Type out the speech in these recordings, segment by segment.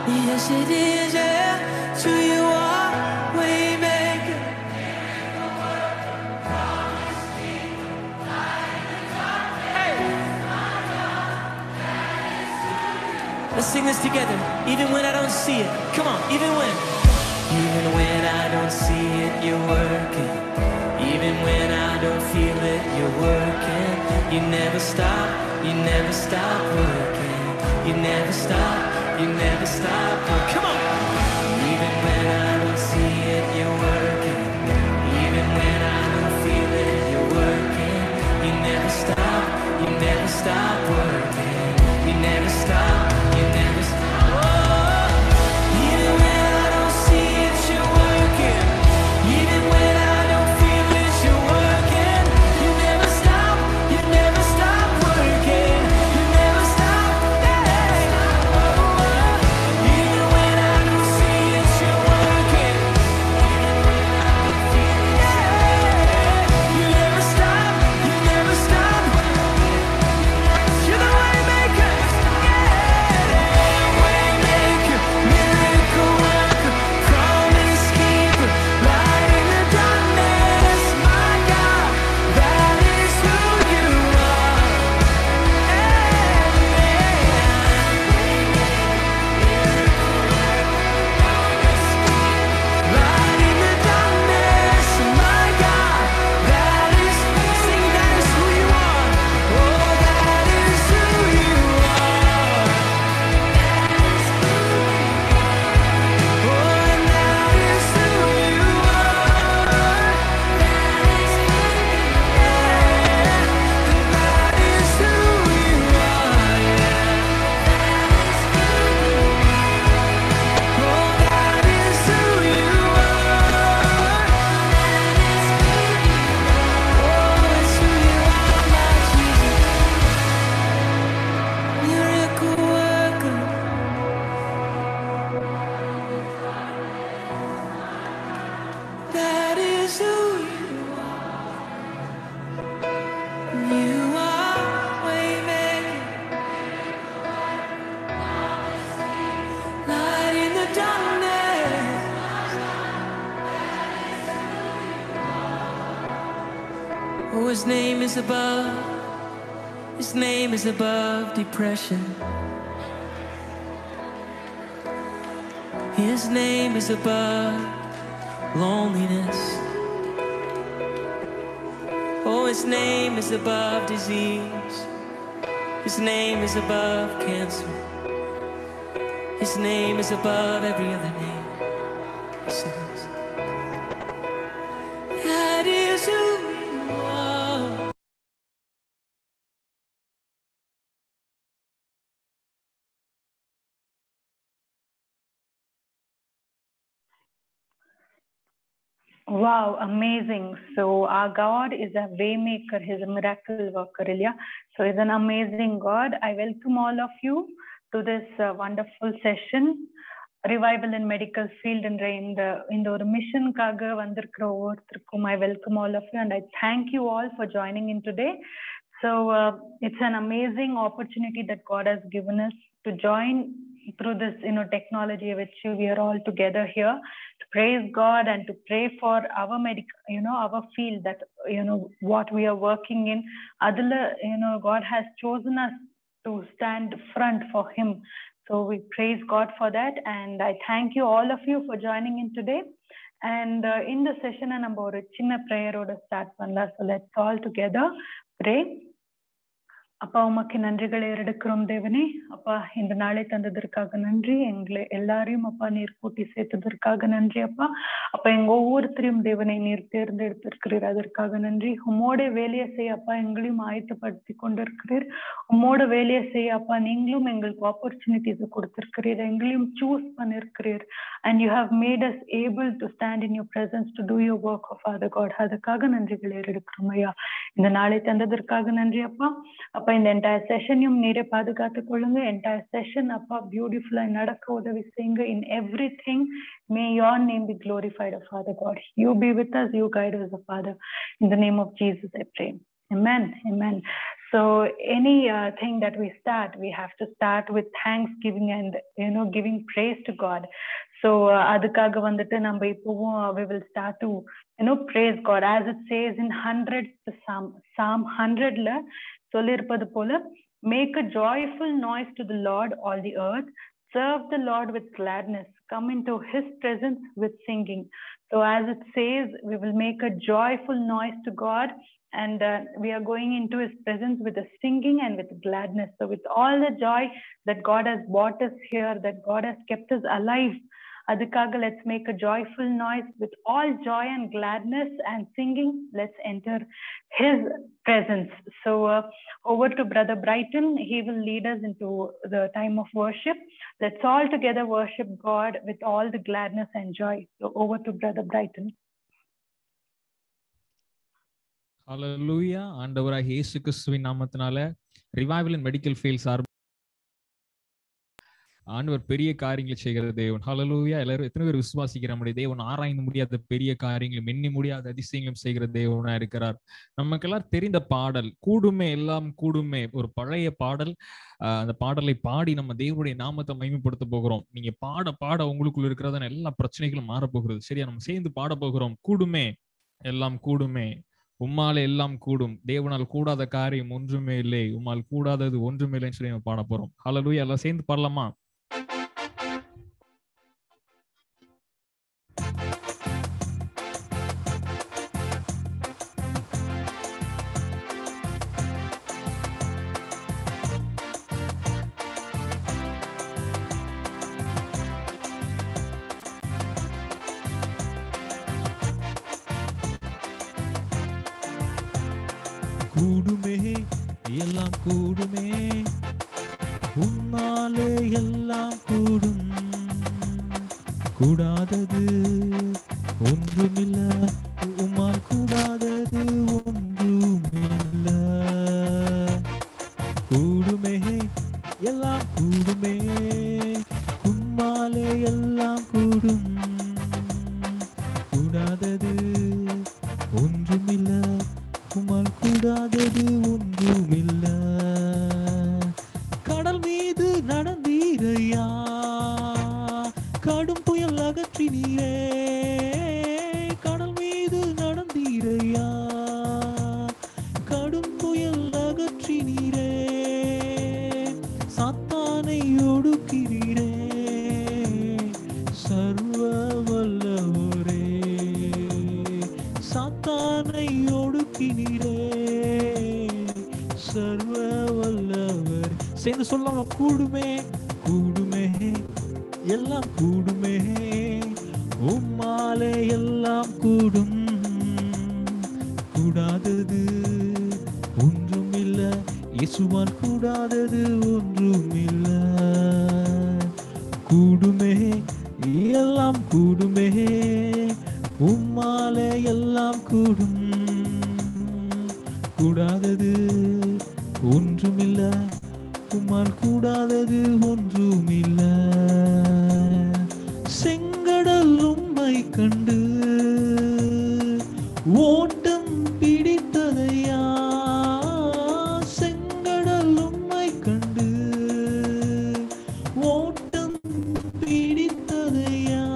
Yes, it is, yeah. To you are waymaker. Let's sing this together. Even when I don't see it. Come on, even when. Even when I don't see it, you're working. Even when I don't feel it, you're working. You never stop, you never stop working. You never stop, you never stop working. Come on. Even when I don't see it, you're working. Even when I don't feel it, you're working. You never stop, you never stop working. You never stop, you never stop. Oh, even when I don't see it, you're working. Even when I don't feel it, you're working. You never stop, you never stop working. You never stop. Hey. Oh, even when I don't see it, you're working. You never stop, you never stop. You're the waymaker, yeah. Waymaker, miracle worker, promise keeper, light in the darkness, my God, that is who you are. Light in the darkness, my God, that is, sing that is who you are. Oh, that is who you are. Oh, and that is who you are. That is who you are. Oh, that is who you are. Oh, it's who you are, my Jesus. Miracle worker. That is who you are. You are waymaker. Light in the darkness. Oh, his name is above. His name is above depression. His name is above loneliness. Oh, his name is above disease. His name is above cancer. His name is above every other name. Yes, it is. That is who you are. Wow, amazing. So our God is a waymaker, He's a miracle worker, Ilya. So He's an amazing God. I welcome all of you to this uh, wonderful session. Revival in medical ஃபீல்டுன்ற இந்த இந்த ஒரு மிஷனுக்காக வந்திருக்கிற ஒவ்வொருத்தருக்கும் I welcome all of you and I thank you all for joining in today so it's an amazing opportunity that God has given us to join through this you know technology which we are all together here to praise god and to pray for our medic you know our field that you know what we are working in adula you know god has chosen us to stand front for him so we praise god for that and i thank you all of you for joining in today and uh, in the session நம்ம ஒரு சின்ன ப்ரேயரோட start பண்ணலாம் so let's all together pray அப்பா உமக்கு நன்றிகளை எடுக்கிறோம் தேவனே அப்பா இந்த நாளை தந்ததற்காக நன்றி எங்களை எல்லாரையும் அப்பா நீர் கூட்டி சேர்த்ததற்காக நன்றி அப்பா அப்ப எங்க ஒவ்வொருத்தரையும் தேவனை நீர் தேர்ந்தெடுத்திருக்கிறீர் அதற்காக நன்றி உம்மோட வேலையை செய்ய அப்பா எங்களையும் ஆயத்தப்படுத்தி கொண்டிருக்கிறீர் உம்மோட வேலையை செய்ய அப்பா நீங்களும் எங்களுக்கு ஆப்பர்ச்சுனிட்டிஸ் கொடுத்திருக்கிறீர் எங்களையும் சூஸ் பண்ணிருக்கிறீர் and you have made us able to stand in your presence to do your work of other God அதுக்காக நன்றிகளை எடுக்கிறோம் ஐயா இந்த நாளை தந்ததற்காக நன்றி அப்பா அப்ப இந்த என்டையர் செஷனையும் நீரே பாதுகாத்துக் கொள்ளுங்க என்டையர் செஷன் அப்பா பியூட்டிஃபுல்லா நடக்க உதவி செய்யுங்க in everything may your name be glorified of Father God. You be with us, you guide us, Father. In the name of Jesus, I pray. Amen. Amen. So any uh, thing that we start, we have to start with thanksgiving and you know giving praise to God. So uh, அதுக்காக வந்துட்டு நம்ம இப்போவும் we will start to you know praise God as it says in hundreds Psalm Psalm hundredல சொல்லியிருப்பது போல make a joyful noise to the Lord all the earth serve the Lord with gladness come into his presence with singing so as it says we will make a joyful noise to God and uh, we are going into his presence with a singing and with gladness so with all the joy that God has brought us here that God has kept us alive அதுக்காக let's make a joyful noise with all joy and gladness and singing let's enter his presence so uh, over to brother brighton he will lead us into the time of worship let's all together worship god with all the gladness and joy so over to brother brighton ஹalleluya ஆண்டவராகிய இயேசு கிறிஸ்துவின் நாமத்தினால revival and medical field சார்பு ஆண்டவர் பெரிய காரியங்களை செய்கிற தேவன் ஹalleluya எல்லாரும் எத்தனை பேர் விசுவாசிக்கிற நம்முடைய தேவன் ஆராய்ந்து முடியாத பெரிய காரியங்களும் எண்ணி முடியாத அதிசயங்களும் செய்கிற தேவனா இருக்கிறார் நமக்கெல்லாம் தெரிந்த பாடல் கூடுமே எல்லாம் கூடுமே ஒரு பழைய பாடல் ஆஹ் அந்த பாடலை பாடி நம்ம தேவனுடைய நாமத்தை மகிமைப்படுத்த போகிறோம் நீங்க பாட பாட உங்களுக்குள்ள இருக்கிறதான எல்லா பிரச்சனைகளும் மாற போகிறது சரியா நம்ம சேர்ந்து பாட போகிறோம் கூடுமே எல்லாம் கூடுமே உம்மாலே எல்லாம் கூடும் தேவனால் கூடாத காரியம் ஒன்றுமே இல்லை உம்மால் கூடாதது ஒன்றுமே இல்லைன்னு சொல்லி நம்ம பாட போறோம் ஹalleluya எல்லாம் சேர்ந்து பாடலாமா கூடுமே எல்லாம் கூடுமே உன்னாலே எல்லாம் கூடும் கூடாதது ஒன்றுமில்ல உம்மால் கூடாதது ஒன்றுமில்ல கூடுமே எல்லாம் கூடுமே உம்மாலே எல்லாம் கூடும் கூடாதது ஒன்றுமில்ல உம்மால் கூடாதது ஒன்றுமில்ல கடல் மீது நடந்தீரையா கடும் புயல் அகற்றினீரே கடல் மீது நடந்தீரையா கடும் புயல் அகற்றினீரே சாத்தானை ஒடுக்கிறீரே சர்வ வல்லவரே சாத்தானை ஒடுக்கினீரே சர்வ வல்லவர் சேர்ந்து சொல்லாம கூடுமே கூடுமே எல்லாம் கூடுமே உம்மாலே எல்லாம் கூடும் கூடாதது ஒன்றுமில்ல இயேசுவால் கூடாதது ஒன்றுமில்ல கூடுமே எல்லாம் கூடுமே உம்மாலே எல்லாம் கூடும் கூடாதது ஒன்றுமில்ல உம்மால் கூடாதது ஒன்றுமில்ல செங்கடல் உம்மை கண்டு ஓட்டம் பிடித்ததையா செங்கடல் உம்மை கண்டு ஓட்டம் பிடித்ததையா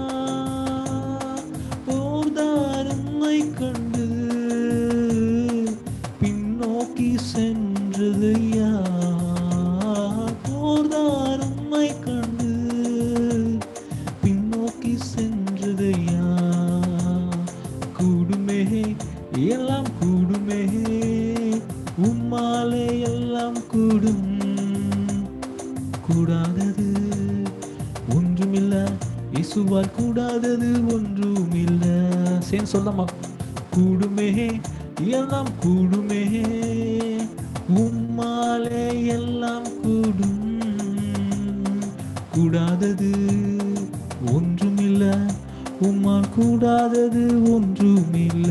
போர்தார் உம்மை கண்டு பின்னோக்கி சென்றதையா போர்தார் உம்மை கண்டு பின்னோக்கி சென்றதையா கூடுமே எல்லாம் கூடுமே உம்மாலே எல்லாம் கூடும் கூடாதது ஒன்றுமில்ல இயேசுவால் கூடாதது ஒன்றுமில்ல சேர்ந்து சொல்லமா கூடுமே எல்லாம் கூடுமே உம்மாலே எல்லாம் கூடும் கூடாதது ஒன்றுமில்ல உம்மால் கூடாதது ஒன்றுமில்ல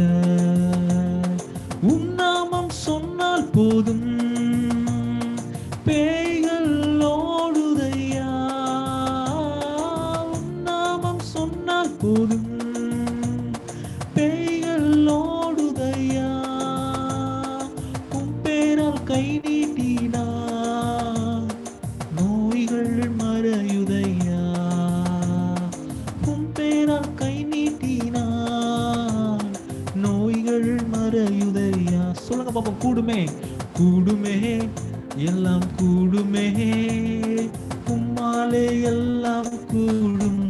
உன்னாமம் சொன்னால் போதும் பேய்கள் ஓடுதையா உன்னாமம் சொன்னால் போதும் பேய்கள் ஓடுதையா உன் பேரால் கை நீ சொல்லுங்க பாப்போம் கூடுமே கூடுமே எல்லாம் கூடுமே உம்மாலே எல்லாம் கூடும்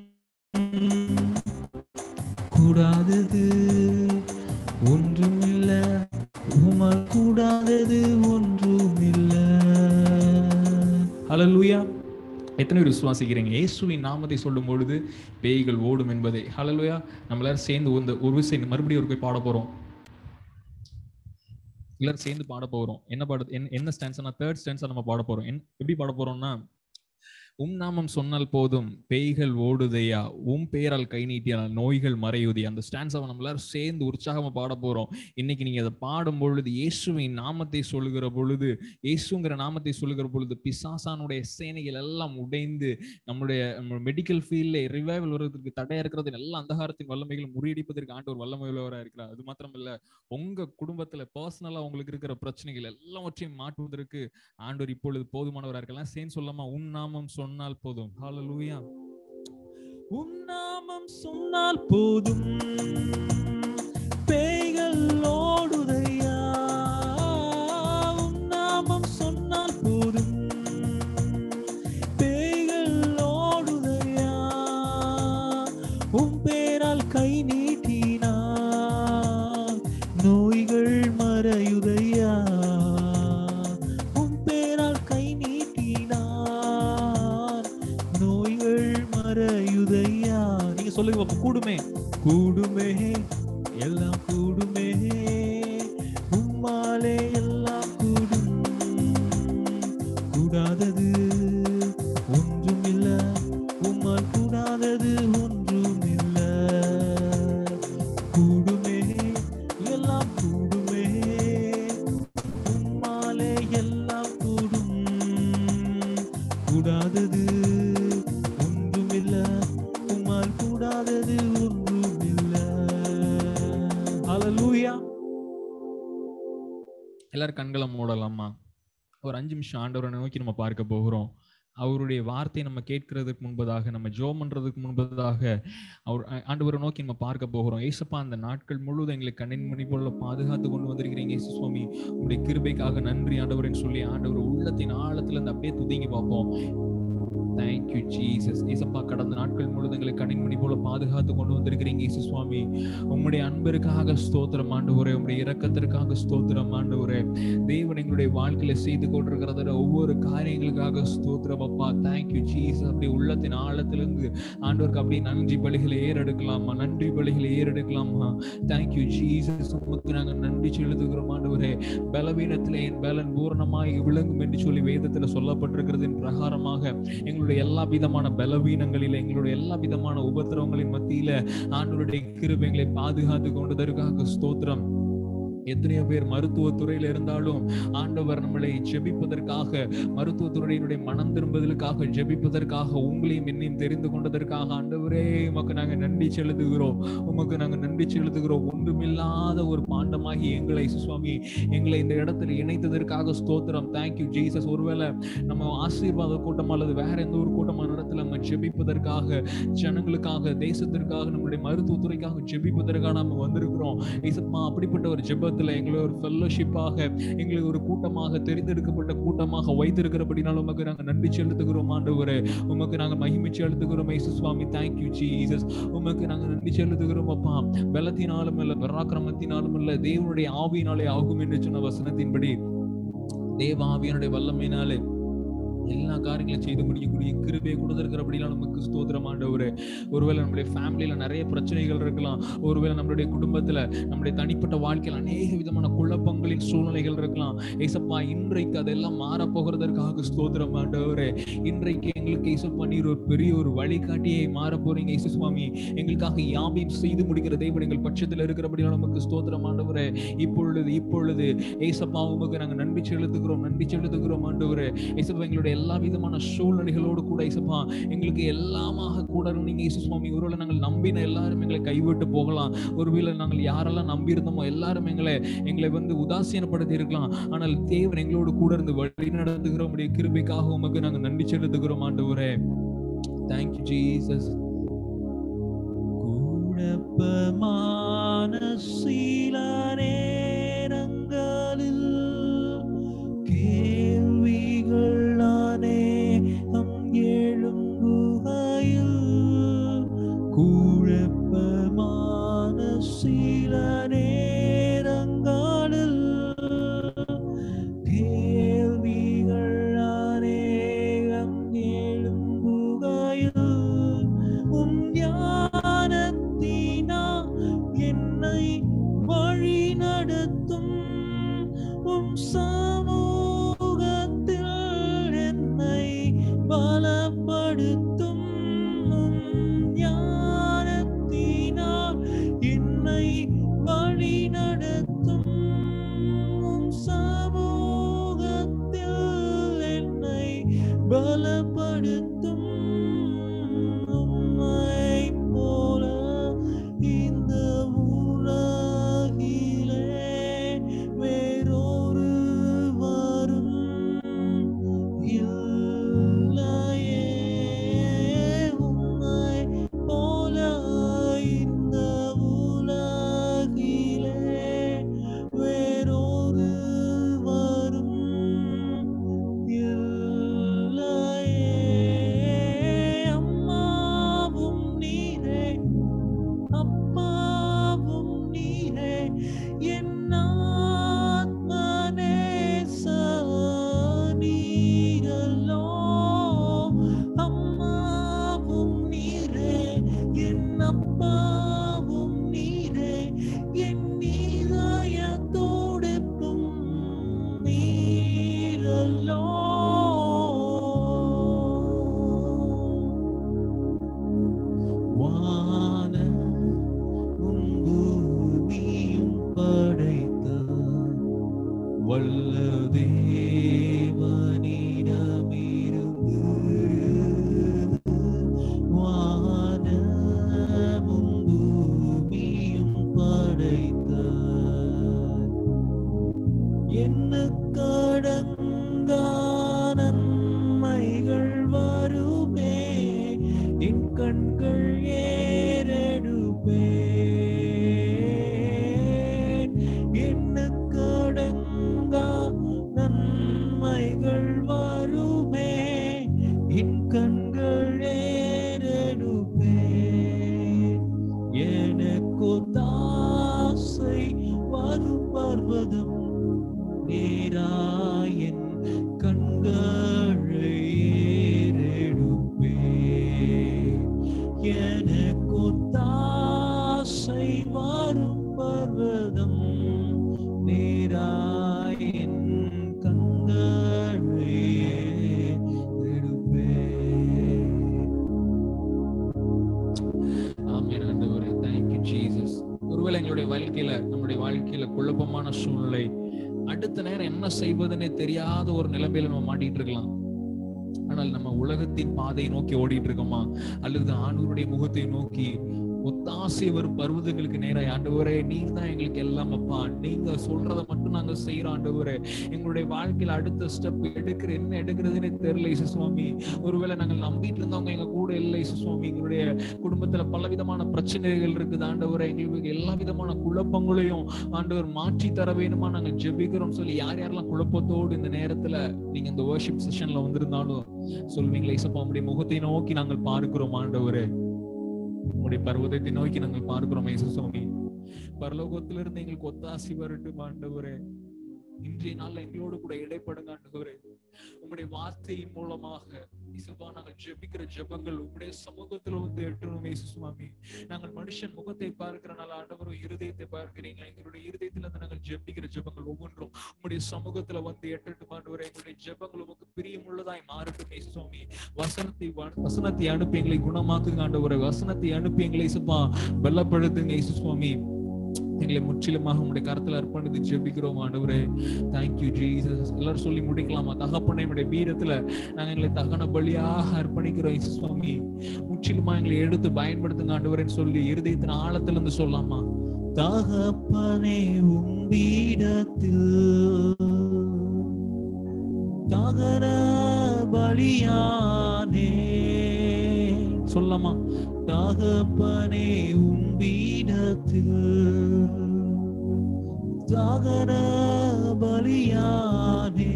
கூடாதது ஒன்றுமில்ல உம்மால் கூடாதது ஒன்றுமில்ல ஹalleluya எத்தனை பேர் விசுவாசிக்கிறீங்க இயேசுவின் நாமத்தை சொல்லும் பொழுது பேய்கள் ஓடும் என்பதை ஹalleluya நம்ம எல்லாரும் சேர்ந்து இந்த ஒரு விஷயம் மறுபடியும் ஒரு போய் பாட போறோம் எல்லாரும் சேர்ந்து பாட போறோம் என்ன பாட என்ன- என்ன ஸ்டான்ஸ்னா தேர்ட் ஸ்டான்ஸா நம்ம பாட போறோம் என்ன- எப்படி பாட போறோம்னா உம் நாமம் சொன்னால் போதும் பேய்கள் ஓடுதையா உம் பெயரால் கை நீட்டியால் நோய்கள் மறையுதி அந்த ஸ்டான்ஸாவை நம்ம எல்லாரும் சேர்ந்து உற்சாகமா பாட போறோம் இன்னைக்கு நீங்க அதை பாடும் பொழுது இயேசுவின் நாமத்தை சொல்லுகிற பொழுது இயேசுங்கிற நாமத்தை சொல்லுகிற பொழுது பிசாசானுடைய சேனைகள் எல்லாம் உடைந்து நம்முடைய மெடிக்கல் ஃபீல்ட்ல ரிவைவல் வருவதற்கு தடையா இருக்கிறது எல்லா அந்தகாரத்தின் வல்லமைகளை முறியடிப்பதற்கு ஆண்டு ஒரு வல்லமை உள்ளவரா இருக்கிறார் அது மாத்திரம் இல்ல உங்க குடும்பத்துல பர்சனலா உங்களுக்கு இருக்கிற பிரச்சனைகள் எல்லாவற்றையும் மாற்றுவதற்கு ஆண்டவர் இப்பொழுது போதுமானவரா இருக்கலாம் சேர்ந்து சொல்லாமா உன் நாமம் சொன்னால் போதும் ஹalleluya உன் நாமம் சொன்னால் போதும் பேய்கள் ஓடுதையா உன் நாமம் சொன்னால் போதும் பேய்கள் ஓடுதையா உன் பேரால் கை நீட்டினா நோய்கள் மறையுதையா உன் பேரால் கை நீட்டினார் நோய்கள் மறையுதையா நீங்க சொல்லுங்க பாப்போம். கூடுமே கூடுமே எல்லாம் கூடுமே உம்மாலே எல்லாம் கூடும் கூடாதது ஒன்றுமில்ல உம்மால் கூடாதது ஒன்றுமில்ல கூடுமே எல்லாம் கூடுமே உம்மாலே எல்லாம் கூடும் கூடாதது ஒன்றுமில்ல உம்மால் கூடாதது ஒன்றுமில்ல ஹalleluya எல்லாரும் கண்களை மூடலாமா ஒரு அஞ்சு நிமிஷம் ஆண்டவரை நோக்கி நம்ம பார்க்க போகிறோம் அவருடைய வார்த்தையை நம்ம கேட்கறதுக்கு முன்பதாக நம்ம ஜோம் பண்றதுக்கு முன்பதாக அவர் ஆ- ஆண்டவரை நோக்கி நம்ம பார்க்க போகிறோம் ஏசப்பா அந்த நாட்கள் முழுவதும் எங்களை கண்ணின் மணி போல பாதுகாத்து கொண்டு வந்திருக்கிறீங்க இயேசு சுவாமி உங்களுடைய கிருபைக்காக நன்றி ஆண்டவரேன்னு சொல்லி ஆண்டவர் உள்ளத்தின் ஆழத்துல இருந்து அப்படியே துதிங்கி பார்ப்போம் தேங்க்யூ ஜீசஸ் ஏசப்பா கடந்த நாட்கள் முழுவதும் எங்களை கண்ணின்மணி போல பாதுகாத்து கொண்டு வந்திருக்கிறீங்க இயேசு சுவாமி உம்முடைய அன்பிற்காக ஸ்தோத்திரம் ஆண்டவரே உம்முடைய இரக்கத்திற்காக ஸ்தோத்திரம் ஆண்டவரே தேவன் எங்களுடைய வாழ்க்கையில செய்து கொண்டிருக்கிறத ஒவ்வொரு காரியங்களுக்காக ஸ்தோத்திரம் அப்பா தேங்க்யூ ஜீசஸ் அப்படி உள்ளத்தின் ஆழத்திலிருந்து ஆண்டவருக்கு அப்படியே நன்றி பலிகளை ஏறெடுக்கலாமா நன்றி பலிகளை ஏறெடுக்கலாமா தேங்க்யூ ஜீசஸ் உமக்கு நாங்க நன்றி செலுத்துகிறோம் ஆண்டவரே பலவீனத்திலே என் பலன் பூரணமாய் விளங்கும் என்று சொல்லி வேதத்துல சொல்லப்பட்டிருக்கிறதின் பிரகாரமாக எங்களுடைய எல்லா விதமான பலவீனங்களில எங்களுடைய எல்லா விதமான உபத்திரவங்களின் மத்தியில ஆண்டவருடைய கிருபைகளை பாதுகாத்து கொண்டதற்காக ஸ்தோத்திரம் எத்தனையோ பேர் மருத்துவத்துறையில இருந்தாலும் ஆண்டவர் நம்மளை ஜெபிப்பதற்காக மருத்துவத்துறையினுடைய மனம் திரும்புதலுக்காக ஜெபிப்பதற்காக உங்களையும் என்னையும் தெரிந்து கொண்டதற்காக ஆண்டவரே உமக்கு நாங்க நன்றி செலுத்துகிறோம் உமக்கு நாங்க நன்றி செலுத்துகிறோம் ஒன்றுமில்லாத ஒரு பாண்டமாகி எங்களை இயேசு சுவாமி எங்களை இந்த இடத்துல இணைத்ததற்காக ஸ்தோத்திரம் தேங்க்யூ ஜீசஸ் ஒருவேளை நம்ம ஆசீர்வாத கூட்டம் அல்லது வேற எந்த ஒரு கூட்டமான இடத்துல நம்ம ஜெபிப்பதற்காக ஜனங்களுக்காக தேசத்திற்காக நம்மளுடைய மருத்துவத்துறைக்காக ஜெபிப்பதற்காக நம்ம வந்திருக்கிறோம் இசப்பா அப்படிப்பட்ட ஒரு ஜெபத்துல எங்களை ஒரு ஃபெல்லோஷிப்பாக எங்களை ஒரு கூட்டமாக தெரிந்தெடுக்கப்பட்ட கூட்டமாக வைத்திருக்கிறபடினால உமக்கு நாங்க நன்றி செலுத்துகிறோம் ஆண்டவரே உமக்கு நாங்க மகிமை செலுத்துகிறோம் இயேசு சுவாமி தேங்க்யூ ஜீசஸ் உமக்கு நாங்க நன்றி செலுத்துகிறோம் அப்பா பலத்தினாலும் இல்ல பராக்கிரமத்தினாலும் இல்ல தேவனுடைய ஆவியினாலே ஆகும் என்று சொன்ன வசனத்தின்படி தேவ ஆவியனுடைய வல்லமையினாலே எல்லா காரியங்களும் செய்து முடியக்கூடிய கிருபையை கொடுத்திருக்கிறபடிலாம் நமக்கு ஸ்தோத்திரம் ஆண்டவரே ஒருவேளை நம்மளுடைய ஃபேமிலியில நிறைய பிரச்சனைகள் இருக்கலாம் ஒருவேளை நம்மளுடைய குடும்பத்துல நம்மளுடைய தனிப்பட்ட வாழ்க்கையில் அநேக விதமான குழப்பங்களின் சூழ்நிலைகள் இருக்கலாம் ஏசப்பா இன்றைக்கு அதெல்லாம் மாறப் போகிறதற்காக ஸ்தோத்திரம் ஆண்டவரே இன்றைக்கு எங்களுக்கு ஏசப்பா நீர் ஒரு பெரிய ஒரு வழிகாட்டியை மாற போறீங்க இயேசு சுவாமி எங்களுக்காக யாவையும் செய்து முடிக்கிற தேவன் எங்கள் பட்சத்தில் இருக்கிறபடியால் நமக்கு ஸ்தோத்திரம் ஆண்டவரே இப்பொழுது இப்பொழுது ஏசப்பா உமக்கு நாங்கள் நன்றி செலுத்துகிறோம் நன்றி செலுத்துகிறோம் ஆண்டவரே ஏசப்பா எங்களுடைய எல்லா விதமான சூழ்நிலைகளோடு கூட ஏசப்பா எங்களுக்கு எல்லாமாக கூட நீங்க இயேசு சுவாமி ஒருவேளை நாங்கள் நம்பின எல்லாரும் எங்களை கைவிட்டு போகலாம் ஒருவேளை நாங்கள் யாரெல்லாம் நம்பி இருந்தோமோ எல்லாரும் எங்களை எங்களை வந்து உதாசீனப்படுத்தி இருக்கலாம் ஆனால் தேவன் எங்களோடு கூட இருந்து வழி நடத்துகிற உடைய கிருபைக்காக உமக்கு நாங்கள் நன்றி செலுத்துகிறோம் ஆண்டவரே தேங்க்யூ ஜீசஸ் குழப்பமான சில நேரங்கள் அடுத்தும் உம்மைப் போல இந்த உலகிலே வேறொரு வரும் இல்லையே உம்மைப் போல இந்த உலகிலே வேறொரு வரும் இல்லையே அம்மாவும் நீரே அப்பாவும் நீரே என் ஆத்மநேச நீரல்லோ அம்மாவும் நீரே என் அப்பாவும் நீரே என் நீராயத்தோடுப்பும் நீரல்லோ வான பூமியும் படைத்த வல்ல தேவனிடமிருந்து வானமும் பூமியும் படைத்த என்ன கடங்கா நன்மைகள் வருமே என் கண்கள் ஏறெடுப்பே என்ன கடங்கா நன்மைகள் வருமே என் கண்கள் ஏறெடுப்பே எனக்கு தாசை வரும் பர்வதம் நேராயன் கண்களை ஏறெடுப்பே எனக்கு தாசை வரும் பர்வதம் நேராயன் கண்களை ஏறெடுப்பே ஆமென் ஆண்டவரே thank you ஜீசஸ் ஒருவேளை எங்களுடைய வாழ்க்கையில நம்முடைய வாழ்க்கையில குழப்பமான சூழ்நிலை அடுத்த நேரம் என்ன செய்வதுன்னே தெரியாத ஒரு நிலைமையில நம்ம மாட்டிட்டு இருக்கலாம் ஆனால் நம்ம உலகத்தின் பாதையை நோக்கி ஓடிட்டு இருக்கோமா அல்லது ஆண்டவருடைய முகத்தை நோக்கி ஒத்தாசை வரும் பருவதங்களுக்கு நேராக ஆண்டவரே நீர் தான் எங்களுக்கு எல்லாம் அப்பா நீங்க சொல்றத மட்டும் நாங்க செய்யறோம் ஆண்டவரே எங்களுடைய வாழ்க்கையில அடுத்த ஸ்டெப் எடுக்கிற என்ன எடுக்கிறதுனே தெரியல இயேசு சுவாமி ஒருவேளை நாங்கள் நம்பிட்டு இருந்தவங்க எங்க கூட இல்லை இயேசு சுவாமி எங்களுடைய குடும்பத்துல பல விதமான பிரச்சனைகள் இருக்குது ஆண்டவரே எங்களுக்கு எல்லா விதமான குழப்பங்களையும் ஆண்டவர் மாற்றி தர வேணுமா நாங்க ஜெபிக்கிறோம் சொல்லி யார் யாரெல்லாம் குழப்பத்தோடு இந்த நேரத்துல நீங்க இந்த வர்ஷிப் செஷன்ல வந்திருந்தாலும் சொல்வீங்களா இசப்பா உங்களுடைய முகத்தை நோக்கி நாங்கள் பார்க்கிறோம் ஆண்டவரே உங்களுடைய பர்வதத்தை நோக்கி நாங்கள் பார்க்கிறோம் இயேசு சுவாமி பரலோகத்திலிருந்து எங்களுக்கு ஒத்தாசி வரட்டும் ஆண்டவரே இன்றைய நாள்ல எங்களோடு கூட இடைப்படுங்க ஆண்டவரே உங்களுடைய வார்த்தையின் மூலமாக இசப்பா நாங்கள் ஜெபிக்கிற ஜெபங்கள் உங்களுடைய சமூகத்துல வந்து எட்டணும் இயேசு சுவாமி நாங்கள் மனுஷன் முகத்தை பார்க்கிறனால ஆண்டவரும் இருதயத்தை பார்க்கிறீங்க எங்களுடைய இருதயத்துல இருந்து நாங்கள் ஜெபிக்கிற ஜெபங்கள் ஒவ்வொன்றும் உங்களுடைய சமூகத்துல வந்து எட்டட்டும் ஆண்டவரே எங்களுடைய ஜெபங்கள் உமக்கு பிரியமுள்ளதாய் மாறட்டும் இயேசு சுவாமி வசனத்தை வ- வசனத்தை அனுப்பி எங்களை குணமாக்குங்க ஆண்டவரே வசனத்தை அனுப்பி எங்களை இசப்பா பலப்படுத்துங்க இயேசு சுவாமி எங்களை முற்றிலுமாக உங்களுடைய கருத்துல அர்ப்பணித்து ஜெபிக்கிறோம் ஆண்டவரே தேங்க்யூ ஜீசஸ் எல்லாரும் சொல்லி முடிக்கலாமா தகப்பனை உடைய வீரத்துல நாங்க எங்களை தகன பலியாக அர்ப்பணிக்கிறோம் இயேசு சுவாமி முற்றிலுமா எங்களை எடுத்து பயன்படுத்துங்க ஆண்டவரேன்னு சொல்லி இருதயத்தின் ஆழத்துல இருந்து சொல்லலாமா தகப்பனே உம்பீடத்தில் தகர பலியானே சொல்லலாமா தகப்பனே உம்பீடத்தில் தகர பலியானே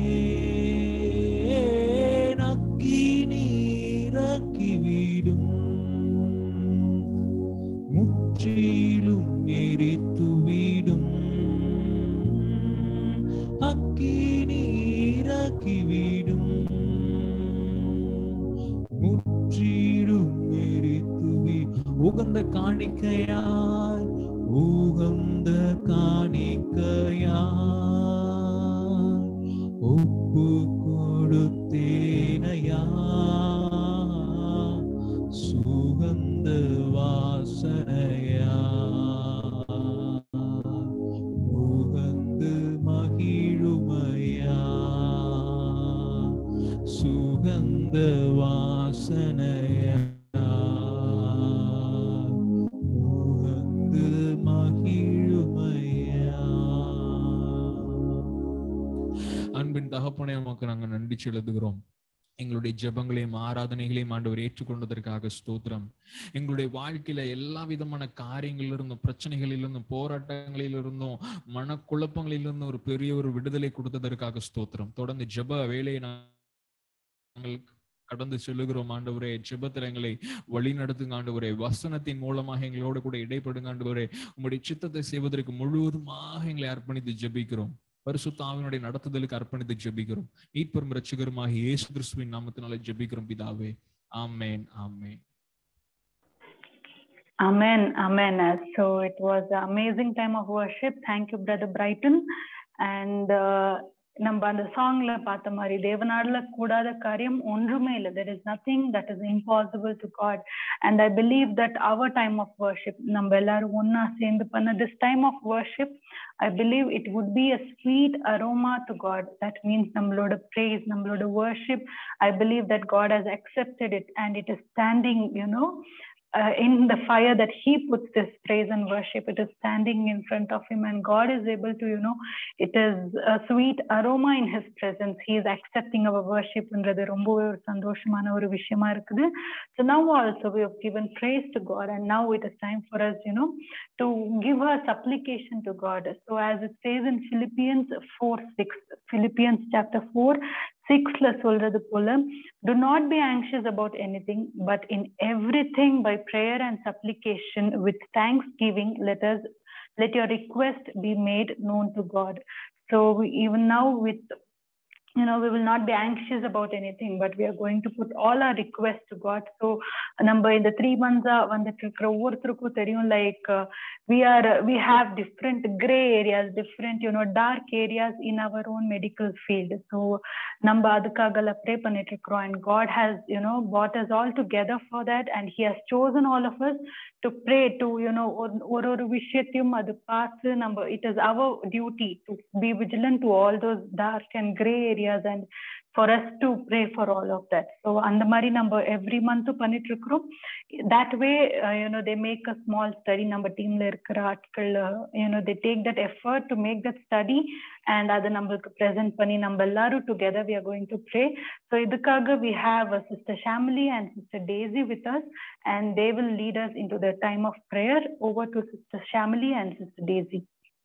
நக்கி நீரக்கி வீடும் முற்றிலும் எரித்து வீடும் அக்கி நீரக்கி வீடும் முற்றிலும் எரித்து வீடும் உகந்த காணிக்கையாய் உகந்த காணிக்கையாய் ஒப்பு கொடுத்தேனையா சுகந்த வாசனையா உகந்து மகிழுமையா சுகந்த வாசனையா அன்பின் தகப்பனே உமக்கு நாங்க நன்றி செலுத்துகிறோம் எங்களுடைய ஜெபங்களையும் ஆராதனைகளையும் ஆண்டவர் ஏற்றுக்கொண்டதற்காக ஸ்தோத்திரம் எங்களுடைய வாழ்க்கையில எல்லா விதமான காரியங்களிலிருந்தும் பிரச்சனைகளிலிருந்தும் போராட்டங்களிலிருந்தும் மனக்குழப்பங்களிலிருந்தும் ஒரு பெரிய ஒரு விடுதலை கொடுத்ததற்காக ஸ்தோத்திரம் தொடர்ந்து ஜெப வேலையை நாங்கள் கடந்து செல்லுகிறோம் ஆண்டவரே ஜெபத்தில் எங்களை வழி நடத்துங்க ஆண்டவரே வசனத்தின் மூலமாக எங்களோட கூட இடைப்படுங்க ஆண்டவரே உங்களுடைய சித்தத்தை செய்வதற்கு முழுவதுமாக எங்களை அர்ப்பணித்து ஜெபிக்கிறோம் பரிசுத்த ஆவினுடைய நடத்துதலுக்கு அர்ப்பணித்து ஜெபிக்கிறோம் மீட்பெரும் ரட்சகருமாக இயேசு கிறிஸ்துவின் நாமத்தினால ஜெபிக்கிறோம் பிதாவே ஆமென் ஆமென் Amen, amen. Uh, So it was an amazing time of worship. Thank you, Brother Brighton. And uh, நம்ம அந்த சாங்ல பார்த்த மாதிரி தேவனாடுல கூடாத காரியம் ஒன்றுமே இல்லை there is nothing that is impossible to God and I believe that our time of worship நம்ம எல்லாரும் ஒன்னா சேர்ந்து பண்ண this time of worship I believe it would be a sweet aroma to God that means நம்மளோட praise நம்மளோட worship I believe that God has accepted it and it is standing you know uh, in the fire that he puts this praise and worship it is standing in front of him and god is able to you know it is a sweet aroma in his presence he is accepting our worship ன்றது ரொம்பவே ஒரு சந்தோஷமான ஒரு விஷயமா இருக்குது so now also we have given praise to god and now it is time for us you know to give our supplication to god so as it says in philippians 4 6 philippians chapter 4 சிக்ஸ்ல சொல்றது போல do not be anxious about anything but in everything by prayer and supplication with thanksgiving let us let your request be made known to god so we, even now with you know we will not be anxious about anything but we are going to put all our requests to god so நம்ம இந்த three மந்த்ஸா வந்துட்டு இருக்கிற ஒவ்வொருத்தருக்கும் தெரியும் like we are we have different gray areas different you know dark areas in our own medical field so நம்ம அதுக்காக pray பண்ணிட்டு இருக்கிறோம் and god has you know brought us all together for that and he has chosen all of us to pray to you know ஒரு- ஒரு ஒரு விஷயத்தையும் அது பார்த்து நம்ம it is our duty to be vigilant to all those dark and gray areas and for us to pray for all of that so அந்த மாதிரி நம்ம every month பண்ணிட்டு இருக்கிறோம் that way uh, you know they make a small study நம்ம டீம்ல இருக்கிற ஆட்கள் uh, you know they take that effort to make that study and அதை நம்மளுக்கு present பண்ணி நம்ம எல்லாரும் together we are going to pray so இதுக்காக we have a sister Shamli and sister Daisy with us and they will lead us into the time of prayer over to sister Shamli and sister Daisy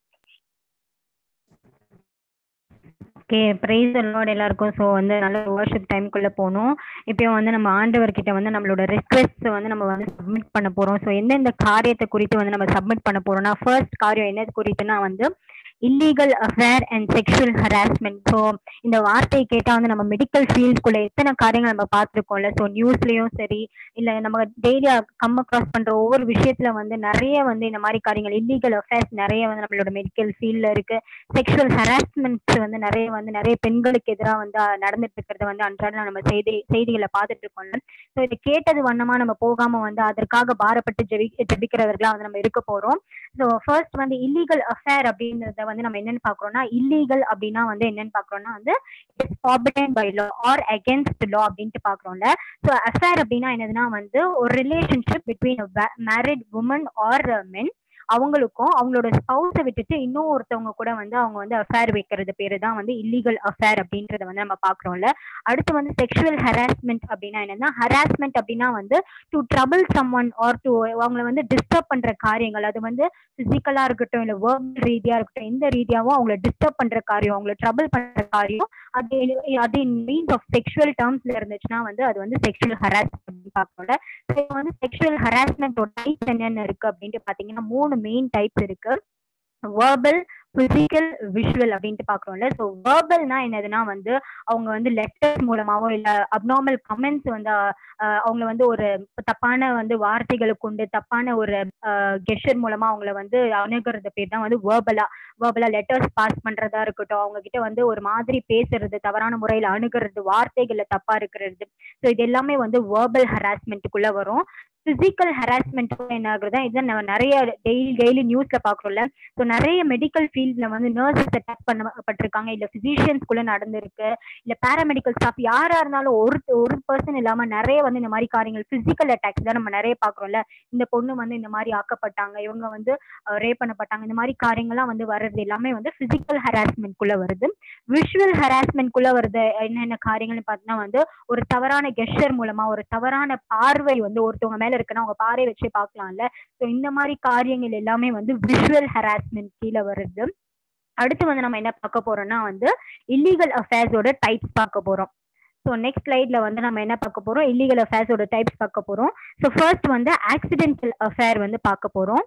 okay praise Lord எல்லாருக்கும் so வந்து நல்ல worship டைம்குள்ளே போகணும் இப்போ வந்து நம்ம ஆண்டவர்கிட்ட வந்து நம்மளோட ரிக்வெஸ்ட் வந்து நம்ம வந்து சப்மிட் பண்ண போகிறோம் ஸோ எந்தெந்த காரியத்தை குறித்து வந்து நம்ம சப்மிட் பண்ண போகிறோம்னா ஃபர்ஸ்ட் காரியம் என்னது குறித்துனா வந்து illegal affair and sexual harassment so இந்த வார்த்தையை கேட்டால் வந்து நம்ம மெடிக்கல் ஃபீல்டுக்குள்ள எத்தனை காரியங்கள் நம்ம பார்த்துருக்கோம்ல ஸோ நியூஸ்லயும் சரி இல்லை நம்ம டெய்லியா கம் அக்ராஸ் பண்ற ஒவ்வொரு விஷயத்துல வந்து நிறைய வந்து இந்த மாதிரி காரியங்கள் இல்லீகல் அஃபேர்ஸ் நிறைய வந்து நம்மளோட மெடிக்கல் ஃபீல்ட்ல இருக்கு செக்ஷுவல் ஹராஸ்மெண்ட்ஸ் வந்து நிறைய வந்து நிறைய பெண்களுக்கு எதிராக வந்து அஹ், நடந்துட்டு இருக்கிறத வந்து அன்றாடம் நம்ம செய்தி செய்திகளை பார்த்துட்டு இருக்கோம்ல ஸோ இதை கேட்டது வண்ணமா நம்ம போகாம வந்து அதற்காக பாரப்பட்டு ஜெபி ஜெபிக்கிறவர்களா வந்து நம்ம இருக்க போறோம் ஸோ ஃபர்ஸ்ட் வந்து இல்லீகல் அஃபேர் அப்படின்றத வந்து நம்ம என்னன்னு பாக்குறோம்னா இல்லீகல் அப்படின்னா வந்து என்னன்னு பாக்குறோம்னா வந்து it's forbidden by law or against law அப்படின்ட்டு பாக்குறோம்ல ஸோ அஃபேர் அப்படின்னா என்னதுன்னா வந்து ஒரு relationship between married women or men அவங்களுக்கும் அவங்களோட ஸ்பௌஸை விட்டுட்டு இன்னும் ஒருத்தவங்க கூட வந்து அவங்க வந்து அஃபேர் வைக்கிறது பேரு தான் வந்து இல்லீகல் அஃபேர் அப்படின்றத வந்து நம்ம பாக்குறோம்ல அடுத்து வந்து செக்ஷுவல் ஹராஸ்மெண்ட் அப்படின்னா என்னன்னா ஹராஸ்மெண்ட் அப்படின்னா வந்து to trouble someone or to அவங்கள வந்து டிஸ்டர்ப் பண்ற காரியங்கள் அது வந்து பிசிக்கலா இருக்கட்டும் இல்ல ஒர்க் ரீதியா இருக்கட்டும் எந்த ரீதியாவும் அவங்கள டிஸ்டர்ப் பண்ற காரியம் அவங்கள ட்ரபிள் பண்ற காரியம் அது அது மீன்ஸ் ஆஃப் செக்ஷுவல் டேர்ம்ஸ்ல இருந்துச்சுன்னா வந்து அது வந்து செக்ஷுவல் ஹராஸ்மெண்ட் அப்படின்னு பார்க்கணும்ல So, இப்ப வந்து செக்ஷுவல் ஹராஸ்மெண்டோட டைப்ஸ் என்னென்ன இருக்கு அப்படின்ட்டு பாத்தீங்கன்னா மூணு மெயின் டைப்ஸ் இருக்கு வேர்பல் பிசிக்கல் விஷுவல் அப்படின்ட்டு பாக்குறோம்ல ஸோ வேர்பல்னா என்னதுன்னா வந்து அவங்க வந்து லெட்டர்ஸ் மூலமாவோ இல்ல அப்நார்மல் கமெண்ட்ஸ் வந்து அஹ், அவங்கள வந்து ஒரு தப்பான வந்து வார்த்தைகளை கொண்டு தப்பான ஒரு கெஷர் மூலமா அவங்கள வந்து அணுகிறது பேர் தான் வந்து வேர்பலா வேர்பலா லெட்டர்ஸ் பாஸ் பண்றதா இருக்கட்டும் அவங்க கிட்ட வந்து ஒரு மாதிரி பேசுறது தவறான முறையில அணுகிறது வார்த்தைகள்ல தப்பா இருக்கிறது ஸோ இது எல்லாமே வந்து வேர்பல் ஹராஸ்மெண்ட்டுக்குள்ள வரும் பிசிக்கல் ஹராஸ்மெண்ட் என்ன ஆகுறதா இதை நம்ம நிறைய டெய்லி டெய்லி நியூஸ்ல பாக்குறோம்ல ஸோ நிறைய மெடிக்கல் ஃபீல்ட்ல வந்து நர்சஸ் அட்டாக் பண்ணப்பட்டிருக்காங்க இல்ல பிசிஷியன்ஸ்குள்ள நடந்திருக்கு இல்ல பேராமெடிக்கல் ஸ்டாஃப் யாரா இருந்தாலும் ஒரு ஒரு பர்சன் இல்லாம நிறைய வந்து இந்த மாதிரி காரியங்கள் பிசிக்கல் அட்டாக்ஸ் தான் நம்ம நிறைய பாக்குறோம்ல இந்த பொண்ணு வந்து இந்த மாதிரி ஆக்கப்பட்டாங்க இவங்க வந்து ரேப் பண்ணப்பட்டாங்க இந்த மாதிரி காரியங்கள்லாம் வந்து வர்றது எல்லாமே வந்து பிசிக்கல் ஹராஸ்மெண்ட் குள்ள வருது விஷுவல் ஹராஸ்மெண்ட் குள்ள வருது என்னென்ன காரியங்கள்னு பார்த்தீங்கன்னா வந்து ஒரு தவறான கெஷர் மூலமா ஒரு தவறான பார்வை வந்து ஒருத்தவங்க மேல இருக்குன்னா அவங்க பார்வை வச்சே பார்க்கலாம்ல ஸோ இந்த மாதிரி காரியங்கள் எல்லாமே வந்து விஷுவல் ஹராஸ்மெண்ட் கீழே வருது அடுத்து வந்து நம்ம என்ன பார்க்க போறோம்னா வந்து இல்லீகல் அஃபேர்ஸோட டைப்ஸ் பார்க்க போறோம் ஸோ நெக்ஸ்ட் ஸ்லைட்ல வந்து நம்ம என்ன பார்க்க போறோம் இல்லீகல் அஃபேர்ஸோட டைப்ஸ் பார்க்க போறோம் ஸோ ஃபர்ஸ்ட் வந்து ஆக்சிடென்டல் அஃபேர் வந்து பார்க்க போறோம்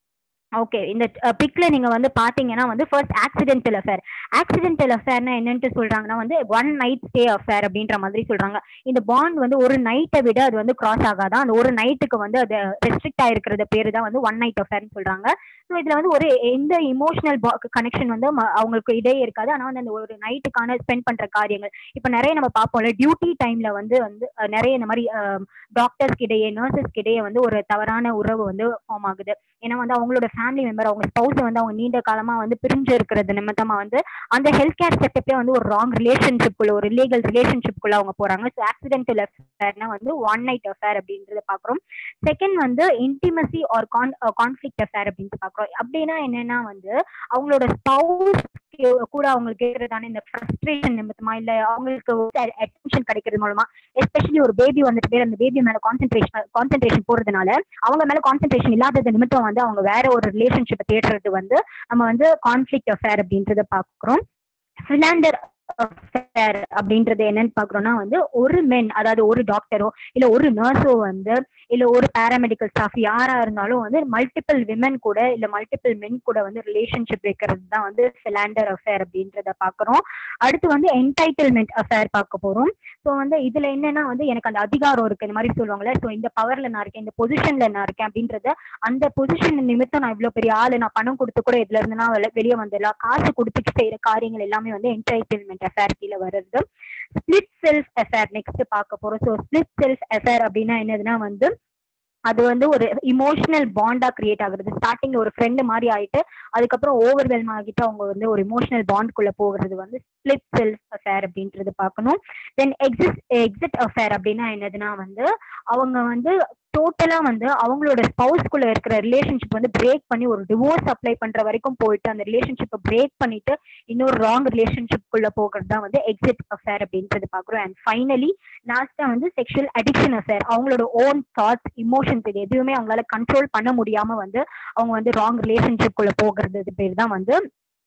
ஓகே இந்த பிக்ல நீங்க வந்து பாத்தீங்கன்னா வந்து ஃபர்ஸ்ட் ஆக்சிடென்டல் அஃபேர் ஆக்சிடென்டல் அஃபேர்னா என்னன்ட்டு சொல்றாங்கன்னா வந்து ஒன் நைட் ஸ்டே அஃபேர் அப்படின்ற மாதிரி சொல்றாங்க இந்த பாண்ட் வந்து ஒரு நைட்டை விட அது வந்து கிராஸ் ஆகாதான் அந்த ஒரு நைட்டுக்கு வந்து அது ரெஸ்ட்ரிக்ட் ஆயிருக்கிறது பேரு தான் வந்து ஒன் நைட் அஃபேர்னு சொல்றாங்க ஸோ இதுல வந்து ஒரு எந்த இமோஷனல் கனெக்ஷன் வந்து ம- அவங்களுக்கு இடையே இருக்காது ஆனா வந்து அந்த ஒரு நைட்டுக்கான ஸ்பெண்ட் பண்ற காரியங்கள் இப்ப நிறைய நம்ம பார்ப்போம்ல டியூட்டி டைம்ல வந்து வந்து அஹ், நிறைய இந்த மாதிரி டாக்டர்ஸ்க்கு இடையே நர்சஸ்க்கு இடையே வந்து ஒரு தவறான உறவு வந்து ஃபார்ம் ஆகுது ஏன்னா வந்து அவங்களோட ஃபேமிலி மெம்பர் அவங்க ஸ்பௌஸ் வந்து அவங்க நீண்ட காலமா வந்து பிரிஞ்சு இருக்கிறது நிமித்தமா வந்து அந்த ஹெல்த் கேர் செட்டப்ல வந்து ஒரு ராங் ரிலேஷன்ஷிப்குள்ள ஒரு இல்லீகல் ரிலேஷன்ஷிப்குள்ள அவங்க போறாங்க ஸோ ஆக்சிடென்டல் அஃபேர்னா வந்து ஒன் நைட் அஃபேர் அப்படின்றத பாக்குறோம் செகண்ட் வந்து intimacy or con conflict affair அப்படின்ட்டு பாக்குறோம் அப்படின்னா என்னன்னா வந்து அவங்களோட ஸ்பௌஸ் கூட அவங்களுக்கு இருக்கிறதான இந்த ஃப்ரஸ்ட்ரேஷன் நிமித்தமா இல்ல அவங்களுக்கு அட்டென்ஷன் கிடைக்கிறது மூலமா எஸ்பெஷலி ஒரு பேபி வந்துட்டு பேர் அந்த பேபி மேல கான்சென்ட்ரேஷன் கான்சென்ட்ரேஷன் போறதுனால அவங்க மேல கான்சென்ட்ரேஷன் இல்லாதது நிமித்தம் வந்து அவங்க வேற ஒரு ரிலேஷன்ஷிப்பை தேடுறது வந்து நம்ம வந்து கான்ஃபிளிக் அஃபேர் அப்படின்றத பாக்குறோம் ஃபிலாண்டர் அஃபேர் அப்படின்றது என்னன்னு பாக்குறோம்னா வந்து ஒரு மென் அதாவது ஒரு டாக்டரோ இல்ல ஒரு நர்ஸோ வந்து இல்ல ஒரு பேராமெடிக்கல் ஸ்டாஃப் யாரா இருந்தாலும் வந்து மல்டிபிள் விமன் கூட இல்ல மல்டிபிள் மென் கூட வந்து ரிலேஷன்ஷிப் வைக்கிறது தான் வந்து ஃபிலாண்டர் அஃபேர் அப்படின்றத பாக்குறோம் அடுத்து வந்து என்டைட்டில்மெண்ட் அஃபேர் பார்க்க போறோம் ஸோ வந்து இதுல என்னன்னா வந்து எனக்கு அந்த அதிகாரம் இருக்கு இந்த மாதிரி சொல்லுவாங்கல்ல ஸோ இந்த பவர்ல நான் இருக்கேன் இந்த பொசிஷன்ல நான் இருக்கேன் அப்படின்றத அந்த பொசிஷன் நிமித்தம் நான் இவ்வளவு பெரிய ஆளு நான் பணம் கொடுத்து கூட இதுல இருந்து நான் வெளி- வெளியே வந்துடலாம் காசு கொடுத்துட்டு செய்யற காரியங்கள் எல்லாமே வந்து என்டைட்டில்மெண்ட் அஃபேர் கீழே வருது ஸ்பிளிட் செல்ஃப் அஃபேர் நெக்ஸ்ட் பார்க்க போறோம் ஸோ ஸ்பிளிட் செல்ஃப் அஃபேர் அப்படின்னா என்னதுன்னா வந்து அது வந்து ஒரு இமோஷனல் பாண்டா கிரியேட் ஆகுறது ஸ்டார்டிங்ல ஒரு ஃப்ரெண்டு மாதிரி ஆயிட்டு அதுக்கப்புறம் ஓவர்வெல்ம் ஆகிட்டு அவங்க வந்து ஒரு இமோஷனல் பாண்ட்குள்ள போகிறது வந்து ஸ்பிளிட் செல்ஃப் அஃபேர் அப்படின்றது பார்க்கணும் தென் எக்ஸிட் எக்ஸிட் அஃபேர் அப்படின்னா என்னதுன்னா வந்து அவங்க வந்து டோட்டலா வந்து அவங்களோட ஸ்பௌஸ்குள்ள இருக்கிற ரிலேஷன்ஷிப் வந்து பிரேக் பண்ணி ஒரு டிவோர்ஸ் அப்ளை பண்ற வரைக்கும் போயிட்டு அந்த ரிலேஷன்ஷிப்பை பிரேக் பண்ணிட்டு இன்னொரு ராங் ரிலேஷன்ஷிப்குள்ள போகிறது தான் வந்து எக்ஸிட் அஃபேர் அப்படின்றது பாக்குறோம் அண்ட் ஃபைனலி லாஸ்டா வந்து செக்ஷுவல் அடிக்ஷன் அஃபேர் அவங்களோட ஓன் தாட்ஸ் இமோஷன்ஸ் இது எதுவுமே அவங்களால கண்ட்ரோல் பண்ண முடியாம வந்து அவங்க வந்து ராங் ரிலேஷன்ஷிப்குள்ள போகிறது பேர் தான் வந்து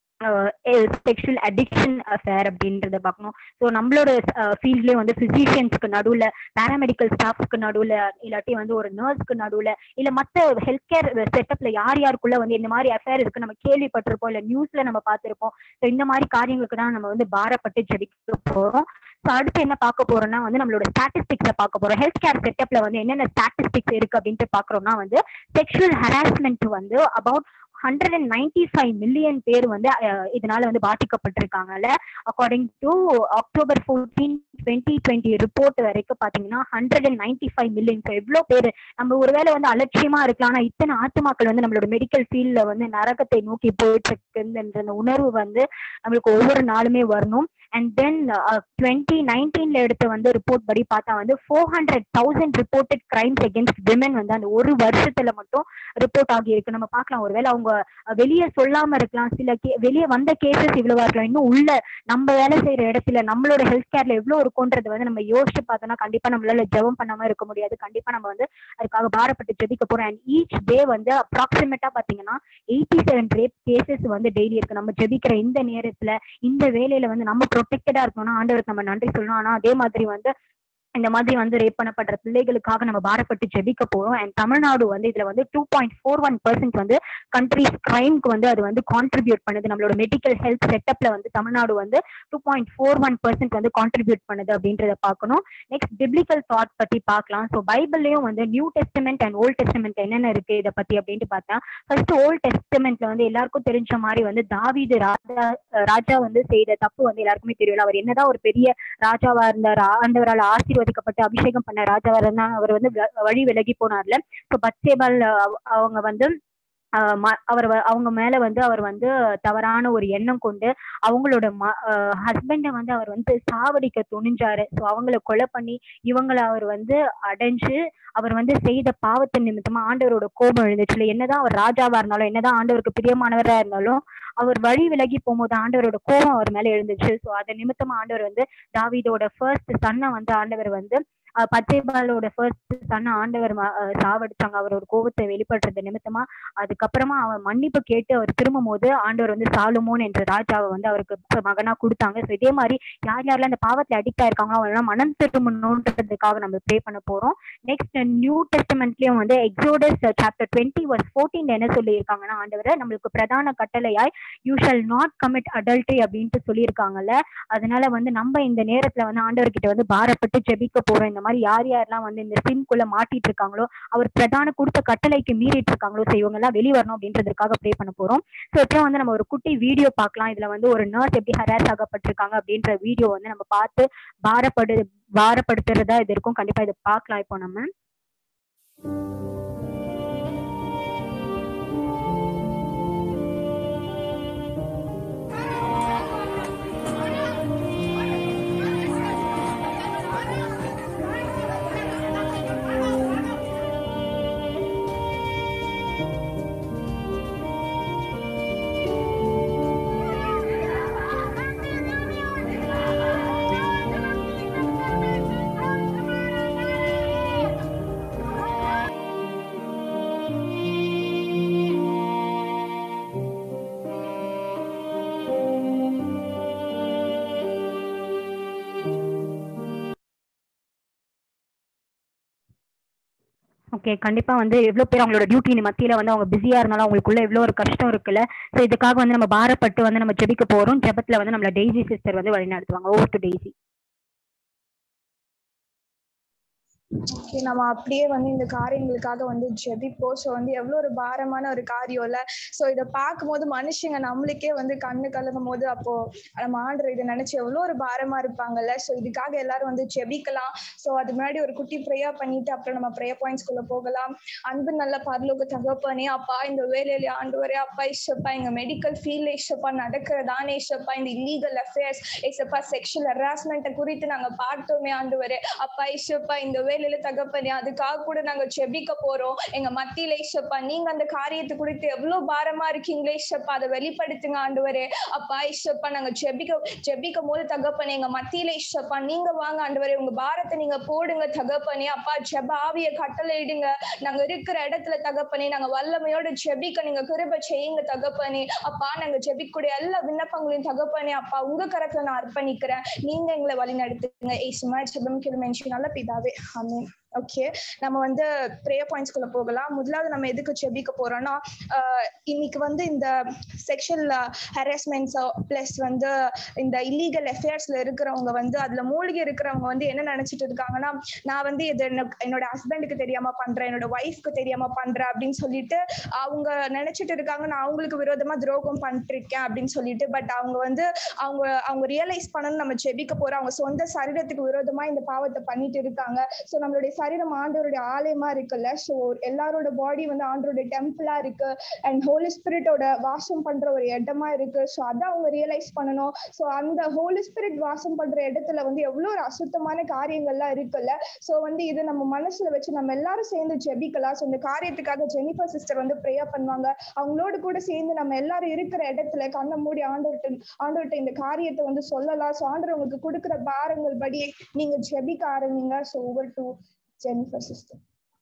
செக்ஷுவல் அடிக்ஷன் அஃபேர் அப்படின்றத பார்க்கணும் ஸோ நம்மளோட ஃபீல்ட்லேயே வந்து ஃபிசிஷியன்ஸ்க்கு நடுவில் பேராமெடிக்கல் ஸ்டாஃப்ஸ்க்கு நடுவில் இல்லாட்டி வந்து ஒரு நர்ஸ்க்கு நடுவில் இல்லை மற்ற ஹெல்த் கேர் செட்டப்ல யார் யாருக்குள்ள வந்து இந்த மாதிரி அஃபேர் இருக்கு நம்ம கேள்விப்பட்டிருப்போம் இல்லை நியூஸ்ல நம்ம பார்த்திருப்போம் ஸோ இந்த மாதிரி காரியங்களுக்கு தான் நம்ம வந்து பாரப்பட்டு ஜெபிக்க போறோம் ஸோ அடுத்து என்ன பார்க்க போறோம்னா வந்து நம்மளோட ஸ்டாட்டிஸ்டிக்ஸை பார்க்க போறோம் ஹெல்த் கேர் செட்டப்ல வந்து என்னென்ன ஸ்டாட்டிஸ்டிக்ஸ் இருக்கு அப்படின்ட்டு பார்க்குறோம்னா வந்து செக்ஷுவல் ஹராஸ்மெண்ட் வந்து about hundred and ninety five million பேர் வந்து அஹ், இதனால வந்து பாதிக்கப்பட்டிருக்காங்கல்ல according to October fourteen twenty twenty report வரைக்கும் பாத்தீங்கன்னா hundred and ninety five million எவ்வளோ பேர் நம்ம ஒருவேளை வந்து அலட்சியமா இருக்கலாம் ஆனா இத்தனை ஆத்துமாக்கள் வந்து நம்மளோட மெடிக்கல் ஃபீல்ட்ல வந்து நரகத்தை நோக்கி போயிட்டு இருக்குன்ற அந்த உணர்வு வந்து நம்மளுக்கு ஒவ்வொரு நாளுமே வரணும் அண்ட் தென் டுவெண்ட்டி நைன்டீன்ல எடுத்த வந்து ரிப்போர்ட் படி பார்த்தா வந்து four hundred thousand reported crimes against women வந்து அந்த ஒரு வருஷத்துல மட்டும் ரிப்போர்ட் ஆகி இருக்கு நம்ம பார்க்கலாம் ஒருவேளை அவங்க அஹ், வெளியே சொல்லாம இருக்கலாம் சில கே வெளியே வந்த கேசஸ் இவ்வளவா இருக்கலாம் இன்னும் உள்ள நம்ம வேலை செய்யற இடத்துல நம்மளோட ஹெல்த் கேர்ல எவ்வளவு இருக்கும்ன்றது வந்து நம்ம யோசிச்சு பார்த்தோம்னா கண்டிப்பா நம்மளால ஜெபம் பண்ணாம இருக்க முடியாது கண்டிப்பா நம்ம வந்து அதுக்காக பாரப்பட்டு ஜெபிக்க போறோம் அண்ட் ஈச் டே வந்து அப்ராக்சிமேட்டா பாத்தீங்கன்னா எயிட்டி செவன் ரேப் கேசஸ் வந்து டெய்லி இருக்கு நம்ம ஜெபிக்கிற இந்த நேரத்துல இந்த வேலையில வந்து நம்ம ப்ரொடெக்டடா இருக்கணும்னா ஆண்டவருக்கு நம்ம நன்றி சொல்லணும் ஆனா அதே மாதிரி வந்து இந்த மாதிரி வந்து ரேப் பண்ணப்படுற பிள்ளைகளுக்காக நம்ம பாரப்பட்டு ஜெபிக்க போறோம் அண்ட் தமிழ்நாடு வந்து இதுல வந்து two point four one percent வந்து கண்ட்ரிஸ் கிரைம்க்கு வந்து அது வந்து கான்ட்ரிபியூட் பண்ணுது நம்மளோட மெடிக்கல் ஹெல்த் செட்டப்ல வந்து தமிழ்நாடு வந்து two point four one percent வந்து கான்ட்ரிபியூட் பண்ணுது அப்படின்றத பார்க்கணும் நெக்ஸ்ட் பிப்ளிக்கல் தாட் பத்தி பார்க்கலாம் ஸோ பைபிள்லயும் வந்து new testament and old testament என்னென்ன இருக்கு இதை பத்தி அப்படின்ட்டு பார்த்தா ஃபர்ஸ்ட் ஓல்ட் டெஸ்டமெண்ட்ல வந்து எல்லாருக்கும் தெரிஞ்ச மாதிரி வந்து தாவீது ராஜா ராஜா வந்து செய்த தப்பு வந்து எல்லாருக்குமே தெரியல அவர் என்னதான் ஒரு பெரிய ராஜாவா இருந்தார் ஆண்டவரால் ஆசீர்வதிக்கப்பட்ட ஆசீர்வதிக்கப்பட்டு அபிஷேகம் பண்ண ராஜாவா இருந்தா அவர் வந்து வ- வழி விலகி போனார்ல ஸோ பத்சேபால் அவ- அவங்க வந்து ஆஹ் ம- அவர் வ- அவங்க மேல வந்து அவர் வந்து தவறான ஒரு எண்ணம் கொண்டு அவங்களோட ம ஹஸ்பண்டை வந்து அவர் வந்து சாவடிக்க துணிஞ்சாரு ஸோ அவங்கள கொலை பண்ணி இவங்கள அவர் வந்து அடைஞ்சு அவர் வந்து செய்த பாவத்தின் நிமித்தமா ஆண்டவரோட கோபம் எழுந்துச்சுல என்னதான் அவர் ராஜாவா இருந்தாலும் என்னதான் ஆண்டவருக்கு பிரியமானவரா இருந்தாலும் அவர் வழி விலகி போகும்போது ஆண்டவரோட கோபம் அவர் மேல எழுந்துச்சு ஸோ அதன் நிமித்தமா ஆண்டவர் வந்து தாவீதோட ஃபர்ஸ்ட் சன்னை வந்து ஆண்டவர் வந்து அஹ் பத்தேபாலோட ஃபர்ஸ்ட் சன்னை ஆண்டவர் ம- அஹ் சாவடிச்சாங்க அவரோட கோபத்தை வெளிப்படுறது நிமித்தமா அதுக்கப்புறமா அவன் மன்னிப்பு கேட்டு அவர் திரும்பும் போது ஆண்டவர் வந்து சாலுமோன் என்ற ராஜாவை வந்து அவருக்கு மகனா கொடுத்தாங்க ஸோ இதே மாதிரி யார் யாரெல்லாம் இந்த பாவத்துல அடிக்ட் ஆயிருக்காங்களோ அவங்க எல்லாம் மனம் திரும்பணுன்றதுக்காக நம்ம ப்ரே பண்ண போறோம் நெக்ஸ்ட் நியூ டெஸ்டமெண்ட்லயும் வந்து Exodus chapter twenty verse fourteen என்ன சொல்லியிருக்காங்கன்னா ஆண்டவர் நம்மளுக்கு பிரதான கட்டளையாய் you shall not commit adultery அப்படின்ட்டு சொல்லியிருக்காங்கல்ல அதனால வந்து நம்ம இந்த நேரத்துல வந்து ஆண்டவர்கிட்ட வந்து பாரப்பட்டு ஜெபிக்க போறோம் இந்த மாதிரி யார் யாரெல்லாம் வந்து இந்த சின்குள்ள மாட்டிட்டு இருக்காங்களோ அவர் பிரதான கொடுத்த கட்டளைக்கு மீறிட்டு இருக்காங்களோ ஸோ இவங்க எல்லாம் வெளியே வரணும் அப்படின்றதுக்காக ப்ரே பண்ண போறோம் ஸோ அப்புறம் வந்து நம்ம ஒரு குட்டி வீடியோ பார்க்கலாம் இதுல வந்து ஒரு நர்ஸ் எப்படி ஹராஸ் ஆகப்பட்டிருக்காங்க அப்படின்ற வீடியோ வந்து நம்ம பார்த்து பாரப்படு பாரப்படுத்துறதா இது இருக்கும் கண்டிப்பா இதை பார்க்கலாம் இப்போ நம்ம ஓகே கண்டிப்பா வந்து எவ்வளவு பேர் அவங்களோட டியூட்டி மத்தியில வந்து அவங்க பிஸியா இருந்தாலும் அவங்களுக்குள்ள எவ்வளவு ஒரு கஷ்டம் இருக்குல்ல ஸோ இதுக்காக வந்து நம்ம பாரப்பட்டு வந்து நம்ம ஜெபிக்க போறோம் ஜெபத்துல வந்து நம்மள டெய்ஸி சிஸ்டர் வந்து வழி நடத்துவாங்க ஓவர் டு டெய்ஸி ஓகே நம்ம அப்படியே வந்து இந்த காரியங்களுக்காக வந்து ஜெபிப்போம் ஸோ வந்து எவ்வளோ ஒரு பாரமான ஒரு காரியம் இல்லை ஸோ இதை பார்க்கும்போது மனுஷங்க நம்மளுக்கே வந்து கண்ணு கலங்கும் போது அப்போ நம்ம ஆண்டர் இதை நினைச்சு எவ்வளோ ஒரு பாரமா இருப்பாங்கல்ல ஸோ இதுக்காக எல்லாரும் வந்து ஜெபிக்கலாம் ஸோ அது முன்னாடி ஒரு குட்டி ப்ரேயர் பண்ணிட்டு அப்புறம் நம்ம ப்ரேயர் பாயிண்ட்ஸ்குள்ள போகலாம் அன்பு நல்ல பரலோக தகப்பனே அப்பா இந்த வேலையில ஆண்டு வரே அப்பா இஷப்பா எங்க மெடிக்கல் ஃபீல்ட்ல இஷப்பா நடக்கிறதானே இஷப்பா இந்த இல்லீகல் அஃபேர்ஸ் இசப்பா செக்ஷுவல் ஹராஸ்மெண்ட்டை குறித்து நாங்க பார்த்தோமே ஆண்டு வரே அப்பா இஷப்பா இந்த வேலையில தகப்பனே அதுக்காக கூட நாங்க ஜெபிக்க போறோம் எங்க மத்தியில இஷப்பா நீங்க அந்த காரியத்தை குறித்து எவ்வளவு பாரமா இருக்கீங்களே இஷப்பா அதை வெளிப்படுத்துங்க ஆண்டவரே அப்பா இஷப்பா நாங்க ஜெபிக்க ஜெபிக்கும் போது தகப்பனே எங்க மத்தியில இஷப்பா நீங்க வாங்க ஆண்டவரே உங்க பாரத்தை நீங்க போடுங்க தகப்பனே அப்பா ஜெப ஆவிய கட்டளை இடுங்க நாங்க இருக்கிற இடத்துல தகப்பனே நாங்க வல்லமையோட ஜெபிக்க நீங்க கிருப செய்யுங்க தகப்பனே அப்பா நாங்க ஜெபிக்கக்கூடிய எல்லா விண்ணப்பங்களையும் தகப்பனே அப்பா உங்க கரத்துல நான் அர்ப்பணிக்கிறேன் நீங்க எங்களை வழி நடத்துங்க ஏசுமா ஜெபம் கிளமென்ஷி நல்ல பிதாவே ஆமென் ஓகே நம்ம வந்து ப்ரேயர் பாயிண்ட்ஸ்குள்ள போகலாம் முதலாவது நம்ம எதுக்கு ஜெபிக்க போறோம்னா ஆஹ் இன்னைக்கு வந்து இந்த செக்ஷுவல் ஹராஸ்மெண்ட்ஸ் பிளஸ் வந்து இந்த இல்லீகல் அஃபேர்ஸ்ல இருக்கிறவங்க வந்து அதுல மூழ்கி இருக்கிறவங்க வந்து என்ன நினைச்சிட்டு இருக்காங்கன்னா நான் வந்து இது என்ன- என்னோட ஹஸ்பண்டுக்கு தெரியாம பண்றேன் என்னோட ஒய்ஃப்க்கு தெரியாம பண்றேன் அப்படின்னு சொல்லிட்டு அவங்க நினைச்சிட்டு இருக்காங்க நான் அவங்களுக்கு விரோதமா துரோகம் பண்ணிட்டு இருக்கேன் அப்படின்னு சொல்லிட்டு பட் அவங்க வந்து அவங்க அவங்க ரியலைஸ் பண்ணணும் நம்ம ஜெபிக்க போறோம் அவங்க சொந்த சரீரத்துக்கு விரோதமா இந்த பாவத்தை பண்ணிட்டு இருக்காங்க ஸோ நம்மளுடைய சரீரம் ஆண்டவருடைய ஆலயமா இருக்குல்ல ஸோ எல்லாரோட பாடி வந்து ஆண்டவருடைய டெம்பிளா இருக்கு அண்ட் ஹோலி ஸ்பிரிட்டோட வாசம் பண்ற ஒரு இடமா இருக்கு ஸோ அதை அவங்க ரியலைஸ் பண்ணணும் ஸோ அந்த ஹோலி ஸ்பிரிட் வாசம் பண்ற இடத்துல வந்து எவ்வளோ ஒரு அசுத்தமான காரியங்கள்லாம் இருக்குல்ல ஸோ வந்து இது நம்ம மனசுல வச்சு நம்ம எல்லாரும் சேர்ந்து ஜெபிக்கலாம் ஸோ இந்த காரியத்துக்காக ஜெனிஃபர் சிஸ்டர் வந்து ப்ரேயர் பண்ணுவாங்க அவங்களோட கூட சேர்ந்து நம்ம எல்லாரும் இருக்கிற இடத்துல கண்ணை மூடி ஆண்டவர்கிட்ட ஆண்டவர்கிட்ட இந்த காரியத்தை வந்து சொல்லலாம் ஸோ ஆண்டவர் உங்களுக்கு கொடுக்குற பாரங்கள் படி நீங்க ஜெபிக்க ஆரம்பிங்க so over to Jennifer sister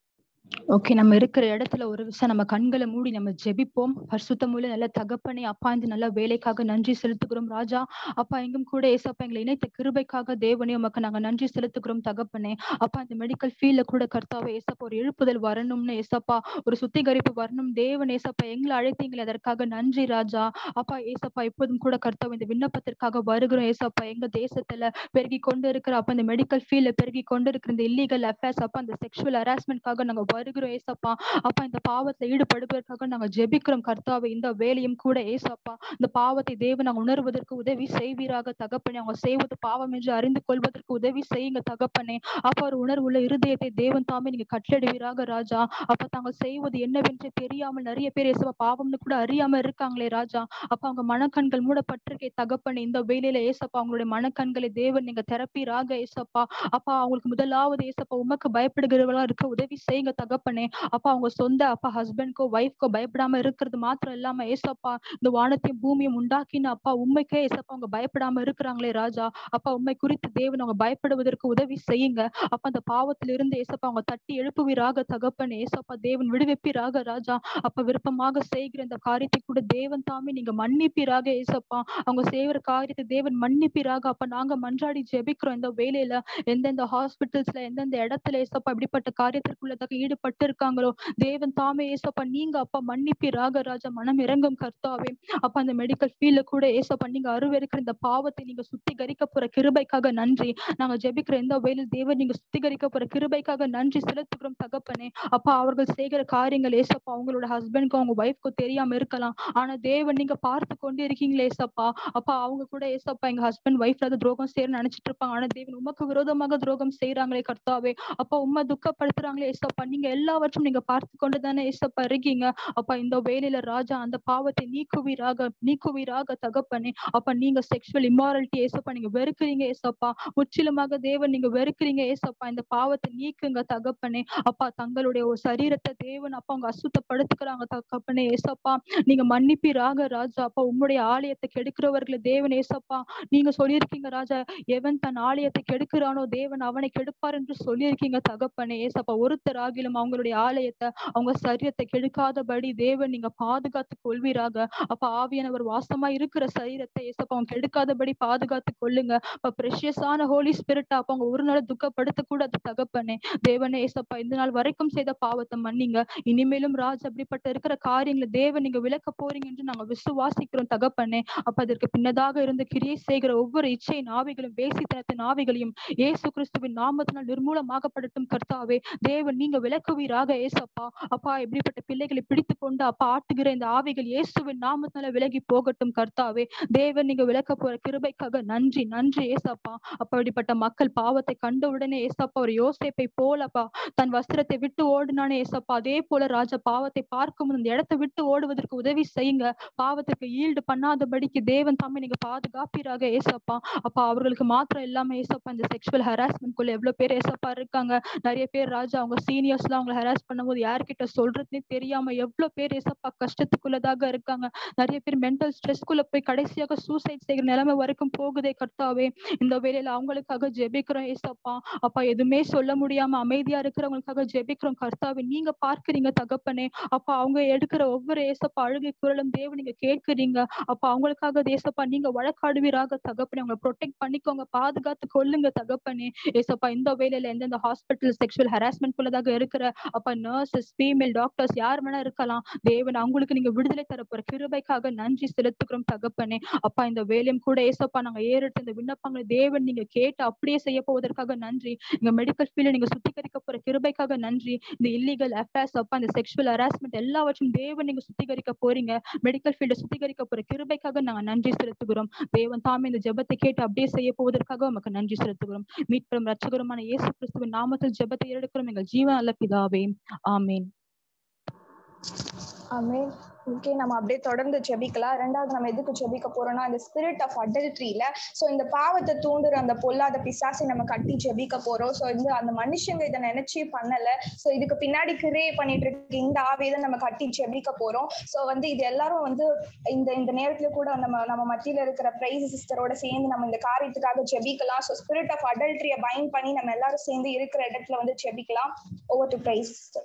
okay நம்ம இருக்கிற இடத்துல ஒரு விஷயம் நம்ம கண்களை மூடி நம்ம ஜெபிப்போம் பரிசுத்தமுள்ள நல்ல தகப்பனே அப்பா இந்த நல்ல வேலைக்காக நன்றி செலுத்துகிறோம் ராஜா அப்பா எங்கும் கூட ஏசப்பா எங்களை இணைத்த கிருபைக்காக தேவனே உமக்கு நாங்க நன்றி செலுத்துகிறோம் தகப்பனே அப்பா இந்த மெடிக்கல் ஃபீல்ட்ல கூட கர்த்தாவே ஏசப்பா ஒரு எழுப்புதல் வரணும்னு ஏசப்பா ஒரு சுத்திகரிப்பு வரணும் தேவன் ஏசப்பா எங்களை அழைத்தீங்களே அதற்காக நன்றி ராஜா அப்பா ஏசப்பா இப்போதும் கூட கர்த்தாவே இந்த விண்ணப்பத்திற்காக வருகிறோம் ஏசப்பா எங்க தேசத்துல பெருகி கொண்டு இருக்கிற அப்ப இந்த மெடிக்கல் ஃபீல்ட்ல பெருகி கொண்டு இருக்கிற இந்த இல்லீகல் அஃபேர்ஸ் அப்ப அந்த செக்ஷுவல் ஹராஸ்மெண்ட்காக நாங்க வருகிறோம் ஏசப்பா அப்பா இந்த பாவத்துல ஈடுபடுவதற்காக நாங்க ஜெபிக்கிறோம் கர்த்தாவே இந்த வேலையும் கூட ஏசப்பா இந்த பாவத்தை தேவன் நாங்க உணர்வதற்கு உதவி செய்வீராக தகப்பனே அவங்க செய்வது பாவம் என்று அறிந்து கொள்வதற்கு உதவி செய்யுங்க தகப்பனே அப்ப ஒரு உணர்வுள்ள இருதயத்தை தேவன் தாமே நீங்க கட்டளிடுவீராக ராஜா அப்ப தாங்க செய்வது என்னவென்று தெரியாமல் நிறைய பேர் ஏசப்பா பாவம்னு கூட அறியாம இருக்காங்களே ராஜா அப்ப அவங்க மனக்கண்கள் மூடப்பட்டிருக்கே தகப்பனே இந்த வேலையில ஏசப்பா அவங்களுடைய மனக்கண்களை தேவன் நீங்க தெரப்பீராக ஏசப்பா அப்பா அவங்களுக்கு முதலாவது ஏசப்பா உமக்கு பயப்படுகிறவர்களா இருக்க உதவி செய்யுங்க தகப்பனே அப்பா அவங்க சொந்த அப்பா ஹஸ்பண்ட்க்கோ ஒய்ஃப்க்கோ பயப்படாம இருக்கிறது மாத்திரம் இல்லாம ஏசப்பா இந்த வானத்தையும் பூமியும் உண்டாக்கின அப்பா உண்மைக்கே ஏசப்பா அவங்க பயப்படாம இருக்கிறாங்களே ராஜா அப்பா உண்மை குறித்து தேவன் அவங்க பயப்படுவதற்கு உதவி செய்யுங்க அப்ப அந்த பாவத்துல இருந்து ஏசப்பா அவங்க தட்டி எழுப்புவீராக தகப்பனே ஏசப்பா தேவன் விடுவிப்பீராக ராஜா அப்ப விருப்பமாக செய்கிற இந்த காரியத்தை கூட தேவன் தாமே நீங்க மன்னிப்பீராக ஏசப்பா அவங்க செய்கிற காரியத்தை தேவன் மன்னிப்பீராக அப்ப நாங்க மன்றாடி ஜெபிக்கிறோம் இந்த வேலையில எந்தெந்த ஹாஸ்பிட்டல்ஸ்ல எந்தெந்த இடத்துல ஏசப்பா இப்படிப்பட்ட காரியத்திற்குள்ளதாக ஈடுபட்டு இருக்காங்களோ தேவன் தாமே ஏசப்பா நீங்க அப்பா மன்னிப்பீராக ராஜா மனம் இறங்கும் கர்த்தாவே அப்ப அந்த மெடிக்கல் ஃபீல்ட்ல கூட ஏசப்பா நீங்க அருவருக்கிற இந்த பாவத்தை நீங்க சுத்திகரிக்க போற கிருபைக்காக நன்றி நாங்க ஜெபிக்கிற எந்த வேலையில் தேவன் நீங்க சுத்திகரிக்க போற கிருபைக்காக நன்றி செலுத்துகிறோம் தகப்பனே அப்பா அவர்கள் செய்கிற காரியங்கள் ஏசப்பா அவங்களோட ஹஸ்பண்ட்க்கும் அவங்க ஒய்ஃப்க்கும் தெரியாம இருக்கலாம் ஆனா தேவன் நீங்க பார்த்து கொண்டு இருக்கீங்களே ஏசப்பா அப்பா அவங்க கூட ஏசப்பா எங்க ஹஸ்பண்ட் ஒய்ஃப்ல அது துரோகம் செய்ய நினைச்சிட்டு இருப்பாங்க ஆனா தேவன் உமக்கு விரோதமாக துரோகம் செய்யறாங்களே கர்த்தாவே அப்பா உண்மை துக்கப்படுத்துறாங்களே ஏசப்பா நீங்க எல்லாவற்றும் நீங்க பார்த்து கொண்டு தானே ஏசப்பா இருக்கீங்க அப்பா இந்த வேலையில ராஜா அந்த பாவத்தை நீக்குவீராக நீக்குவீராக தகப்பனே அப்ப நீங்க செக்ஷுவல் இம்மாரலிட்டி ஏசப்பா நீங்க வெறுக்கிறீங்க ஏசப்பா முற்றிலுமாக தேவன் நீங்க வெறுக்கிறீங்க ஏசப்பா இந்த பாவத்தை நீக்குங்க தகப்பனே அப்பா தங்களுடைய ஒரு சரீரத்தை தேவன் அப்பா அவங்க அசுத்தப்படுத்துக்கிறாங்க தகப்பனே ஏசப்பா நீங்க மன்னிப்பீராக ராஜா அப்பா உம்முடைய ஆலயத்தை கெடுக்கிறவர்களை தேவன் ஏசப்பா நீங்க சொல்லியிருக்கீங்க ராஜா எவன் தன் ஆலயத்தை கெடுக்கிறானோ தேவன் அவனை கெடுப்பார் என்று சொல்லியிருக்கீங்க தகப்பனே ஏசப்பா ஒருத்தர் ஆகிலும் அவங்களுடைய ஆலயத்தை அவங்க சரீரத்தை கெடுக்காதபடி தேவன் நீங்க பாதுகாத்து கொள்வீராக அப்ப ஆவியானவர் வாசமா இருக்கிற சரீரத்தை ஏசப்பா அவங்க கெடுக்காதபடி பாதுகாத்து கொள்ளுங்க அப்ப பிரஷியஸான ஹோலி ஸ்பிரிட் அப்ப அவங்க ஒரு நாள் துக்கப்படுத்த கூடாது தகப்பனே தேவனே ஏசப்பா இந்த நாள் வரைக்கும் செய்த பாவத்தை மன்னிங்க இனிமேலும் ராஜ் அப்படிப்பட்ட இருக்கிற காரியங்களை தேவன் நீங்க விளக்க போறீங்க என்று நாங்க விசுவாசிக்கிறோம் தகப்பனே அப்ப அதற்கு பின்னதாக இருந்து கிரியை செய்கிற ஒவ்வொரு இச்சை நாவிகளும் வேசித்தனத்தின் ஆவிகளையும் இயேசு கிறிஸ்துவின் நாமத்தினால் நிர்மூலமாகப்படட்டும் கர்த்தாவே தேவன் நீங்க விளக்குவீராக ஏசப்பா அப்பா எப்படிப்பட்ட பிள்ளைகளை பிடித்து கொண்டு அப்பா ஆட்டுகிற இந்த ஆவிகள் இயேசுவின் நாமத்தினால விலகி போகட்டும் கர்த்தாவே தேவன் நீங்க விளக்க போற கிருபைக்காக நன்றி நன்றி ஏசப்பா அப்படிப்பட்ட மக்கள் பாவத்தை கண்ட உடனே ஏசப்பா ஒரு யோசேப்பை போலப்பா தன் வஸ்திரத்தை விட்டு ஓடினானே ஏசப்பா அதே போல ராஜா பாவத்தை பார்க்கும் அந்த இடத்தை விட்டு ஓடுவதற்கு உதவி செய்யுங்க பாவத்துக்கு ஈல்டு பண்ணாதபடிக்கு தேவன் தாமே நீங்க பாதுகாப்பீராக ஏசப்பா அப்பா அவர்களுக்கு மாத்திரம் இல்லாம ஏசப்பா இந்த செக்ஷுவல் ஹராஸ்மெண்ட் குள்ள எவ்வளவு பேர் ஏசப்பா இருக்காங்க நிறைய பேர் ராஜா அவங்க சீனியர்ஸ் எல்லாம் அவங்களை ஹராஸ் பண்ணும்போது யார்கிட்ட சொல்றதுனே தெரியாம எவ்வளவு பேர் ஏசப்பா கஷ்டத்துக்குள்ளதாக இருக்காங்க நிறைய பேர் மென்டல் ஸ்ட்ரெஸ்க்குள்ள போய் கடைசியாக சூசைட் செய்கிற நிலைமை வரைக்கும் போகுதே கர்த்தாவே இந்த வேலையில அவங்களுக்காக ஜெபிக்கிறோம் ஏசப்பா அப்பா எதுவுமே சொல்ல முடியாம அமைதியா இருக்கிறவங்களுக்காக ஜெபிக்கிறோம் கர்த்தாவே நீங்க பார்க்கிறீங்க தகப்பனே அப்பா அவங்க எடுக்கிற ஒவ்வொரு ஏசப்பா அழுகை குரலும் தேவன் நீங்க கேட்கிறீங்க அப்ப அவங்களுக்காக ஏசப்பா நீங்க வழக்காடுவீராக தகப்பனே அவங்களை ப்ரொடெக்ட் பண்ணிக்கோங்க பாதுகாத்து கொள்ளுங்க தகப்பனே ஏசப்பா இந்த வேலையில எந்தெந்த ஹாஸ்பிட்டல் செக்ஷுவல் ஹராஸ்மெண்ட் குள்ளதாக இருக்கிற அப்ப நர்சஸ் ஃபீமேல் டாக்டர்ஸ் யார் வேணா இருக்கலாம் தேவன் அவங்களுக்கு நீங்க விடுதலை தர போற கிருபைக்காக நன்றி செலுத்துகிறோம் தகப்பனே அப்பா இந்த வேலையும் கூட ஏசப்பா நாங்க ஏறெடுத்த இந்த விண்ணப்பங்களை தேவன் நீங்க கேட்டு அப்படியே செய்ய போவதற்காக நன்றி எங்க மெடிக்கல் ஃபீல்ட நீங்க சுத்திகரிக்க போற கிருபைக்காக நன்றி இந்த இல்லீகல் அஃபேர்ஸ் அப்பா இந்த செக்ஷுவல் ஹராஸ்மெண்ட் எல்லாவற்றும் தேவன் நீங்க சுத்திகரிக்க போறீங்க மெடிக்கல் ஃபீல்ட சுத்திகரிக்க போற கிருபைக்காக நாங்க நன்றி செலுத்துகிறோம் தேவன் தாமே இந்த ஜெபத்தை கேட்டு அப்படியே செய்ய போவதற்காக உமக்கு நன்றி செலுத்துகிறோம் மீட்பெரும் ரட்சகருமான இயேசு கிறிஸ்துவின் நாமத்தில் ஜெபத்தை எடுக்கிறோம் எங்கள் ஜீவன் அல்ல பிதாவே ஆமீன் ஆமென் ஓகே நம்ம அப்படியே தொடர்ந்து ஜெபிக்கலாம் ரெண்டாவது நம்ம எதுக்கு ஜெபிக்க போறோம்னா அந்த ஸ்பிரிட் ஆஃப் அடல்ட்ரியில சோ இந்த பாவத்தை தூண்டுற அந்த பொல்லாத பிசாசை நம்ம கட்டி ஜெபிக்க போறோம் சோ இந்த அந்த மனுஷங்க இதை நினைச்சே பண்ணல சோ இதுக்கு பின்னாடி கிரே பண்ணிட்டு இருக்க இந்த ஆவியை தான் நம்ம கட்டி ஜெபிக்க போறோம் சோ வந்து இது எல்லாரும் வந்து இந்த இந்த நேரத்துல கூட நம்ம நம்ம மத்தியில இருக்கிற பிரைஸ் சிஸ்டரோட சேர்ந்து நம்ம இந்த காரியத்துக்காக ஜெபிக்கலாம் சோ ஸ்பிரிட் ஆஃப் அடல்ட்ரியை பைண்ட் பண்ணி நம்ம எல்லாரும் சேர்ந்து இருக்கிற இடத்துல வந்து ஜெபிக்கலாம் ஓவர் டு பிரைஸ் சிஸ்டர்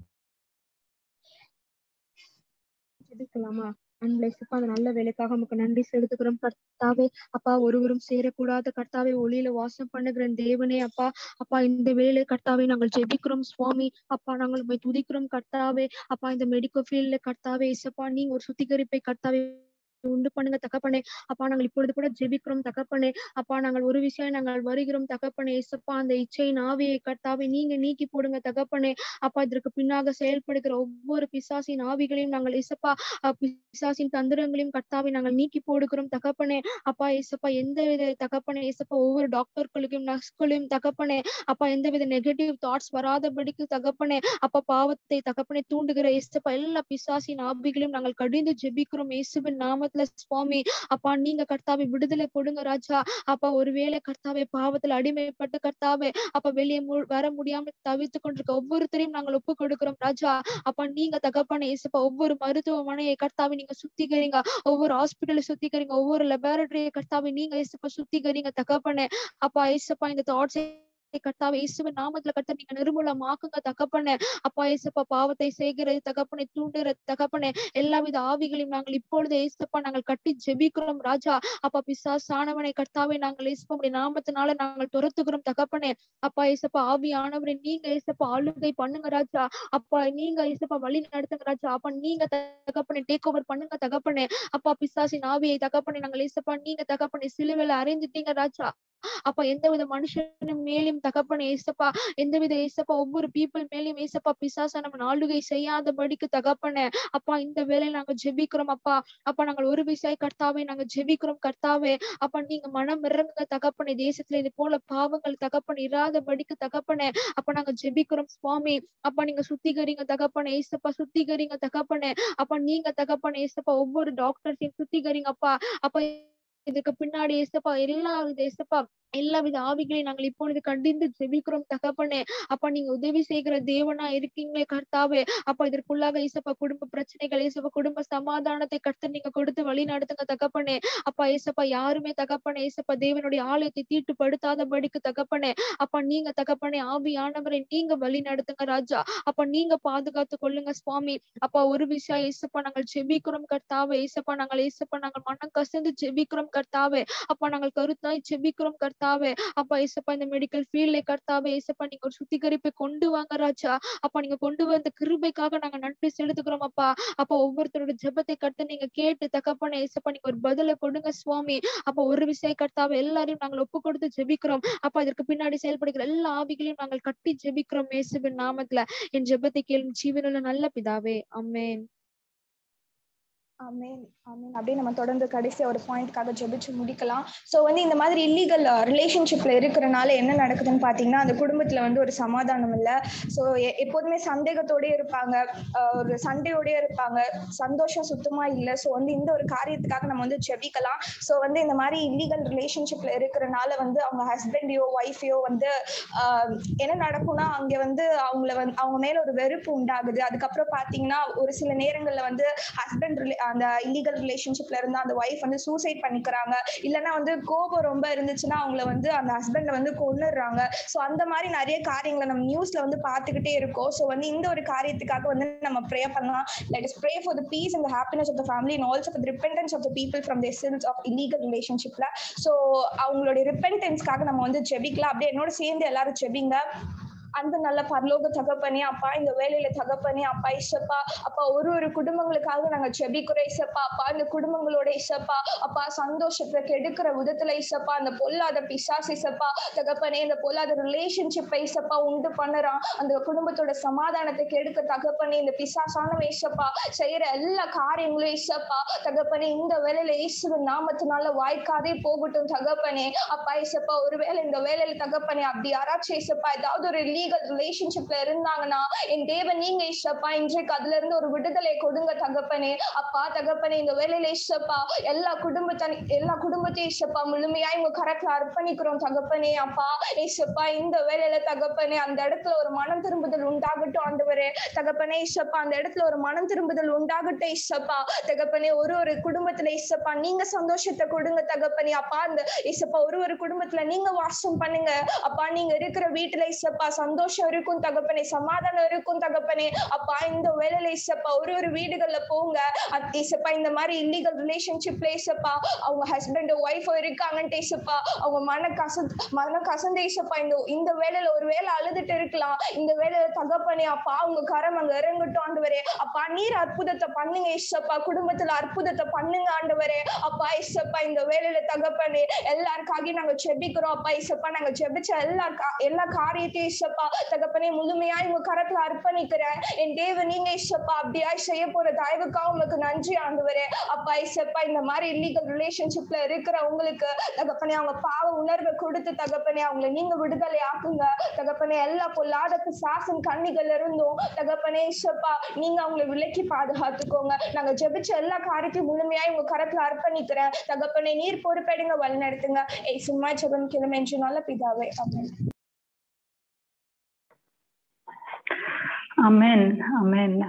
ஜெபிக்கலாமா அன்புல சிப்பா அந்த நல்ல வேலைக்காக நமக்கு நன்றி செலுத்துகிறோம் கர்த்தாவே அப்பா ஒருவரும் சேரக்கூடாத கர்த்தாவே ஒளியில வாசம் பண்ணுகிற தேவனே அப்பா அப்பா இந்த வேலை கர்த்தாவே நாங்கள் ஜெபிக்கிறோம் சுவாமி அப்பா நாங்கள் உம்மை துதிக்கிறோம் கர்த்தாவே அப்பா இந்த மெடிக்கல் ஃபீல்ட்ல கர்த்தாவே இசப்பா நீங்க ஒரு சுத்திகரிப்பை கர்த்தாவே உண்டு பண்ணுங்க தகப்பனே அப்பா நாங்கள் இப்பொழுது கூட ஜெபிக்கிறோம் தகப்பனே அப்பா நாங்கள் ஒரு விஷயம் நாங்கள் வருகிறோம் தகப்பனே ஏசப்பா அந்த இச்சையின் ஆவியை கர்த்தாவே நீங்க நீக்கி போடுங்க தகப்பனே அப்பா இதற்கு பின்னாக செயல்படுகிற ஒவ்வொரு பிசாசின் ஆவிகளையும் நாங்கள் ஏசப்பா அஹ் பிசாசின் தந்திரங்களையும் கர்த்தாவை நாங்கள் நீக்கி போடுகிறோம் தகப்பனே அப்பா ஏசப்பா எந்த வித தகப்பனே ஏசப்பா ஒவ்வொரு டாக்டர்களுக்கும் நர்ஸ்களையும் தகப்பனே அப்பா எந்த வித நெகட்டிவ் தாட்ஸ் வராதபடிக்கு தகப்பனே அப்பா பாவத்தை தகப்பனே தூண்டுகிற ஏசப்பா எல்லா பிசாசின் ஆவிகளையும் நாங்கள் கடிந்து ஜெபிக்கிறோம் இயேசுவின் நாமத்துல சுவாமி அப்பா நீங்க கர்த்தாவை விடுதலை கொடுங்க ராஜா அப்பா ஒருவேளை கர்த்தாவை பாவத்துல அடிமைப்பட்டு கர்த்தாவே அப்ப வெளியே மு- வர முடியாம தவித்து கொண்டிருக்க ஒவ்வொருத்தரையும் நாங்கள் ஒப்பு கொடுக்கிறோம் ராஜா அப்பா நீங்க தகப்பனே இயேசுப்பா ஒவ்வொரு மருத்துவமனையை கர்த்தாவை நீங்க சுத்திகரிங்க ஒவ்வொரு ஹாஸ்பிட்டலை சுத்திகரிங்க ஒவ்வொரு லெபார்டரியை கர்த்தாவை நீங்க இயேசுப்பா சுத்திகரிங்க தகப்பனே அப்பா இயேசுப்பா இந்த தாட்ஸ் கர்த்தாவே இயேசுவின் நாமத்துல கர்த்தா நீங்க நிர்மூலமாக்குங்க தகப்பனே அப்பா இயேசுப்பா பாவத்தை செய்கிறது தகப்பனை தூண்டுகிற தகப்பனே எல்லாவித ஆவிகளையும் நாங்கள் இப்பொழுது இயேசுப்பா நாங்கள் கட்டி ஜெபிக்கிறோம் ராஜா அப்பா பிசாசானவனை கர்த்தாவே நாங்கள் இயேசுப்பா உடைய நாமத்தினால நாங்கள் துரத்துகிறோம் தகப்பனே அப்பா இயேசுப்பா ஆவியானவரை நீங்க இயேசுப்பா ஆளுகை பண்ணுங்க ராஜா அப்பா நீங்க இயேசுப்பா வழி நடத்துங்க ராஜா அப்பா நீங்க தகப்பனை டேக் ஓவர் பண்ணுங்க தகப்பனே அப்பா பிசாசின் ஆவியை தகப்பனை நாங்கள் இயேசுப்பா நீங்க தகப்பனை சிலுவையில அறைந்துட்டீங்க ராஜா அப்ப எந்தவித மனுஷனும் மேலும் தகப்பனை ஏசப்பா எந்தவித ஏசப்பா ஒவ்வொரு பீப்புள் மேலும் ஏசப்பா பிசாசா நம்ம ஆளுகை செய்யாதபடிக்கு தகப்பனே அப்பா இந்த வேலையில நாங்க ஜெபிக்கிறோம் அப்பா அப்பா நாங்கள் ஒரு விசாய் கர்த்தாவே நாங்க ஜெபிக்கிறோம் கர்த்தாவே அப்பா நீங்க மனம் இறங்குங்க தகப்பனை தேசத்துல இது போல பாவங்கள் தகப்பன் இராதபடிக்கு தகப்பனே அப்ப நாங்க ஜெபிக்கிறோம் சுவாமி அப்பா நீங்க சுத்திகரிங்க தகப்பனே ஏசப்பா சுத்திகரிங்க தகப்பனே அப்பா நீங்க தகப்பனே ஏசப்பா ஒவ்வொரு டாக்டர்ஸையும் சுத்திகரிங்க அப்பா அப்ப இதுக்கு பின்னாடி ஏசப்பா எல்லா வித ஏசப்பா எல்லா வித ஆவிகளையும் நாங்கள் இப்பொழுது கண்டிந்து ஜெபிக்கிறோம் தகப்பனே அப்பா நீங்க உதவி செய்கிற தேவனா இருக்கீங்களே கர்த்தாவே அப்பா இதற்குள்ளாக ஏசப்பா குடும்ப பிரச்சனைகள் ஏசப்பா குடும்ப சமாதானத்தை கர்த்தர் நீங்க கொடுத்து வழி நடத்துங்க தகப்பனே அப்பா ஏசப்பா யாருமே தகப்பனே ஏசப்பா தேவனுடைய ஆலயத்தை தீட்டுப்படுத்தாதபடிக்கு தகப்பனே அப்பா நீங்க தகப்பனே ஆவியானவரை நீங்க வழி நடத்துங்க ராஜா அப்பா நீங்க பாதுகாத்து கொள்ளுங்க சுவாமி அப்பா ஒரு விஷயம் ஏசப்பா நாங்கள் ஜெபிக்கிறோம் கர்த்தாவே ஏசப்பா நாங்கள் ஏசப்பா நாங்கள் மனம் கசந்து ஜெபிக்கிறோம் கர்த்தாவே அப்பா நாங்கள் கருத்தாய் ஜெபிக்கிறோம் கர்த்தாவே அப்பா ஏசப்பா இந்த மெடிக்கல் ஃபீல்ட்ல கர்த்தாவே ஏசப்பா நீங்க ஒரு சுத்திகரிப்பை கொண்டு வாங்க ராஜா அப்பா நீங்க கொண்டு வந்த கிருபைக்காக நாங்க நன்றி செலுத்துக்கிறோம் அப்பா அப்பா ஒவ்வொருத்தரோட ஜெபத்தை கட்டு நீங்க கேட்டு தகப்பன ஏசப்பா நீங்க ஒரு பதிலை கொடுங்க சுவாமி அப்ப ஒரு விஷயம் கர்த்தாவை எல்லாரையும் நாங்கள் ஒப்பு கொடுத்து ஜெபிக்கிறோம் அப்பா இதற்கு பின்னாடி செயல்படுகிற எல்லா ஆவிகளையும் நாங்கள் கட்டி ஜெபிக்கிறோம் இயேசுவின் நாமத்துல என் ஜெபத்தை கேளும் ஜீவனுள்ள நல்ல பிதாவே அம்மேன் ஆமென் ஆமென் அப்படியே நம்ம தொடர்ந்து கடைசியா ஒரு பாயிண்ட்காக ஜெபிச்சு முடிக்கலாம் ஸோ வந்து இந்த மாதிரி இல்லீகல் ரிலேஷன்ஷிப்ல இருக்கிறனால என்ன நடக்குதுன்னு பார்த்தீங்கன்னா அந்த குடும்பத்துல வந்து ஒரு சமாதானம் இல்லை ஸோ எப்போதுமே சந்தேகத்தோடயே இருப்பாங்க அஹ் ஒரு சண்டையோடயே இருப்பாங்க சந்தோஷம் சுத்தமா இல்லை ஸோ வந்து இந்த ஒரு காரியத்துக்காக நம்ம வந்து ஜெபிக்கலாம் ஸோ வந்து இந்த மாதிரி இல்லீகல் ரிலேஷன்ஷிப்ல இருக்கிறனால வந்து அவங்க ஹஸ்பண்டையோ ஒய்ஃபையோ வந்து ஆஹ் என்ன நடக்கும்னா அங்க வந்து அவங்கள வந்து அவங்க மேல ஒரு வெறுப்பு உண்டாகுது அதுக்கப்புறம் பாத்தீங்கன்னா ஒரு சில நேரங்கள்ல வந்து ஹஸ்பண்ட் அந்த இல்லீகல் ரிலேஷன்ஷிப்ல இருந்து அந்த ஒய்ஃப் வந்து சூசைட் பண்ணிக்கிறாங்க இல்லைன்னா வந்து கோபம் ரொம்ப இருந்துச்சுன்னா அவங்கள வந்து அந்த ஹஸ்பண்டை வந்து கொன்னுடுறாங்க ஸோ அந்த மாதிரி நிறைய காரியங்களை நம்ம நியூஸ்ல வந்து பார்த்துக்கிட்டே இருக்கோம் ஸோ வந்து இந்த ஒரு காரியத்துக்காக வந்து நம்ம ப்ரே பண்ணலாம் let us pray for the peace and happiness of the family and also for repentance of the people from the sins of illegal ரிலேஷன்ஷிப்ல ஸோ அவங்களுடைய ரிப்பெண்டன்ஸ்க்காக நம்ம வந்து ஜெபிக்கலாம் அப்படியே என்னோட சேர்ந்து எல்லாரும் ஜெபிங்க அந்த நல்ல பரலோக தகப்பனே அப்பா இந்த வேலையில தகப்பனே அப்பா இசப்பா அப்பா ஒரு ஒரு குடும்பங்களுக்காக நாங்க செபிக்கிறோம் இசப்பா அப்பா இந்த குடும்பங்களோட இசப்பா அப்பா சந்தோஷத்தை கெடுக்கிற விதத்துல இசப்பா அந்த பொல்லாத பிசாஸ் இசப்பா தகப்பனே இந்த பொல்லாத ரிலேஷன்ஷிப்பை இசப்பா உண்டு பண்ணுறான் அந்த குடும்பத்தோட சமாதானத்தை கெடுக்க தகப்பனே இந்த பிசாசான இசப்பா செய்யற எல்லா காரியங்களும் இசப்பா தகப்பனே இந்த வேலையில இயேசுவின் நாமத்தினால வாய்க்காதே போகட்டும் தகப்பனே அப்பா இசப்பா ஒருவேளை இந்த வேலையில தகப்பனே அப்படி யாராச்சும் இசப்பா ஏதாவது ஒரு லீகல் ரிலேஷன்ஷிப்ல இருந்தாங்கன்னா என் தேவன் நீங்க இஷ்டப்பா இன்றைக்கு அதுல இருந்து ஒரு விடுதலை கொடுங்க தகப்பனே அப்பா தகப்பனே இந்த வேலையில இஷ்டப்பா எல்லா குடும்பத்தை எல்லா குடும்பத்தையும் இஷ்டப்பா முழுமையா உங்க கரத்துல அர்ப்பணிக்கிறோம் தகப்பனே அப்பா இஷ்டப்பா இந்த வேலையில தகப்பனே அந்த இடத்துல ஒரு மனம் திரும்புதல் உண்டாகட்டும் ஆண்டவரே தகப்பனே இஷ்டப்பா அந்த இடத்துல ஒரு மனம் திரும்புதல் உண்டாகட்டும் இஷ்டப்பா தகப்பனே ஒரு ஒரு குடும்பத்துல இஷ்டப்பா நீங்க சந்தோஷத்தை கொடுங்க தகப்பனே அப்பா அந்த இசப்பா ஒரு ஒரு குடும்பத்துல நீங்க வாசம் பண்ணுங்க அப்பா நீங்க இருக்கிற வீட்டுல இசப்பா சந்தோஷம் இருக்கும் தகப்பனே சமாதானம் இருக்கும் தகப்பனே அப்பா இந்த வேலையில இசப்பா ஒரு ஒரு வீடுகள்ல போங்க அத் இசப்பா இந்த மாதிரி இல்லீகல் ரிலேஷன்ஷிப்ல இசப்பா அவங்க ஹஸ்பண்ட் ஒய்ஃப் இருக்காங்கன்ட்டு இசப்பா அவங்க மன கசந்து மன கசந்த இசப்பா இந்த இந்த வேலையில ஒரு வேலை அழுதுட்டு இருக்கலாம் இந்த வேலையில தகப்பனே அப்பா அவங்க கரம் அங்க இறங்கட்டும் ஆண்டவரே அப்பா நீர் அற்புதத்தை பண்ணுங்க இசப்பா குடும்பத்துல அற்புதத்தை பண்ணுங்க ஆண்டவரே அப்பா இசப்பா இந்த வேலையில தகப்பனே எல்லாருக்காக நாங்க ஜெபிக்கிறோம் அப்பா இசப்பா நாங்க ஜெபிச்ச எல்லா கா- எல்லா காரியத்தையும் இசப்பா தகப்பனே முழுமையா உங்க கரத்துல அர்ப்பணிக்கிறேன் என் தேவ நீங்க இசப்பா அப்படியா செய்ய போற தயவுக்காக உங்களுக்கு நன்றி ஆண்டவரே அப்பா இசப்பா இந்த மாதிரி இல்லீகல் ரிலேஷன்ஷிப்ல இருக்கிறவங்களுக்கு தகப்பனே அவங்க பாவ உணர்வை கொடுத்து தகப்பனே அவங்கள நீங்க விடுதலை ஆக்குங்க தகப்பனே எல்லா பொல்லாத சாசன் கண்ணிகள் இருந்தும் தகப்பனே இசப்பா நீங்க அவங்களை விலக்கி பாதுகாத்துக்கோங்க நாங்க ஜெபிச்ச எல்லா காரியத்தையும் முழுமையா உங்க கரத்துல அர்ப்பணிக்கிறேன் தகப்பனே நீர் பொறுப்பெடுங்க வழிநடத்துங்க ஏய் சும்மா ஜெபம் கிளம்பி என்று நல்ல பிதாவே ஆமென் Amen. Amen.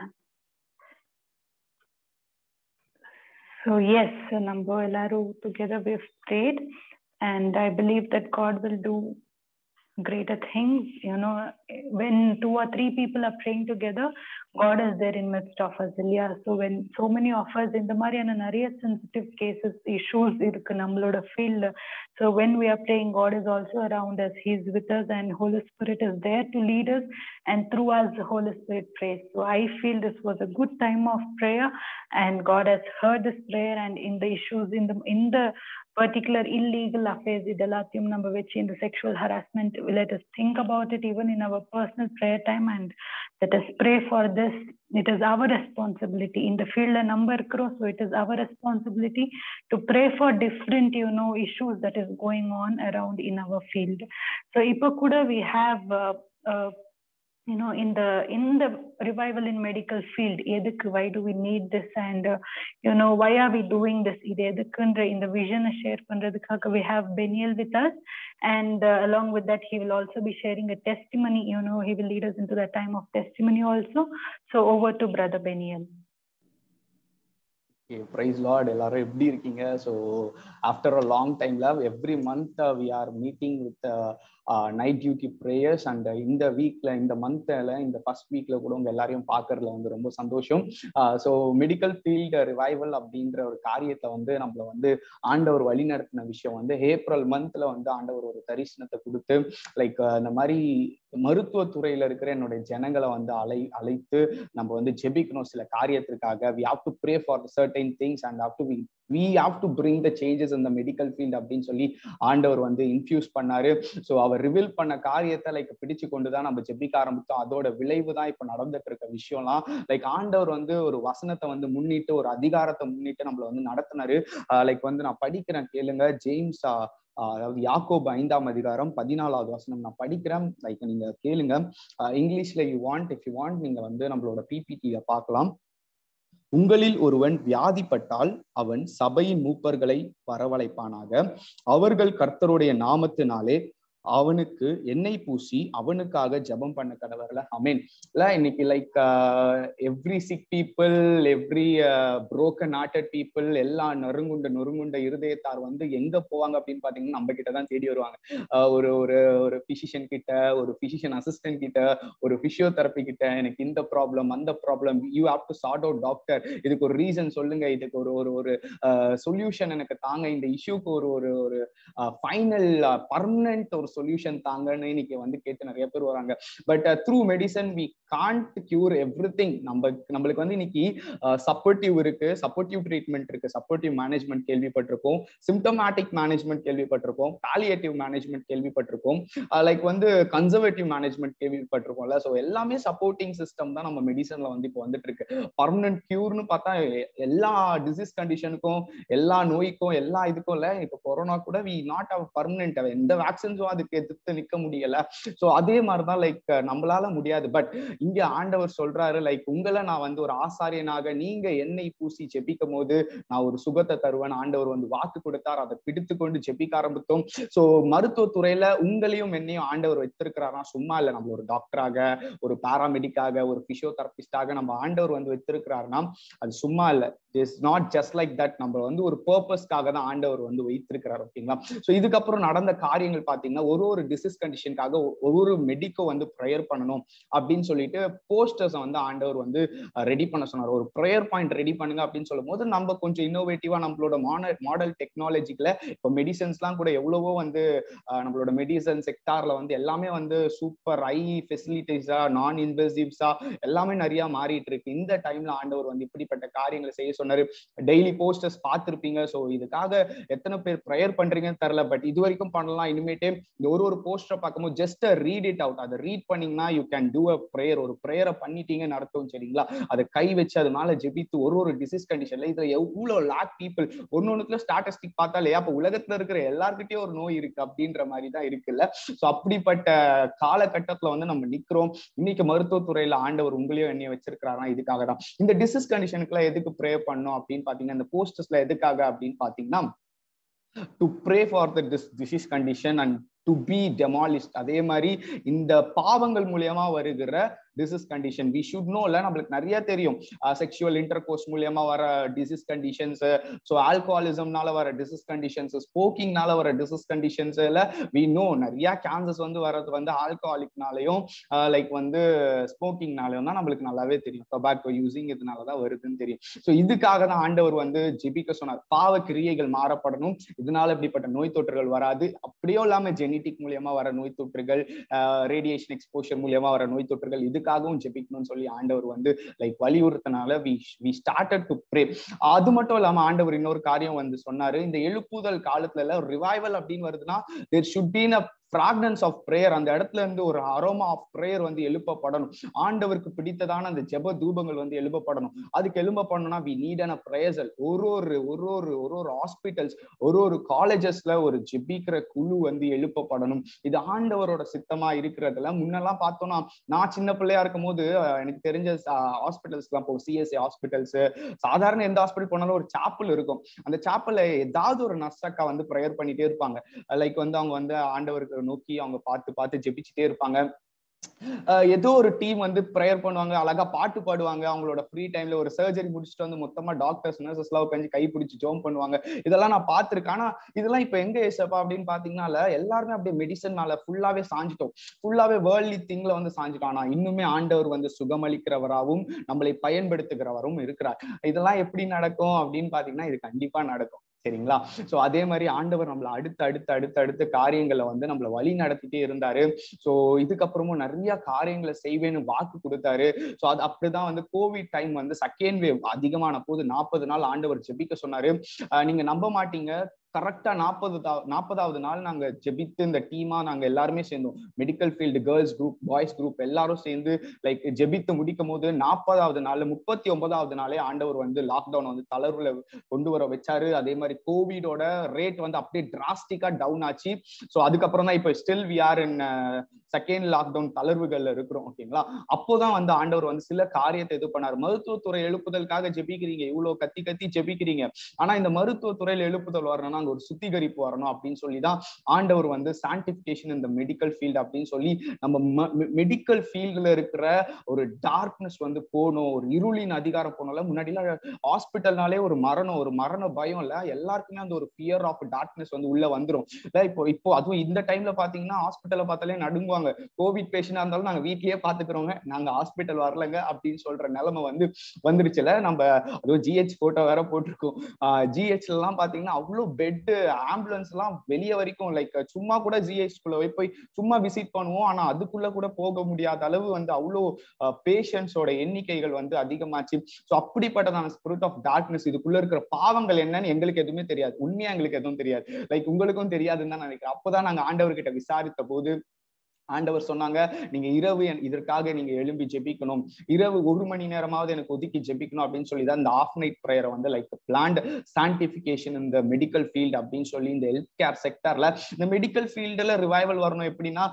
So yes, Nambo Elaru together we've prayed, and I believe that God will do greater things. You know, when two or three people are praying together, God is there in midst of us. இல்லையா So when so many of us இந்த மாதிரியான நிறைய sensitive cases, issues இருக்கு நம்மளோட field. So when we are praying, God is also around us. He's with us, and Holy Spirit is there to lead us, and through us, the Holy Spirit prays. So I feel this was a good time of prayer, and God has heard this prayer. And in the issues, in the in the particular illegal affairs, idolatrium number which in the sexual harassment, let us think about it even in our personal prayer time, and let us pray for this. It is our responsibility in the field a number cross, so it is our responsibility to pray for different, you know, issues that is going on around in our field. So Ipakuda, we have, uh, uh, you know, in the in the revival in medical field, எதுக்கு why do we need this and uh, you know why are we doing this? இது எதுக்குன்ற இந்த vision share பண்றதுக்காக we have Beniel with us and uh, along with that he will also be sharing a testimony. You know, he will lead us into that time of testimony also. So over to brother Beniel. Praise Lord எல்லாரும் எப்படி இருக்கீங்க so after a long டைம்ல every month we are meeting with night duty prayers and இந்த வீக்ல இந்த மந்த்ல இந்த first வீக்ல கூட உங்க எல்லாரையும் பார்க்கறதுல வந்து ரொம்ப சந்தோஷம் ஸோ மெடிக்கல் ஃபீல்டு ரிவைவல் அப்படின்ற ஒரு காரியத்தை வந்து நம்மள வந்து ஆண்டவர் வழி நடத்தின விஷயம் வந்து ஏப்ரல் மந்த்ல வந்து ஆண்டவர் ஒரு தரிசனத்தை கொடுத்து லைக் இந்த மாதிரி மருத்துவத்துறையில இருக்கிற என்னுடைய ஜனங்களை வந்து அலை அழைத்து நம்ம வந்து ஜெபிக்கணும் சில காரியத்திற்காக we have to pray for certain things and have to we we have to bring the changes இந்த மெடிக்கல் ஃபீல்ட் அப்படின்னு சொல்லி ஆண்டவர் வந்து இன்ஃபியூஸ் பண்ணாரு ஸோ அவர் ரிவீல் பண்ண காரியத்தை லைக் பிடிச்சு கொண்டு தான் நம்ம ஜெபிக்க ஆரம்பித்தோம் அதோட விளைவு தான் இப்போ நடந்துட்டு இருக்க விஷயம்லாம் லைக் ஆண்டவர் வந்து ஒரு வசனத்தை வந்து முன்னிட்டு ஒரு அதிகாரத்தை முன்னிட்டு நம்மள வந்து நடத்தினாரு லைக் வந்து நான் படிக்கிறேன் கேளுங்க ஜேம்ஸ் அதாவது யாக்கோப் ஐந்தாம் அதிகாரம் பதினாலாவது வசனம் நான் படிக்கிறேன் லைக் நீங்க கேளுங்க இங்கிலீஷ்ல you want if you want நீங்க வந்து நம்மளோட பிபிடியில பார்க்கலாம் உங்களில் ஒருவன் வியாதிப்பட்டால் அவன் சபையின் மூப்பர்களை வரவழைப்பானாக அவர்கள் கர்த்தருடைய நாமத்தினாலே அவனுக்கு எண்ணெய் பூசி அவனுக்காக ஜபம் பண்ண கடவர்ல அமீன் இல்ல இன்னைக்கு like every sick people every broken hearted people எல்லா நொறுங்குண்ட நொறுங்குண்ட இருதயத்தார் வந்து எங்க போவாங்க அப்படின்னு பாத்தீங்கன்னா நம்ம கிட்ட தான் தேடி வருவாங்க ஒரு ஒரு ஒரு பிசிஷியன் கிட்ட ஒரு பிசிஷியன் அசிஸ்டன்ட் கிட்ட ஒரு பிசியோதெரப்பி கிட்ட எனக்கு இந்த ப்ராப்ளம் அந்த problem you have to sort out doctor இதுக்கு ஒரு ரீசன் சொல்லுங்க இதுக்கு ஒரு ஒரு ஒரு சொல்யூஷன் எனக்கு தாங்க இந்த இஷ்யூக்கு ஒரு ஒரு ஒரு ஃபைனல் பர்மனன்ட் ஒரு சொல்யூஷன் தாங்கன்னு இன்னைக்கு வந்து கேட்டு நிறைய பேர் வராங்க but through medicine we can't cure everything நம்ம நம்மளுக்கு வந்து இன்னைக்கு சப்போர்ட்டிவ் இருக்கு சப்போர்ட்டிவ் ட்ரீட்மெண்ட் இருக்கு சப்போர்ட்டிவ் மேனேஜ்மெண்ட் கேள்விப்பட்டிருக்கோம் சிம்டமேட்டிக் மேனேஜ்மெண்ட் கேள்விப்பட்டிருக்கோம் பாலியேட்டிவ் மேனேஜ்மெண்ட் கேள்விப்பட்டிருக்கோம் லைக் வந்து கன்சர்வேட்டிவ் மேனேஜ்மெண்ட் கேள்விப்பட்டிருக்கோம்ல ஸோ எல்லாமே சப்போர்ட்டிங் சிஸ்டம் தான் நம்ம மெடிசன்ல வந்து இப்போ வந்துட்டு இருக்கு பர்மனன்ட் கியூர்னு பார்த்தா எல்லா டிசீஸ் கண்டிஷனுக்கும் எல்லா நோய்க்கும் எல்லா இதுக்கும் இல்ல இப்போ கொரோனா கூட வி நாட் அவ் பர்மனன்ட் எந்த வேக்சின்ஸும் அதுக்கு எதிர்த்து நிக்க முடியல சோ அதே மாதிரிதான் லைக் நம்மளால முடியாது பட் இங்க ஆண்டவர் சொல்றாரு லைக் உங்களை நான் வந்து ஒரு ஆசாரியனாக நீங்க எண்ணெய் பூசி ஜெபிக்கும் போது நான் ஒரு சுகத்தை தருவேன் ஆண்டவர் வந்து வாக்கு கொடுத்தார் அதை பிடித்து கொண்டு ஜெபிக்க ஆரம்பித்தோம் சோ மருத்துவத்துறையில உங்களையும் என்னையும் ஆண்டவர் வைத்திருக்கிறாரா சும்மா இல்ல நம்ம ஒரு டாக்டராக ஒரு பாராமெடிக்காக ஒரு பிசியோதெரபிஸ்டாக நம்ம ஆண்டவர் வந்து வைத்திருக்கிறாருன்னா அது சும்மா இல்ல is not just like that நம்ம வந்து ஒரு பர்பஸ்க்காக தான் ஆண்டவர் வந்து வைத்திருக்கிறார் ஓகேங்களா சோ இதுக்கப்புறம் நடந்த காரியங்கள் பாத்தீங்கன்னா ஒரு ஒரு டிசீஸ் கண்டிஷனுக்காக ஒரு ஒரு மெடிக்கோ வந்து ப்ரேயர் பண்ணணும் அப்படின்னு சொல்லிட்டு போஸ்டர்ஸை வந்து ஆண்டவர் வந்து ரெடி பண்ண சொன்னார் ஒரு ப்ரேயர் பாயிண்ட் ரெடி பண்ணுங்க அப்படின்னு சொல்லும் போது நம்ம கொஞ்சம் இன்னோவேட்டிவா நம்மளோட மாடல் மாடல் டெக்னாலஜிக்குல இப்போ மெடிசன்ஸ்லாம் கூட எவ்வளவோ வந்து நம்மளோட மெடிசன் செக்டார்ல வந்து எல்லாமே வந்து சூப்பர் ஐ ஃபெசிலிட்டிஸா நான் இன்வெசிவ்ஸா எல்லாமே நிறைய மாறிட்டு இருக்கு இந்த டைம்ல ஆண்டவர் வந்து இப்படிப்பட்ட காரியங்களை செய்ய சொன்னாரு டெய்லி போஸ்டர்ஸ் பார்த்துருப்பீங்க ஸோ இதுக்காக எத்தனை பேர் ப்ரேயர் பண்றீங்கன்னு தெரியல பட் இது வரைக்கும் பண்ணலாம் இனிமேட்டே இந்த ஒரு ஒரு போஸ்டரை பார்க்கும்போது ஜஸ்ட் ரீட் இட் அவுட் அதை ரீட் பண்ணீங்கன்னா you can do a prayer ஒரு ப்ரேயரை பண்ணிட்டீங்கன்னு அர்த்தம் சரிங்களா அதை கை வச்சு அது மேல ஜெபித்து ஒரு ஒரு டிசீஸ் கண்டிஷன்ல இதுல எவ்வளவு லேக் பீப்புள் ஒன்னொன்னுக்குள்ள ஸ்டாட்டிஸ்டிக் பார்த்தாலே அப்ப உலகத்துல இருக்கிற எல்லாருக்கிட்டயும் ஒரு நோய் இருக்கு அப்படின்ற மாதிரி தான் இருக்குல்ல ஸோ அப்படிப்பட்ட காலகட்டத்துல வந்து நம்ம நிக்கிறோம் இன்னைக்கு மருத்துவத்துறையில ஆண்டவர் உங்களையும் என்னைய வச்சிருக்கிறாரா இதுக்காக தான் இந்த டிசீஸ் கண்டிஷனுக்குலாம் எதுக்கு ப்ரே பண்ணோம் அப்படின்னு பாத்தீங்கன்னா இந்த போஸ்டர்ஸ்ல எதுக்காக அப்படின்னு பாத்தீங்கன்னா to pray for the dis disease condition and to be demolished அதே மாதிரி இந்த பாவங்கள் மூலியமா வருகிற டிசீஸ் கண்டிஷன் வி ஷுட் நோல நம்மளுக்கு நிறைய தெரியும் செக்ஷுவல் இன்டர் கோர்ஸ் மூலியமா வர டிசீஸ் கண்டிஷன்ஸ் ஸோ ஆல்கோஹாலிசம்னால வர டிசீஸ் கண்டிஷன்ஸ் ஸ்மோக்கிங்னால வர டிசீஸ் கண்டிஷன்ஸ்ல வி நோ நிறைய கேன்சர்ஸ் வந்து வர்றது வந்து ஆல்கோஹாலிக்னாலையும் லைக் வந்து ஸ்மோக்கிங்னாலையும் தான் நம்மளுக்கு நல்லாவே தெரியும் டொபாக்கோ யூசிங் இதனால தான் வருதுன்னு தெரியும் ஸோ இதுக்காக தான் ஆண்டவர் வந்து ஜெபிக்க சொன்னார் பாவ கிரியைகள் மாறப்படணும் இதனால இப்படிப்பட்ட நோய் தொற்றுகள் வராது அப்படியோ இல்லாம ஜெனட்டிக் மூலியமா வர நோய் தொற்றுகள் ரேடியேஷன் எக்ஸ்போஷர் மூலியமா வர நோய் தொற்றுகள் இதுக்காகவும் ஜெபிக்கணும்னு சொல்லி ஆண்டவர் வந்து லைக் வலியுறுத்தினால we we started to pray அது மட்டும் இல்லாம ஆண்டவர் இன்னொரு காரியம் வந்து சொன்னாரு இந்த எழுப்புதல் காலத்துல எல்லாம் ரிவைவல் அப்படின்னு வருதுன்னா there should been a fragrance of prayer அந்த இடத்துல இருந்து ஒரு அரோமா ஆஃப் ப்ரேயர் வந்து எழுப்பப்படணும் ஆண்டவருக்கு பிடித்ததான அந்த ஜெப தூபங்கள் வந்து எழுப்பப்படணும் அதுக்கு எழுப்பப்படணும்னா வி நீட் அன் பிரேசல் ஒரு ஒரு ஒரு ஒரு ஒரு ஒரு ஹாஸ்பிட்டல்ஸ் ஒரு ஒரு காலேஜஸ்ல ஒரு ஜெபிக்கிற குழு வந்து எழுப்பப்படணும் இது ஆண்டவரோட சித்தமா இருக்கிறதுல முன்னெல்லாம் பார்த்தோம்னா நான் சின்ன பிள்ளையா இருக்கும் போது எனக்கு தெரிஞ்ச ஹாஸ்பிட்டல்ஸ் எல்லாம் போ சிஎஸ்ஐ ஹாஸ்பிட்டல்ஸ் சாதாரண எந்த ஹாஸ்பிட்டல் போனாலும் ஒரு சாப்பல் இருக்கும் அந்த சாப்பல்ல ஏதாவது ஒரு நர்ஸக்கா வந்து ப்ரேயர் பண்ணிட்டே இருப்பாங்க லைக் வந்து அவங்க வந்து ஆண்டவருக்கு நோக்கி அவங்க பார்த்து பார்த்து ஜெபிச்சுட்டே இருப்பாங்க ஏதோ ஒரு டீம் வந்து ப்ரேயர் பண்ணுவாங்க அழகா பாட்டு பாடுவாங்க அவங்களோட ஃப்ரீ டைம்ல ஒரு சர்ஜரி முடிச்சுட்டு வந்து மொத்தமா டாக்டர்ஸ் நர்சஸ் எல்லாம் உட்காந்து கை பிடிச்சி ஜோம் பண்ணுவாங்க இதெல்லாம் நான் பார்த்திருக்கேன் ஆனா இதெல்லாம் இப்ப எங்க ஏசப்பா அப்படின்னு பாத்தீங்கன்னா எல்லாருமே அப்படியே மெடிசன் மேல ஃபுல்லாவே சாஞ்சிட்டோம் ஃபுல்லாவே வேர்ல்ட்லி திங்ல வந்து சாஞ்சிட்டோம் ஆனா இன்னுமே ஆண்டவர் வந்து சுகமளிக்கிறவராகவும் நம்மளை பயன்படுத்துகிறவரும் இருக்கிறார் இதெல்லாம் எப்படி நடக்கும் அப்படின்னு பாத்தீங்கன்னா இது கண்டிப்பா நடக்கும் சரிங்களா சோ அதே மாதிரி ஆண்டவர் நம்மள அடுத்து அடுத்து அடுத்து அடுத்த காரியங்களை வந்து நம்மள வழி நடத்திட்டே இருந்தாரு சோ இதுக்கப்புறமும் நிறைய காரியங்களை செய்வேன்னு வாக்கு கொடுத்தாரு சோ அது அப்படிதான் வந்து கோவிட் டைம் வந்து செகண்ட் வேவ் அதிகமான போது நாற்பது நாள் ஆண்டவர் ஜெபிக்க சொன்னாரு நீங்க நம்ப மாட்டீங்க கரெக்டா நாற்பது நாற்பதாவது நாள் நாங்க ஜெபித்து இந்த டீமா நாங்க எல்லாருமே சேர்ந்தோம் medical field girls group boys group எல்லாரும் சேர்ந்து லைக் ஜெபித்து முடிக்கும் போது நாற்பதாவது நாள் முப்பத்தி ஒன்பதாவது நாளே ஆண்டவர் வந்து லாக்டவுன் வந்து தளர்வுல கொண்டு வர வச்சாரு அதே மாதிரி கோவிடோட ரேட் வந்து அப்படியே டிராஸ்டிக்கா டவுன் ஆச்சு ஸோ அதுக்கப்புறம் தான் இப்போ still we are in second lockdown தளர்வுகள்ல இருக்கிறோம் ஓகேங்களா அப்போதான் வந்து ஆண்டவர் வந்து சில காரியத்தை இது பண்ணாரு மருத்துவத்துறை எழுப்புதலுக்காக ஜெபிக்கிறீங்க இவ்வளவு கத்தி கத்தி ஜெபிக்கிறீங்க ஆனா இந்த மருத்துவத்துறையில எழுப்புதல் வரணும்னா அங்க ஒரு சுத்திகரிப்பு வரணும் அப்படின்னு சொல்லி தான் ஆண்டவர் வந்து சான்டிபிகேஷன் இந்த மெடிக்கல் ஃபீல்டு அப்படின்னு சொல்லி நம்ம மெடிக்கல் ஃபீல்டுல இருக்கிற ஒரு டார்க்னஸ் வந்து போகணும் ஒரு இருளின் அதிகாரம் போனோம்ல முன்னாடிலாம் ஹாஸ்பிட்டல்னாலே ஒரு மரணம் ஒரு மரண பயம் இல்ல எல்லாருக்குமே அந்த ஒரு ஃபியர் ஆஃப் டார்க்னஸ் வந்து உள்ள வந்துரும் இல்ல இப்போ இப்போ அதுவும் இந்த டைம்ல பாத்தீங்கன்னா ஹாஸ்பிட்டல்ல பார்த்தாலே நடுங்குவாங்க கோவிட் பேஷண்டா இருந்தாலும் நாங்க வீட்லயே பாத்துக்கிறோங்க நாங்க ஹாஸ்பிட்டல் வரலங்க அப்படின்னு சொல்ற நிலைமை வந்து வந்துருச்சுல நம்ம அதுவும் ஜிஹெச் போட்டோ வேற போட்டிருக்கோம் ஜிஹெச்ல எல்லாம் பாத்தீங்கன்னா அவ்வளவு பெட் ஆம்புலன்ஸ் எல்லாம் வெளியே வரைக்கும் லைக் சும்மா கூட ஜிஹெச் குள்ள போய் சும்மா விசிட் பண்ணுவோம் ஆனா அதுக்குள்ள கூட போக முடியாத அளவு வந்து அவ்வளோ பேஷண்ட்ஸோட எண்ணிக்கைகள் வந்து அதிகமாச்சு ஸோ அப்படிப்பட்டதான ஸ்பிரிட் ஆஃப் டார்க்னஸ் இதுக்குள்ள இருக்கிற பாவங்கள் என்னன்னு எங்களுக்கு எதுவுமே தெரியாது உண்மையா எங்களுக்கு எதுவும் தெரியாது லைக் உங்களுக்கும் தெரியாதுன்னு தான் நினைக்கிறேன் அப்போதான் நாங்க ஆண்டவர்கிட்ட விசாரித்த போது ஆண்டவர் சொன்னாங்க நீங்க இரவு இதற்காக நீங்க எழும்பி ஜெபிக்கணும் இரவு ஒரு மணி நேரமாவது எனக்கு ஒதுக்கி ஜெபிக்கணும் அப்படின்னு சொல்லி தான் இந்த ஆஃப் நைட் ப்ரேயரை வந்து லைக் பிளான்ட் சான்டிபிகேஷன் இந்த மெடிக்கல் ஃபீல்டு அப்படின்னு சொல்லி இந்த ஹெல்த் கேர் செக்டர்ல இந்த மெடிக்கல் ஃபீல்டுல ரிவைவல் வரணும் எப்படின்னா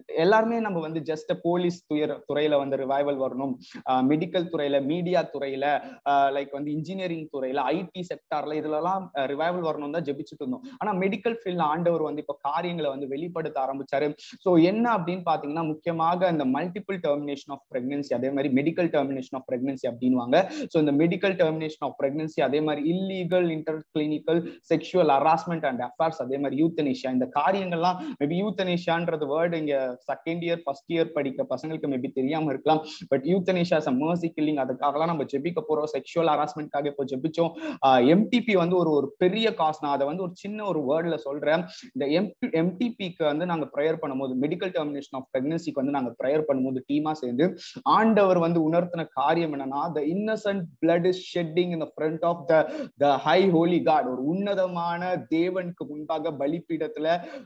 எல்லாருமே நம்ம வந்து ஜஸ்ட் போலீஸ் துயர் துறையில வந்து ரிவைவல் வரணும் மெடிக்கல் துறையில மீடியா துறையில லைக் வந்து இன்ஜினியரிங் துறையில ஐடி செக்டார்ல இதுலலாம் ரிவைவல் வரணும் தான் ஜெபிச்சுட்டு இருந்தோம் ஆனா மெடிக்கல் ஃபீல்ட்ல ஆண்டவர் வந்து இப்ப காரியங்களை வந்து வெளிப்படுத்த ஆரம்பிச்சாரு சோ என்ன அப்படின்னு பாத்தீங்கன்னா முக்கியமாக இந்த மல்டிபிள் டெர்மினேஷன் ஆஃப் பிரெக்னன்சி அதே மாதிரி மெடிக்கல் டெர்மினேஷன் ஆஃப் பிரெக்னன்சி அப்படின்வாங்க சோ இந்த மெடிக்கல் டெர்மினேஷன் ஆஃப் பிரெக்னன்சி அதே மாதிரி illegal inter clinical sexual harassment and affairs அதே மாதிரி யூத்தனேஷியா இந்த காரியங்கள்லாம் மேபி யூத்தனேஷியான்றது வேர்டு இங்க செகண்ட் இயர் ஃபர்ஸ்ட் இயர் படிக்க பசங்களுக்கு மேபி தெரியாம இருக்கலாம் பட் யூத்தனேஷியா மர்சி கில்லிங் அதுக்காகலாம் நம்ம ஜெபிக்க போறோம் செக்ஷுவல் ஹராஸ்மெண்ட்காக இப்போ ஜெபிச்சோம் எம்டிபி வந்து ஒரு ஒரு பெரிய காசு நான் அதை வந்து ஒரு சின்ன ஒரு வேர்ட்ல சொல்றேன் இந்த எம்பி எம்டிபிக்கு வந்து நாங்க ப்ரேயர் பண்ணும்போது மெடிக்கல் டெர்மினேஷன் ஆஃப் பிரெக்னன்சிக்கு வந்து நாங்க ப்ரேயர் பண்ணும்போது டீமா சேர்ந்து ஆண்டவர் வந்து உணர்த்தின காரியம் என்னன்னா the innocent blood is shedding in front of the the high holy God ஒரு உன்னதமான தேவனுக்கு முன்பாக பலிப்பீடத்துல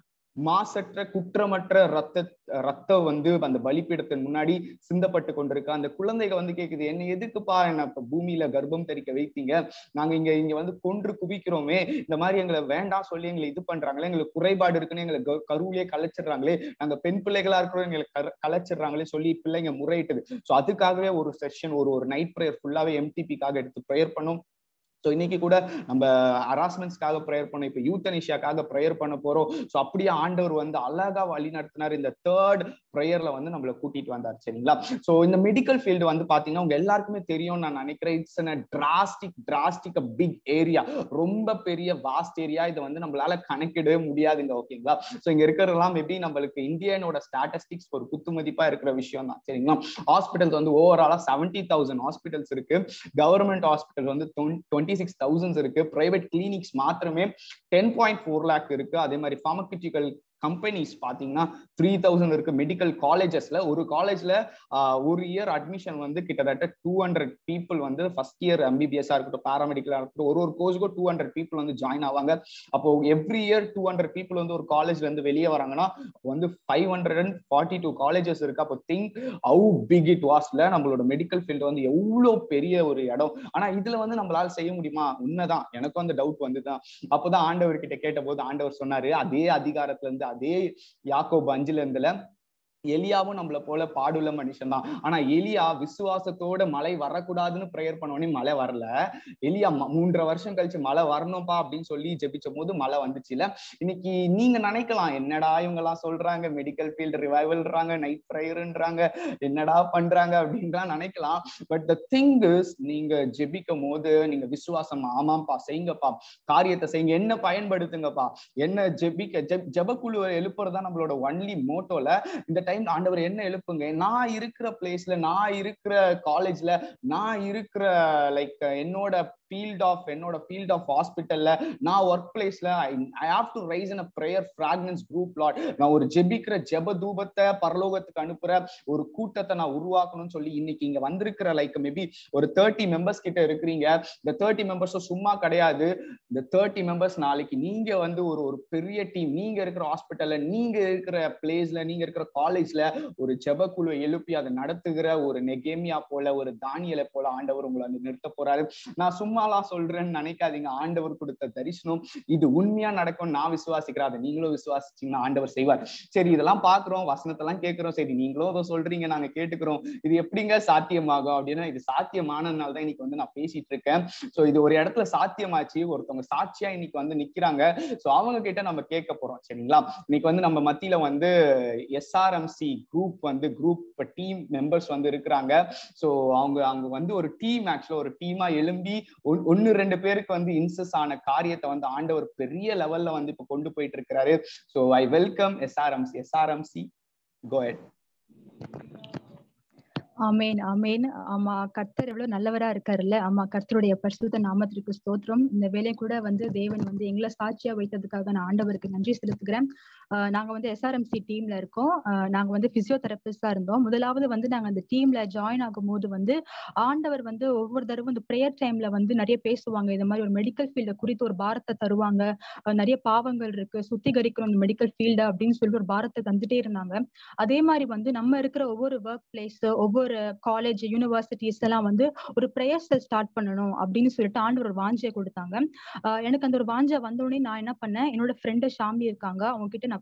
மாசற்ற குற்றமற்ற ரத்த ரத்தம் வந்து அந்த பலிப்பீடத்தின் முன்னாடி சிந்தப்பட்டு கொண்டிருக்கு அந்த குழந்தைங்க வந்து கேக்குது என்ன எதுக்குப்பா என்ன இப்ப பூமியில கர்ப்பம் தரிக்க வைத்தீங்க நாங்க இங்க இங்க வந்து கொன்று குவிக்கிறோமே இந்த மாதிரி எங்களை வேண்டாம் சொல்லி எங்களை இது பண்றாங்களே எங்களுக்கு குறைபாடு இருக்குன்னு எங்களை கருவிலே கலைச்சிடுறாங்களே நாங்க பெண் பிள்ளைகளா இருக்கிறோம் எங்களை கலைச்சிடுறாங்களே சொல்லி பிள்ளைங்க முறையிட்டது சோ அதுக்காகவே ஒரு செஷன் ஒரு ஒரு நைட் ப்ரேயர் ஃபுல்லாவே எம்டிபிக்காக எடுத்து ப்ரேயர் பண்ணோம் ஸோ இன்னைக்கு கூட நம்ம ஹராஸ்மெண்ட்ஸ்க்காக ப்ரேயர் பண்ணோம் இப்போ யூத்தனிஷியாக்காக ப்ரேயர் பண்ண போறோம் ஸோ அப்படியே ஆண்டவர் வந்து அழகா வழி நடத்தினார் இந்த தேர்ட் ப்ரேயர்ல வந்து நம்மளை கூட்டிட்டு வந்தார் சரிங்களா ஸோ இந்த மெடிக்கல் ஃபீல்டு வந்து பாத்தீங்கன்னா உங்க எல்லாருக்குமே தெரியும் நான் நினைக்கிறேன் it's a drastic drastic a big area ரொம்ப பெரிய வாஸ்ட் ஏரியா இதை வந்து நம்மளால கணக்கிடவே முடியாதுங்க ஓகேங்களா ஸோ இங்க இருக்கிறதெல்லாம் மேபி நம்மளுக்கு இந்தியனோட ஸ்டாட்டிஸ்டிக்ஸ் ஒரு குத்துமதிப்பா இருக்கிற விஷயம் தான் சரிங்களா ஹாஸ்பிட்டல்ஸ் வந்து ஓவராலா செவன்டி தௌசண்ட் ஹாஸ்பிட்டல்ஸ் இருக்கு கவர்மெண்ட் ஹாஸ்பிட்டல் வந்து டுவெண்ட்டி சிக்ஸ் தௌசண்ட்ஸ் இருக்கு பிரைவேட் கிளினிக்ஸ் மாத்திரமே டென் பாயிண்ட் ஃபோர் லேக் இருக்கு அதே மாதிரி ஃபார்மக்யூட்டிக்கல் கம்பெனிஸ் பாத்தீங்கன்னா த்ரீ தௌசண்ட் இருக்கு மெடிக்கல் காலேஜஸ்ல ஒரு காலேஜ்ல ஒரு இயர் அட்மிஷன் வந்து கிட்டத்தட்ட டூ ஹண்ட்ரட் பீப்புள் வந்து ஃபர்ஸ்ட் இயர் எம்பிபிஎஸ்ஸா இருக்கட்டும் பேராமெடிக்கலா இருக்கட்டும் ஒரு ஒரு கோர்ஸ்க்கும் டூ ஹண்ட்ரட் பீப்புள் வந்து ஜாயின் ஆவாங்க அப்போ every year two hundred people வந்து ஒரு காலேஜ்ல இருந்து வெளியே வராங்கன்னா வந்து five hundred and forty two colleges இருக்கு அப்போ திங்க் ஹவு பிக் இட் வாஸ்ல நம்மளோட மெடிக்கல் ஃபீல்டு வந்து எவ்வளவு பெரிய ஒரு இடம் ஆனா இதுல வந்து நம்மளால செய்ய முடியுமா உண்மைதான் எனக்கும் அந்த டவுட் வந்துதான் அப்போதான் ஆண்டவர் கிட்ட கேட்ட போது ஆண்டவர் சொன்னாரு அதே அதிகாரத்துல இருந்து அதே யாக்கோப் அஞ்சுல இருந்துல எலியாவும் நம்மள போல பாடுள்ள மனுஷன் தான் ஆனா எலியா விசுவாசத்தோட மழை வரக்கூடாதுன்னு ப்ரேயர் பண்ணோடனே மழை வரல எலியா மூன்றரை வருஷம் கழிச்சு மழை வரணும்ப்பா அப்படின்னு சொல்லி ஜெபிச்ச போது மழை வந்துச்சுல இன்னைக்கு நீங்க நினைக்கலாம் என்னடா இவங்க எல்லாம் சொல்றாங்க மெடிக்கல் ஃபீல்டு ரிவைவல்ன்றாங்க நைட் ப்ரேயர்ன்றாங்க என்னடா பண்றாங்க அப்படின்லாம் நினைக்கலாம் பட் த திங் இஸ் நீங்க ஜெபிக்கும் போது நீங்க விசுவாசம் ஆமாப்பா செய்யுங்கப்பா காரியத்தை செய்யுங்க என்ன பயன்படுத்துங்கப்பா என்ன ஜெபிக்க ஜெப் ஜெபக்குழு எழுப்புறதா நம்மளோட ஒன்லி மோட்டோல இந்த டைம் ஆண்டவர் என்ன எழுப்புங்க நான் இருக்கிற பிளேஸ்ல நான் இருக்கிற காலேஜ்ல நான் இருக்கிற லைக் என்னோட ஃபீல்ட் ஆஃப் என்னோட ஃபீல்ட் ஆஃப் ஹாஸ்பிட்டல்ல நான் ஒர்க் பிளேஸ்ல I have to rise in a prayer fragrance group லாட் நான் ஒரு ஜெபிக்கிற ஜெப தூபத்தை பரலோகத்துக்கு அனுப்புற ஒரு கூட்டத்தை நான் உருவாக்கணும்னு சொல்லி இன்னைக்கு இங்க வந்திருக்கிற லைக் மேபி ஒரு தேர்ட்டி மெம்பர்ஸ் கிட்ட இருக்கிறீங்க இந்த தேர்ட்டி மெம்பர்ஸும் சும்மா கிடையாது இந்த தேர்ட்டி மெம்பர்ஸ் நாளைக்கு நீங்க வந்து ஒரு ஒரு பெரிய டீம் நீங்க இருக்கிற ஹாஸ்பிட்டல்ல நீங்க இருக்கிற பிளேஸ்ல நீங்க இருக்கிற காலேஜ்ல ஒரு ஜெபக்குழு எழுப்பி அதை நடத்துகிற ஒரு நெகேமியா போல ஒரு தானியலை போல ஆண்டவர் உங்களை வந்து நிறுத்த போறாரு நான் சும்மா சும்மாலாம் சொல்றேன்னு நினைக்காதீங்க ஆண்டவர் கொடுத்த தரிசனம் இது உண்மையா நடக்கும் நான் விசுவாசிக்கிறேன் அதை நீங்களும் விசுவாசிச்சீங்கன்னா ஆண்டவர் செய்வார் சரி இதெல்லாம் பாக்குறோம் வசனத்தெல்லாம் கேட்கிறோம் சரி நீங்களும் அதை சொல்றீங்க நாங்க கேட்டுக்கிறோம் இது எப்படிங்க சாத்தியமாகும் அப்படின்னா இது சாத்தியமானதுனால தான் இன்னைக்கு வந்து நான் பேசிட்டு இருக்கேன் சோ இது ஒரு இடத்துல சாத்தியமாச்சு ஒருத்தவங்க சாட்சியா இன்னைக்கு வந்து நிக்கிறாங்க சோ அவங்க கிட்ட நம்ம கேட்க போறோம் சரிங்களா இன்னைக்கு வந்து நம்ம மத்தியில வந்து எஸ்ஆர்எம்சி குரூப் வந்து குரூப் டீம் மெம்பர்ஸ் வந்து இருக்கிறாங்க சோ அவங்க அவங்க வந்து ஒரு டீம் ஆக்சுவலா ஒரு டீமா எழும்பி ஒன்னு ரெண்டு பேருக்கு வந்து இன்சஸ் ஆன காரியத்தை வந்து ஆண்டவர் பெரிய லெவல்ல வந்து இப்ப கொண்டு போயிட்டு இருக்கிறாரு so I welcome SRMC SRMC கோயட் ஆமேன் ஆமேன் ஆமா கர்த்தர் எவ்வளவு நல்லவரா இருக்காருல்ல ஆமா கர்த்தருடைய பரிசுத்த நாமத்திற்கு ஸ்தோத்திரம் இந்த வேலையை கூட வந்து தேவன் வந்து எங்களை சாட்சியா வைத்ததுக்காக நான் ஆண்டவருக்கு நன்றி செலுத்துகிறேன் நாங்க வந்து எஸ்ஆர்எம்சி டீம்ல இருக்கோம் நாங்க வந்து பிசியோதெரபிஸ்டா இருந்தோம் முதலாவது வந்து நாங்க அந்த டீம்ல ஜாயின் ஆகும் போது வந்து ஆண்டவர் வந்து ஒவ்வொரு தடவை இந்த ப்ரேயர் டைம்ல வந்து நிறைய பேசுவாங்க இந்த மாதிரி ஒரு மெடிக்கல் ஃபீல்ட குறித்து ஒரு பாரத்தை தருவாங்க நிறைய பாவங்கள் இருக்கு சுத்திகரிக்கிறோம் இந்த மெடிக்கல் ஃபீல்டு அப்படின்னு சொல்லி ஒரு பாரத்தை தந்துட்டே இருந்தாங்க அதே மாதிரி வந்து நம்ம இருக்கிற ஒவ்வொரு ஒர்க் பிளேஸ் ஒவ்வொரு காலேஜ் யூனிவர்சிட்டிஸ் எல்லாம் வந்து ஒரு ப்ரேயர் செல் ஸ்டார்ட் பண்ணணும் அப்படின்னு சொல்லிட்டு ஆண்டவர் ஒரு வாஞ்சியை கொடுத்தாங்க எனக்கு அந்த ஒரு வாஞ்சை வந்தோடனே நான் என்ன பண்ணேன் என்னோட ஃப்ரெண்டு ஷாமி இருக்காங்க அவங்க கிட்ட நான்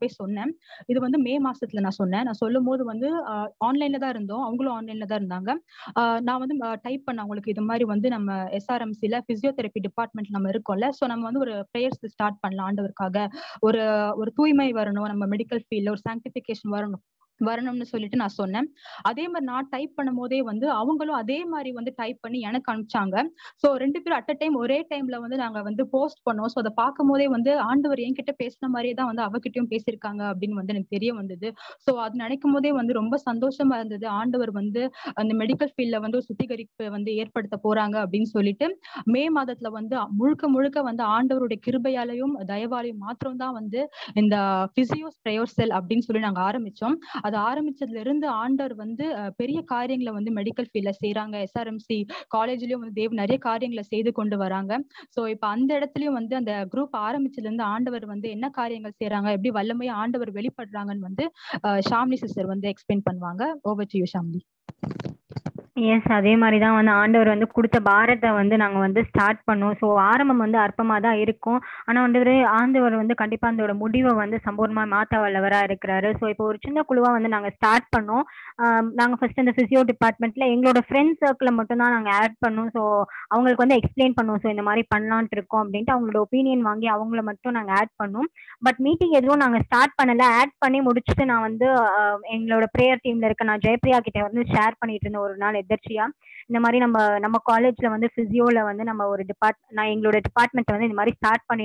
போய் சொன்னேன் இது வந்து மே மாசத்துல நான் சொன்னேன் நான் சொல்லும் போது வந்து ஆன்லைன்ல தான் இருந்தோம் அவங்களும் ஆன்லைன்ல தான் இருந்தாங்க ஆஹ் நான் வந்து டைப் பண்ண அவங்களுக்கு இது மாதிரி வந்து நம்ம எஸ்ஆர்எம்சில பிசியோதெரப்பி டிபார்ட்மெண்ட் நம்ம இருக்கோம்ல ஸோ நம்ம வந்து ஒரு ப்ரேயர்ஸ் ஸ்டார்ட் பண்ணலாம் ஆண்டவருக்காக ஒரு ஒரு தூய்மை வரணும் நம்ம மெடிக்கல் ஃபீல்ட்ல ஒரு சாங்டிபிகேஷன் வரணும் வரணும்னு சொல்லிட்டு நான் சொன்னேன் அதே மாதிரி நான் டைப் பண்ணும் போதே வந்து அவங்களும் அதே மாதிரி வந்து டைப் பண்ணி எனக்கு அனுப்பிச்சாங்க ஸோ ரெண்டு பேரும் அட் அ டைம் ஒரே டைம்ல வந்து நாங்க வந்து போஸ்ட் பண்ணோம் ஸோ அதை பார்க்கும் போதே வந்து ஆண்டவர் என்கிட்ட பேசின மாதிரியே தான் வந்து அவகிட்டயும் பேசியிருக்காங்க அப்படின்னு வந்து எனக்கு தெரிய வந்தது ஸோ அது நினைக்கும் போதே வந்து ரொம்ப சந்தோஷமா இருந்தது ஆண்டவர் வந்து அந்த மெடிக்கல் ஃபீல்ட்ல வந்து ஒரு சுத்திகரிப்பு வந்து ஏற்படுத்த போறாங்க அப்படின்னு சொல்லிட்டு மே மாதத்துல வந்து முழுக்க முழுக்க வந்து ஆண்டவருடைய கிருபையாலையும் தயவாலையும் மாத்திரம் தான் வந்து இந்த பிசியோஸ் பிரயோர் செல் அப்படின்னு சொல்லி நாங்க ஆரம்பிச்சோம் அது ஆரம்பிச்சதுல இருந்து ஆண்டவர் வந்து பெரிய காரியங்களை வந்து மெடிக்கல் ஃபீல்ட்ல செய்யறாங்க எஸ்ஆர்எம்சி காலேஜ்லயும் வந்து தேவ் நிறைய காரியங்களை செய்து கொண்டு வராங்க சோ இப்ப அந்த இடத்துலயும் வந்து அந்த குரூப் ஆரம்பிச்சதுல இருந்து ஆண்டவர் வந்து என்ன காரியங்கள் செய்யறாங்க எப்படி வல்லமையா ஆண்டவர் வெளிப்படுறாங்கன்னு வந்து ஷாம்லி சிஸ்டர் வந்து எக்ஸ்பிளைன் பண்ணுவாங்க over to you Shamli yes அதே மாதிரி தான் வந்து ஆண்டவர் வந்து கொடுத்த பாரத்தை வந்து நாங்கள் வந்து ஸ்டார்ட் பண்ணோம் ஸோ ஆரம்பம் வந்து அற்பமாக தான் இருக்கும் ஆனால் வந்து ஆண்டவர் வந்து கண்டிப்பாக அதோட முடிவை வந்து சம்பூர்ணமாக மாற்ற வல்லவராக இருக்கிறாரு ஸோ இப்போ ஒரு சின்ன குழுவாக வந்து நாங்கள் ஸ்டார்ட் பண்ணோம் நாங்கள் ஃபர்ஸ்ட் இந்த ஃபிசியோ டிபார்ட்மெண்ட்டில் எங்களோட ஃப்ரெண்ட்ஸ் சர்க்கிளை மட்டும் தான் நாங்கள் ஆட் பண்ணோம் ஸோ அவங்களுக்கு வந்து எக்ஸ்பிளைன் பண்ணுவோம் ஸோ இந்த மாதிரி பண்ணலான்ட்டு இருக்கோம் அப்படின்ட்டு அவங்களோட ஒப்பீனியன் வாங்கி அவங்கள மட்டும் நாங்கள் ஆட் பண்ணோம் பட் மீட்டிங் எதுவும் நாங்கள் ஸ்டார்ட் பண்ணலை ஆட் பண்ணி முடிச்சுட்டு நான் வந்து எங்களோட ப்ரேயர் டீமில் இருக்க நான் ஜெயப்ரியா கிட்ட வந்து ஷேர் பண்ணிட்டு இருந்தேன் ஒரு நாள் எதர்ச்சியா இந்த மாதிரி நம்ம நம்ம காலேஜ்ல வந்து பிசியோல வந்து நம்ம ஒரு டிபார்ட் நான் எங்களோட டிபார்ட்மெண்ட் வந்து இந்த மாதிரி ஸ்டார்ட் பண்ணி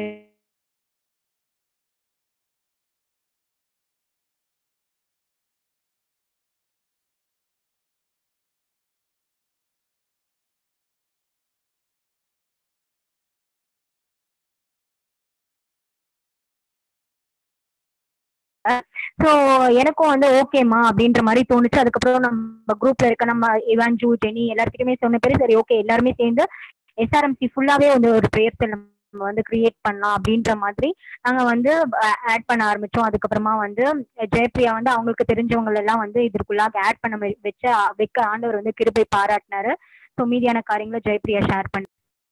ஸோ எனக்கும் வந்து ஓகேம்மா அப்படின்ற மாதிரி தோணுச்சு அதுக்கப்புறம் நம்ம குரூப்ல இருக்க நம்ம இவான்ஜூ ஜெனி எல்லாருக்கிட்டுமே சொன்ன பேரு சரி ஓகே எல்லாருமே சேர்ந்து எஸ்ஆர்எம்சி ஃபுல்லாவே வந்து ஒரு ப்ரேயர் செல் நம்ம வந்து கிரியேட் பண்ணலாம் அப்படின்ற மாதிரி நாங்க வந்து ஆட் பண்ண ஆரம்பிச்சோம் அதுக்கப்புறமா வந்து ஜெயப்ரியா வந்து அவங்களுக்கு தெரிஞ்சவங்க எல்லாம் வந்து இதற்குள்ளாக ஆட் பண்ண வச்ச வைக்க ஆண்டவர் வந்து கிருபை பாராட்டினாரு ஸோ மீதியான காரியங்களை ஜெயப்ரியா ஷேர் பண்ணி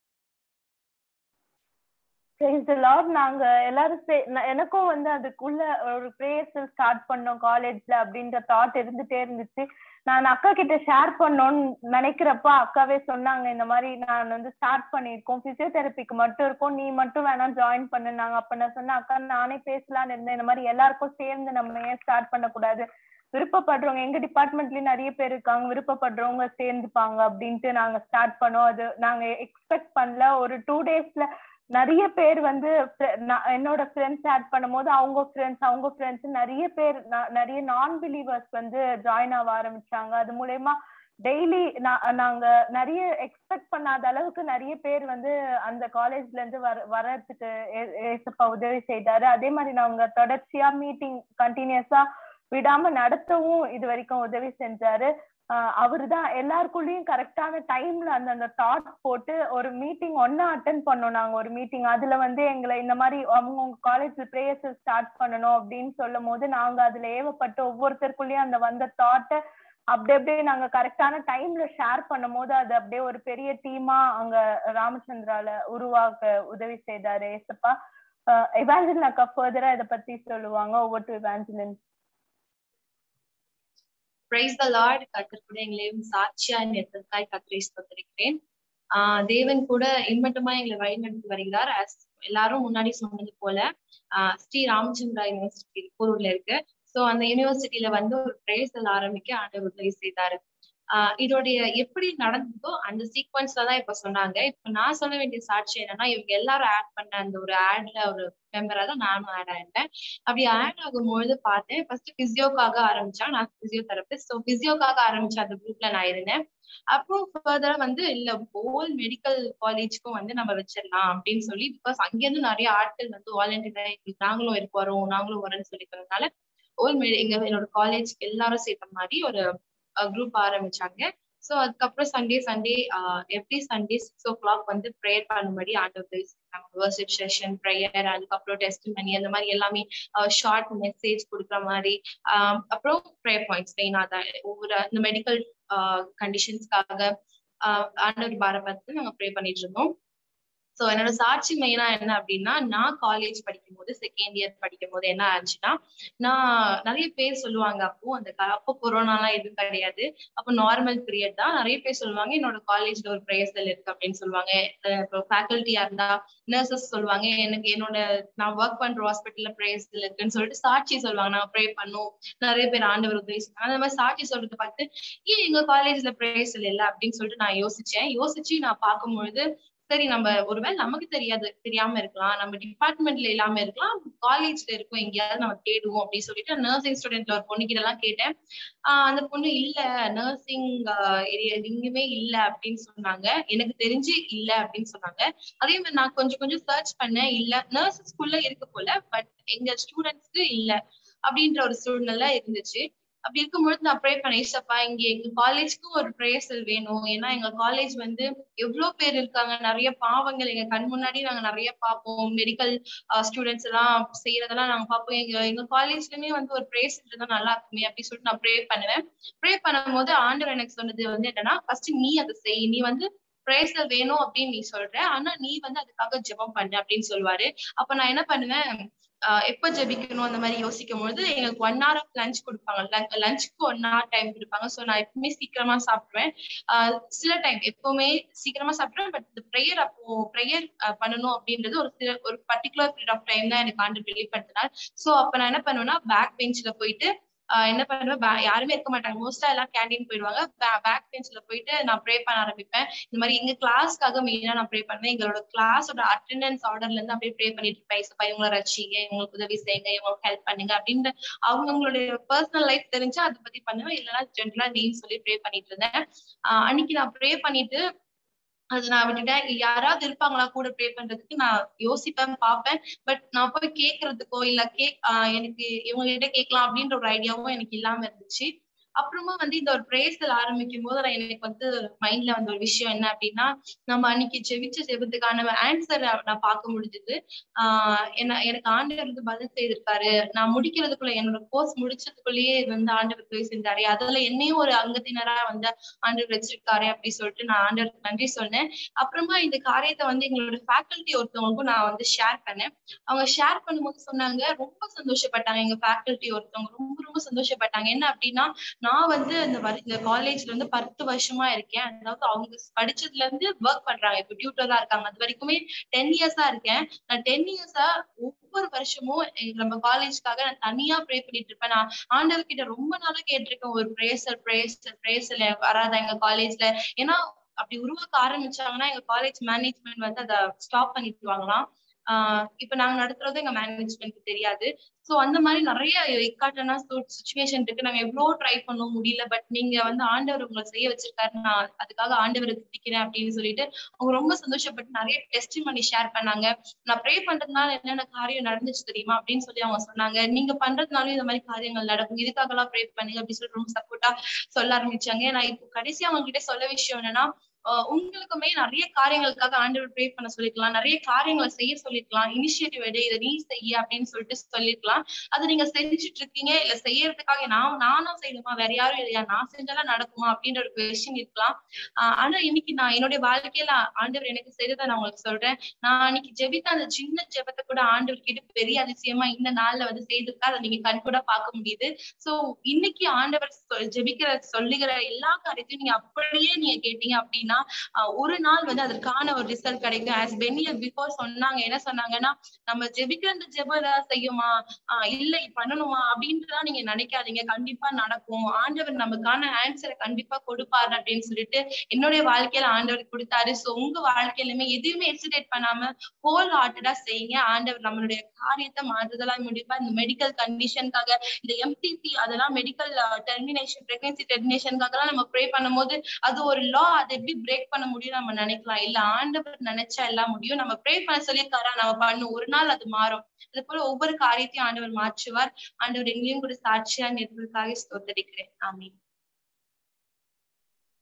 லார்ட் நாங்க எல்லாரும் எனக்கும் வந்து அதுக்குள்ள ஒரு ப்ரேயர்ஸ் ஸ்டார்ட் பண்ணோம் காலேஜ்ல அப்படின்ற தாட் இருந்துட்டே இருந்துச்சு நான் அக்கா கிட்ட ஷேர் பண்ணோம்னு நினைக்கிறப்ப அக்காவே சொன்னாங்க இந்த மாதிரி நான் வந்து ஸ்டார்ட் பண்ணியிருக்கோம் பிசியோதெரபிக்கு மட்டும் இருக்கும் நீ மட்டும் வேணா ஜாயின் பண்ணுனாங்க அப்ப நான் சொன்னேன் அக்கா நானே பேசலான்னு இருந்தேன் இந்த மாதிரி எல்லாருக்கும் சேர்ந்து நம்ம ஏன் ஸ்டார்ட் பண்ணக்கூடாது விருப்பப்படுறவங்க எங்க டிபார்ட்மெண்ட்லயும் நிறைய பேர் இருக்காங்க விருப்பப்படுறவங்க சேர்ந்துப்பாங்க அப்படின்ட்டு நாங்க ஸ்டார்ட் பண்ணோம் அது நாங்க எக்ஸ்பெக்ட் பண்ணல ஒரு டூ டேஸ்ல நிறைய பேர் வந்து என்னோட ஃப்ரெண்ட்ஸ் ஆட் பண்ணும்போது அவங்க ஃப்ரெண்ட்ஸ் அவங்க ஃப்ரெண்ட்ஸ் நிறைய பேர் நிறைய நான் பிலீவர்ஸ் வந்து ஜாயின் ஆக ஆரம்பிச்சாங்க அது மூலயமா டெய்லி நாங்க நிறைய எக்ஸ்பெக்ட் பண்ணாத அளவுக்கு நிறைய பேர் வந்து அந்த காலேஜ்ல இருந்து வர வர்றதுக்கு ஏசப்பா உதவி செய்தாரு அதே மாதிரி நாங்க தொடர்ச்சியா மீட்டிங் கண்டினியூஸா விடாம நடத்தவும் இது வரைக்கும் உதவி செஞ்சாரு அவரு தான் எல்லாருக்குள்ளயும் கரெக்டான டைம்ல அந்த அந்த தாட் போட்டு ஒரு மீட்டிங் ஒன்னா அட்டன் பண்ணோம் நாங்க ஒரு மீட்டிங் அதுல வந்து எங்களை இந்த மாதிரி அவங்க உங்க காலேஜ்ல ப்ரேயர்ஸ் ஸ்டார்ட் பண்ணணும் அப்படின்னு சொல்லும் போது நாங்க அதுல ஏவப்பட்டு ஒவ்வொருத்தருக்குள்ளயும் அந்த வந்த தாட்டை அப்படி அப்படியே நாங்க கரெக்டான டைம்ல ஷேர் பண்ணும் போது அது அப்படியே ஒரு பெரிய டீமா அங்க ராமச்சந்திரால உருவாக்க உதவி செய்தாரு ஏசப்பா எவாஞ்சலின் அக்கா ஃபர்தரா இதை பத்தி சொல்லுவாங்க ஒவ்வொரு to Evangeline praise the Lord கத்தர் கூட எங்களையும் சாட்சியா நிறுத்தற்காய் கத்தரை ஸ்தோத்தரிக்கிறேன் ஆஹ் தேவன் கூட இம்மட்டுமா எங்களை வழிநடத்தி வருகிறார் எல்லாரும் முன்னாடி சொன்னது போல ஆஹ் ஸ்ரீ ராமச்சந்திரா யூனிவர்சிட்டி திருப்பூர்ல இருக்கு சோ அந்த யூனிவர்சிட்டியில வந்து ஒரு பிரேசல் ஆரம்பிக்க ஆண்டவர் உதவி செய்தாரு ஆஹ் இதோடைய எப்படி நடந்ததோ அந்த சீக்வன்ஸ்ல தான் இப்ப சொன்னாங்க இப்ப நான் சொல்ல வேண்டிய சாட்சி என்னன்னா இவங்க எல்லாரும் ஆட் பண்ண அந்த ஒரு ஆட்ல ஒரு மெம்பரா தான் நானும் ஆட் ஆயிட்டேன் அப்படி ஆட் ஆகும்பொழுது பார்த்தேன் ஃபர்ஸ்ட் பிசியோக்காக ஆரம்பிச்சா நான் பிசியோ தெரபிஸ்ட் ஸோ பிசியோக்காக ஆரம்பிச்ச அந்த குரூப்ல நான் இருந்தேன் அப்புறம் ஃபர்தரா வந்து இல்ல ஹோல் மெடிக்கல் காலேஜ்க்கும் வந்து நம்ம வச்சிடலாம் அப்படின்னு சொல்லி பிகாஸ் அங்கேருந்து நிறைய ஆட்கள் வந்து வாலண்டியர் நாங்களும் இருக்க வரோம் நாங்களும் வரோம்னு சொல்லிக்கிறதுனால ஹோல் எங்க என்னோட காலேஜ்க்கு எல்லாரும் சேர்த்த மாதிரி ஒரு குரூப் ஆரம்பிச்சாங்க ஸோ அதுக்கப்புறம் Sunday Sunday every Sunday six o'clock வந்து ப்ரேயர் பண்ணும்படி ஆண்டவர் வர்ஷிப் செஷன் ப்ரேயர் அதுக்கப்புறம் டெஸ்ட் மணி அந்த மாதிரி எல்லாமே ஷார்ட் மெசேஜ் கொடுக்குற மாதிரி அப்புறம் ப்ரேயர் பாயிண்ட்ஸ் மெயினாக தான் ஒவ்வொரு இந்த மெடிக்கல் கண்டிஷன்ஸ்க்காக ஆண்டவர் பார பார்த்து நாங்கள் ப்ரே பண்ணிட்டு இருந்தோம் சோ என்னோட சாட்சி மெயினா என்ன அப்படின்னா நான் காலேஜ் படிக்கும் போது செகண்ட் இயர் படிக்கும் போது என்ன ஆச்சுன்னா நான் நிறைய பேர் சொல்லுவாங்க அப்போ அந்த க- அப்போ கொரோனாலாம் எதுவும் கிடையாது அப்போ நார்மல் பீரியட் தான் நிறைய பேர் சொல்லுவாங்க என்னோட காலேஜ்ல ஒரு பிரேசல் இருக்கு அப்படின்னு சொல்லுவாங்க அஹ் இப்போ ஃபேக்கல்ட்டியா இருந்தா நர்சஸ் சொல்லுவாங்க எனக்கு என்னோட நான் ஒர்க் பண்ற ஹாஸ்பிட்டல்ல பிரேசல் இருக்குன்னு சொல்லிட்டு சாட்சி சொல்லுவாங்க நான் ப்ரே பண்ணும் நிறைய பேர் ஆண்டவர் உதவி செய்வாங்க. அந்த மாதிரி சாட்சி சொல்றது பார்த்து ஏன் எங்க காலேஜ்ல பிரேசல் இல்ல அப்படின்னு சொல்லிட்டு நான் யோசிச்சேன் யோசிச்சு நான் பார்க்கும்பொழுது சரி நம்ம ஒருவேளை நமக்கு தெரியாது தெரியாம இருக்கலாம் நம்ம டிபார்ட்மெண்ட்ல இல்லாம இருக்கலாம் காலேஜ்ல இருக்கும் எங்கேயாவது நம்ம தேடுவோம் அப்படின்னு சொல்லிட்டு நர்சிங் ஸ்டூடெண்ட்ல ஒரு பொண்ணு கிட்ட எல்லாம் கேட்டேன் ஆஹ் அந்த பொண்ணு இல்ல நர்சிங் ஏரியா எங்கேயுமே இல்ல அப்படின்னு சொன்னாங்க எனக்கு தெரிஞ்சு இல்ல அப்படின்னு சொன்னாங்க அதே மாதிரி நான் கொஞ்சம் கொஞ்சம் சர்ச் பண்ணேன் இல்ல நர்சஸ்குள்ள இருக்கு போல பட் எங்க ஸ்டூடெண்ட்ஸ்க்கு இல்ல அப்படின்ற ஒரு சூழ்நிலை இருந்துச்சு அப்படி இருக்கும்பொழுது நான் ப்ரே பண்ணேன் ஏசப்பா இங்க எங்க காலேஜ்க்கும் ஒரு பிரேசல் வேணும் ஏன்னா எங்க காலேஜ் வந்து எவ்வளவு பேர் இருக்காங்க நிறைய பாவங்கள் எங்க கண் முன்னாடி நாங்க நிறைய பார்ப்போம் மெடிக்கல் ஸ்டூடெண்ட்ஸ் எல்லாம் செய்யறதெல்லாம் நாங்க பார்ப்போம் எங்க எங்க காலேஜ்லயுமே வந்து ஒரு பிரேஸ் இருந்தா நல்லா இருக்குமே அப்படின்னு சொல்லிட்டு நான் ப்ரே பண்ணுவேன் ப்ரே பண்ணும்போது ஆண்டவர் எனக்கு சொன்னது வந்து என்னன்னா ஃபர்ஸ்ட் நீ அதை செய் நீ வந்து பிரேசல் வேணும் அப்படின்னு நீ சொல்ற ஆனா நீ வந்து அதுக்காக ஜெபம் பண்ணு அப்படின்னு சொல்லுவாரு அப்ப நான் என்ன பண்ணுவேன் ஆஹ் எப்ப ஜெபிக்கணும் அந்த மாதிரி யோசிக்கும் பொழுது எங்களுக்கு ஒன் ஹவர் ஆஃப் லஞ்ச் கொடுப்பாங்க லஞ்சுக்கு ஒன் ஹவர் டைம் கொடுப்பாங்க ஸோ நான் எப்பவுமே சீக்கிரமா சாப்பிடுவேன் ஆஹ் சில டைம் எப்பவுமே சீக்கிரமா சாப்பிடுவேன் பட் இந்த ப்ரேயர் அப்போ ப்ரேயர் பண்ணணும் அப்படின்றது ஒரு சில ஒரு பர்டிகுலர் பீரியட் ஆஃப் டைம் தான் எனக்கு ஆண்டு வெளிப்படுத்தினார் ஸோ அப்ப நான் என்ன பண்ணுவேன்னா பேக் பெஞ்ச்ல போயிட்டு ஆஹ் என்ன பண்ணுவேன் ba- யாருமே இருக்க மாட்டாங்க மோஸ்டா எல்லாம் கேண்டீன் போயிடுவாங்க பேக் பெஞ்ச்ல போயிட்டு நான் ப்ரே பண்ண ஆரம்பிப்பேன் இந்த மாதிரி எங்க கிளாஸ்க்காக மெயினா நான் ப்ரே பண்ணுவேன் எங்களோட கிளாஸோட அட்டெண்டன்ஸ் ஆர்டர்ல இருந்து அப்படியே ப்ரே பண்ணிட்டு இருப்பேன் இசப்பா இவங்களை ரசிங்க இவங்களுக்கு உதவி செய்யுங்க இவங்களுக்கு ஹெல்ப் பண்ணுங்க அப்படின்ற அவங்களுடைய பர்சனல் லைஃப் தெரிஞ்சா அதை பத்தி பண்ணுவேன் இல்லைன்னா ஜென்ரலா நீன்னு சொல்லி ப்ரே பண்ணிட்டு இருந்தேன் ஆஹ் அன்னைக்கு நான் ப்ரே பண்ணிட்டு அது நான் விட்டுட்டேன் யாராவது இருப்பாங்களா கூட ப்ரே பண்றதுக்கு நான் யோசிப்பேன் பார்ப்பேன் பட் நான் போய் கேக்குறதுக்கோ இல்ல கேக் ஆஹ் எனக்கு இவங்க கிட்ட கேட்கலாம் அப்படின்ற ஒரு ஐடியாவும் எனக்கு இல்லாம இருந்துச்சு அப்புறமா வந்து இந்த ஒரு பிரேசல் ஆரம்பிக்கும் போது நான் எனக்கு வந்து மைண்ட்ல வந்த ஒரு விஷயம் என்ன அப்படின்னா நம்ம அன்னைக்கு ஜெபிச்ச ஜெபத்துக்கான ஆன்சர் நான் பார்க்க முடிஞ்சது ஆஹ் என்ன எனக்கு ஆண்டவர் வந்து பதில் செய்திருக்காரு நான் முடிக்கிறதுக்குள்ள என்னோட கோர்ஸ் முடிச்சதுக்குள்ளேயே இது வந்து ஆண்டவர் போய் செஞ்சாரு அதுல என்னையும் ஒரு அங்கத்தினரா வந்து ஆண்டவர் வச்சிருக்காரு அப்படி சொல்லிட்டு நான் ஆண்டவருக்கு நன்றி சொன்னேன் அப்புறமா இந்த காரியத்தை வந்து எங்களோட ஃபேக்கல்ட்டி ஒருத்தவங்களுக்கும் நான் வந்து ஷேர் பண்ணேன் அவங்க ஷேர் பண்ணும்போது சொன்னாங்க ரொம்ப சந்தோஷப்பட்டாங்க எங்க ஃபேக்கல்ட்டி ஒருத்தவங்க ரொம்ப ரொம்ப சந்தோஷப்பட்டாங்க என்ன அப்படின்னா நான் வந்து இந்த வரு- இந்த காலேஜ்ல வந்து பத்து வருஷமா இருக்கேன் அதாவது அவங்க படிச்சதுல இருந்து ஒர்க் பண்றாங்க இப்போ டியூட்டரா இருக்காங்க அது வரைக்குமே டென் இயர்ஸா இருக்கேன் நான் டென் இயர்ஸா ஒவ்வொரு வருஷமும் எங்க நம்ம காலேஜ்க்காக நான் தனியா ப்ரே பண்ணிட்டு இருப்பேன் நான் ஆண்டவர் கிட்ட ரொம்ப நாளா கேட்டிருக்கேன் ஒரு பிரேசல் பிரேசல் பிரேசல் வராதா எங்க காலேஜ்ல ஏன்னா அப்படி உருவாக்க ஆரம்பிச்சாங்கன்னா எங்க காலேஜ் மேனேஜ்மெண்ட் வந்து அதை ஸ்டாப் பண்ணிடுவாங்களாம் ஆஹ் இப்ப நாங்க நடத்துறது எங்க மேனேஜ்மெண்ட்க்கு தெரியாது சோ அந்த மாதிரி நிறைய இக்காட்டான சுச்சுவேஷன் இருக்கு நாங்க எவ்வளவு ட்ரை பண்ண முடியல பட் நீங்க வந்து ஆண்டவர் உங்களை செய்ய வச்சிருக்காரு நான் அதுக்காக ஆண்டவரை திட்டிக்கிறேன் அப்படின்னு சொல்லிட்டு அவங்க ரொம்ப சந்தோஷப்பட்டு நிறைய டெஸ்ட் பண்ணி ஷேர் பண்ணாங்க நான் ப்ரே பண்றதுனால என்னென்ன காரியம் நடந்துச்சு தெரியுமா அப்படின்னு சொல்லி அவங்க சொன்னாங்க நீங்க பண்றதுனாலும் இந்த மாதிரி காரியங்கள் நடக்கும் இதுக்காக எல்லாம் ப்ரே பண்ணுங்க அப்படின்னு சொல்லிட்டு ரொம்ப சப்போர்ட்டா சொல்ல ஆரம்பிச்சாங்க நான் இப்போ கடைசியா அவங்க கிட்ட சொல்ல விஷயம் என்னன்னா ஆஹ் உங்களுக்குமே நிறைய காரியங்களுக்காக ஆண்டவர் ப்ரே பண்ண சொல்லிருக்கலாம் நிறைய காரியங்களை செய்ய சொல்லிருக்கலாம் இனிஷியேட்டிவ் எடு இதை நீ செய்ய அப்படின்னு சொல்லிட்டு சொல்லிருக்கலாம் அது நீங்க செஞ்சுட்டு இருக்கீங்க இல்ல செய்யறதுக்காக நான் நானும் செய்யணுமா வேற யாரும் இல்லையா நான் செஞ்சாலும் நடக்குமா அப்படின்ற ஒரு கொஸ்டின் இருக்கலாம் ஆஹ் ஆனா இன்னைக்கு நான் என்னுடைய வாழ்க்கையில ஆண்டவர் எனக்கு செய்ததை நான் உங்களுக்கு சொல்றேன் நான் அன்னைக்கு ஜெபித்த அந்த சின்ன ஜெபத்தை கூட ஆண்டவர் கிட்ட பெரிய அதிசயமா இந்த நாள்ல வந்து செய்திருக்கா அதை நீங்க கண் கூட பார்க்க முடியுது சோ இன்னைக்கு ஆண்டவர் சொ- ஜெபிக்கிற சொல்லுகிற எல்லா காரியத்தையும் நீங்க அப்படியே நீங்க கேட்டீங்க அப்படின்னா ஆஹ் ஒரு நாள் வந்து அதற்கான ஒரு ரிசல்ட் கிடைக்கும் ஆஸ் பெனியர் பிஃபோர் சொன்னாங்க என்ன சொன்னாங்கன்னா நம்ம ஜெபிக்கிற அந்த ஜெபம் ஏதாவது செய்யுமா ஆஹ் இல்லை பண்ணணுமா அப்படின்ட்டுலாம் நீங்க நினைக்காதீங்க கண்டிப்பா நடக்கும் ஆண்டவர் நமக்கான ஆன்சரை கண்டிப்பா கொடுப்பாரு அப்படின்னு சொல்லிட்டு என்னுடைய வாழ்க்கையில ஆண்டவர் கொடுத்தாரு சோ உங்க வாழ்க்கையிலுமே எதுவுமே எக்ஸிடேட் பண்ணாம ஹோல் ஹார்ட்டடா செய்யுங்க ஆண்டவர் நம்மளுடைய காரியத்தை மாறுதலா முடிப்பா இந்த மெடிக்கல் கண்டிஷனுக்காக இந்த எம்டிபி அதெல்லாம் மெடிக்கல் டெர்மினேஷன் பிரெக்னன்சி டெர்மினேஷனுக்காக எல்லாம் நம்ம ப்ரே பண்ணும்போது அது ஒரு லா அதை எப்படி பிரேக் பண்ண முடியும் நம்ம நினைக்கலாம் இல்ல ஆண்டவர் நினைச்சா எல்லாம் முடியும் நம்ம ப்ரே பண்ண சொல்லியிருக்காரா நம்ம பண்ணும் ஒரு நாள் அது மாறும் அது போல ஒவ்வொரு காரியத்தையும் ஆண்டவர் மாற்றுவார் ஆண்டவர் எங்கேயும் கூட சாட்சியா நிற்பதற்காக ஸ்தோத்தரிக்கிறேன் ஆமீன்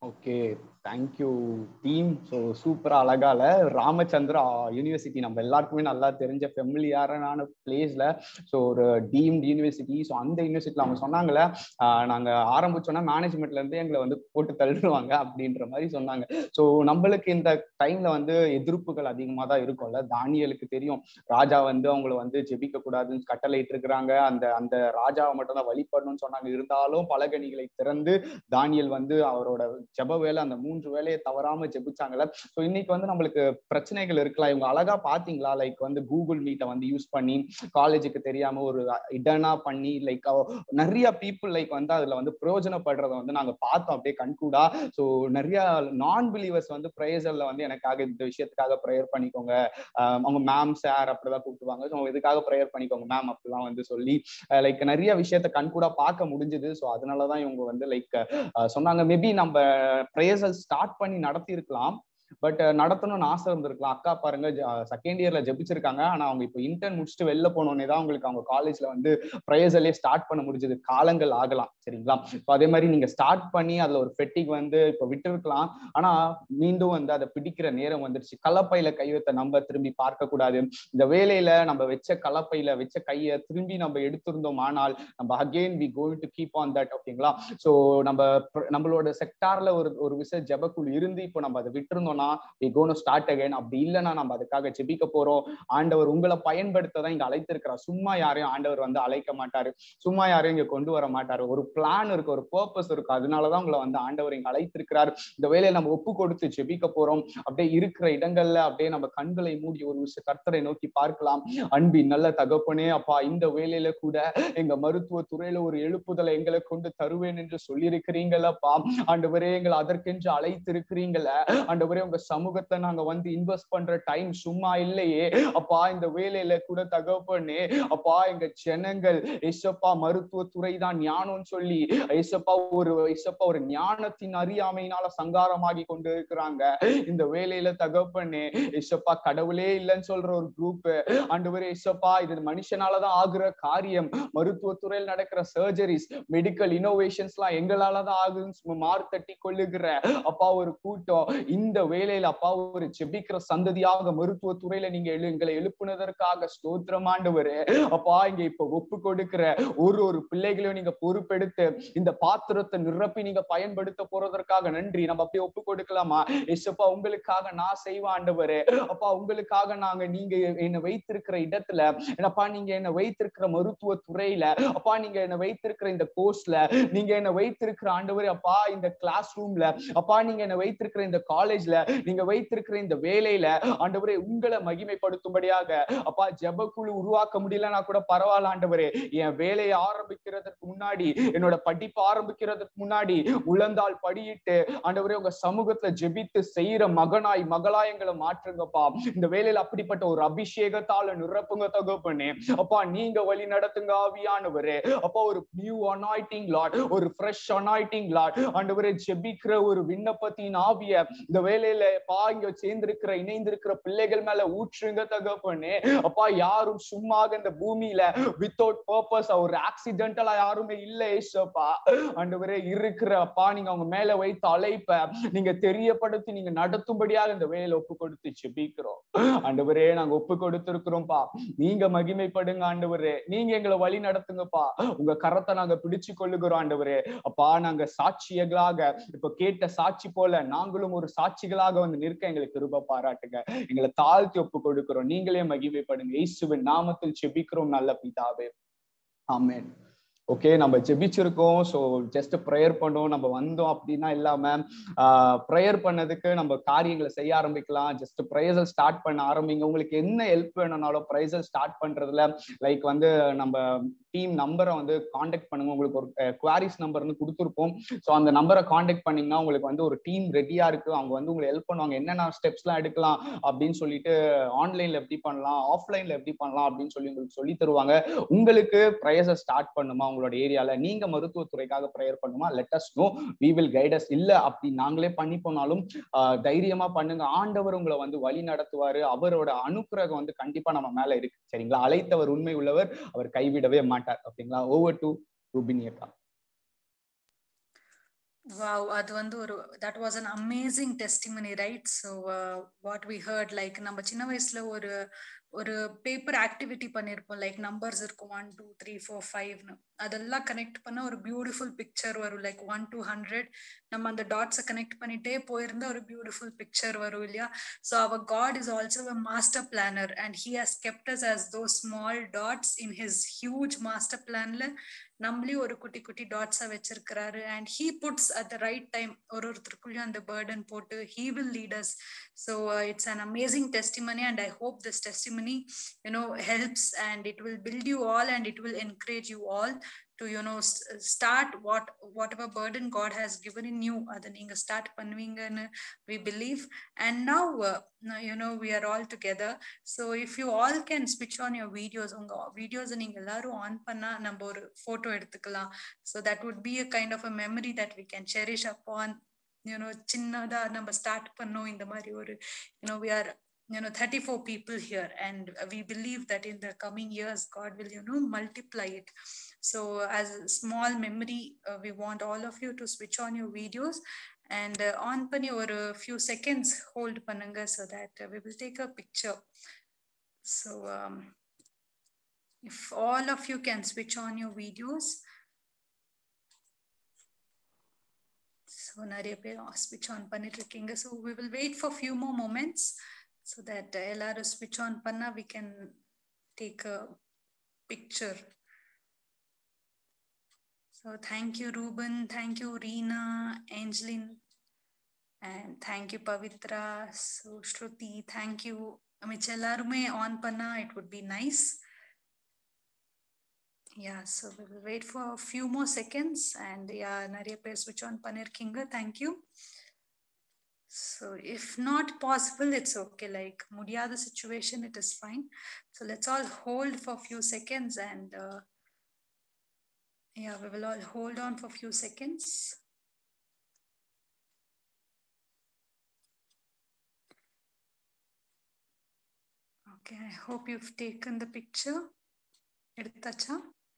ஓகே தேங்க்யூ டீம் ஸோ சூப்பரா அழகால ராமச்சந்திரா யூனிவர்சிட்டி நம்ம எல்லாருக்குமே நல்லா தெரிஞ்ச ஃபெமிலியாரான பிளேஸ்ல ஸோ ஒரு டீம்டு யூனிவர்சிட்டி ஸோ அந்த யூனிவர்சிட்டியில் அவங்க சொன்னாங்கல்ல ஆஹ் நாங்க ஆரம்பிச்சோன்னா மேனேஜ்மெண்ட்ல இருந்து எங்களை வந்து போட்டு தள்ளுவாங்க அப்படின்ற மாதிரி சொன்னாங்க ஸோ நம்மளுக்கு இந்த டைம்ல வந்து எதிர்ப்புகள் அதிகமாக தான் இருக்கும்ல தானியலுக்கு தெரியும் ராஜா வந்து அவங்கள வந்து ஜெபிக்க கூடாதுன்னு கட்டளையிட்டு இருக்கிறாங்க அந்த அந்த ராஜாவை மட்டும் தான் வழிபடணும்னு சொன்னாங்க இருந்தாலும் பலகணிகளை திறந்து தானியல் வந்து அவரோட ஜெப வேலை அந்த மூன்று வேலையை தவறாம ஜெபிச்சாங்கல்ல ஸோ இன்னைக்கு வந்து நம்மளுக்கு பிரச்சனைகள் இருக்கலாம் இவங்க அழகா பாத்தீங்களா லைக் வந்து கூகுள் மீட்டை வந்து யூஸ் பண்ணி காலேஜுக்கு தெரியாம ஒரு இடனா பண்ணி லைக் நிறைய பீப்புள் லைக் வந்து அதுல வந்து பிரயோஜனப்படுறத வந்து நாங்க பார்த்தோம் அப்படியே கண்கூடா ஸோ நிறைய நான் பிலீவர்ஸ் வந்து ப்ரேயர்ல வந்து எனக்காக இந்த விஷயத்துக்காக ப்ரேயர் பண்ணிக்கோங்க ஆஹ் அவங்க மேம் சார் அப்படிதான் கூப்பிடுவாங்க ஸோ இதுக்காக ப்ரேயர் பண்ணிக்கோங்க மேம் அப்படிலாம் வந்து சொல்லி லைக் நிறைய விஷயத்த கண்கூடா பார்க்க முடிஞ்சது ஸோ அதனாலதான் இவங்க வந்து லைக் சொன்னாங்க மேபி நம்ம ப்ரேயர்ஸை ஸ்டார்ட் பண்ணி நடத்தி இருக்கலாம் பட் நடத்தணும்னு ஆசை இருந்திருக்கலாம் அக்கா பாருங்க செகண்ட் இயர்ல ஜெபிச்சிருக்காங்க ஆனா அவங்க இப்போ இன்டர்ன் முடிச்சுட்டு வெளில போனோடனே தான் அவங்களுக்கு அவங்க காலேஜ்ல வந்து ப்ரேயர்ஸ்லயே ஸ்டார்ட் பண்ண முடிஞ்சது காலங்கள் ஆகலாம் சரிங்களா இப்போ அதே மாதிரி நீங்க ஸ்டார்ட் பண்ணி அதுல ஒரு ஃபெட்டிக் வந்து இப்போ விட்டுருக்கலாம் ஆனா மீண்டும் வந்து அதை பிடிக்கிற நேரம் வந்துருச்சு கலப்பையில கை வைத்த நம்ம திரும்பி பார்க்க கூடாது இந்த வேலையில நம்ம வச்ச கலப்பையில வச்ச கையை திரும்பி நம்ம எடுத்திருந்தோம் ஆனால் நம்ம again we going to keep on that ஓகேங்களா ஸோ நம்ம நம்மளோட செக்டார்ல ஒரு ஒரு விஷயம் ஜெபக்குள் இருந்து இப்போ நம்ம அதை விட்டுருந்தோம்னா வி கோன் ஸ்டார்ட் அகைன் அப்படி இல்லைன்னா நம்ம அதுக்காக ஜெபிக்க போறோம் ஆண்டவர் உங்களை பயன்படுத்த தான் இங்க அழைத்திருக்கிறார் சும்மா யாரையும் ஆண்டவர் வந்து அழைக்க மாட்டாரு சும்மா யாரையும் இங்க கொண்டு வர மாட்டாரு ஒரு பிளான் இருக்கு ஒரு பர்பஸ் இருக்கு அதனாலதான் உங்களை வந்து ஆண்டவர் இங்க அழைத்திருக்கிறார் இந்த வேலையை நம்ம ஒப்பு கொடுத்து ஜெபிக்க போறோம் அப்படியே இருக்கிற இடங்கள்ல அப்படியே நம்ம கண்களை மூடி ஒரு விஷயம் கர்த்தரை நோக்கி பார்க்கலாம் அன்பின் நல்ல தகப்பனே அப்பா இந்த வேலையில கூட எங்க மருத்துவ துறையில ஒரு எழுப்புதலை எங்களை கொண்டு தருவேன் என்று சொல்லியிருக்கிறீங்களப்பா ஆண்டவரே எங்களை அதற்கென்று அழைத்திருக்கிறீங்கள ஆண்டவரே உங்க சமூகத்தை நாங்க வந்து இன்வெஸ்ட் பண்ற டைம் சும்மா இல்லையே அப்பா இந்த வேலையில கூட தகப்பனே அப்பா எங்க ஜனங்கள் ஏசப்பா மருத்துவத்துறை தான் ஞானம்னு சொல்லி ஏசப்பா ஒரு ஏசப்பா ஒரு ஞானத்தின் அறியாமையினால சங்காரமாகி கொண்டு இருக்கிறாங்க இந்த வேலையில தகப்பனே ஏசப்பா கடவுளே இல்லைன்னு சொல்ற ஒரு குரூப் ஆண்டவரே ஏசப்பா இது மனுஷனாலதான் ஆகுற காரியம் மருத்துவத்துறையில் நடக்கிற சர்ஜரிஸ் மெடிக்கல் இனோவேஷன்ஸ் எல்லாம் எங்களாலதான் ஆகுதுன்னு மாறு தட்டி கொள்ளுகிற அப்பா ஒரு கூட்டம் இந்த வேலையில அப்பா ஒரு ஜெபிக்கிற சந்ததியாக மருத்துவ துறையில நீங்க எழு எங்களை எழுப்புனதற்காக ஸ்தோத்திரம் ஆண்டவரு அப்பா இங்க இப்ப ஒப்பு கொடுக்கிற ஒரு ஒரு பிள்ளைகளையும் நீங்க பொறுப்பெடுத்து இந்த பாத்திரத்தை நிரப்பி நீங்க பயன்படுத்த போறதற்காக நன்றி நம்ம அப்படியே ஒப்பு கொடுக்கலாமா எஸ்ப்பா உங்களுக்காக நான் செய்வேன் ஆண்டவரு அப்பா உங்களுக்காக நாங்க நீங்க என்னை வைத்திருக்கிற இடத்துல என்னப்பா நீங்க என்னை வைத்திருக்கிற மருத்துவ துறையில அப்பா நீங்க என்னை வைத்திருக்கிற இந்த கோர்ஸ்ல நீங்க என்னை வைத்திருக்கிற ஆண்டவரே அப்பா இந்த கிளாஸ் ரூம்ல அப்பா நீங்க என்னை வைத்திருக்கிற இந்த காலேஜ்ல நீங்க வைத்திருக்கிற இந்த வேலையில ஆண்டவரே உங்களை மகிமைப்படுத்தும்படியாக அப்பா ஜெபக்குழு உருவாக்க முடியலன்னா கூட பரவாயில்ல ஆண்டவரே என் வேலையை ஆரம்பிக்கிறதுக்கு முன்னாடி என்னோட படிப்பு ஆரம்பிக்கிறதுக்கு முன்னாடி உழந்தால் படியிட்டு ஆண்டவரே உங்க சமூகத்துல ஜெபித்து செய்யற மகனாய் மகளாய் எங்களை மாற்றுங்கப்பா இந்த வேலையில அப்படிப்பட்ட ஒரு அபிஷேகத்தால நிரப்புங்க தகப்பனே அப்பா நீங்க வழி நடத்துங்க ஆவியானவரே அப்பா ஒரு நியூ அனாய்டிங் லாட் ஒரு ஃப்ரெஷ் அனாய்டிங் லாட் ஆண்டவரே ஜெபிக்கிற ஒரு விண்ணப்பத்தின் ஆவிய இந்த வேலையில பா இங்க சேர்ந்திருக்கிற இணைந்திருக்கிற பிள்ளைகள் மேல ஊற்றுங்க தகப்பனே அப்பா யாரும் சும்மாக இந்த பூமியில வித்தவுட் பர்பஸ் ஒரு ஆக்சிடென்டலா யாருமே இல்ல ஏசப்பா ஆண்டவரே இருக்கிற அப்பா நீங்க அவங்க மேல வைத்த அழைப்ப நீங்க தெரியப்படுத்தி நீங்க நடத்தும்படியாக இந்த வேலையில ஒப்பு கொடுத்து ஜெபிக்கிறோம் ஆண்டவரே நாங்க ஒப்பு கொடுத்திருக்கிறோம்ப்பா நீங்க மகிமைப்படுங்க ஆண்டவரே நீங்க எங்களை வழி நடத்துங்கப்பா உங்க கரத்தை நாங்க பிடிச்சு கொள்ளுகிறோம் ஆண்டவரே அப்பா நாங்க சாட்சியங்களாக இப்ப கேட்ட சாட்சி போல நாங்களும் ஒரு சாட்சிகளாக வந்து நிற்க எங்களுக்கு கிருப பாராட்டுங்க எங்களை தாழ்த்தி ஒப்பு கொடுக்கிறோம் நீங்களே மகிமைப்படுங்க இயேசுவின் நாமத்தில் செபிக்கிறோம் நல்ல பிதாவே ஆமென் ஓகே நம்ம ஜெபிச்சிருக்கோம் ஸோ ஜஸ்ட் ப்ரேயர் பண்ணோம் நம்ம வந்தோம் அப்படின்னா இல்லாம ப்ரேயர் பண்ணதுக்கு நம்ம காரியங்களை செய்ய ஆரம்பிக்கலாம் ஜஸ்ட் ப்ரைசல் ஸ்டார்ட் பண்ண ஆரம்பிங்க உங்களுக்கு என்ன ஹெல்ப் வேணும்னாலும் ப்ரைசல் ஸ்டார்ட் பண்றதுல லைக் வந்து நம்ம டீம் நம்பரை வந்து காண்டாக்ட் பண்ணுங்க உங்களுக்கு ஒரு குவாரிஸ் நம்பர்னு கொடுத்துருப்போம் ஸோ அந்த நம்பரை காண்டாக்ட் பண்ணீங்கன்னா உங்களுக்கு வந்து ஒரு டீம் ரெடியா இருக்கு அவங்க வந்து உங்களுக்கு ஹெல்ப் பண்ணுவாங்க என்னென்ன ஸ்டெப்ஸ்லாம் எடுக்கலாம் அப்படின்னு சொல்லிட்டு ஆன்லைன்ல எப்படி பண்ணலாம் ஆஃப்லைன்ல எப்படி பண்ணலாம் அப்படின்னு சொல்லி உங்களுக்கு சொல்லி தருவாங்க உங்களுக்கு ப்ரேயர்ஸை ஸ்டார்ட் பண்ணுமா உங்களோட ஏரியால நீங்க மருத்துவத்துறைக்காக ப்ரேயர் பண்ணுமா let us know we will guide us இல்ல அப்படி நாங்களே பண்ணி போனாலும் தைரியமா பண்ணுங்க ஆண்டவர் உங்களை வந்து வழி நடத்துவாரு அவரோட அனுக்கிரகம் வந்து கண்டிப்பா நம்ம மேல இருக்கு சரிங்களா அழைத்தவர் உண்மை உள்ளவர் அவர் கைவிடவே மாட்டார் ஓகேங்களா ஓவர் டு ரூபினியக்கா Wow, அது வந்து ஒரு that was an amazing testimony, right? So uh, what we heard, like நம்ம சின்ன வயசுல ஒரு ஒரு பேப்பர் ஆக்டிவிட்டி பண்ணியிருப்போம் லைக் நம்பர்ஸ் இருக்கும் ஒன் டூ த்ரீ ஃபோர் ஃபைவ்னு அதெல்லாம் கனெக்ட் பண்ண ஒரு பியூட்டிஃபுல் பிக்சர் வரும் லைக் ஒன் டூ ஹண்ட்ரட் நம்ம அந்த டாட்ஸை கனெக்ட் பண்ணிட்டே போயிருந்தா ஒரு பியூட்டிஃபுல் பிக்சர் வரும் இல்லையா ஸோ அவர் God is also a master planner and he has kept us as those small dots in his huge master பிளான்ல நம்மளையும் ஒரு குட்டி குட்டி டாட்ஸா வச்சிருக்கிறாரு and he puts at the right time ஒரு ஒருத்தருக்குள்ளயும் அந்த பேர்டன் போட்டு he will leaders so it's an amazing testimony and I hope this testimony you know helps and it will build you all and it will encourage you all to you know st- start what whatever burden god has given in you அதை நீங்க start பண்ணுவீங்கன்னு we believe and now uh, you know we are all together so if you all can switch on your videos உங்க videos நீங்க எல்லாரும் on பண்ணா நம்ம ஒரு photo எடுத்துக்கலாம் so that would be a kind of a memory that we can cherish upon you know சின்னதா நம்ம start பண்ணோம் இந்த மாதிரி ஒரு you know we are you know 34 people here and we believe that in the coming years god will you know multiply it so as a small memory uh, we want all of you to switch on your videos and uh, on பண்ணி ஒரு few seconds hold பண்ணுங்க so that uh, we will take a picture so um, if all of you can switch on your videos so நிறைய பேர் switch on பண்ணிட்டு இருக்கீங்க so we will wait for few more moments so that uh, எல்லாரும் switch on பண்ணா we can take a picture so thank you Ruben thank you Reena Angeline and thank you Pavitra so Shruti thank you மிச்ச எல்லாருமே on பண்ணா it would be nice yeah so we will wait for a few more seconds and yeah நிறைய பேர் switch on பண்ணிருக்கீங்க thank you so if not possible it's okay like முடியாத situation it is fine so let's all hold for few seconds and uh, yeah we will all hold on for few seconds okay i hope you've taken the picture எடுத்தாச்சா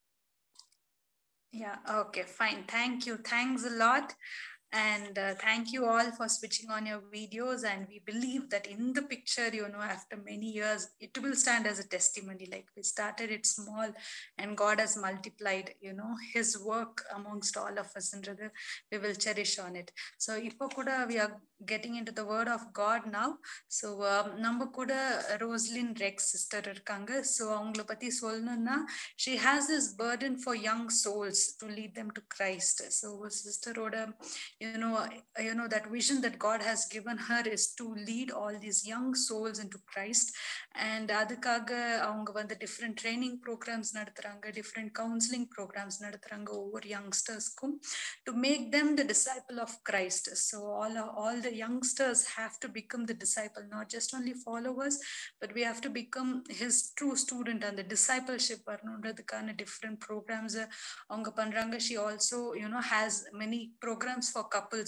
yeah okay fine thank you thanks a lot and uh, thank you all for switching on your videos and we believe that in the picture you know after many years it will stand as a testimony like we started it small and god has multiplied you know his work amongst all of us and rather we will cherish on it so ipo kuda we are getting into the word of god now so um, நம்ம கூட Roslin Rex sister இருக்காங்க so அவங்கள பத்தி சொல்லணும்னா she has this burden for young souls to lead them to christ so சிஸ்டரோட you know you know that vision that god has given her is to lead all these young souls into christ and அதுக்காக அவங்க வந்து different training programs நடத்துறாங்க different counselling programs நடத்துறாங்க ஒவ்வொரு யங்ஸ்டர்ஸ்க்கும் to make them the disciple of Christ so all all the youngsters have to become the disciple not just only followers but we have to become his true student and the discipleship வரணுன்றதுக்கான different programs அவங்க பண்றாங்க she also you know has many programs for couples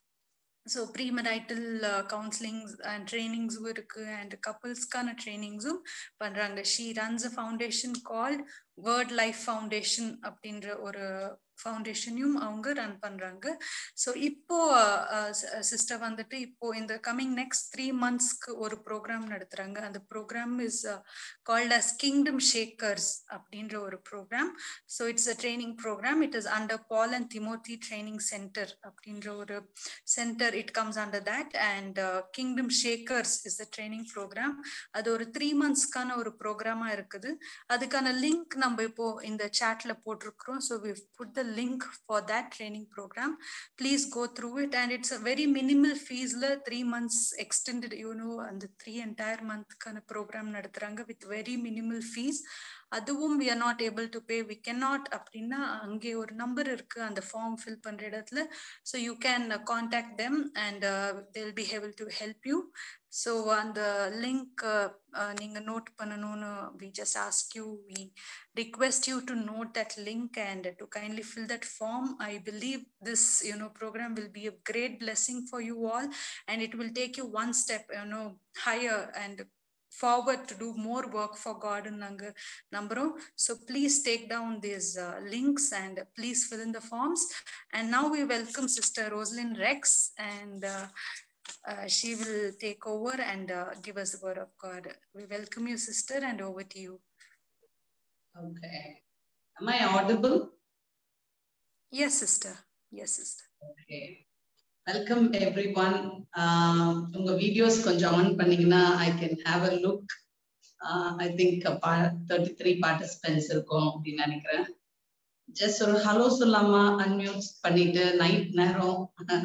so premarital counsellings and ட்ரைனிங்ஸும் இருக்கு and கப்புள்ஸ்க்கான ட்ரைனிங்ஸும் பண்றாங்க she runs a foundation called Word Life Foundation அப்படின்ற ஒரு ஃபவுண்டேஷனையும் அவங்க ரன் பண்றாங்க ஸோ இப்போ சிஸ்டர் வந்துட்டு இப்போ இந்த கம்மிங் நெக்ஸ்ட் த்ரீ மந்த்ஸ்க்கு ஒரு ப்ரோக்ராம் நடத்துறாங்க அந்த program is called as Kingdom Shakers அப்படின்ற ஒரு program so it's a training program it is under Paul and Timothy training centre அப்படின்ற ஒரு centre it comes under that and Kingdom Shakers is the training program அது ஒரு three மந்த்ஸ்க்கான ஒரு ப்ரோக்ராமா இருக்குது அதுக்கான link நம்ம இப்போ இந்த சாட்ல போட்டிருக்கிறோம் so we put the link for that training program please go through it and it's a very minimal fees la 3 months extended you know and the three entire month kind of program நடத்துறாங்க with very minimal fees அதுவும் we are not able to pay we cannot அப்படின்னா அங்கே ஒரு number இருக்கு அந்த form fill பண்ற இடத்துல so you can uh, contact them and uh, they'll be able to help you so அந்த லிங்க் நீங்க நோட் பண்ணணும்னு we just ask you we request you to note that link and to kindly fill that form i believe this you know program will be a great blessing for you all and it will take you one step you know higher and forward to do more work for God in Nanga Nambaram. So please take down these uh, links and please fill in the forms. And now we welcome Sister Rosalind Rex and uh, uh, she will take over and uh, give us the word of God. We welcome you, sister, and over to you. Okay. Am I audible? Yes, sister. Yes, sister. Okay. Welcome everyone உங்க videos கொஞ்சம் on பண்ணீங்கன்னா I can have a look I think thirty three participants இருக்கும் அப்படின்னு நினைக்கிறேன் just ஒரு hello சொல்லாமா unmute பண்ணிட்டு night நேரம்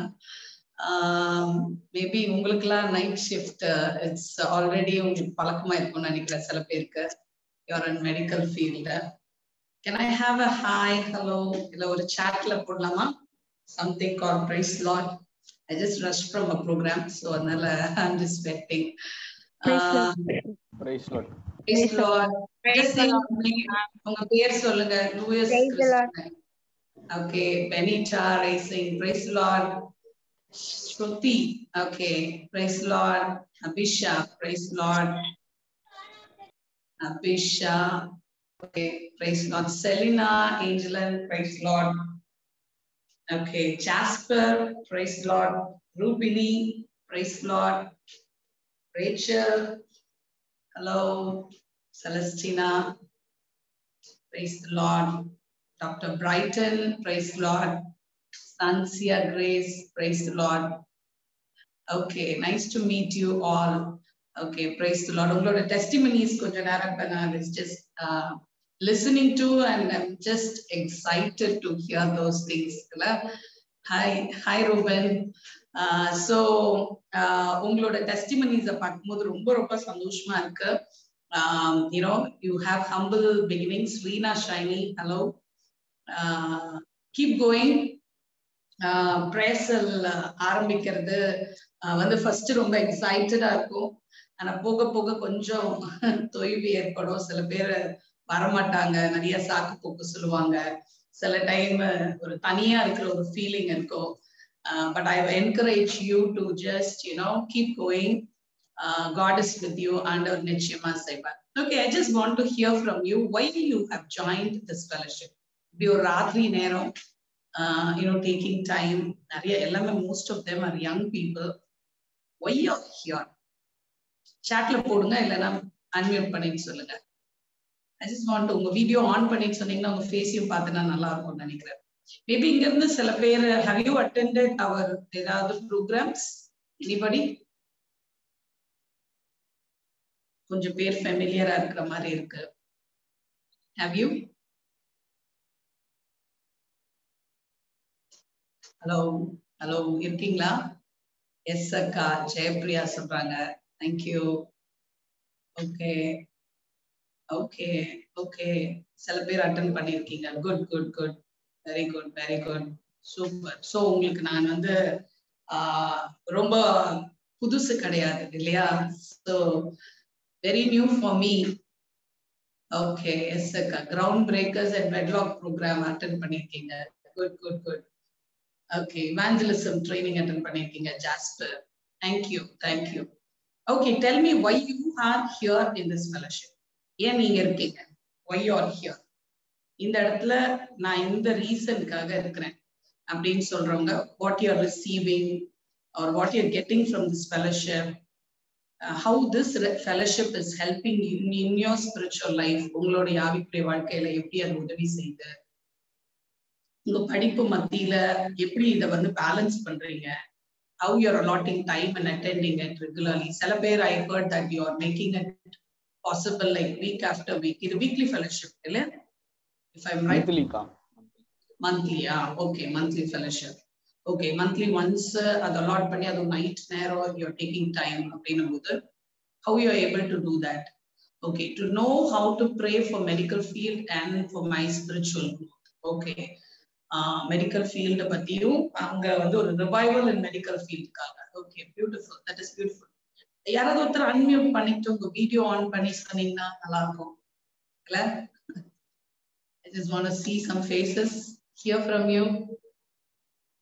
மேபி உங்களுக்குலாம் நைட் ஷிஃப்ட் இட்ஸ் ஆல்ரெடி உங்களுக்கு பழக்கமா இருக்கும்னு நினைக்கிறேன் சில பேருக்கு you are in medical field can I have a hi hello இல்ல ஒரு சாட்ல போடலாமா something call praise Lord I just rush from a program so அதனால I'm just waiting praise Lord praise Lord உங்க பேர் சொல்லுங்க Louis okay Benita rising praise Lord Shruti okay praise Lord Abisha praise Lord Abisha okay praise Lord Selina Angeline praise Lord Okay, Jasper, praise Lord. Rubini, praise Lord. Rachel, hello. Celestina, praise the Lord. Dr. Brighton, praise the Lord. Sansia Grace, praise the Lord. Okay, nice to meet you all. Okay, praise the Lord. உங்களோட testimonies கொஞ்ச நேரம் இப்ப நான் was just uh, listening to and I'm just excited to hear those things. Hi, hi Ruben. Uh, so uh, உங்களோட டெஸ்டிமனிஸை பார்க்கும்போது ரொம்ப ரொம்ப சந்தோஷமா இருக்கு you know you have humble beginnings Reena Shiny hello uh, keep going பிரேசல் ஆரம்பிக்கிறது வந்து first ரொம்ப எக்ஸைட்டடா இருக்கும் ஆனா போக போக கொஞ்சம் தொய்வு ஏற்படும் சில பேர் வரமாட்டாங்க நிறைய சாக்கு போக்கு சொல்லுவாங்க சில டைம் ஒரு தனியா இருக்கிற ஒரு ஃபீலிங் இருக்கும் but I encourage you to just you know keep going God is with you ஆண்டவர் நிச்சயமா செய்வார் okay I just want to hear from you why you have joined this fellowship இப்படி ஒரு ராத்திரி நேரம் யூனோ டேக்கிங் டைம் நிறைய எல்லாமே most of them are young people why are here சாட்ல போடுங்க இல்லைன்னா அன்மியூட் பண்ணிட்டு சொல்லுங்க ஐ ஜஸ்ட் வாண்ட் உங்க வீடியோ ஆன் பண்ணிட்டு சொன்னீங்கன்னா உங்க ஃபேஸையும் பார்த்துனா நல்லா இருக்கும்னு நினைக்கிறேன் மேபி இங்க இருந்து சில பேர் ஹவ் யூ அட்டெண்டட் அவர் ஏதாவது ப்ரோக்ராம்ஸ் எனிபடி கொஞ்சம் பேர் ஃபெமிலியரா இருக்கிற மாதிரி இருக்கு ஹவ் யூ ஹலோ ஹலோ இருக்கீங்களா எஸ் அக்கா ஜெயப்ரியா சொல்றாங்க தேங்க்யூ ஓகே ஓகே ஓகே சில பேர் அட்டன் பண்ணிருக்கீங்க good good good very good very good super so உங்களுக்கு நான் வந்து ரொம்ப புதுசு கிடையாது இல்லையா so very new for me okay yes அக்கா ground breakers and wedlock program attend பண்ணிருக்கீங்க good good good okay evangelism training attend பண்ணிருக்கீங்க Jasper thank you thank you okay tell me why you are here in this fellowship ஏன் நீங்க இருக்கீங்க Y are here இந்த இடத்துல நான் இந்த ரீசனுக்காக இருக்கிறேன் அப்படின்னு சொல்றவங்க what you are receiving or what you getting from this fellowship how this fellowship is helping in your spiritual life உங்களுடைய ஆவிக்குரிய வாழ்க்கையில எப்படி அது உதவி செய்யுது உங்க படிப்பு மத்தியில எப்படி இதை வந்து பேலன்ஸ் பண்றீங்க how you're allotting time and attending it regularly. சில பேர் I heard that you are making it possible like week after week. இது weekly fellowship இல்ல? If I'm right. Monthly கா. Monthly, ah, okay, monthly fellowship. Okay, monthly once அது allot பண்ணி அது night நேரம் you're taking time அப்படின்னும் போது how you are able to do that? Okay, to know how to pray for medical field and for my spiritual growth. Okay. Medical field பத்தியும் அங்க வந்து ஒரு ரிவைவல் இன் மெடிக்கல் ஃபீல்டுக்காக okay beautiful that is beautiful யாராவது ஒருத்தர் unmute பண்ணிட்டு உங்க video on பண்ணி சொன்னீங்கன்னா நல்லா இருக்கும் இல்ல I just want to see some faces, hear from you.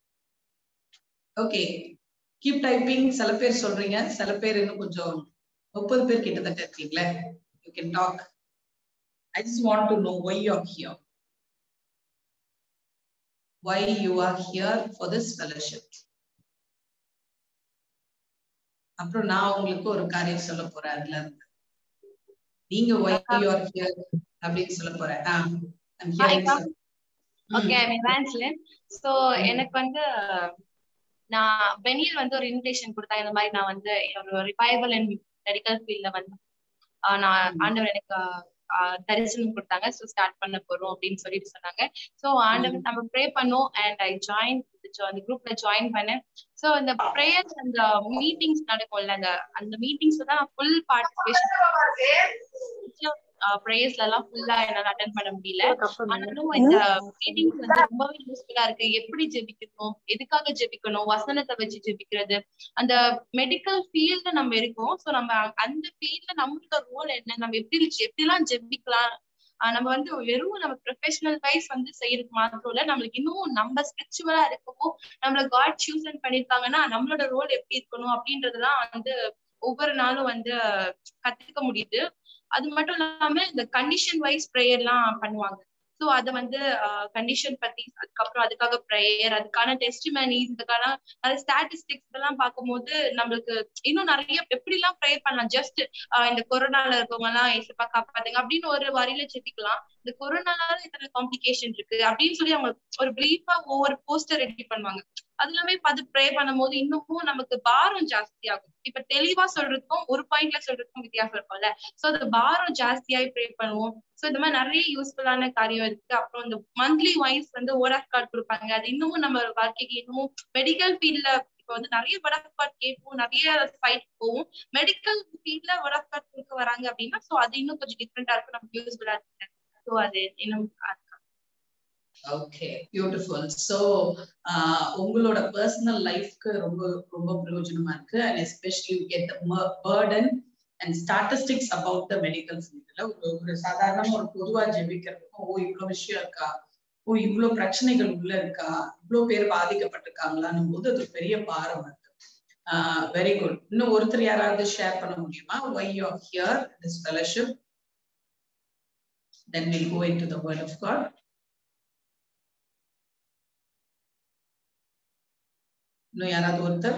Okay, keep typing. சில பேர் சொல்றீங்க சில பேர் இன்னும் கொஞ்சம் முப்பது பேர் கிட்டத்தட்ட இருக்கீங்களே you can talk I just want to know why you are here why you are here for this fellowship அப்புறம் நான் உங்களுக்கு ஒரு காரியம் சொல்ல போறேன் அதுல இருந்து நீங்க ஒய் யூ ஆர் ஹியர் அப்படின்னு சொல்ல போறேன் ah I'm hearing some- okay Evangeline so எனக்கு வந்து நான் பெனியில் வந்து ஒரு இன்விடேஷன் கொடுத்தாங்க இந்த மாதிரி நான் வந்து ஒரு ரிவைவல் அண்ட் மெடிக்கல் ஃபீல்ட்ல வந்து ஆஹ் நான் ஆண்டவர் எனக்கு ஆஹ் தரிசனம் கொடுத்தாங்க ஸோ ஸ்டார்ட் பண்ண போறோம் அப்படின்னு சொல்லிட்டு சொன்னாங்க ஸோ ஆண்டவர் நம்ம ப்ரே பண்ணோம் அண்ட் ஐ ஜாயின் அந்த குரூப்ல ஜாயின் பண்ணேன் ஸோ இந்த ப்ரேயர்ஸ் அந்த மீட்டிங்ஸ் நடக்கும்ல அந்த அந்த மீட்டிங்ஸ்ல தான் ஃபுல் பார்ட்டிசிபேஷன் ப்ரேயர்ஸ்ல எல்லாம் ஃபுல்லா என்னால அட்டன் பண்ண முடியல ஆனாலும் இந்த மீட்டிங்ஸ் வந்து ரொம்பவே யூஸ்ஃபுல்லா இருக்கு எப்படி ஜெபிக்கணும் எதுக்காக ஜெபிக்கணும் வசனத்தை வச்சு ஜெபிக்கிறது அந்த மெடிக்கல் ஃபீல்ட்ல நம்ம இருக்கோம் சோ நம்ம அந்த ஃபீல்ட்ல நம்மளோட ரோல் என்ன நம்ம எப்படி எப்படிலாம் ஜெபிக்கலாம் ஆஹ் நம்ம வந்து வெறும் நம்ம ப்ரொஃபஷனல் வைஸ் வந்து செய்யறது மாத்திரம் இல்ல நம்மளுக்கு இன்னும் நம்ம ஸ்பிரிச்சுவலா இருக்கவோ நம்மள காட் சூஸ் பண்ணிருக்காங்கன்னா நம்மளோட ரோல் எப்படி இருக்கணும் அப்படின்றதுதான் வந்து ஒவ்வொரு நாளும் வந்து கத்துக்க முடியுது அது மட்டும் இல்லாம இந்த கண்டிஷன் வைஸ் ப்ரேயர் எல்லாம் பண்ணுவாங்க சோ அத வந்து கண்டிஷன் பத்தி அதுக்கப்புறம் அதுக்காக ப்ரேயர் அதுக்கான டெஸ்டிமனிஸ் இதுக்கான நிறைய ஸ்டாட்டிஸ்டிக்ஸ் இதெல்லாம் பார்க்கும்போது நம்மளுக்கு இன்னும் நிறைய எப்படி எல்லாம் ப்ரேயர் பண்ணலாம் ஜஸ்ட் இந்த கொரோனால இருக்கவங்க எல்லாம் ஏசப்பா காப்பாத்துங்க அப்படின்னு ஒரு வரியில செபிக்கலாம் இந்த கொரோனால இத்தனை காம்ப்ளிகேஷன் இருக்கு அப்படின்னு சொல்லி அவங்க ஒரு பிரீஃபா ஒவ்வொரு போஸ்டர் ரெடி பண்ணுவாங்க அது எல்லாமே பார்த்து ப்ரே பண்ணும்போது இன்னமும் நமக்கு பாரம் ஜாஸ்தி ஆகும் இப்ப தெளிவா சொல்றதுக்கும் ஒரு பாயிண்ட்ல சொல்றதுக்கும் வித்தியாசம் இருக்கும்ல சோ அது பாரம் ஜாஸ்தியாயி ப்ரே பண்ணுவோம் சோ இந்த மாதிரி நிறைய யூஸ்ஃபுல்லான காரியம் இருக்கு அப்புறம் இந்த மந்த்லி வைஸ் வந்து ஓடாஃப் கார்டு கொடுப்பாங்க அது இன்னமும் நம்ம வாழ்க்கைக்கு இன்னமும் மெடிக்கல் ஃபீல்ட்ல இப்ப வந்து நிறைய வடாஃப் கார்டு கேட்போம் நிறைய ஃபைட் போவோம் மெடிக்கல் ஃபீல்ட்ல வடாஃப் கார்டு கொடுக்க வராங்க அப்படின்னா சோ அது இன்னும் கொஞ்சம் டிஃப்ரெண்டா இருக்கும் நமக்கு யூஸ்ஃபுல்லா இருக்கு சோ அது இன்னும் ஓகே பியூட்டிஃபுல் ஸோ உங்களோட பர்சனல் லைஃப்க்கு ரொம்ப ரொம்ப பிரயோஜனமா இருக்கு and especially get burden and statistics about the medical ஃபீல்ட்ல ஒரு ஒரு சாதாரண ஒரு பொதுவா ஜெபிக்கிறதுக்கும் ஓ இவ்வளவு விஷயம் இருக்கா ஓ இவ்வளவு பிரச்சனைகள் உள்ள இருக்கா இவ்வளவு பேர் பாதிக்கப்பட்டிருக்காங்களான்னும் போது அது பெரிய பாரம் இருக்கு வெரி குட் இன்னும் ஒருத்தர் யாராவது ஷேர் பண்ண முடியுமா why you are here this fellowship then will go into the word of God இன்னும் யாராவது ஒருத்தர்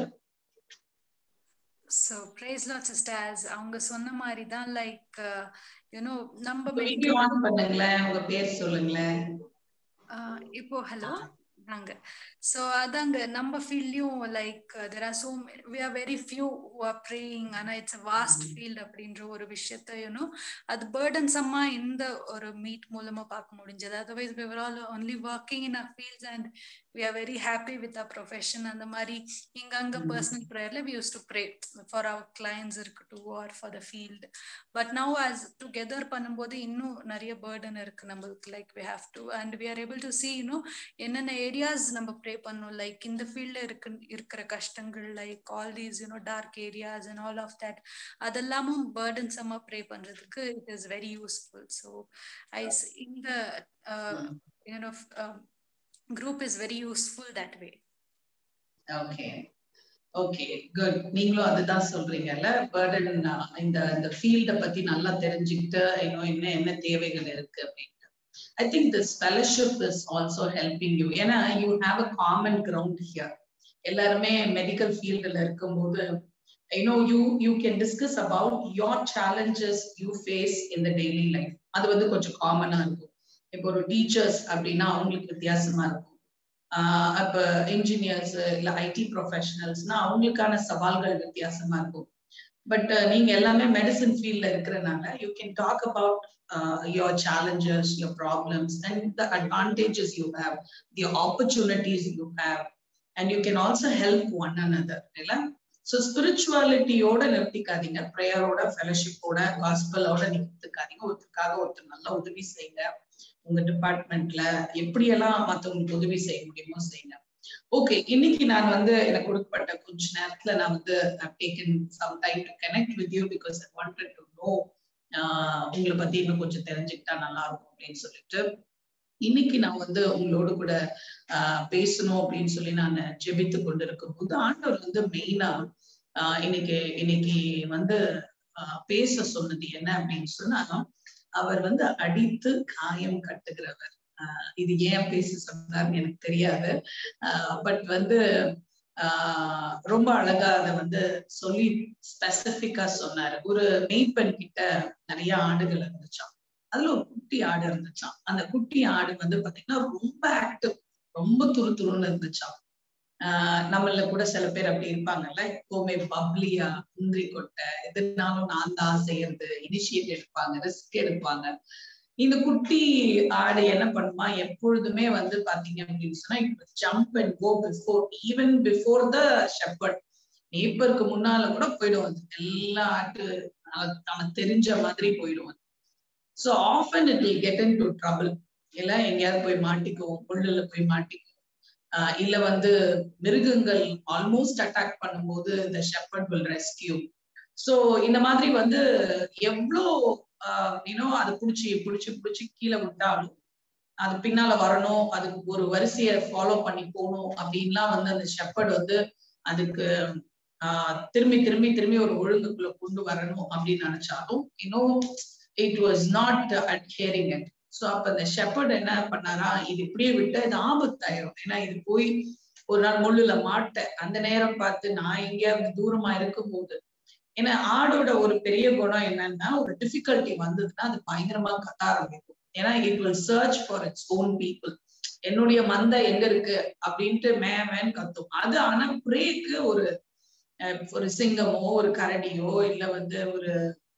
ஸோ ப்ரைஸ் லாட் சிஸ்டர்ஸ் அவங்க சொன்ன மாதிரி தான் லைக் யூனோ நம்ம வீடியோ ஆன் பண்ணுங்களேன் உங்க பேர் சொல்லுங்களேன் இப்போ ஹலோ நாங்க ஸோ அதாங்க நம்ம ஃபீல்ட்லயும் like there are so we are very few are praying ஆனா இட்ஸ் அ வாஸ்ட் ஃபீல்ட் அப்படின்ற ஒரு விஷயத்த யூனோ அது பேர்டன்ஸம்மா இந்த ஒரு மீட் மூலமா பார்க்க முடிஞ்சது otherwise we are all only working in a fields and we are very happy with a profession அந்த மாதிரி இங்க அங்க பர்சனல் ப்ரேயர்ல we use to pray for our clients இருக்கட்டும் or for the field but now us together பண்ணும்போது இன்னும் நிறைய burden இருக்கு நம்மளுக்கு like we have to and we are able to see இன்னும் என்னென்ன ஏரியாஸ் நம்ம ப்ரே பண்ணோம் லைக் இந்த ஃபீல்ட்ல இருக்கு இருக்கிற கஷ்டங்கள் like all these you know dark areas and all of that அதெல்லாமும் பேர்டன்ஸமா ப்ரே பண்றதுக்கு it is very useful so I இந்த you know group is very useful that way okay okay good நீங்களும் அதுதான் சொல்றீங்கல்ல பர்டன் இந்த இந்த ஃபீல்ட பத்தி நல்லா தெரிஞ்சுக்கிட்டு இன்னும் என்ன என்ன தேவைகள் இருக்கு அப்படின்ட்டு I think this fellowship is also helping you ஏன்னா you have a common ground here எல்லாருமே மெடிக்கல் ஃபீல்டில் இருக்கும்போது you know you you can discuss about your challenges you face in the daily life அது வந்து கொஞ்சம் காமனா இருக்கும் இப்போ ஒரு டீச்சர்ஸ் அப்படின்னா அவங்களுக்கு வித்தியாசமா இருக்கும் அப்ப இன்ஜினியர்ஸ் இல்ல ஐடி ப்ரொஃபஷனல்ஸ்னா அவங்களுக்கான சவால்கள் வித்தியாசமா இருக்கும் பட் நீங்க எல்லாமே மெடிசன் ஃபீல்ட்ல இருக்கிறனால you can talk about your challenges your problems and the advantages you have the opportunities you have and you can also help one another இல்ல ஸோ ஸ்பிரிச்சுவாலிட்டியோட நிறுத்திக்காதீங்க ப்ரேயரோட ஃபெலோஷிப்போட காஸ்பலோட நிறுத்திக்காதீங்க ஒருத்தருக்காக ஒருத்தர் நல்லா உதவி செய்யுங்க உங்க டிபார்ட்மெண்ட்ல எப்படியெல்லாம் மத்தவங்களுக்கு உதவி செய்ய முடியுமோ செய்யுங்க ஓகே இன்னைக்கு நான் வந்து எனக்கு கொடுக்கப்பட்ட கொஞ்ச நேரத்துல நான் வந்து taken some time to connect with you because I wanted to know உங்களை பத்தி இன்னும் கொஞ்சம் தெரிஞ்சுக்கிட்டா நல்லா இருக்கும் அப்படின்னு சொல்லிட்டு இன்னைக்கு நான் வந்து உங்களோடு கூட ஆஹ் பேசணும் அப்படின்னு சொல்லி நான் ஜெபித்து கொண்டிருக்கும் போது ஆண்டவர் வந்து மெயினா ஆஹ் இன்னைக்கு இன்னைக்கு வந்து ஆஹ் பேச சொன்னது என்ன அப்படின்னு சொன்னா அவர் வந்து அடித்து காயம் கட்டுகிறவர் ஆஹ் இது ஏன் பேச சொன்னார்னு எனக்கு தெரியாது பட் வந்து ஆஹ் ரொம்ப அழகா அதை வந்து சொல்லி ஸ்பெசிபிக்கா சொன்னாரு ஒரு மெய்ப்பெண் கிட்ட நிறைய ஆடுகள் இருந்துச்சாம் அதுல ஒரு குட்டி ஆடு இருந்துச்சாம் அந்த குட்டி ஆடு வந்து பாத்தீங்கன்னா ரொம்ப ஆக்டிவ் ரொம்ப துரு துருன்னு இருந்துச்சாம் ஆஹ் நம்மள கூட சில பேர் அப்படி இருப்பாங்கல்ல எப்பவுமே பப்ளியா முந்திரி கொட்டை எதுனாலும் நான் தான் செய்யறது இனிஷியேட் எடுப்பாங்க ரிஸ்க் எடுப்பாங்க இந்த குட்டி ஆடு என்ன பண்ணுமா எப்பொழுதுமே வந்து பாத்தீங்க அப்படின்னு சொன்னா it jump and go before even before the shepherd நேப்பருக்கு முன்னால கூட போயிடும் அது எல்லா ஆட்டு தனக்கு தெரிஞ்ச மாதிரி போயிடும் அது so often it will get into trouble இல்ல எங்கேயாவது போய் மாட்டிக்குவோம் முள்ளுல போய் மாட்டிக்குவோம் ஆஹ் இல்ல வந்து மிருகங்கள் ஆல்மோஸ்ட் அட்டாக் பண்ணும்போது இந்த ஷெப்பர்ட் வில் ரெஸ்கியூ ஸோ இந்த மாதிரி வந்து எவ்வளோ இன்னும் அதை பிடிச்சி பிடிச்சி பிடிச்சி கீழே விட்டாலும் அது பின்னால வரணும் அதுக்கு ஒரு வரிசையை ஃபாலோ பண்ணி போகணும் அப்படின்லாம் வந்து அந்த ஷெப்பர்ட் வந்து அதுக்கு ஆஹ் திரும்பி திரும்பி திரும்பி ஒரு ஒழுங்குக்குள்ள கொண்டு வரணும் அப்படின்னு நினைச்சாலும் இன்னும் it was not adhering it so அப்ப அந்த ஷெப்பர்ட் என்ன பண்ணாரா இது இப்படியே விட்டு இது ஆபத்தாயிரும் ஏன்னா இது போய் ஒரு நாள் முள்ளுல மாட்ட அந்த நேரம் பார்த்து நான் எங்கேயாவது தூரமா இருக்கும் போது ஏன்னா ஆடோட ஒரு பெரிய குணம் என்னன்னா ஒரு டிஃபிகல்ட்டி வந்ததுன்னா அது பயங்கரமா கத்த ஆரம்பிக்கும் ஏன்னா it will search for its own people என்னுடைய மந்தை எங்க இருக்கு அப்படின்ட்டு மே மேன் கத்தும் அது ஆனா பிரேக்கு ஒரு ஒரு சிங்கமோ ஒரு கரடியோ இல்ல வந்து ஒரு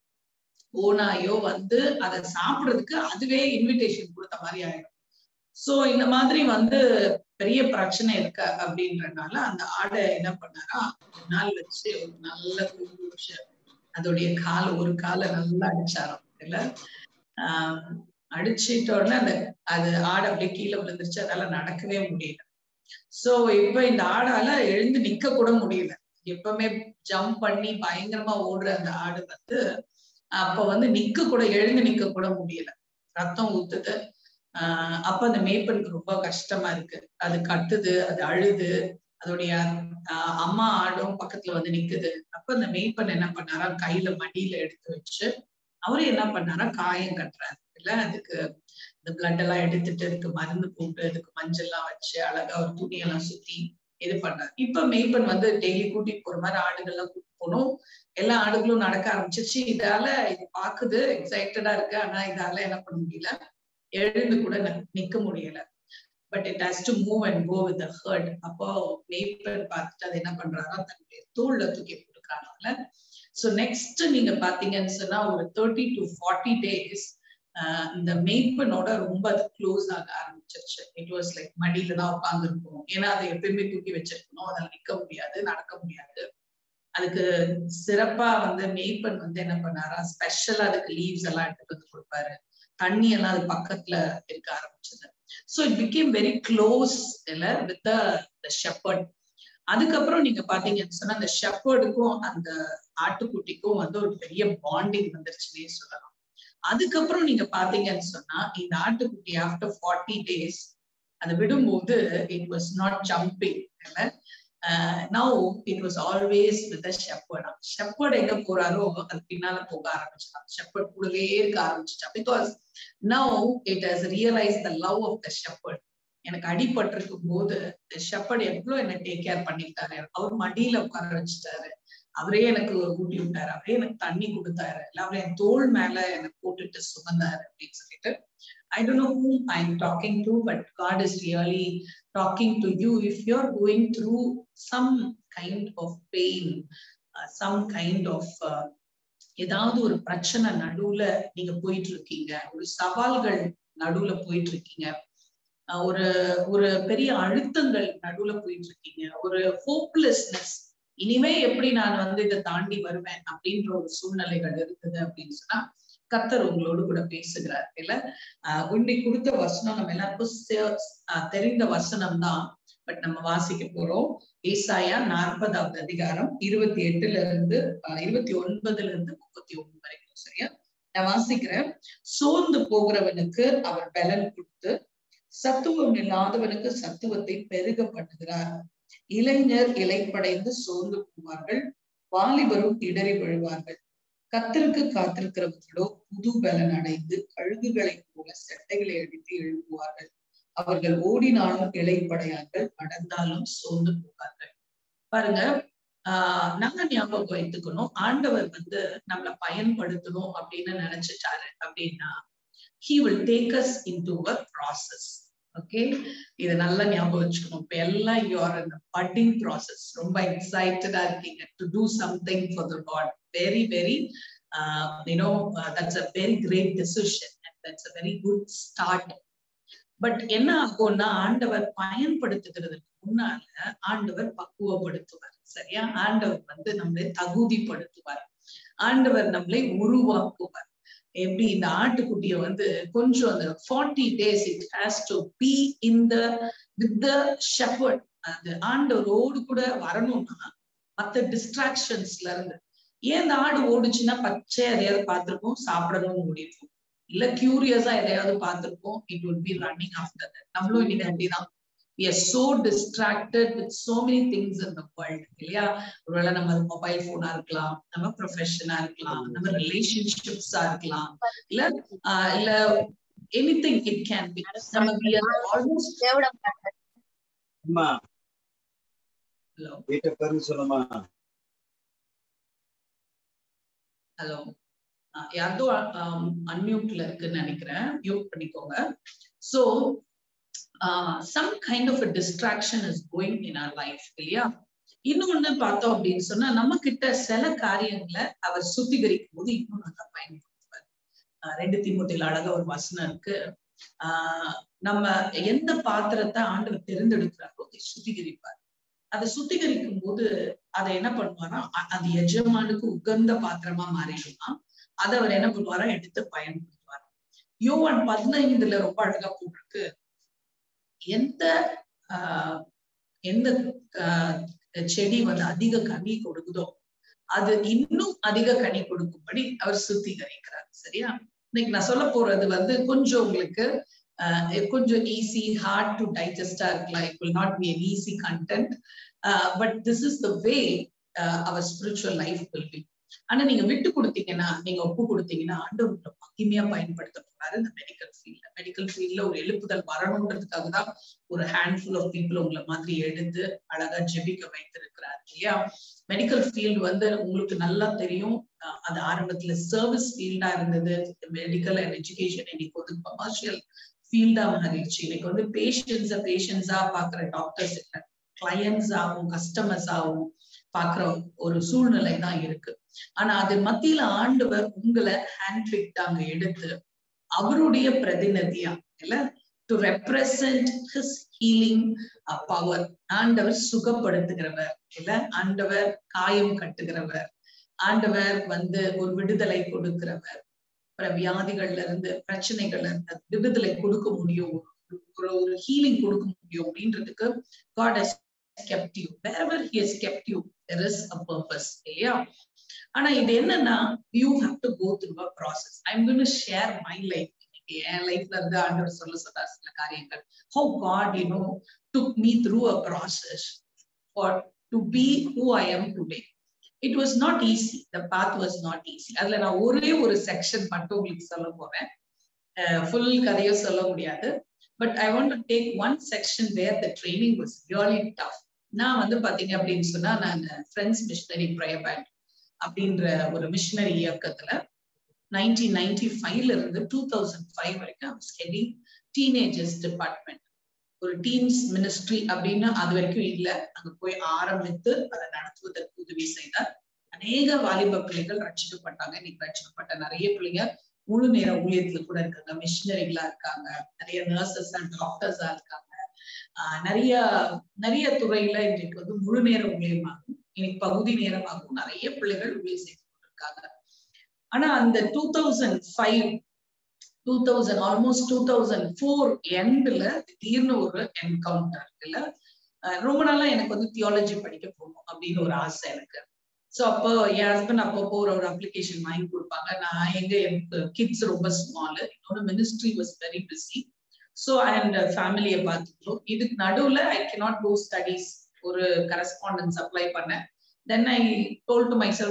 ஓனாயோ வந்து அதை சாப்பிடுறதுக்கு அதுவே இன்விடேஷன் கொடுத்த மாதிரி ஆயிடும் சோ இந்த மாதிரி வந்து பெரிய பிரச்சனை இருக்கு அப்படின்றனால அந்த ஆடை என்ன பண்ணாரா ஒரு நாள் வச்சு ஒரு நல்ல குடிச்சு அதோடைய கால் ஒரு காலை நல்லா அடிச்சாராம் இல்ல ஆஹ் அடிச்சிட்ட உடனே அந்த அது ஆடை அப்படியே கீழே விழுந்துருச்சு அதால நடக்கவே முடியல சோ இப்ப இந்த ஆடால எழுந்து நிக்க கூட முடியல எப்பவுமே ஜம்ப் பண்ணி பயங்கரமா ஓடுற அந்த ஆடு வந்து அப்ப வந்து நிக்க கூட எழுந்து நிக்க கூட முடியல ரத்தம் ஊத்துது ஆஹ் அப்ப அந்த மேய்ப்பனுக்கு ரொம்ப கஷ்டமா இருக்கு அது கத்துது அது அழுது அதோடைய ஆஹ் அம்மா ஆடும் பக்கத்துல வந்து நிக்குது அப்ப அந்த மேய்ப்பன் என்ன பண்ணாரா கையில மடியில எடுத்து வச்சு அவரு என்ன பண்ணாரா காயம் கட்டுறாரு இல்ல அதுக்கு இந்த பிளட் எல்லாம் எடுத்துட்டு அதுக்கு மருந்து போட்டு அதுக்கு மஞ்சள் எல்லாம் வச்சு அழகா ஒரு துணியெல்லாம் சுத்தி இது பண்ணாரு இப்ப மேய்ப்பன் வந்து டெய்லி கூட்டிட்டு போற மாதிரி ஆடுகள்லாம் கூட்டிட்டு போனோம் எல்லா ஆடுகளும் நடக்க ஆரம்பிச்சிருச்சு இதால இது பாக்குது எக்ஸைட்டடா இருக்கு ஆனா இதால என்ன பண்ண முடியல எழுந்து கூட நிக்க முடியல but it has to move and go with hurt அப்போ மேய்ப்பன் பார்த்துட்டு அது என்ன பண்றாரோ தன்னுடைய தோல்ல தூக்கி கொடுக்குறாங்க ஸோ நெக்ஸ்ட் நீங்க பாத்தீங்கன்னு சொன்னா ஒரு தேர்ட்டி டு ஃபார்ட்டி டேஸ் இந்த மெய்ப்பனோட ரொம்ப அது க்ளோஸ் ஆக ஆரம்பிச்சிருச்சு இட் வாஸ் லைக் மடியில தான் உட்காந்துருக்கும் ஏன்னா அதை எப்பயுமே தூக்கி வச்சிருக்கணும் அதில் நிக்க முடியாது நடக்க முடியாது அதுக்கு சிறப்பா வந்து மெய்ப்பன் வந்து என்ன பண்ணாரா ஸ்பெஷலா அதுக்கு லீவ்ஸ் எல்லாம் எடுத்துட்டு வந்து கொடுப்பாரு தண்ணி எல்லாம் அது பக்கத்துல இருக்க ஆரம்பிச்சது so it became very close இல்ல வித் த ஷெப்பர்ட் அதுக்கப்புறம் நீங்க பாத்தீங்கன்னு சொன்னா அந்த ஷெப்பர்டுக்கும் அந்த ஆட்டுக்குட்டிக்கும் வந்து ஒரு பெரிய பாண்டிங் வந்துருச்சுன்னே சொல்லலாம் அதுக்கப்புறம் நீங்க பாத்தீங்கன்னு சொன்னா இந்த ஆட்டுக்குட்டி ஆஃப்டர் ஃபார்ட்டி டேஸ் அதை விடும்போது it was not jumping now it was always with shepherd shepherd எங்க போறாரோ அது பின்னால போக ஆரம்பிச்சிட்டான் ஷெப்பர்ட் கூடவே இருக்க ஆரம்பிச்சிட்டான் because now it has realise the love of the shepherd எனக்கு அடிபட்டிருக்கும் போது ஷெப்பர்ட் எவ்வளவு என்ன டேக் கேர் பண்ணிட்டாரு அவர் மடியில உட்கார வச்சுட்டாரு அவரே எனக்கு ஊட்டி விட்டாரு அவரே எனக்கு தண்ணி கொடுத்தாரு இல்ல அவரே என் தோல் மேல எனக்கு போட்டுட்டு சுமந்தாரு அப்படின்னு சொல்லிட்டு I don't know whom I am talking to but God is really talking to you if you are going through some kind of pain some kind of ஏதாவது ஒரு பிரச்சனை நடுவுல நீங்க போயிட்டு இருக்கீங்க ஒரு சவால்கள் நடுவுல போயிட்டு இருக்கீங்க ஒரு ஒரு பெரிய அழுத்தங்கள் நடுவுல போயிட்டு இருக்கீங்க ஒரு ஹோப்லெஸ்னஸ் இனிமே எப்படி நான் வந்து இதை தாண்டி வருவேன் அப்படின்ற ஒரு சூழ்நிலைகள் இருக்குது அப்படின்னு சொன்னா கத்தர் உங்களோடு கூட பேசுகிறார் இல்ல ஆஹ் உண்மை கொடுத்த வசனம் நம்ம எல்லாருக்கும் தெரிந்த வசனம் தான் பட் நம்ம வாசிக்க போறோம் ஏசாயா நாற்பதாவது அதிகாரம் இருபத்தி எட்டுல இருந்து இருபத்தி ஒன்பதுல இருந்து முப்பத்தி ஒண்ணு வரைக்கும் சரியா நான் வாசிக்கிறேன் சோர்ந்து போகிறவனுக்கு அவர் பலன் கொடுத்து சத்துவம் இல்லாதவனுக்கு சத்துவத்தை பெருக பண்ணுகிறார் இளைஞர் இலைப்படைந்து சோர்ந்து போவார்கள் வாலிபரும் இடறி விழுவார்கள் கத்திற்கு காத்திருக்கிறவர்களோ புது பலன் அடைந்து கழுகுகளைப் போல செட்டைகளை அடித்து எழுப்புவார்கள் அவர்கள் ஓடினாலும் இலைப்படையார்கள் நடந்தாலும் சோர்ந்து போவார்கள் பாருங்க ஆஹ் நாங்க ஞாபகம் வைத்துக்கணும் ஆண்டவர் வந்து நம்மளை பயன்படுத்தணும் அப்படின்னு நினைச்சிட்டாரு அப்படின்னா he will take us into a process okay இதை நல்லா ஞாபகம் வச்சுக்கணும் இப்ப எல்லாம் யூஆர் இந்த பட்டிங் ப்ராசஸ் ரொம்ப எக்ஸைட்டடா இருக்கீங்க to do something for the God very very you know that's a very great decision that's a very good start but என்ன ஆகும்னா ஆண்டவர் பயன்படுத்துகிறதுக்கு முன்னால ஆண்டவர் பக்குவப்படுத்துவார் சரியா ஆண்டவர் வந்து நம்மளை தகுதிப்படுத்துவார் ஆண்டவர் நம்மளை உருவாக்குவார் எப்படி இந்த ஆட்டுக்குட்டிய வந்து கொஞ்சம் அந்த forty days it has to be in the with the shepherd அது ஆண்டவரோடு கூட வரணும்னா மத்த டிஸ்ட்ராக்ஷன்ஸ்ல இருந்து ஏன் இந்த ஆடு ஓடுச்சுன்னா பச்சை எதையாவது பார்த்திருப்போம் சாப்பிடணும்னு ஓடிருப்போம் இல்ல கியூரியஸா எதையாவது பார்த்திருப்போம் it would be running after நம்மளும் இன்னைக்கு அப்படிதான் we are so distracted with so many things in the world இல்லையா ஒருவேளை நம்ம மொபைல் போனா இருக்கலாம் நம்ம ப்ரொஃபஷனா இருக்கலாம் நம்ம ரிலேஷன்ஷிப்ஸா இருக்கலாம் இல்ல ஆஹ் இல்ல anything it can be நம்ம we are almost அம்மா ஹலோ வீட்டை பேரு சொல்லுமா ஹலோ யாரதோ அன்மியூட்ல இருக்குன்னு நினைக்கிறேன் மியூட் பண்ணிக்கோங்க so some kind of distraction is going in our life இல்லையா இன்னொன்னு பார்த்தோம் அப்படின்னு சொன்னா நம்ம கிட்ட சில காரியங்களை அவர் சுத்திகரிக்கும் போது இன்னும் நல்லா பயன்படுத்துவார் ஆஹ் ரெண்டு திமுட்டில அழகா ஒரு வசனம் இருக்கு ஆஹ் நம்ம எந்த பாத்திரத்தை ஆண்டவர் தேர்ந்தெடுக்கிறாரோ அதை சுத்திகரிப்பார் அதை சுத்திகரிக்கும் போது அதை என்ன பண்ணுவாரா அ- அது எஜமானுக்கு உகந்த பாத்திரமா மாறிடுமா அதை அவர் என்ன பண்ணுவாரா எடுத்து பயன்படுத்துவார் யோவான் பதினைந்துல ரொம்ப அழகா போட்டிருக்கு எந்த ஆஹ் எந்த ஆஹ் செடி வந்து அதிக கனி கொடுக்குதோ அது இன்னும் அதிக கனி கொடுக்கும்படி அவர் சுத்திகரிக்கிறார் சரியா இன்னைக்கு நான் சொல்ல போறது வந்து கொஞ்சம் உங்களுக்கு ஆஹ் கொஞ்சம் ஈஸி ஹார்ட் டு டைஜஸ்டா இருக்கலாம் it will not be an easy content but this is the way our spiritual life will be ஆனா நீங்க விட்டு கொடுத்தீங்கன்னா நீங்க ஒப்பு கொடுத்தீங்கன்னா ஆண்டவர் உங்களை மகிமையா பயன்படுத்த போறாரு இந்த மெடிக்கல் ஃபீல்ட்ல மெடிக்கல் ஃபீல்ட்ல ஒரு எழுப்புதல் வரணுன்றதுக்காக தான் ஒரு ஹேண்ட்ஃபுல் ஆஃப் பீப்புள் உங்களை மாதிரி எடுத்து அழகா ஜெபிக்க வைத்திருக்கிறார் இல்லையா மெடிக்கல் ஃபீல்டு வந்து உங்களுக்கு நல்லா தெரியும் அஹ் அது ஆரம்பத்துல சர்வீஸ் ஃபீல்டா இருந்தது மெடிக்கல் அண்ட் எஜுகேஷன் இன்னைக்கு வந்து கமர்ஷியல் ஃபீல்டா மாறிடுச்சு இன்னைக்கு வந்து பேஷன்ஸ பேஷன்ஸா பாக்குற டாக்டர்ஸ் இல்லை கிளையன்ஸ் ஆகும் கஸ்டமர்ஸ் ஆகும் பாக்குற ஒரு சூழ்நிலை தான் இருக்கு ஆனா அது மத்தியில ஆண்டவர் உங்களை ஹேண்ட் பிக் அங்க எடுத்து அவருடைய பிரதிநிதியா இல்ல to represent his healing power ஆண்டவர் சுகப்படுத்துகிறவர் இல்ல ஆண்டவர் காயம் கட்டுகிறவர் ஆண்டவர் வந்து ஒரு விடுதலை கொடுக்கிறவர் அப்புறம் வியாதிகள்ல இருந்து பிரச்சனைகள்ல இருந்து விடுதலை கொடுக்க முடியும் ஒரு ஒரு ஹீலிங் கொடுக்க முடியும் அப்படின்றதுக்கு God has kept you wherever he has kept you there is a purpose இல்லையா ஆனா இது என்னன்னா you have to go through a process I am going to share my life என் லைஃப்ல இருந்து ஆண்டவர் சொல்ல சொன்னார் சில காரியங்கள் how God you know took me through a process for to be who I am today it was not easy the path was not easy அதுல நான் ஒரே ஒரு செக்ஷன் மட்டும் உங்களுக்கு சொல்ல போறேன் ஃபுல் கதையும் சொல்ல முடியாது but I want to take one section where the training was really tough நான் வந்து பாத்தீங்க அப்படின்னு சொன்னா நான் ஃப்ரெண்ட்ஸ் மிஷனரி ப்ரேயர் பேண்ட் அப்படின்ற ஒரு மிஷனரி இயக்கத்துல நைன்டீன் நைன்டி ஃபைவ்ல இருந்து டூ தௌசண்ட் ஃபைவ் வரைக்கும் ஹெடிங் டீனேஜர்ஸ் டிபார்ட்மெண்ட் ஒரு டீன்ஸ் மினிஸ்ட்ரி அப்படின்னு அது வரைக்கும் இல்ல அங்க போய் ஆரம்பித்து அதை நடத்துவதற்கு உதவி செய்தார் அநேக வாலிப பிள்ளைகள் ரட்சிக்கப்பட்டாங்க இன்னைக்கு ரட்சிக்கப்பட்ட நிறைய பிள்ளைங்க முழு நேர ஊழியத்துல கூட இருக்காங்க மிஷினரிகளா இருக்காங்க நிறைய நர்சஸ் அண்ட் டாக்டர்ஸா இருக்காங்க ஆஹ் நிறைய நிறைய துறையில இன்றைக்கு வந்து முழு நேர ஊழியமாகும் இன்னைக்கு பகுதி நேரமாகவும் நிறைய பிள்ளைகள் ஊழியம் செய்து கொண்டிருக்காங்க ஆனா அந்த two thousand five two thousand almost two thousand four எண்ட்ல திடீர்னு ஒரு என்கவுண்டர் இல்ல அஹ் ரொம்ப நாளா எனக்கு வந்து தியாலஜி படிக்க போகணும் அப்படின்னு ஒரு ஆசை எனக்கு சோ அப்போ என் ஹஸ்பண்ட் அப்பப்போ ஒரு ஒரு அப்ளிகேஷன் வாங்கி கொடுப்பாங்க நான் எங்க எனக்கு கிட்ஸ் ரொம்ப ஸ்மால் இன்னொன்று ministry was very busy so and ஃபேமிலியை பார்த்துக்கிறோம் இதுக்கு நடுவுல ஐ cannot டூ ஸ்டடீஸ் ஒரு கரஸ்பாண்டன்ஸ் அப்ளை பண்ணேன் then I told to my self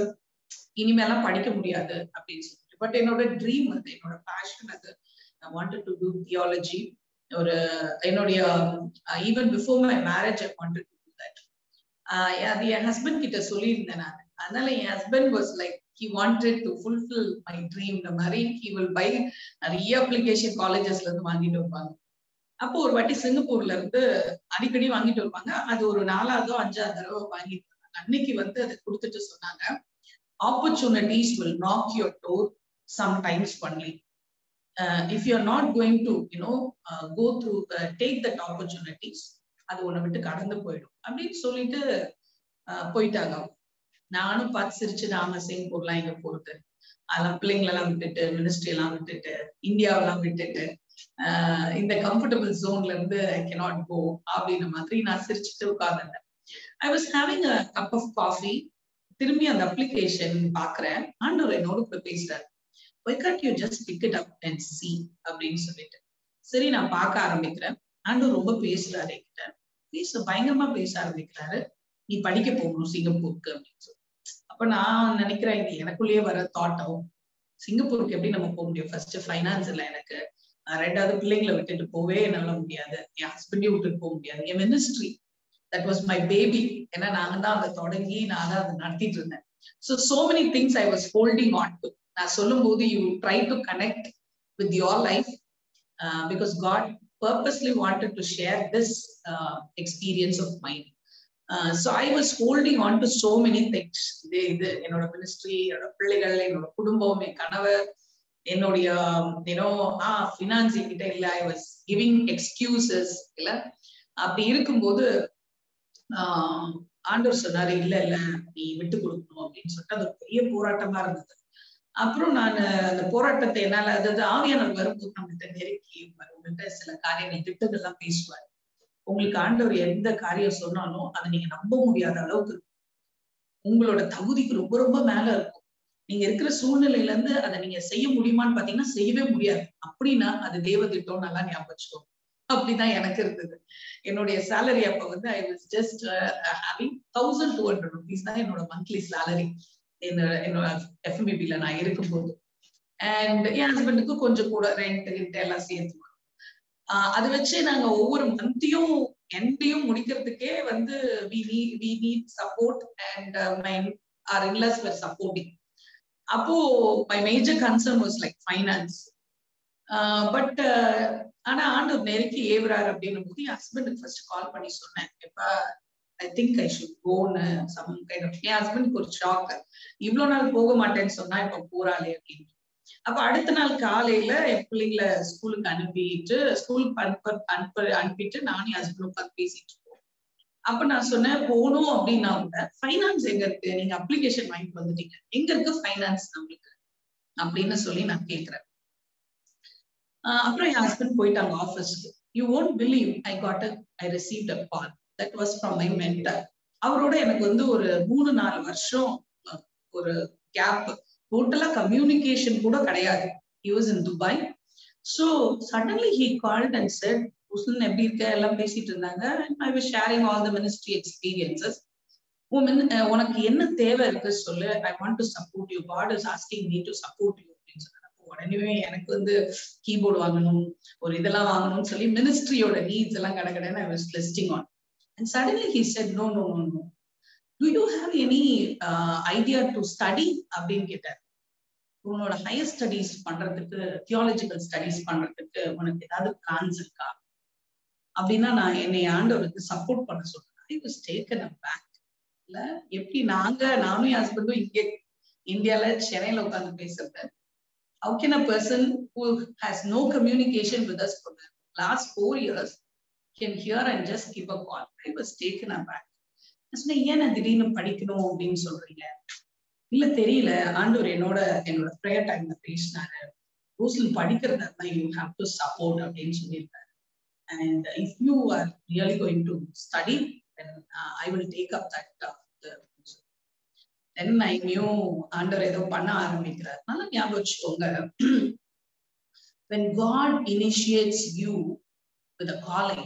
இனிமேலாம் படிக்க முடியாது அப்படின்னு சொல்லிட்டு பட் என்னோட ட்ரீம் அது என்னோட பேஷன் அது I wanted to do theology ஒரு என்னுடைய even before my marriage I wanted to do that அது என் ஹஸ்பண்ட் கிட்ட சொல்லியிருந்தேன் நான் அதனால என் husband was like he wanted to fulfil my dream இந்த மாதிரி ஹி வில் பை நிறைய அப்ளிகேஷன் காலேஜஸ்ல இருந்து வாங்கிட்டு வருவாங்க அப்போ ஒரு வாட்டி சிங்கப்பூர்ல இருந்து அடிக்கடி வாங்கிட்டு வருவாங்க அது ஒரு நாலாவதோ அஞ்சாவது தடவை வாங்கிட்டு வந்தாங்க அன்னைக்கு வந்து அதை கொடுத்துட்டு சொன்னாங்க opportunities will knock your door sometimes only if you are not going to you know go through take that opportunities அது உன்னை விட்டு கடந்து போயிடும் அப்படின்னு சொல்லிட்டு போயிட்டாங்க நானும் பார்த்து சிரிச்சு நாம சிங்கப்பூர்லாம் எங்க போறது அதெல்லாம் பிள்ளைங்களெல்லாம் விட்டுட்டு மினிஸ்ட்ரி எல்லாம் விட்டுட்டு இந்தியாவெல்லாம் விட்டுட்டு ஆஹ் இந்த கம்ஃபர்டபுள் ஜோன்ல இருந்து ஐ கெனாட் கோ அப்படின்ற மாதிரி நான் சிரிச்சுட்டு உட்கார்ந்துட்டேன் I was having a cup of coffee திரும்பி அந்த அப்ளிகேஷன் பாக்குறேன் ஆண்டவர் என்னோட கூட பேசுறாரு why God you just pick it up and see அப்படின்னு சொல்லிட்டு சரி நான் பார்க்க ஆரம்பிக்கிறேன் ஆண்டவர் ரொம்ப பேசுறாரு என்கிட்ட பேச பயங்கரமா பேச ஆரம்பிக்கிறாரு நீ படிக்க போகணும் சிங்கப்பூருக்கு அப்படின்னு சொல்லி அப்ப நான் நினைக்கிறேன் இது எனக்குள்ளேயே வர தாட்டம் சிங்கப்பூருக்கு எப்படி நம்ம போக முடியும் ஃபர்ஸ்ட் ஃபைனான்ஸ் இல்லை எனக்கு ரெண்டாவது பிள்ளைங்களை விட்டுட்டு போவே என்னால முடியாது என் ஹஸ்பண்டையும் விட்டுட்டு போக முடியாது என் ministry that was my baby ஏன்னா நாங்க தான் அதை தொடங்கி நான் தான் அதை நடத்திட்டு இருந்தேன் so so many things I was holding on to நான் சொல்லும் போது you try to connect with your life because God purposely wanted to share this uh, experience of mine. Uh, so I was holding on to so many things. இது இது என்னோட ministry என்னோட பிள்ளைகள் என்னோட குடும்பம் என் கணவர் என்னுடைய யூனோ ஆ ஃபினான்ஸ் கிட்ட இல்ல ஐ வாஸ் கிவிங் எக்ஸ்கியூசஸ் இல்ல அப்படி இருக்கும்போது ஆஹ் ஆண்டவர் சொன்னாரு இல்ல இல்ல நீ விட்டு கொடுக்கணும் அப்படின்னு சொல்லிட்டு அது ஒரு பெரிய போராட்டமா இருந்தது அப்புறம் நான் அந்த போராட்டத்தை என்னால அதாவது ஆவியானவர் வரும்போது நம்மகிட்ட நெருக்கி உங்கள்கிட்ட சில காரியங்கள் திட்டங்கள்லாம் பேசுவார் உங்களுக்கு ஆண்டவர் எந்த காரியம் சொன்னாலும் அதை நீங்க நம்ப முடியாத அளவுக்கு இருக்கும் உங்களோட தகுதிக்கு ரொம்ப ரொம்ப மேல இருக்கும் நீங்க இருக்கிற சூழ்நிலையில இருந்து அதை நீங்க செய்ய முடியுமான்னு பாத்தீங்கன்னா செய்யவே முடியாது அப்படின்னா அது தேவ திட்டம் நல்லா ஞாபகம் வச்சுக்கோ அப்படிதான் எனக்கு இருந்தது என்னுடைய சேலரி அப்ப வந்து I was just having thousand two hundred rupees தான் என்னோட மந்த்லி சேலரி என்னோட என்னோட எஃப்எம்பிபில நான் இருக்கும்போது அண்ட் என் ஹஸ்பண்டுக்கு கொஞ்சம் கூட ரெண்ட் கிட்ட எல்லாம் சேர்த்து அதை வச்சு நாங்க ஒவ்வொரு மந்த்தையும் எண்டையும் முடிக்கிறதுக்கே வந்து we need we need support and my our in-laws were supporting அப்போ my major concern was like finance but ஆனா ஆண்டவர் நெருக்கி ஏவுறாரு அப்படின்னும் போது என் ஹஸ்பண்டுக்கு ஃபர்ஸ்ட் கால் பண்ணி சொன்னேன் எப்ப ஐ திங்க் ஐ ஷுட் கோன்னு சம் கைண்ட் ஆஃப் என் ஹஸ்பண்டுக்கு ஒரு ஷாக் இவ்வளவு நாள் போக மாட்டேன்னு சொன்னா இப்ப போறாளே அப்படின்னு அப்ப அடுத்த நாள் காலையில என் பிள்ளைங்கள ஸ்கூலுக்கு அனுப்பிட்டு ஸ்கூலுக்கு அனுப்ப அனுப்ப அனுப்பிட்டு நானும் என் ஹஸ்பண்ட் உட்காந்து பேசிட்டு இருக்கோம் அப்ப நான் சொன்னேன் போகணும் அப்படின்னா கூட ஃபைனான்ஸ் எங்க இருக்கு நீங்க அப்ளிகேஷன் வாங்கிட்டு வந்துட்டீங்க எங்க இருக்கு ஃபைனான்ஸ் நம்மளுக்கு அப்படின்னு சொல்லி நான் கேக்குறேன் அப்புறம் என் ஹஸ்பண்ட் போயிட்டாங்க ஆஃபீஸ்க்கு you won't believe I got I receive a call that was from my mentor அவரோட எனக்கு வந்து ஒரு மூணு நாலு வருஷம் ஒரு கேப் டோட்டலா கம்யூனிகேஷன் கூட கிடையாது he was in Dubai so suddenly he called and said முஸ்லிம் எப்படி இருக்க எல்லாம் பேசிட்டு இருந்தாங்க I was sharing all the ministry experiences உனக்கு என்ன தேவை இருக்கு சொல்லு I want to support you God is asking me to support you அப்படின்னு சொன்னாங்க உடனே எனக்கு வந்து கீபோர்டு வாங்கணும் ஒரு இதெல்லாம் வாங்கணும்னு சொல்லி மினிஸ்ட்ரியோட நீட்ஸ் எல்லாம் கடை கடைன்னு I was listing on and suddenly he said no no no no do you have any idea to study அப்படின்னு கேட்டார் உன்னோட ஹையர் ஸ்டடிஸ் பண்றதுக்கு தியாலஜிக்கல் ஸ்டடிஸ் பண்றதுக்கு உனக்கு ஏதாவது பிளான்ஸ் இருக்கா அப்படின்னா நான் என்னை ஆண்டவருக்கு சப்போர்ட் பண்ண சொல்றேன் I was taken aback இல்ல எப்படி நாங்க நானும் என் ஹஸ்பண்டும் இங்கே இந்தியால சென்னையில உட்காந்து பேசுறது how can a person who has no communication with us for the last four years can hear and just give a call? I was taken aback. சொன்னேன் ஏன் நான் திடீர்னு படிக்கணும் அப்படின்னு சொல்றீங்க இல்ல தெரியல ஆண்டவர் என்னோட என்னோட ப்ரேயர் டைம்ல பேசினாரு ரூஸ்ல படிக்கிறதா இருந்தா யூ ஹாவ் டு சப்போர்ட் அப்படின்னு சொல்லியிருக்காரு and if you are really going to study I will take up that then I knew ஆண்டவர் ஏதோ பண்ண ஆரம்பிக்கிறார் நல்லா ஞாபகம் வச்சுக்கோங்க when God initiates you with a calling,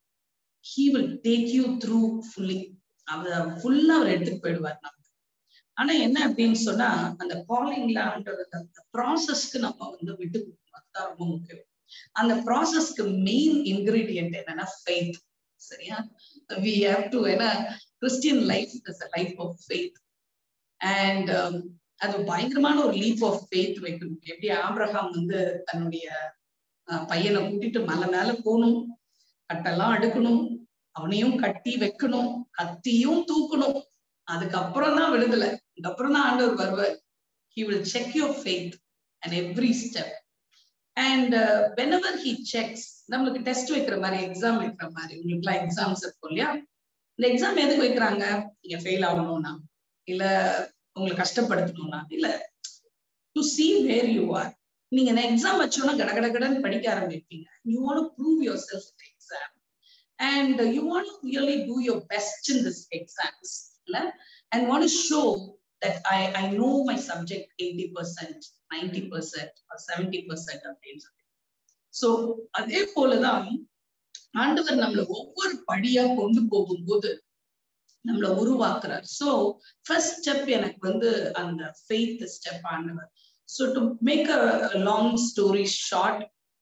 He will take you through fully. அவர் ஃபுல்லா அவர் எடுத்துட்டு போயிடுவார் நமக்கு ஆனா என்ன அப்படின்னு சொன்னா அந்த காலிங்ல அந்த ப்ராசஸ்க்கு நம்ம வந்து விட்டு கொடுக்கணும் அதுதான் ரொம்ப முக்கியம் அந்த ப்ராசஸ்க்கு மெயின் இன்கிரீடியன்ட் என்னன்னா ஃபெய்த் சரியா வி ஹேவ் டு ஏன்னா Christian life is a life of faith and அது பயங்கரமான ஒரு லீப் ஆஃப் ஃபெய்த் வைக்கணும் எப்படி ஆப்ரஹாம் வந்து தன்னுடைய அஹ், பையனை கூட்டிட்டு மலை மேல போகணும் கட்டெல்லாம் அடுக்கணும் அவனையும் கட்டி வைக்கணும் கத்தியும் தூக்கணும் அதுக்கப்புறம் தான் விடுதலை அதுக்கப்புறம் தான் ஆண்டவர் வருவார் he will check your faith and every step and whenever he checks நம்மளுக்கு டெஸ்ட் வைக்கிற மாதிரி எக்ஸாம் வைக்கிற மாதிரி உங்களுக்குலாம் எக்ஸாம்ஸ் இருக்கும் இல்லையா இந்த எக்ஸாம் எதுக்கு வைக்கிறாங்க நீங்க ஃபெயில் ஆகணும்னா இல்ல உங்களை கஷ்டப்படுத்தணும்னா இல்ல to see where you are நீங்க இந்த எக்ஸாம் வச்சோன்னா கட கட கடன்னு படிக்க ஆரம்பிப்பீங்க you want prove yourself exam and you want really do your best in this exams இல்ல and want show that I I know my subject eighty percent ninety percent seventy percent அப்படின்னு சொல்லி so அதே போலதான் ஆண்டவர் நம்மள ஒவ்வொரு படியா கொண்டு போகும்போது நம்மள உருவாக்குறார் சோ ஃபர்ஸ்ட் ஸ்டெப் எனக்கு வந்து அந்த ஃபெய்த் ஸ்டெப் ஆண்டவர் so to make a long story short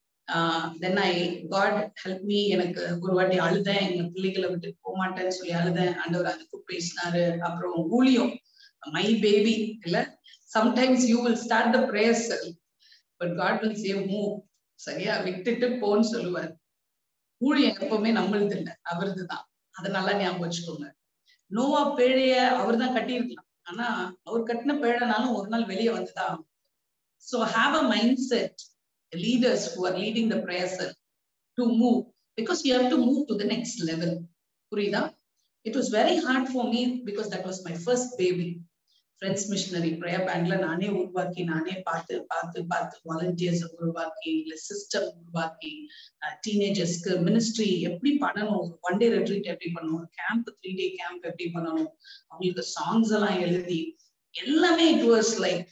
then I God help me எனக்கு ஒரு வாட்டி அழுதேன் எங்க பிள்ளைகளை விட்டு போக மாட்டேன்னு சொல்லி அழுதேன் ஆண்டவர் அதுக்கு பேசினாரு அப்புறம் ஊழியம் மை பேபி இல்ல sometimes you will start the prayer cell but God will save move சரியா விட்டுட்டு போன்னு சொல்லுவார் ஊழியம் எப்பவுமே நம்மளது இல்லை அவரது தான் அதை நல்லா ஞாபகம் வச்சுக்கோங்க நோவா பேழைய அவர் தான் கட்டியிருக்கலாம் ஆனா அவர் கட்டின பேழைனாலும் ஒரு நாள் வெளியே வந்துதான் so have a mindset leaders who are leading the prayer cell to move because you have to move to the next level புரியுதா it was very hard for me because that was my first baby friends missionary prayer பேங்க்ல நானே உருவாக்கி நானே பார்த்து பார்த்து பார்த்து volunteers உருவாக்கி இல்ல சிஸ்டம் உருவாக்கி டீனேஜர்ஸ்க்கு மினிஸ்ட்ரி எப்படி பண்ணணும் ஒன் டே ரெட்ரீட் எப்படி பண்ணணும் கேம்ப் த்ரீ டே கேம்ப் எப்படி பண்ணணும் அவங்களுக்கு சாங்ஸ் எல்லாம் எழுதி எல்லாமே it was like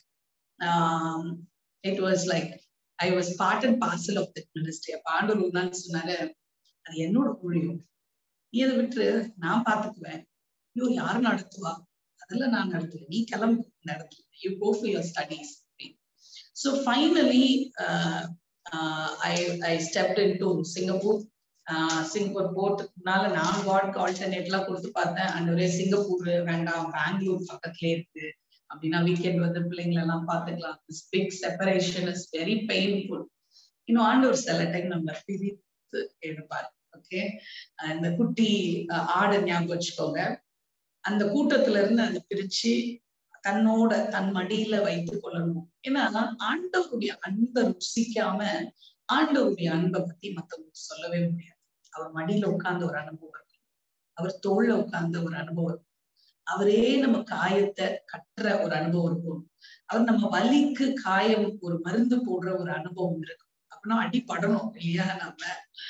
it was like I was part and parcel of that ministry அப்ப ஆண்டவர் ஒரு நாள் சொன்னாரு அது என்னோட ஊழியம் நீ அதை விட்டு நான் பாத்துக்குவேன் ஐயோ யார் நடத்துவா அதெல்லாம் நான் நடத்துவேன் நீ கிளம்பு நடத்து you go for your studies so finally I I stepped in to Singapore Singapore போறதுக்குனால நான் காட்க்கு ஆல்டர்னேட்லாம் கொடுத்து பார்த்தேன் அண்ட் ஒரே சிங்கப்பூர் வேண்டாம் பெங்களூர் பக்கத்துலேயே இருக்கு அப்படின்னா வீக்கெண்ட் வந்து பிள்ளைங்களை எல்லாம் பார்த்துக்கலாம் big separation is very painful இன்னும் ஆண்டவர் சில டைம் நம்ம பிரித்து எடுப்பார் ஓகே இந்த குட்டி ஆடை ஞாபகம் வச்சுக்கோங்க அந்த கூட்டத்துல இருந்து அதை பிரிச்சு தன்னோட தன் மடியில வைத்து கொள்ளணும் ஏன்னா ஆண்டவருடைய அன்பை ருசிக்காம ஆண்டவருடைய அன்பை பத்தி மத்தவங்களுக்கு சொல்லவே முடியாது அவர் மடியில உட்கார்ந்த ஒரு அனுபவம் இருக்கும் அவர் தோல்ல உட்கார்ந்த ஒரு அனுபவம் இருக்கும் அவரே நம்ம காயத்தை கட்டுற ஒரு அனுபவம் இருக்கும் அவர் நம்ம வலிக்கு காயம் ஒரு மருந்து போடுற ஒரு அனுபவம் இருக்கும் அப்படின்னா அடிப்படணும் இல்லையா நம்ம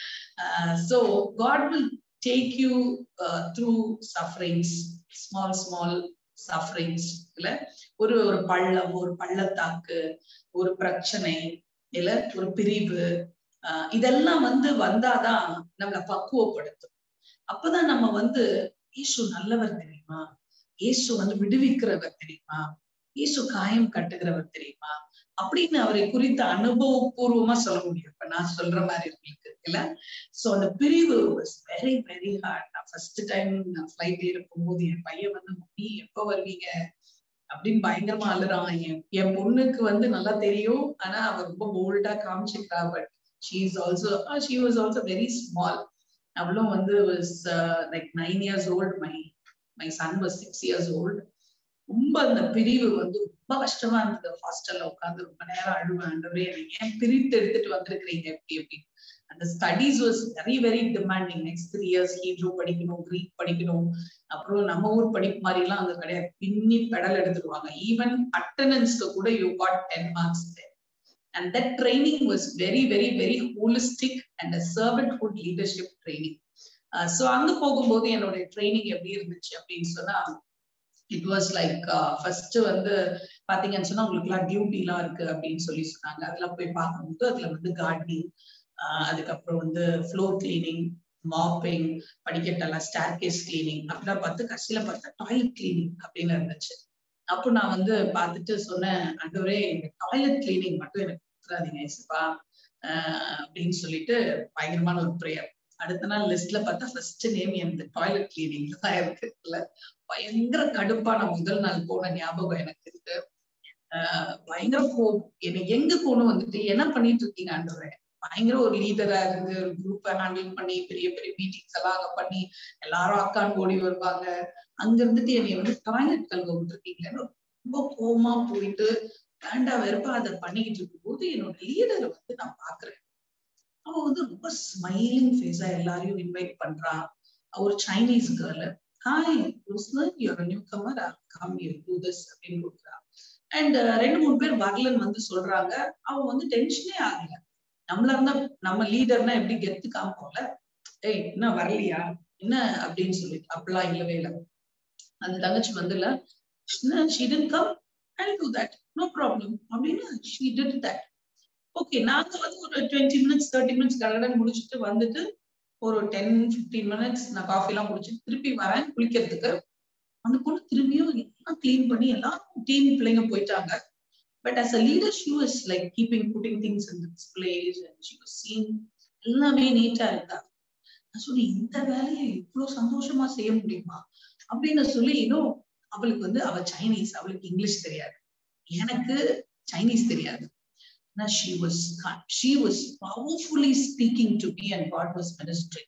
so God will take you through sufferings small small sufferings இல்ல ஒரு ஒரு பள்ளம் ஒரு பள்ளத்தாக்கு ஒரு பிரச்சனை இல்ல ஒரு பிரிவு ஆஹ் இதெல்லாம் வந்து வந்தாதான் நம்மளை பக்குவப்படுத்தும் அப்பதான் நம்ம வந்து ஈசு நல்லவர் தெரியுமா இயேசு வந்து விடுவிக்கிறவர் தெரியுமா இயேசு காயம் கட்டுகிறவர் தெரியுமா அப்படின்னு அவரை குறித்த அனுபவபூர்வமா சொல்ல முடியும் இப்ப நான் சொல்ற மாதிரி உங்களுக்கு இல்ல சோ அந்த பிரிவு வாஸ் வெரி வெரி ஹார்ட் நான் ஃபர்ஸ்ட் டைம் நான் ஃபிளைட் இருக்கும்போது என் பையன் வந்து மம்மி எப்ப வருவீங்க அப்படின்னு பயங்கரமா அழுறான் என் என் பொண்ணுக்கு வந்து நல்லா தெரியும் ஆனா அவ ரொம்ப போல்டா காமிச்சிக்கிறா but she is also she was also very small அவளும் வந்து was like nine years old my my son was six years old ரொம்ப அந்த பிரிவு வந்து ரொம்ப கஷ்டமா இருந்தது ஹாஸ்டல்ல உட்காந்து ரொம்ப நேரம் அழுவேன் ஆண்டவரே ஏன் பிரித்து எடுத்துட்டு வந்திருக்கிறீங்க எப்படி எப்படி அந்த studies was very very demanding next three years Hebrew படிக்கணும் கிரீக் படிக்கணும் அப்புறம் நம்ம ஊர் படிப்பு மாதிரி எல்லாம் அங்க கிடையாது பின்னி பெடல் எடுத்துருவாங்க ஈவன் அட்டண்டன்ஸ்க்கு கூட you got ten marks and that training was very very very holistic and a servanthood leadership training so அங்க போகும்போது என்னுடைய ட்ரைனிங் எப்படி இருந்துச்சு அப்படின்னு சொன்னா இட் வாஸ் லைக் ஃபர்ஸ்ட் வந்து பாத்தீங்கன்னு சொன்னா உங்களுக்கு எல்லாம் டியூட்டி எல்லாம் இருக்கு அப்படின்னு சொல்லி சொன்னாங்க அதெல்லாம் போய் பார்க்கும்போது அதுல வந்து கார்டனிங் அதுக்கப்புறம் வந்து ஃப்ளோர் கிளீனிங் மாப்பிங் படிக்கட்டெல்லாம் ஸ்டார் கேஸ் கிளீனிங் அப்படிலாம் பார்த்து கடைசியில பார்த்தா டாய்லெட் கிளீனிங் அப்படின்னு இருந்துச்சு அப்போ நான் வந்து பார்த்துட்டு சொன்னேன் ஆண்டவரே இந்த டாய்லெட் கிளீனிங் மட்டும் எனக்கு கொடுத்துறாதீங்க ஏசப்பா ஆஹ் அப்படின்னு சொல்லிட்டு பயங்கரமான ஒரு ப்ரேயர் அடுத்த நாள் லிஸ்ட்ல பார்த்தா ஃபர்ஸ்ட் நேம் இந்த டாய்லெட் கிளீனிங்ல தான் இருக்கு இல்ல பயங்கர கடுப்பா நான் முதல் நாள் போன ஞாபகம் எனக்கு இருக்கு ஆஹ் பயங்கர கோபம் என்னை எங்க கொண்டு வந்துட்டு என்ன பண்ணிட்டு இருக்கீங்க ஆண்டவரே பயங்கர ஒரு லீடரா இருந்து ஒரு குரூப்பை ஹேண்டில் பண்ணி பெரிய பெரிய மீட்டிங்ஸ் எல்லாம் அங்க பண்ணி எல்லாரும் அக்கான் ஓடி வருவாங்க அங்க இருந்துட்டு என்னை வந்து டாய்லெட் கழுவ விட்டுருக்கீங்கன்னு ரொம்ப கோவமா போயிட்டு வேண்டா வெறுப்பா அதை பண்ணிக்கிட்டு இருக்கும்போது என்னோட லீடரை வந்து நான் பாக்குறேன் அவ வந்து ரொம்ப ஸ்மைலிங் ஃபேஸா எல்லாரையும் இன்வைட் பண்றா ஒரு சைனீஸ் கேர்ள் ஹாய் ருஸ்லன் you're newcomer come you do this அப்படின்னு கொடுக்குறா அண்ட் ரெண்டு மூணு பேர் வரலன்னு வந்து சொல்றாங்க அவ வந்து டென்ஷனே ஆகல நம்மளா இருந்தா நம்ம லீடர்னா எப்படி கெத்து காமிப்போம்ல ஏய் என்ன வரலையா என்ன அப்படின்னு சொல்லிட்டு அப்படிலாம் இல்லவே இல்லை அந்த தங்கச்சி வந்துல she didn't come I'll do that no problem அப்படின்னு she did that ஓகே நாங்க வந்து ஒரு டுவெண்ட்டி மினிட்ஸ் தேர்ட்டி மினிட்ஸ் கடகடன் முடிச்சுட்டு வந்துட்டு ஒரு டென் ஃபிஃப்டீன் மினிட்ஸ் நான் காஃபி எல்லாம் குடிச்சிட்டு திருப்பி வரேன் குளிக்கிறதுக்கு அந்த பொண்ணு திரும்பியும் எல்லாம் கிளீன் பண்ணி எல்லாம் டீம் பிள்ளைங்க போயிட்டாங்க but as a leader she was like keeping putting things in this place and she was seen எல்லாமே நீட்டா இருந்தா நான் சொன்னேன் இந்த வேலையை இவ்வளவு சந்தோஷமா செய்ய முடியுமா அப்படின்னு சொல்லி இன்னும் அவளுக்கு வந்து அவ சைனீஸ் அவளுக்கு இங்கிலீஷ் தெரியாது எனக்கு சைனீஸ் தெரியாது ஆனா she was she was powerfully speaking to me and God was ministering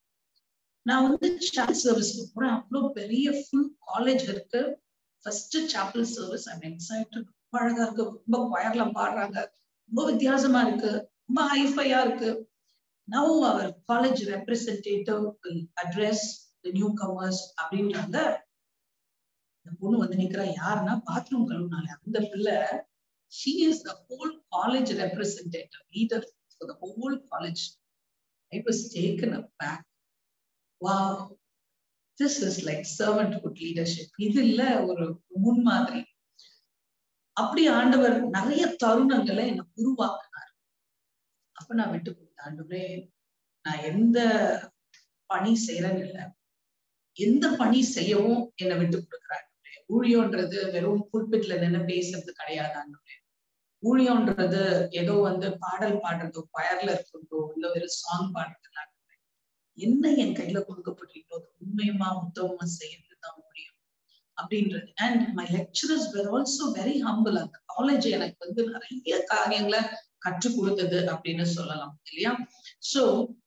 நான் வந்து சாப்பல் சர்வீஸ்க்கு போறேன் அவ்வளோ பெரிய ஃபுல் காலேஜ் இருக்கு first chapel service I'm excited ரொம்ப அழகா இருக்கு ரொம்ப கொயர்ல பாடுறாங்க ரொம்ப வித்தியாசமா இருக்கு ரொம்ப ஹைஃபையா இருக்கு now our college representative address newcomers அப்படின்றாங்க இந்த பொண்ணு வந்து நிக்கிறா யாருன்னா பாத்ரூம் கழுவுனாலே அந்த பிள்ளை she is the whole college representative leader for the whole college i was taken aback wow this is like servanthood leadership இது இல்ல ஒரு முன்மாதிரி அப்படி ஆண்டவர் நிறைய தருணங்களை என்ன உருவாக்குனார் அப்ப நான் விட்டு கொடுத்தேன் ஆண்டவரே நான் எந்த பணி செய்யறேன்னு இல்லை எந்த பணி செய்யவும் என்னை விட்டு கொடுக்குறாங்க ஊழியம்ன்றது வெறும் புல்பிட்ல நின்று பேசுறது கிடையாது ஆண்டவரே ஊழியம்ன்றது ஏதோ வந்து பாடல் பாடுறதோ பயர்ல இருக்கிறதோ இல்ல வெறும் சாங் பாடுறது என்ன என் கையில கொடுக்கப்பட்டிருக்கோ அது உண்மையுமா உத்தமமா செய்யறது தான் முடியும் அப்படின்றது and my lecturers were also very humble அந்த காலேஜ் எனக்கு வந்து நிறைய காரியங்களை கற்றுக் கொடுத்தது அப்படின்னு சொல்லலாம் இல்லையா so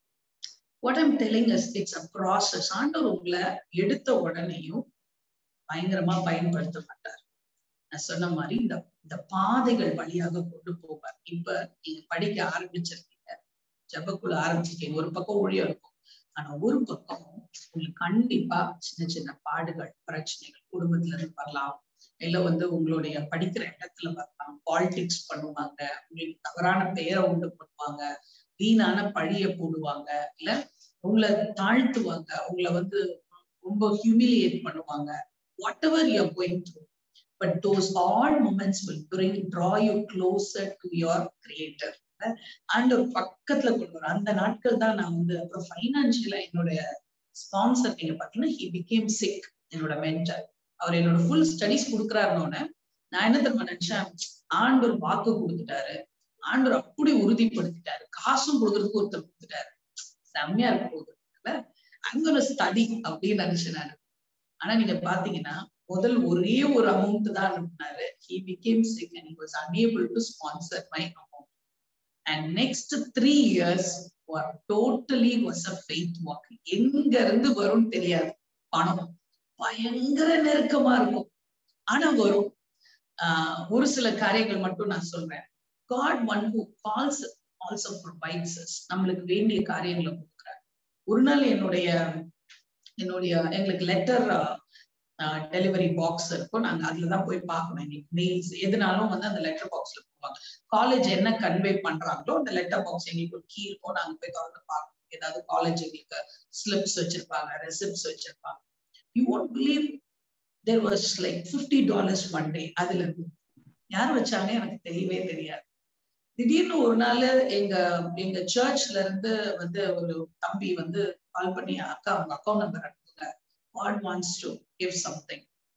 what I'm telling is it's a process ஆண்டவர் உங்களை எடுத்த உடனேயும் பயங்கரமா பயன்படுத்த மாட்டார் நான் சொன்ன மாதிரி இந்த இந்த பாதைகள் வழியாக கொண்டு போவார் இப்ப நீங்க படிக்க ஆரம்பிச்சிருக்கீங்க ஜபக்குள்ள ஆரம்பிச்சிருக்கீங்க ஒரு பக்கம் ஊழியம் இருக்கும் ஆனா ஒரு பக்கம் உங்களுக்கு கண்டிப்பா சின்ன சின்ன பாடுகள் பிரச்சனைகள் குடும்பத்துல இருந்து வரலாம் இல்ல வந்து உங்களுடைய படிக்கிற இடத்துல வரலாம் பாலிடிக்ஸ் பண்ணுவாங்க உங்களுக்கு தவறான பெயரை உண்டு பண்ணுவாங்க வீணான பழிய போடுவாங்க இல்ல உங்களை தாழ்த்துவாங்க உங்களை வந்து ரொம்ப ஹியூமிலியேட் பண்ணுவாங்க whatever you're going through. But those all moments will bring, draw you closer to your creator. And ஒரு பக்கத்துல கொண்டு வரும் அந்த நாட்கள் தான் நான் வந்து அப்புறம் ஃபைனான்சியலா என்னுடைய ஸ்பான்சர் நீங்க பாத்தீங்கன்னா ஹி பிகேம் சிக் என்னோட மென்டர் அவர் என்னோட ஃபுல் ஸ்டடிஸ் கொடுக்குறாருன்னு நான் என்ன தெரியுமா நினைச்சேன் ஆண்டவர் வாக்கு கொடுத்துட்டாரு ஆண்டவர் அப்படி உறுதிப்படுத்திட்டாரு காசும் கொடுக்கறதுக்கு ஒருத்தர் கொடுத்துட்டாரு செம்மையா இருக்க போகுது அங்க ஒரு ஸ்டடி அப்படின்னு நினைச்சேன் நான் ஆனா நீங்க பாத்தீங்கன்னா முதல் ஒரே ஒரு அமௌண்ட் தான் அனுப்புனாரு he became sick and was unable to sponsor my amount and next three years totally was a faith walk எங்க இருந்து வரும்னு தெரியாது பணம் பயங்கர நெருக்கமா இருக்கும் ஆனா வரும் ஆஹ் ஒரு சில காரியங்கள் மட்டும் நான் சொல்றேன் God one who calls also provides நம்மளுக்கு வேண்டிய காரியங்களை கொடுக்குறாரு ஒரு நாள் என்னுடைய என்னுடைய எங்களுக்கு லெட்டர் டெலிவரி பாக்ஸ் இருக்கும் நாங்க அதுலதான் போய் பார்க்கணும் எங்களுக்கு மெயில்ஸ் எதுனாலும் வந்து அந்த லெட்டர் பாக்ஸ்ல போவாங்க காலேஜ் என்ன கன்வே பண்றாங்களோ அந்த லெட்டர் பாக்ஸ் எங்களுக்கு ஒரு கீ இருக்கும் நாங்க போய் திறந்து பார்க்கணும் ஏதாவது காலேஜ் எங்களுக்கு ஸ்லிப்ஸ் வச்சிருப்பாங்க ரெசிப்ட்ஸ் வச்சிருப்பாங்க you won't believe there was like fifty dollars one day அதுல இருந்து யார் வச்சாங்க எனக்கு தெரியவே தெரியாது திடீர்னு ஒரு நாள் எங்க எங்க சர்ச்ல இருந்து வந்து ஒரு தம்பி வந்து கால் பண்ணி அக்கா அவங்க அக்கௌண்ட் நம்பர் அனுப்புங்க God wants to give something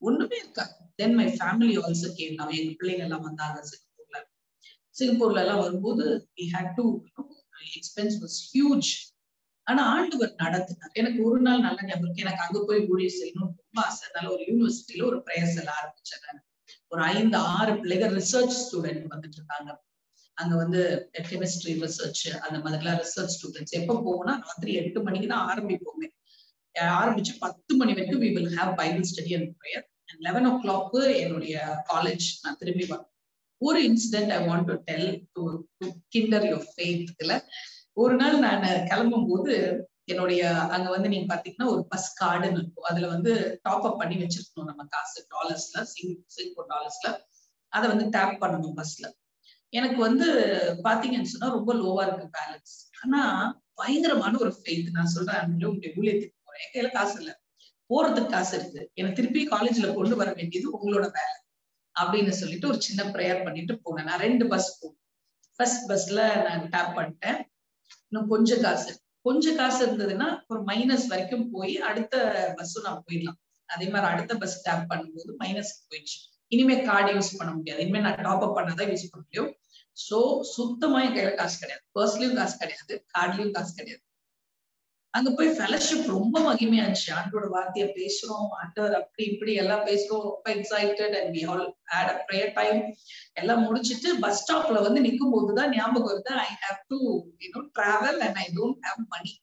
ஒண்ணுமே இருக்காது then my family also came நான் எங்க பிள்ளைங்க எல்லாம் வந்தாங்க சிங்கப்பூர்ல சிங்கப்பூர்ல எல்லாம் வரும்போது we had to expense was huge ஆனா ஆண்டவர் நடத்தினார் எனக்கு ஒரு நாள் நல்ல ஞாபகம் இருக்கு. எனக்கு அங்க போய் ஊழியர் செய்யணும்னு ரொம்ப ஆசை அதனால ஒரு யூனிவர்சிட்டியில ஒரு பிரேயர் செல்ல ஆரம்பிச்சேன் நான். ஒரு ஐந்து ஆறு பிள்ளைகள் ரிசர்ச் ஸ்டூடெண்ட் வந்துட்டு இருந்தாங்க அங்க வந்து கெமிஸ்ட்ரி ரிசர்ச் அந்த மாதிரிலாம் ரிசர்ச் ஸ்டூடெண்ட்ஸ் எப்ப போவோம்னா ராத்திரி எட்டு மணிக்கு தான் ஆரம்பிப்போமே அஹ் ஆரம்பிச்சு பத்து மணி வரைக்கும் we will have Bible study and prayer and eleven o'clock என்னுடைய காலேஜ் நான் திரும்பி வரேன் ஒரு incident I want to tell to kinder your ஃபேத்ல ஒரு நாள் நான் கிளம்பும் போது என்னுடைய அங்க வந்து நீங்க பாத்தீங்கன்னா ஒரு பஸ் கார்டுன்னு இருக்கும் அதுல வந்து டாப் அப் பண்ணி வச்சிருக்கணும் நம்ம காசு டாலர்ஸ்ல சிங் சிங்கப்பூர் டாலர்ஸ்ல அதை வந்து டேப் பண்ணணும் பஸ்ல எனக்கு வந்து பாத்தீங்கன்னு சொன்னா ரொம்ப லோவா இருக்கு பேலன்ஸ் ஆனா பயங்கரமான ஒரு ஃபெய்த் நான் சொல்றேன் உங்களுடைய ஊழியத்துக்கு போறேன் என் கையில காசு இல்ல போறதுக்கு காசு இருக்கு எனக்கு திருப்பி காலேஜ்ல கொண்டு வர வேண்டியது உங்களோட வேலை அப்படின்னு சொல்லிட்டு ஒரு சின்ன ப்ரேயர் பண்ணிட்டு போனேன் நான் ரெண்டு பஸ் போனேன் ஃபர்ஸ்ட் பஸ்ல நான் டேப் பண்ணிட்டேன் இன்னும் கொஞ்சம் காசு கொஞ்சம் காசு இருந்ததுன்னா ஒரு மைனஸ் வரைக்கும் போய் அடுத்த பஸ்ஸும் நான் போயிடலாம் அதே மாதிரி அடுத்த பஸ் டேப் பண்ணும்போது மைனஸ் போயிடுச்சு இனிமே கார்டு யூஸ் பண்ண முடியாது இனிமே நான் டாப் அப் பண்ணாதான் யூஸ் பண்ண முடியும் சோ சுத்தமா என் கையில காசு கிடையாது பர்ஸ்லயும் காசு கிடையாது கார்ட்லயும் காசு கிடையாது அங்க போய் ஃபெலோஷிப் ரொம்ப மகிமையா இருந்துச்சு ஆண்டோட வார்த்தைய பேசுறோம் ஆண்டவர் அப்படி இப்படி எல்லாம் பேசுறோம் ரொம்ப excited and we all had a prayer time எல்லாம் முடிச்சிட்டு பஸ் ஸ்டாப்ல வந்து நிக்கும் போதுதான் ஞாபகம் வருது I have to you know travel and I don't have money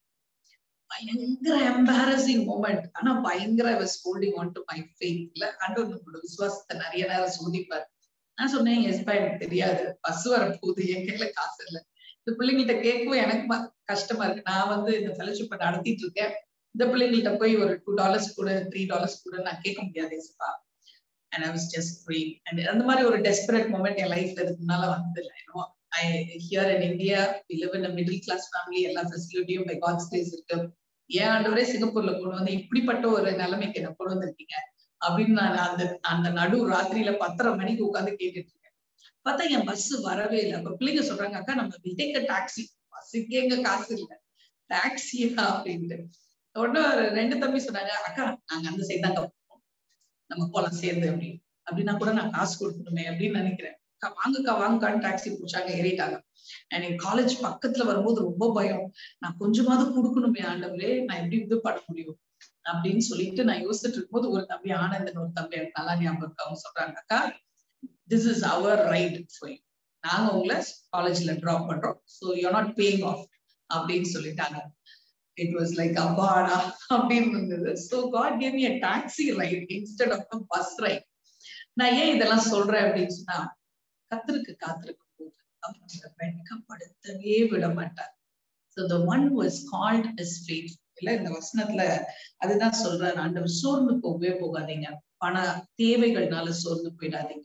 பயங்கர எம்பாரசிங் மூமெண்ட் ஆனா பயங்கர was holding on to my ஃபேத்ல ஆண்டவர் நம்மளோட விசுவாசத்தை நிறைய நேரம் சோதிப்பார் நான் சொன்னேன் எஸ் பா எனக்கு தெரியாது பஸ் வர போகுது என் கையில காசு இல்லை இந்த பிள்ளைங்கள்ட்ட கேட்கவும் எனக்கு ம- கஷ்டமா இருக்கு நான் வந்து இந்த ஃபெலோஷிப்பை நடத்திட்டு இருக்கேன் இந்த பிள்ளைங்கள்ட்ட போய் ஒரு டூ டாலர்ஸ் கூட த்ரீ டாலர்ஸ் கூட நான் கேட்க முடியாது ஏசப்பா and I was just free அண்ட் அந்த மாதிரி ஒரு டெஸ்பரேட் மூமெண்ட் என் லைஃப்ல இதுக்கு முன்னால வந்தது இல்லை you know I here in India we live in middle class family எல்லா ஃபெசிலிட்டியும் பை காட்ஸ் கிரேஸ் இருக்கு ஏன் ஆண்டவரே சிங்கப்பூர்ல கொண்டு வந்து இப்படிப்பட்ட ஒரு நிலைமைக்கு என்ன கொண்டு வந்திருக்கீங்க அப்படின்னு நான் அந்த அந்த நடு ராத்திரியில பத்தரை மணிக்கு உட்கார்ந்து கேட்டுட்டு இருக்கேன் பார்த்தா என் பஸ் வரவே இல்லை அப்ப பிள்ளைங்க சொல்றாங்க அக்கா நம்ம விட்டேக்க டாக்ஸி பஸ்ஸுக்கு எங்க காசு இல்லை டாக்ஸியா அப்படின்ட்டு உடனே ஒரு ரெண்டு தம்பி சொன்னாங்க அக்கா நாங்க அந்த சைடு தாங்க போறோம் நம்ம போலாம் சேர்ந்து அப்படின்னு அப்படின்னா கூட நான் காசு கொடுக்கணுமே அப்படின்னு நினைக்கிறேன் அக்கா வாங்கக்கா வாங்கக்கான்னு டாக்ஸி பிடிச்சாங்க ஏறிட்டாங்க அண்ட் என் காலேஜ் பக்கத்துல வரும்போது ரொம்ப பயம் நான் கொஞ்சமாவது கொடுக்கணுமே ஆண்டவரே நான் எப்படி இது பண்ண முடியும் அப்படின்னு சொல்லிட்டு நான் யோசிச்சுட்டு இருக்கும்போது ஒரு தம்பி ஆனந்தன் ஒரு தம்பி எனக்கு நல்லா ஞாபகம் இருக்கு அவங்க சொல்றாங்க அக்கா this is our ride for you நாங்க உங்களை காலேஜ்ல டிராப் பண்றோம் so you not paying off அப்படின்னு சொல்லிட்டாங்க இட் வாஸ் லைக் அப்பாடா அப்படின்னு இருந்தது so God gave me a taxi ride instead of a bus ride நான் ஏன் இதெல்லாம் சொல்றேன் அப்படின்னு சொன்னா கத்திருக்கு காத்திருக்கும் போது அவர் நம்மளை வெட்கப்படுத்தவே விட மாட்டார் so the one was called is faith இல்ல இந்த வசனத்துல அதுதான் சொல்றாரு ஆண்டவர் சோர்ந்து போகவே போகாதீங்க பண தேவைகள்னால சோர்ந்து போயிடாதீங்க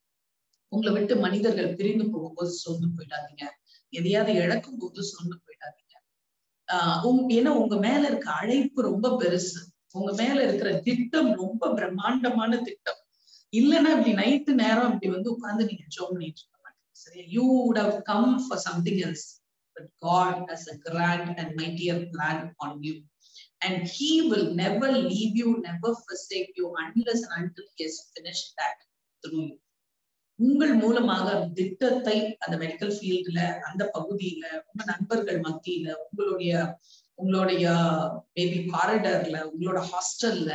உங்களை விட்டு மனிதர்கள் பிரிந்து போகும்போது சோர்ந்து போயிடாதீங்க எதையாவது இழக்கும் போது சோர்ந்து போயிடாதீங்க ஆஹ் உங்க ஏன்னா உங்க மேல இருக்க அழைப்பு ரொம்ப பெருசு உங்க மேல இருக்கிற திட்டம் ரொம்ப பிரம்மாண்டமான திட்டம் இல்லைன்னா இப்படி நைட்டு நேரம் இப்படி வந்து உட்கார்ந்து நீங்க ஜோம் பண்ணிட்டு இருக்க மாட்டீங்க சரியா you would have come for something else but God has a grand and mightier plan on you and he will never leave you never forsake you unless and until he has finished that through you உங்கள் மூலமாக திட்டத்தை அந்த medical ஃபீல்டுல அந்த பகுதியில உங்க நண்பர்கள் மத்தியில உங்களுடைய உங்களுடைய மேபி காரிடர்ல உங்களோட ஹாஸ்டல்ல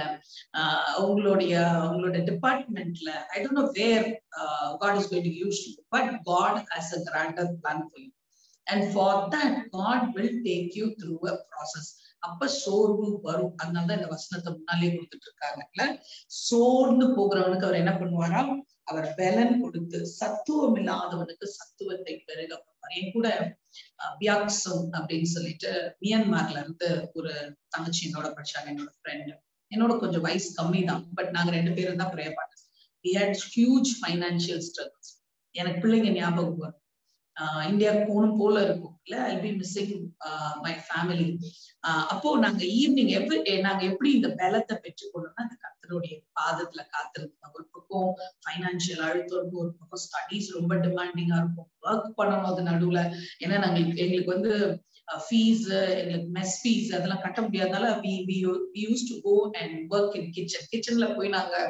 உங்களுடைய உங்களோட டிபார்ட்மெண்ட்ல I don't know where God is going to use to but God has a grander plan for you and for that God will take you through a process அப்ப சோர்வு வரும் அதனாலதான் இந்த வசனத்தை முன்னாலே கொடுத்துட்டு இருக்காங்கல்ல சோர்ந்து போகிறவனுக்கு அவர் என்ன பண்ணுவாராம் அவர் பலன் கொடுத்து சத்துவம் இல்லாதவனுக்கு சத்துவத்தை பெருக பண்ணுவார் என் கூட பியாக்சம் அப்படின்னு சொல்லிட்டு மியான்மார்ல இருந்து ஒரு தங்கச்சி என்னோட படிச்சாங்க என்னோட ஃப்ரெண்ட் என்னோட கொஞ்சம் வயசு கம்மி தான் பட் நாங்க ரெண்டு பேரும் தான் ப்ரே பண்ணோம் we had huge financial struggles எனக்கு பிள்ளைங்க ஞாபகம் வரும் ஆஹ் இந்தியா போகணும் போல இருக்கும் இல்ல I P missing my family அப்போ நாங்க ஈவினிங் எப்படி நாங்க எப்படி இந்த பலத்தை பெற்றுக்கொள்ளணும்னா அந்த கத்தருடைய பாதத்துல காத்திருந்தோம் ஒரு பக்கம் ஃபைனான்சியல் அழுத்தம் இருக்கும் ஒரு பக்கம் ஸ்டடீஸ் ரொம்ப டிமாண்டிங்கா இருக்கும் ஒர்க் பண்ணணும் அது நடுவுல ஏன்னா நாங்க எங்களுக்கு வந்து ஃபீஸ் எங்களுக்கு மெஸ் ஃபீஸ் அதெல்லாம் கட்ட முடியாதனால we we use to go and work in kitchen கிச்சன்ல போய் நாங்க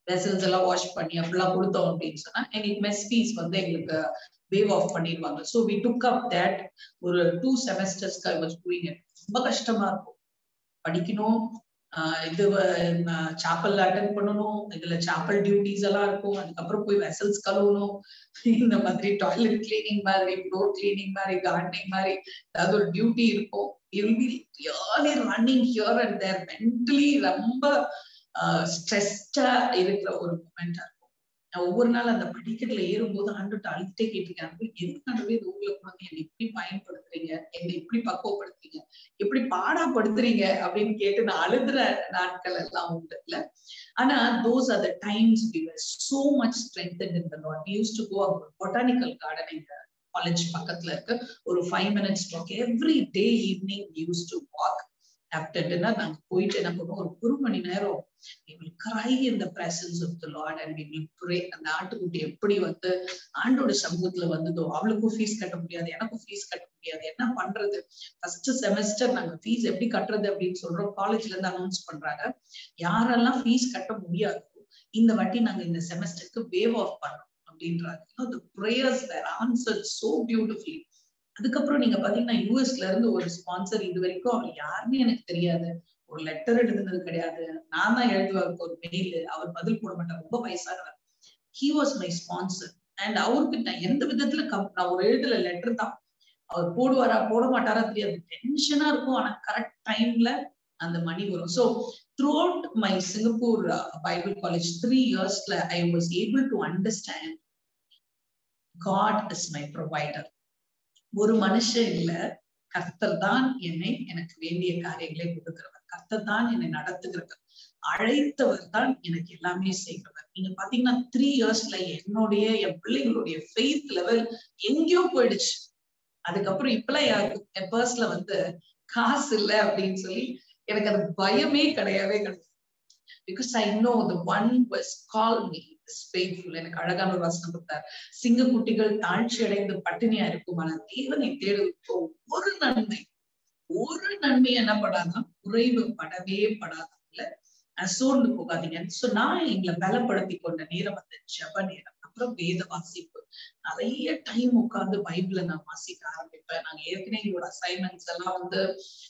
வெசல்ஸ் எல்லாம் வாஷ் பண்ணி அப்படிலாம் கொடுத்தோம் அப்படின்னு சொன்னா எங்களுக்கு மெஸ் ஃபீஸ் வந்து எங்களுக்கு வேவ் ஆஃப் பண்ணிடுவாங்க so we took up that ஒரு டூ செமஸ்டர்ஸ்க்கு ஐ வாஸ் டூயிங் இட் ரொம்ப கஷ்டமா இருக்கும் படிக்கணும் ஆஹ் இது சாப்பல் அட்டன் பண்ணணும் இதுல சாப்பல் டியூட்டிஸ் எல்லாம் இருக்கும் அதுக்கப்புறம் போய் வெசல்ஸ் கழுவணும் இந்த மாதிரி டாய்லெட் கிளீனிங் மாதிரி ஃப்ளோர் கிளீனிங் மாதிரி கார்டனிங் மாதிரி ஏதாவது ஒரு டியூட்டி இருக்கும் will be really running here and there mentally ரொம்ப ஸ்ட்ரெஸ்டா இருக்கிற ஒரு மூமெண்டா இருக்கும் நான் ஒவ்வொரு நாள் அந்த படிக்கட்டுல ஏறும்போது ஆண்டுட்டு அழுத்தே கேட்டிருக்கேன் எதுக்கு ஆண்டவே இது உங்களுக்கு வந்து என்னை இப்படி பயன்படுத்துறீங்க என்னை இப்படி பக்குவப்படுத்துறீங்க எப்படி பாடாப்படுத்துறீங்க அப்படின்னு கேட்டு நான் அழுதுற நாட்கள் எல்லாம் உண்டு இல்ல ஆனா those are the times we were so much strength in the Lord use to go botanical garden எங்க காலேஜ் பக்கத்துல இருக்கு ஒரு five minutes walk every day evening use to walk after dinner நாங்க போயிட்டு என்ன பண்ணுவோம் ஒரு ஒரு மணி நேரம் we will cry in the presence of the Lord and we will pray அந்த ஆட்டுக்குட்டி எப்படி வந்து ஆண்டோட சமூகத்துல வந்ததோ அவளுக்கும் ஃபீஸ் கட்ட முடியாது எனக்கும் ஃபீஸ் கட்ட முடியாது என்ன பண்றது ஃபர்ஸ்ட் செமஸ்டர் நாங்க ஃபீஸ் எப்படி கட்டுறது அப்படின்னு சொல்றோம் காலேஜ்ல இருந்து அனௌன்ஸ் பண்றாங்க யாரெல்லாம் ஃபீஸ் கட்ட முடியாதோ இந்த வாட்டி நாங்க இந்த செமஸ்டருக்கு வேவ் ஆஃப் பண்றோம் அப்படின்றாங்க the prayers were answered so beautifully அதுக்கப்புறம் நீங்க பாத்தீங்கன்னா யூஎஸ்ல இருந்து ஒரு ஸ்பான்சர் இது வரைக்கும் அவர் யாருன்னு எனக்கு தெரியாது ஒரு லெட்டர் எழுதுனது கிடையாது நான் தான் எழுதுவாருக்கு ஒரு மெயில் அவர் பதில் போட மாட்டார் ரொம்ப வயசானவர் he was my sponsor and அவருக்கு நான் எந்த விதத்துல கம் நான் ஒரு எழுதுல லெட்டர் தான் அவர் போடுவாரா போட மாட்டாரா தெரியாது டென்ஷனா இருக்கும் ஆனா கரெக்ட் டைம்ல அந்த மணி வரும் so throughout my Singapore Bible college three இயர்ஸ்ல I was able to understand God is my provider ஒரு மனுஷன் இல்ல கர்த்தர் தான் என்னை எனக்கு வேண்டிய காரியங்களை கொடுக்கிறவர் கர்த்தர் தான் என்னை நடத்துகிறவர் அழைத்தவர் தான் எனக்கு எல்லாமே செய்கிறவர் நீங்க பாத்தீங்கன்னா த்ரீ இயர்ஸ்ல என்னுடைய என் பிள்ளைங்களுடைய ஃபெய்த் லெவல் எங்கேயோ போயிடுச்சு அதுக்கப்புறம் இப்பெல்லாம் யாருக்கும் என் பர்ஸ்ல வந்து காசு இல்லை அப்படின்னு சொல்லி எனக்கு அது பயமே கிடையவே கிடையாது because I know the one was call me faithful எனக்கு அழகான ஒரு வசனம் கொடுத்தார் சிங்க குட்டிகள் தாழ்ச்சி அடைந்து பட்டினியா இருக்கும் ஆனால் தேவனை தேடுவதற்கு ஒரு நன்மை ஒரு நன்மை என்ன படாதான் குறைவு படவே படாதான் இல்ல சோர்ந்து போகாதீங்க சோ நான் எங்களை பலப்படுத்தி கொண்ட நேரம் வந்து ஜப நேரம் அப்புறம் வேத வாசிப்பு நிறைய டைம் உட்கார்ந்து பைபிள நான் வாசிக்க ஆரம்பிப்பேன் நாங்க ஏற்கனவே எங்களோட அசைன்மெண்ட்ஸ் எல்லாம் வந்து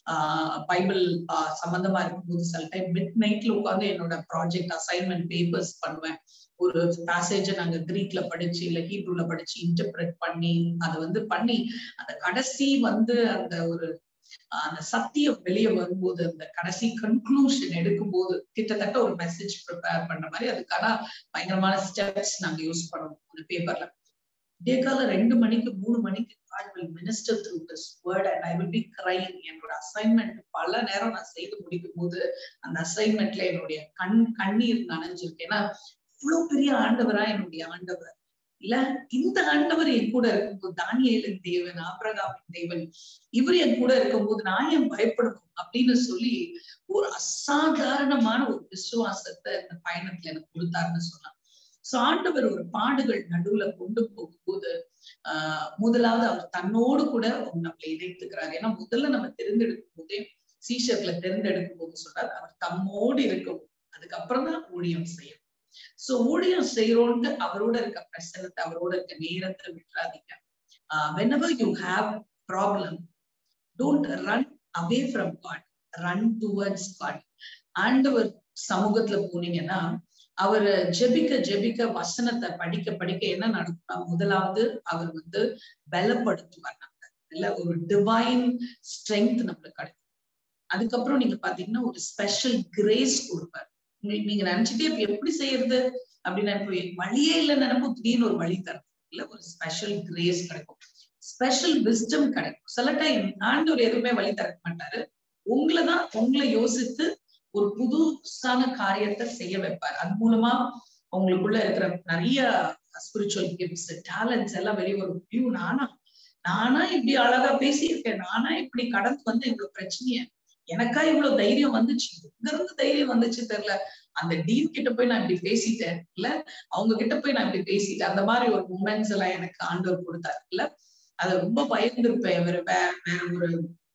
ஆஹ் பைபிள் ஆஹ் சம்பந்தமா இருக்கும்போது சில டைம் மிட் நைட்ல உட்கார்ந்து என்னோட ப்ராஜெக்ட் அசைன்மெண்ட் பேப்பர்ஸ் பண்ணுவேன் ஒரு பேசேஜ நாங்க கிரீக்ல படிச்சு இல்ல ஹீப்ரூல படிச்சு இன்டர்பிரட் பண்ணி அதை வந்து பண்ணி அந்த கடைசி வந்து அந்த ஒரு அந்த சத்தியம் வெளியே வரும்போது அந்த கடைசி கன்க்ளூஷன் எடுக்கும்போது கிட்டத்தட்ட ஒரு மெசேஜ் ப்ரிப்பேர் பண்ண மாதிரி அதுக்கான பயங்கரமான ஸ்டெப்ஸ் நாங்க யூஸ் பண்ணணும் அந்த பேப்பர்ல விடியகால ரெண்டு மணிக்கு மூணு மணிக்கு God will minister through this word and I will be crying என்னோட அசைன்மெண்ட் பல நேரம் நான் செய்து முடிக்கும் போது அந்த அசைன்மெண்ட்ல என்னுடைய கண் கண்ணீர் நனைஞ்சிருக்கு ஏன்னா இவ்வளவு பெரிய ஆண்டவரா என்னுடைய ஆண்டவர் இல்ல இந்த ஆண்டவர் என் கூட இருக்கும்போது தானியலின் தேவன் ஆபிரகாமின் தேவன் இவர் என் கூட இருக்கும்போது நான் ஏன் பயப்படணும் அப்படின்னு சொல்லி ஒரு அசாதாரணமான ஒரு விசுவாசத்தை இந்த பயணத்துல எனக்கு கொடுத்தாருன்னு சொன்னான் சோ ஆண்டவர் ஒரு பாடுகள் நடுவுல கொண்டு போகும்போது ஆஹ் முதலாவது அவர் தன்னோடு கூட நம்மளை இணைத்துக்கிறார் ஏன்னா முதல்ல நம்ம தெரிந்தெடுக்கும் போதே சீஷர்களை தெரிந்தெடுக்கும் போது சொல்றார் அவர் தம்மோடு இருக்கும் அதுக்கப்புறம் தான் ஊழியம் செய்யும் சோ ஊழியம் செய்யறோம்னு அவரோட இருக்க பிரசனத்தை அவரோட இருக்க நேரத்தை விட்டுறாதீங்க ஆஹ் whenever you have problem don't run away from God run towards God ஆண்டவர் சமூகத்துல போனீங்கன்னா அவர் ஜெபிக்க ஜெபிக்க வசனத்தை படிக்க படிக்க என்ன நடக்கும்னா முதலாவது அவர் வந்து பலப்படுத்துவார் நம்ம இல்ல ஒரு டிவைன் ஸ்ட்ரென்த் நம்மளுக்கு கிடைக்கும் அதுக்கப்புறம் நீங்க பாத்தீங்கன்னா ஒரு ஸ்பெஷல் கிரேஸ் கொடுப்பார் உங்களுக்கு நீங்க நினைச்சிட்டே இப்ப எப்படி செய்யறது அப்படின்னு நினைப்பு வழியே இல்லைன்னு நினைப்போம் திடீர்னு ஒரு வழி தரும் இல்ல ஒரு ஸ்பெஷல் கிரேஸ் கிடைக்கும் ஸ்பெஷல் விஸ்டம் கிடைக்கும் சில டைம் ஆண்டவர் எதுவுமே வழி தர மாட்டாரு உங்களைதான் உங்களை யோசித்து ஒரு புதுசான காரியத்தை செய்ய வைப்பார் அது மூலமா உங்களுக்குள்ள இருக்கிற நிறைய ஸ்பிரிச்சுவல் கிஃப்ட்ஸ் டேலண்ட்ஸ் எல்லாம் வெளியே வரும் ஐயோ நானா நானா இப்படி அழகா பேசியிருக்கேன் நானா இப்படி கடந்து வந்து இவ்வளவு பிரச்சனைய எனக்கா இவ்வளவு தைரியம் வந்துச்சு எங்க இருந்து தைரியம் வந்துச்சு தெரியல அந்த டீன் கிட்ட போய் நான் இப்படி பேசிட்டேன் இல்ல அவங்க கிட்ட போய் நான் இப்படி பேசிட்டேன் அந்த மாதிரி ஒரு மூமெண்ட்ஸ் எல்லாம் எனக்கு ஆண்டவர் கொடுத்தாரு இல்ல அது ரொம்ப பயந்துருப்பேன் வேற வேற வேற ஒரு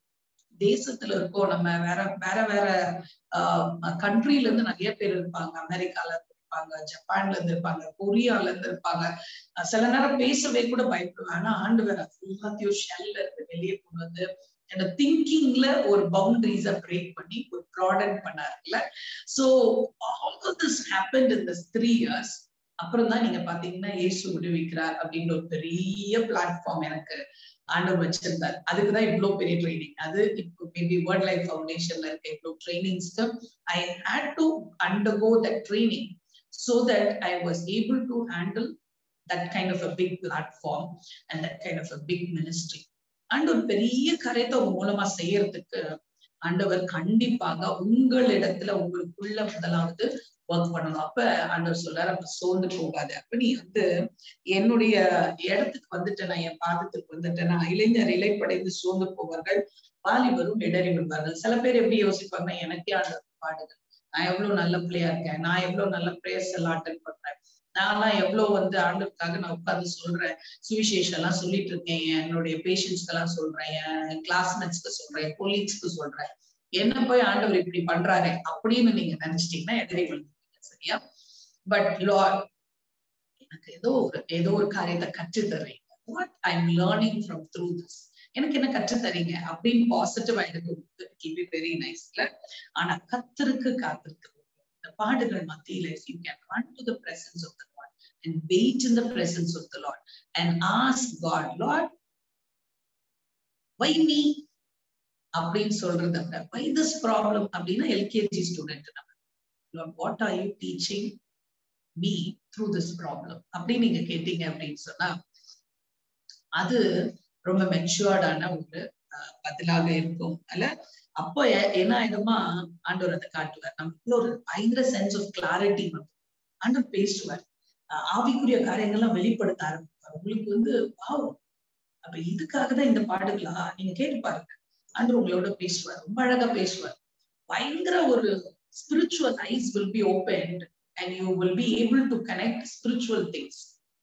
தேசத்துல இருக்கோம் நம்ம வேற வேற வேற ஆஹ் கண்ட்ரில இருந்து நிறைய பேர் இருப்பாங்க அமெரிக்கால இருப்பாங்க இருப்பாங்க ஜப்பான்ல இருந்து இருப்பாங்க கொரியால இருந்து இருப்பாங்க அஹ் சில நேரம் பேசவே கூட பயப்படுவேன் ஆனா ஆண்டு வேற எல்லாத்தையும் ஷெல்ல இருந்து வெளியே கொண்டு வந்து என்னோட திங்கிங்ல ஒரு பவுண்டரிஸ பிரேக் பண்ணி ஒரு ப்ராடக்ட் பண்ணாருல்ல so all this happen in this three years அப்புறம் தான் நீங்க பாத்தீங்கன்னா இயேசு விடுவிக்கிறார் அப்படின்ற ஒரு பெரிய பிளாட்ஃபார்ம் எனக்கு ஆண்டவர் வச்சிருந்தார் அதுக்குதான் இவ்வளவு பெரிய ட்ரைனிங் அது இப்போ மேபி வேர்ல்ட் லைஃப் ஃபவுண்டேஷன்ல இருக்க இவ்வளவு ட்ரைனிங்ஸ்க்கு I had to undergo that training so that I was able to handle that kind of a big platform and that kind of a big ministry. And ஒரு பெரிய காரியத்தை உங்க மூலமா செய்யறதுக்கு ஆண்டவர் கண்டிப்பாக உங்களிடத்துல உங்களுக்குள்ள முதலாவது ஒர்க் பண்ணணும் அப்ப ஆண்டவர் சொல்றாரு அப்ப சோர்ந்து போகாது அப்ப நீ வந்து என்னுடைய இடத்துக்கு வந்துட்டேனா என் பாதத்துக்கு வந்துட்டேனா இளைஞர் இலைப்படைந்து சோர்ந்து போவார்கள் வாலிபரும் இடறி விடுவார்கள் சில பேர் எப்படி யோசிப்பாங்கன்னா எனக்கே ஆண்டவர் பாடுகள் நான் எவ்வளவு நல்ல பிள்ளையா இருக்கேன் நான் எவ்வளவு நல்ல பிரேயர்ஸ் எல்லாம் அட்டன் பண்றேன் நான்லாம் எவ்வளவு வந்து ஆண்டுக்காக நான் உட்கார்ந்து சொல்றேன் சுவிசேஷம் எல்லாம் சொல்லிட்டு இருக்கேன் என்னுடைய பேஷண்ட்ஸ்க்கு எல்லாம் சொல்றேன் என் கிளாஸ்மேட்ஸ்க்கு சொல்றேன் கொலீக்ஸ்க்கு சொல்றேன் என்ன போய் ஆண்டவர் இப்படி பண்றாரு அப்படின்னு நீங்க நினைச்சிட்டீங்கன்னா எதிரே விழுந்துட்டீங்க சரியா பட் லார்ட் எனக்கு ஏதோ ஒரு ஏதோ ஒரு காரியத்தை கற்று தர்றீங்க what I am learning from through this எனக்கு என்ன கற்று தரீங்க அப்படின்னு பாசிட்டிவா எடுக்கும் வெரி நைஸ்ல ஆனா கத்தருக்கு காத்திருக்கு இந்த பாடுகள் மத்தியில you can run to the presence of the Lord and wait in the presence of the Lord and ask God Lord why me அப்படின்னு சொல்றத விட வை திஸ் ப்ராப்ளம் அப்படின்னா எல்கேஜி ஸ்டூடெண்ட் நம்ம what are you teaching me through this problem அப்படின்னு நீங்க கேட்டீங்க அப்படின்னு சொன்னா அது ரொம்ப மெச்சூர்டான ஒரு பதிலாக இருக்கும் அல்ல அப்போ என்ன ஆயிடுமா ஆண்டவர் அதை காட்டுவார் நமக்குள்ள ஒரு பயங்கர சென்ஸ் ஆஃப் கிளாரிட்டி வந்து ஆண்டவர் பேசுவார் ஆவிக்குரிய காரியங்கள்லாம் வெளிப்படுத்த ஆரம்பிப்பார் உங்களுக்கு வந்து பாவம் அப்ப இதுக்காக தான் இந்த பாடுகளா நீங்க கேட்டு பாருங்க ஆண்டவர் உங்களோட பேசுவார் ரொம்ப அழகா பேசுவார் பயங்கர ஒரு spiritual eyes will be open and you will be able to connect spiritual things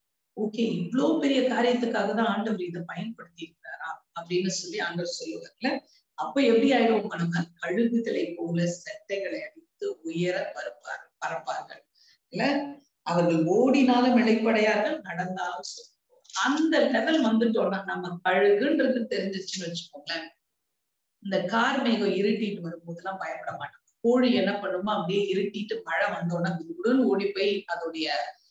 okay இவ்வளவு பெரிய காரியத்துக்காக தான் ஆண்டவர் இதை பயன்படுத்தி இருக்கிறாரா அப்படின்னு சொல்லி ஆண்டவர் சொல்லுவார்ல அப்ப எப்படி ஆயிடும் நம்ம கழுகுகளை போல செட்டைகளை அடித்து உயர பரப்பார் பரப்பார்கள் இல்ல அவர்கள் ஓடினாலும் இழைப்படையார்கள் நடந்தாலும் அந்த லெவல் வந்துட்டோம்னா நம்ம கழுகுன்றது தெரிஞ்சிச்சுன்னு வச்சுக்கோங்களேன் இந்த கார் மேகம் இருட்டிட்டு வரும்போதெல்லாம் பயப்பட மாட்டோம் கோழி என்ன பண்ணுமோ அப்படியே இருட்டிட்டு மழை வந்தோன்னா குடுன்னு ஓடி போய் அதோடைய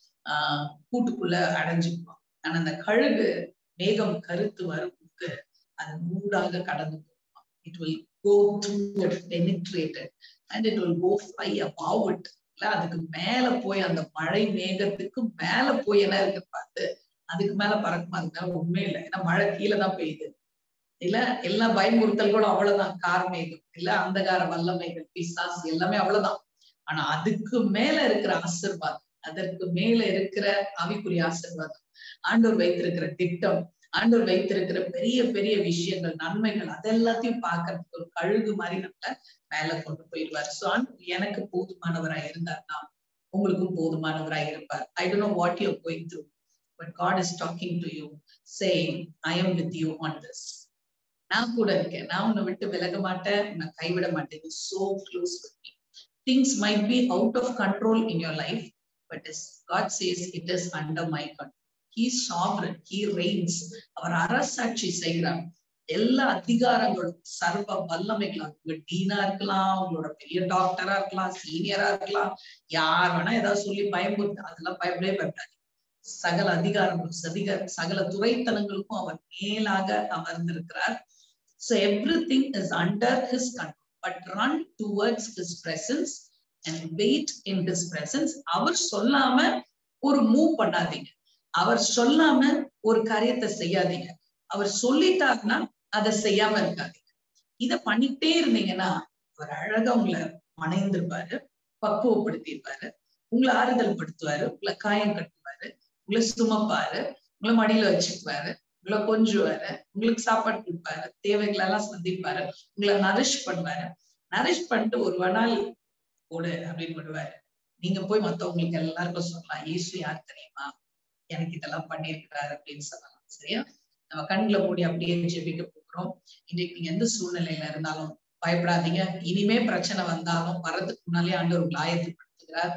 ஆஹ் கூட்டுக்குள்ள அடைஞ்சுக்குவோம் ஆனா அந்த கழுகு மேகம் கருத்து வரும்போது அது மூடாக கடந்து போகும் it will go through penetrated and it will go fly above it இல்ல அதுக்கு மேல போய் அந்த மழை மேகத்துக்கு மேல போய் என்ன இருக்கு பார்த்து அதுக்கு மேல பறக்குமா அது மேல உண்மை இல்லை ஏன்னா மழை கீழே தான் பெய்யுது இல்ல எல்லா பயமுறுத்தல் கூட அவ்வளவுதான் கார் மேகம் இல்ல அந்தகார வல்லமைகள் பிசாஸ் எல்லாமே அவ்வளவுதான் ஆனா அதுக்கு மேல இருக்கிற ஆசிர்வாதம் அதற்கு மேல இருக்கிற ஆவிக்குரிய ஆசிர்வாதம் ஆண்டோர் வைத்திருக்கிற திட்டம் ஆண்டோர் வைத்திருக்கிற பெரிய பெரிய விஷயங்கள் நன்மைகள் அதெல்லாத்தையும் பார்க்கறதுக்கு ஒரு கழுகு மாதிரி நம்மள மேல கொண்டு போயிடுவார் சோ எனக்கு போதுமானவராய் இருந்தார்னா உங்களுக்கும் போதுமானவராய் இருப்பார் I don't know what you going through but God is talking to you same I am with you on this நான் கூட இருக்கேன் நான் உன்னை விட்டு விலக மாட்டேன் நான் கைவிட மாட்டேன் so close with me things might be out of control in your life but as God says, it is under my control. He is sovereign. He reigns. அவர் அரசாட்சி செய்கிறார் எல்லா அதிகாரங்களும் சர்வ வல்லமைகளாம் உங்க டீனா இருக்கலாம் உங்களோட பெரிய டாக்டரா இருக்கலாம் சீனியரா இருக்கலாம் யார் வேணா ஏதாவது சொல்லி பயமுறுத்து அதெல்லாம் பயப்படவே பயப்படாது சகல அதிகாரங்களும் சதிக சகல துறைத்தனங்களுக்கும் அவர் மேலாக அமர்ந்திருக்கிறார் So everything is under his control. But run towards his presence and wait in his presence அவர் சொல்லாம ஒரு மூவ் பண்ணாதீங்க அவர் சொல்லாம ஒரு காரியத்தை செய்யாதீங்க அவர் சொல்லிட்டாருன்னா அதை செய்யாம இருக்காதீங்க இத பண்ணிட்டே இருந்தீங்கன்னா அவர் அழகா உங்களை மணைந்திருப்பாரு பக்குவப்படுத்திருப்பாரு உங்களை ஆறுதல் படுத்துவாரு உங்களை காயம் கட்டுவாரு உங்களை சுமப்பாரு உங்களை மடியில வச்சுக்குவாரு உங்களை கொஞ்சுவாரு உங்களுக்கு சாப்பாடு கொடுப்பாரு தேவைகள் எல்லாம் சந்திப்பாரு உங்களை நரிஷ் பண்ணுவாரு நரிஷ் பண்ணிட்டு ஒரு நாள் போடு அப்படின்னு பண்ணுவாரு நீங்க போய் மத்தவங்களுக்கு எல்லாருக்கும் சொல்லலாம் இயேசு யார் தெரியுமா எனக்கு இதெல்லாம் பண்ணியிருக்கிறாரு அப்படின்னு சொல்லலாம் சரியா நம்ம கண்களை மூடி அப்படியே ஜெபிக்க போகிறோம் இன்னைக்கு நீங்க எந்த சூழ்நிலையில இருந்தாலும் பயப்படாதீங்க இனிமே பிரச்சனை வந்தாலும் வர்றதுக்கு முன்னாலே ஆண்டவர் உங்களை ஆயத்தப்படுத்துகிறார்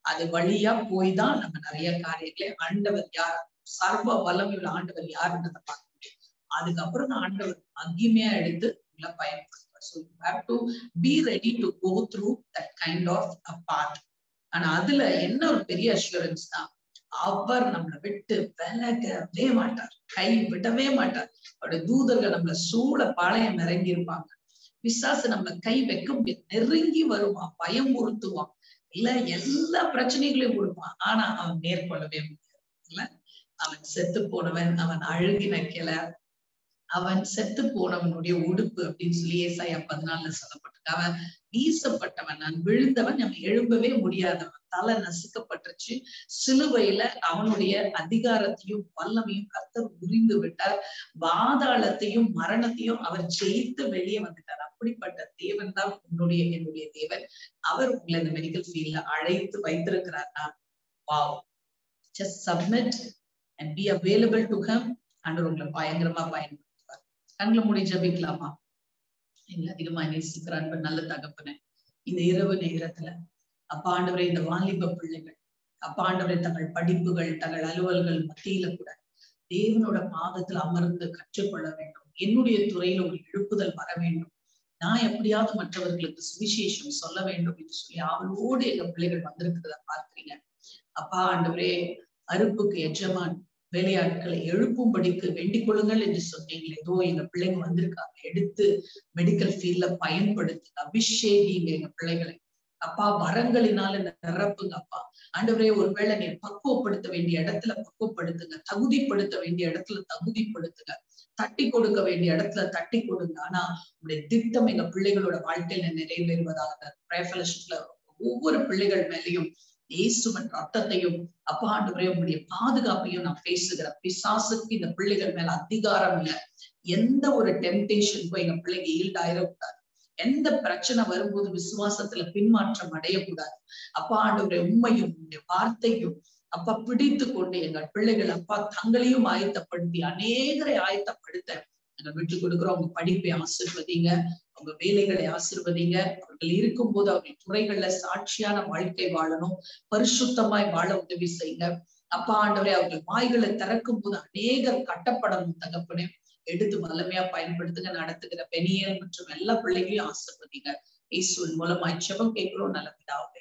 அது வழியா போய் தான் நம்ம நிறைய காரியங்களை ஆண்டவர் யார் சர்வ வல்லமையுள்ள ஆண்டவர் யாருன்றதை பார்க்க முடியும் அதுக்கப்புறம் தான் ஆண்டவர் மகிமையா எடுத்து உங்களை பயன்படுத்துவார் so you have to be ready to go through that kind of a path ஆனா அதுல என்ன ஒரு பெரிய அஷூரன்ஸ் தான் அவர் நம்மளை விட்டு விலகவே மாட்டார் கை விடவே மாட்டார் அவருடைய தூதர்கள் நம்மள சூழ பாளையம் இறங்கி இருப்பாங்க பிசாசு நம்மள கை வைக்க முடியாது நெருங்கி வருவான் பயமுறுத்துவான் இல்ல எல்லா பிரச்சனைகளையும் கொடுப்பான் ஆனா அவன் மேற்கொள்ளவே முடியாது இல்ல அவன் செத்து போனவன் அவன் அழுகின கிளை அவன் செத்து போனவனுடைய உடுப்பு அப்படின்னு சொல்லி ஏசாயா பதினாலுல சொல்லப்பட்டிருக்கு அவன் வீசப்பட்டவன் நான் விழுந்தவன் அவன் எழும்பவே முடியாதவன் தலை நசுக்கப்பட்டுருச்சு சிலுவையில அவனுடைய அதிகாரத்தையும் வல்லமையும் கர்த்தர் உரிந்து விட்டார் பாதாளத்தையும் மரணத்தையும் அவர் ஜெயித்து வெளியே வந்துட்டார் அப்படிப்பட்ட தேவன் தான் உன்னுடைய என்னுடைய தேவன் அவர் உங்களை இந்த மெடிக்கல் ஃபீல்ட்ல அழைத்து வைத்திருக்கிறார்னா wow just submit and be available to him ஆண்டவர் உங்களை பயங்கரமா பயன்படுத்துவார் கண்களை மூடி ஜபிக்கலாமா எங்களை அதிகமா நேசிக்கிற அன்பு நல்ல தகப்பன இந்த இரவு நேரத்துல அப்பா ஆண்டவரை இந்த வாலிப பிள்ளைகள் அப்பா ஆண்டவரை தங்கள் படிப்புகள் தங்கள் அலுவல்கள் மத்தியில கூட தேவனோட பாதத்துல அமர்ந்து கற்றுக்கொள்ள வேண்டும் என்னுடைய துறையில ஒரு எழுப்புதல் வர வேண்டும் நான் எப்படியாவது மற்றவர்களுக்கு சுவிசேஷம் சொல்ல வேண்டும் என்று சொல்லி அவளோடு எங்க பிள்ளைகள் வந்திருக்கிறத பார்க்கிறீங்க அப்பா ஆண்டவரே அறுப்புக்கு எஜமான் வேலையாட்களை எழுப்பும்படிக்கு வேண்டிக் கொள்ளுங்கள் என்று சொன்னீங்களே ஏதோ எங்க பிள்ளைங்க வந்திருக்காங்க எடுத்து மெடிக்கல் ஃபீல்ட்ல பயன்படுத்துங்க அபிஷேகிங்க எங்க பிள்ளைகளை அப்பா வரங்களினால நிரப்புங்க அப்பா ஆண்டவரே ஒருவேளை நீர் பக்குவப்படுத்த வேண்டிய இடத்துல பக்குவப்படுத்துங்க தகுதிப்படுத்த வேண்டிய இடத்துல தகுதிப்படுத்துங்க தட்டி கொடுக்க வேண்டிய இடத்துல தட்டி கொடுங்க ஆனா உங்களுடைய திட்டம் எங்க பிள்ளைகளோட வாழ்க்கையில நிறைவேறுவதாக பிரேஃபலஷிப்ல ஒவ்வொரு பிள்ளைகள் மேலையும் இயேசுவன் ரத்தத்தையும் அப்பா ஆண்டவரே உங்களுடைய பாதுகாப்பையும் நான் பேசுகிறேன் பிசாசுக்கு இந்த பிள்ளைகள் மேல அதிகாரம் இல்ல எந்த ஒரு டெம்டேஷனுக்கும் எங்க பிள்ளைங்க ஈல்ட் ஆயிடக்கூடாது எந்த பிரச்சனை வரும்போது விசுவாசத்துல பின்மாற்றம் அடையக்கூடாது அப்பா ஆண்டவரே உண்மையும் உங்களுடைய வார்த்தையும் அப்பா பிடித்து கொண்டு எங்கள் பிள்ளைகள் அப்பா தங்களையும் ஆயத்தப்படுத்தி அநேகரை ஆயத்தப்படுத்த நாங்கள் விட்டு கொடுக்குறோம் உங்க படிப்பை ஆசிர்வதிங்க உங்க வேலைகளை ஆசிர்வதிங்க அவர்கள் இருக்கும்போது அவர்கள் துறைகள்ல சாட்சியான வாழ்க்கை வாழணும் பரிசுத்தமாய் வாழ உதவி செய்யுங்க அப்பா ஆண்டவரே அவர்கள் வாய்களை திறக்கும் போது அநேகர் கட்டப்படணும் தகப்பனே எடுத்து வல்லமையா பயன்படுத்துங்க நடத்துகிற பெணியல் மற்றும் எல்லா பிள்ளைகளையும் ஆசிர்வதிங்க இயேசுவின் மூலமாய் செபம் கேட்கிறோம் நல்ல பிதாவே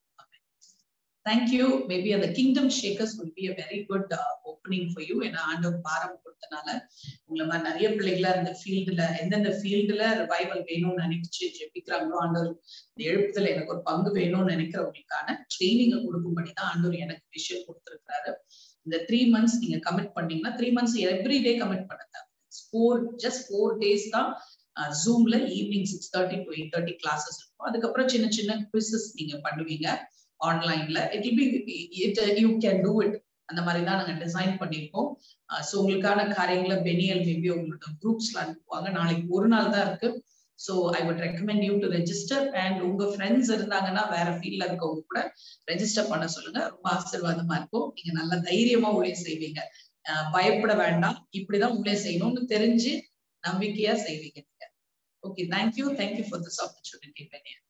தேங்க்யூ மேபி அந்த kingdom shakers will be a very good opening for you ஏன்னா ஆண்டவர் பாரம் கொடுத்தனால உங்களை மாதிரி நிறைய பிள்ளைகள அந்த ஃபீல்டுல எந்தெந்த ஃபீல்டுல ரிவைவல் வேணும்னு நினைச்சு ஜெபிக்கிறாங்களோ ஆண்டவர் இந்த எழுப்புதல எனக்கு ஒரு பங்கு வேணும்னு நினைக்கிறவங்களுக்கான ட்ரைனிங்கை கொடுக்கும்படி தான் ஆண்டவர் எனக்கு விஷயம் கொடுத்துருக்காரு இந்த த்ரீ மந்த்ஸ் நீங்க கமிட் பண்ணீங்கன்னா three months every day commit பண்ண ஃபோர் ஜஸ்ட் ஃபோர் டேஸ் தான் ஜூம்ல evening six thirty to eight thirty classes இருக்கும் அதுக்கப்புறம் சின்ன சின்ன குவிசஸ் நீங்க பண்ணுவீங்க ஆன்லைன்ல it be it you can do it அந்த மாதிரி தான் நாங்க டிசைன் பண்ணியிருக்கோம் ஸோ உங்களுக்கான காரியங்களை பெனியல் மேபி உங்களோட குரூப்ஸ்ல அனுப்புவாங்க நாளைக்கு ஒரு நாள் தான் இருக்கு so I would recommend you to register and உங்க ஃப்ரெண்ட்ஸ் இருந்தாங்கன்னா வேற ஃபீல்ட்ல இருக்கவங்க கூட ரெஜிஸ்டர் பண்ண சொல்லுங்க ரொம்ப ஆசீர்வாதமா இருக்கும் நீங்க நல்ல தைரியமா ஊழிய செய்வீங்க பயப்பட வேண்டாம் இப்படிதான் உள்ளே செய்யணும்னு தெரிஞ்சு நம்பிக்கையா செய்வீங்க நீங்க okay thank you thank you for this opportunity Peniel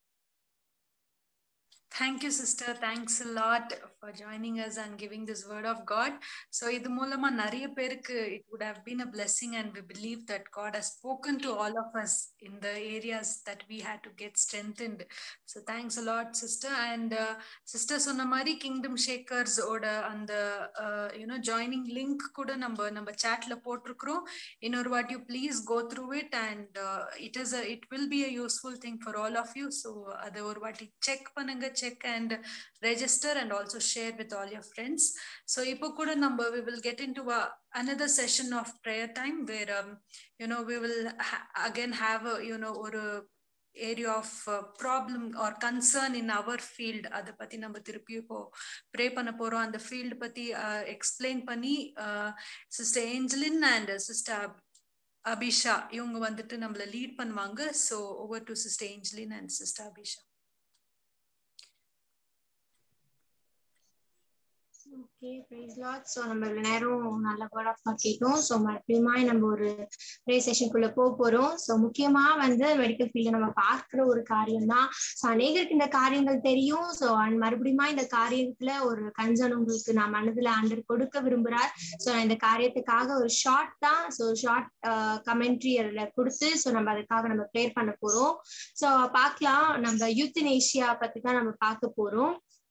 Thank you, sister. Thanks a lot for joining us and giving this word of God. So, இது மூலமா நிறைய பேருக்கு it would have been a blessing, and we believe that God has spoken to all of us in the areas that we had to get strengthened. So, thanks a lot, sister. And uh, sister சொன்ன மாதிரி kingdom Shakers ஓட அந்த you know joining link கூட நம்ம நம்ம சாட்ல போட்டிருக்கிறோம் இன்னொரு வாட்டி please go through it and it is it will be a useful thing for all of you so அதை ஒரு வாட்டி செக் பண்ணுங்க check and register and also share with all your friends so ipo kuda number we will get into a, another session of prayer time where um, you know we will ha again have a you know or a area of uh, problem or concern in our field அதை பத்தி நம்ம திருப்பி இப்போ pray பண்ண போறோம் அந்த field பத்தி explain பண்ணி sister Angeline and sister Abisha இவங்க வந்துட்டு நம்மள லீட் பண்ணுவாங்க so over to sister Angeline and sister Abisha okay praise Lord so நம்ம இவ்வளோ நேரம் நல்ல வேர்ட் ஆஃப் கேட்டோம் ஸோ மறுபடியுமா நம்ம ஒரு ப்ரே செஷனுக்குள்ள போக போறோம் ஸோ முக்கியமா வந்து மெடிக்கல் ஃபீல்டு நம்ம பார்க்குற ஒரு காரியம் தான் ஸோ அநேகருக்கு இந்த காரியங்கள் தெரியும் ஸோ மறுபடியுமா இந்த காரியத்துல ஒரு கஞ்சன் உங்களுக்கு நான் மனதுல ஆண்டர் கொடுக்க விரும்புறார் ஸோ இந்த காரியத்துக்காக ஒரு ஷார்ட் தான் ஸோ ஷார்ட் கமெண்ட்ரி அதில் கொடுத்து ஸோ நம்ம அதுக்காக நம்ம ப்ரேயர் பண்ண போறோம் ஸோ பார்க்கலாம் நம்ம யூத்தினேஷியா பத்தி தான் நம்ம பார்க்க போறோம்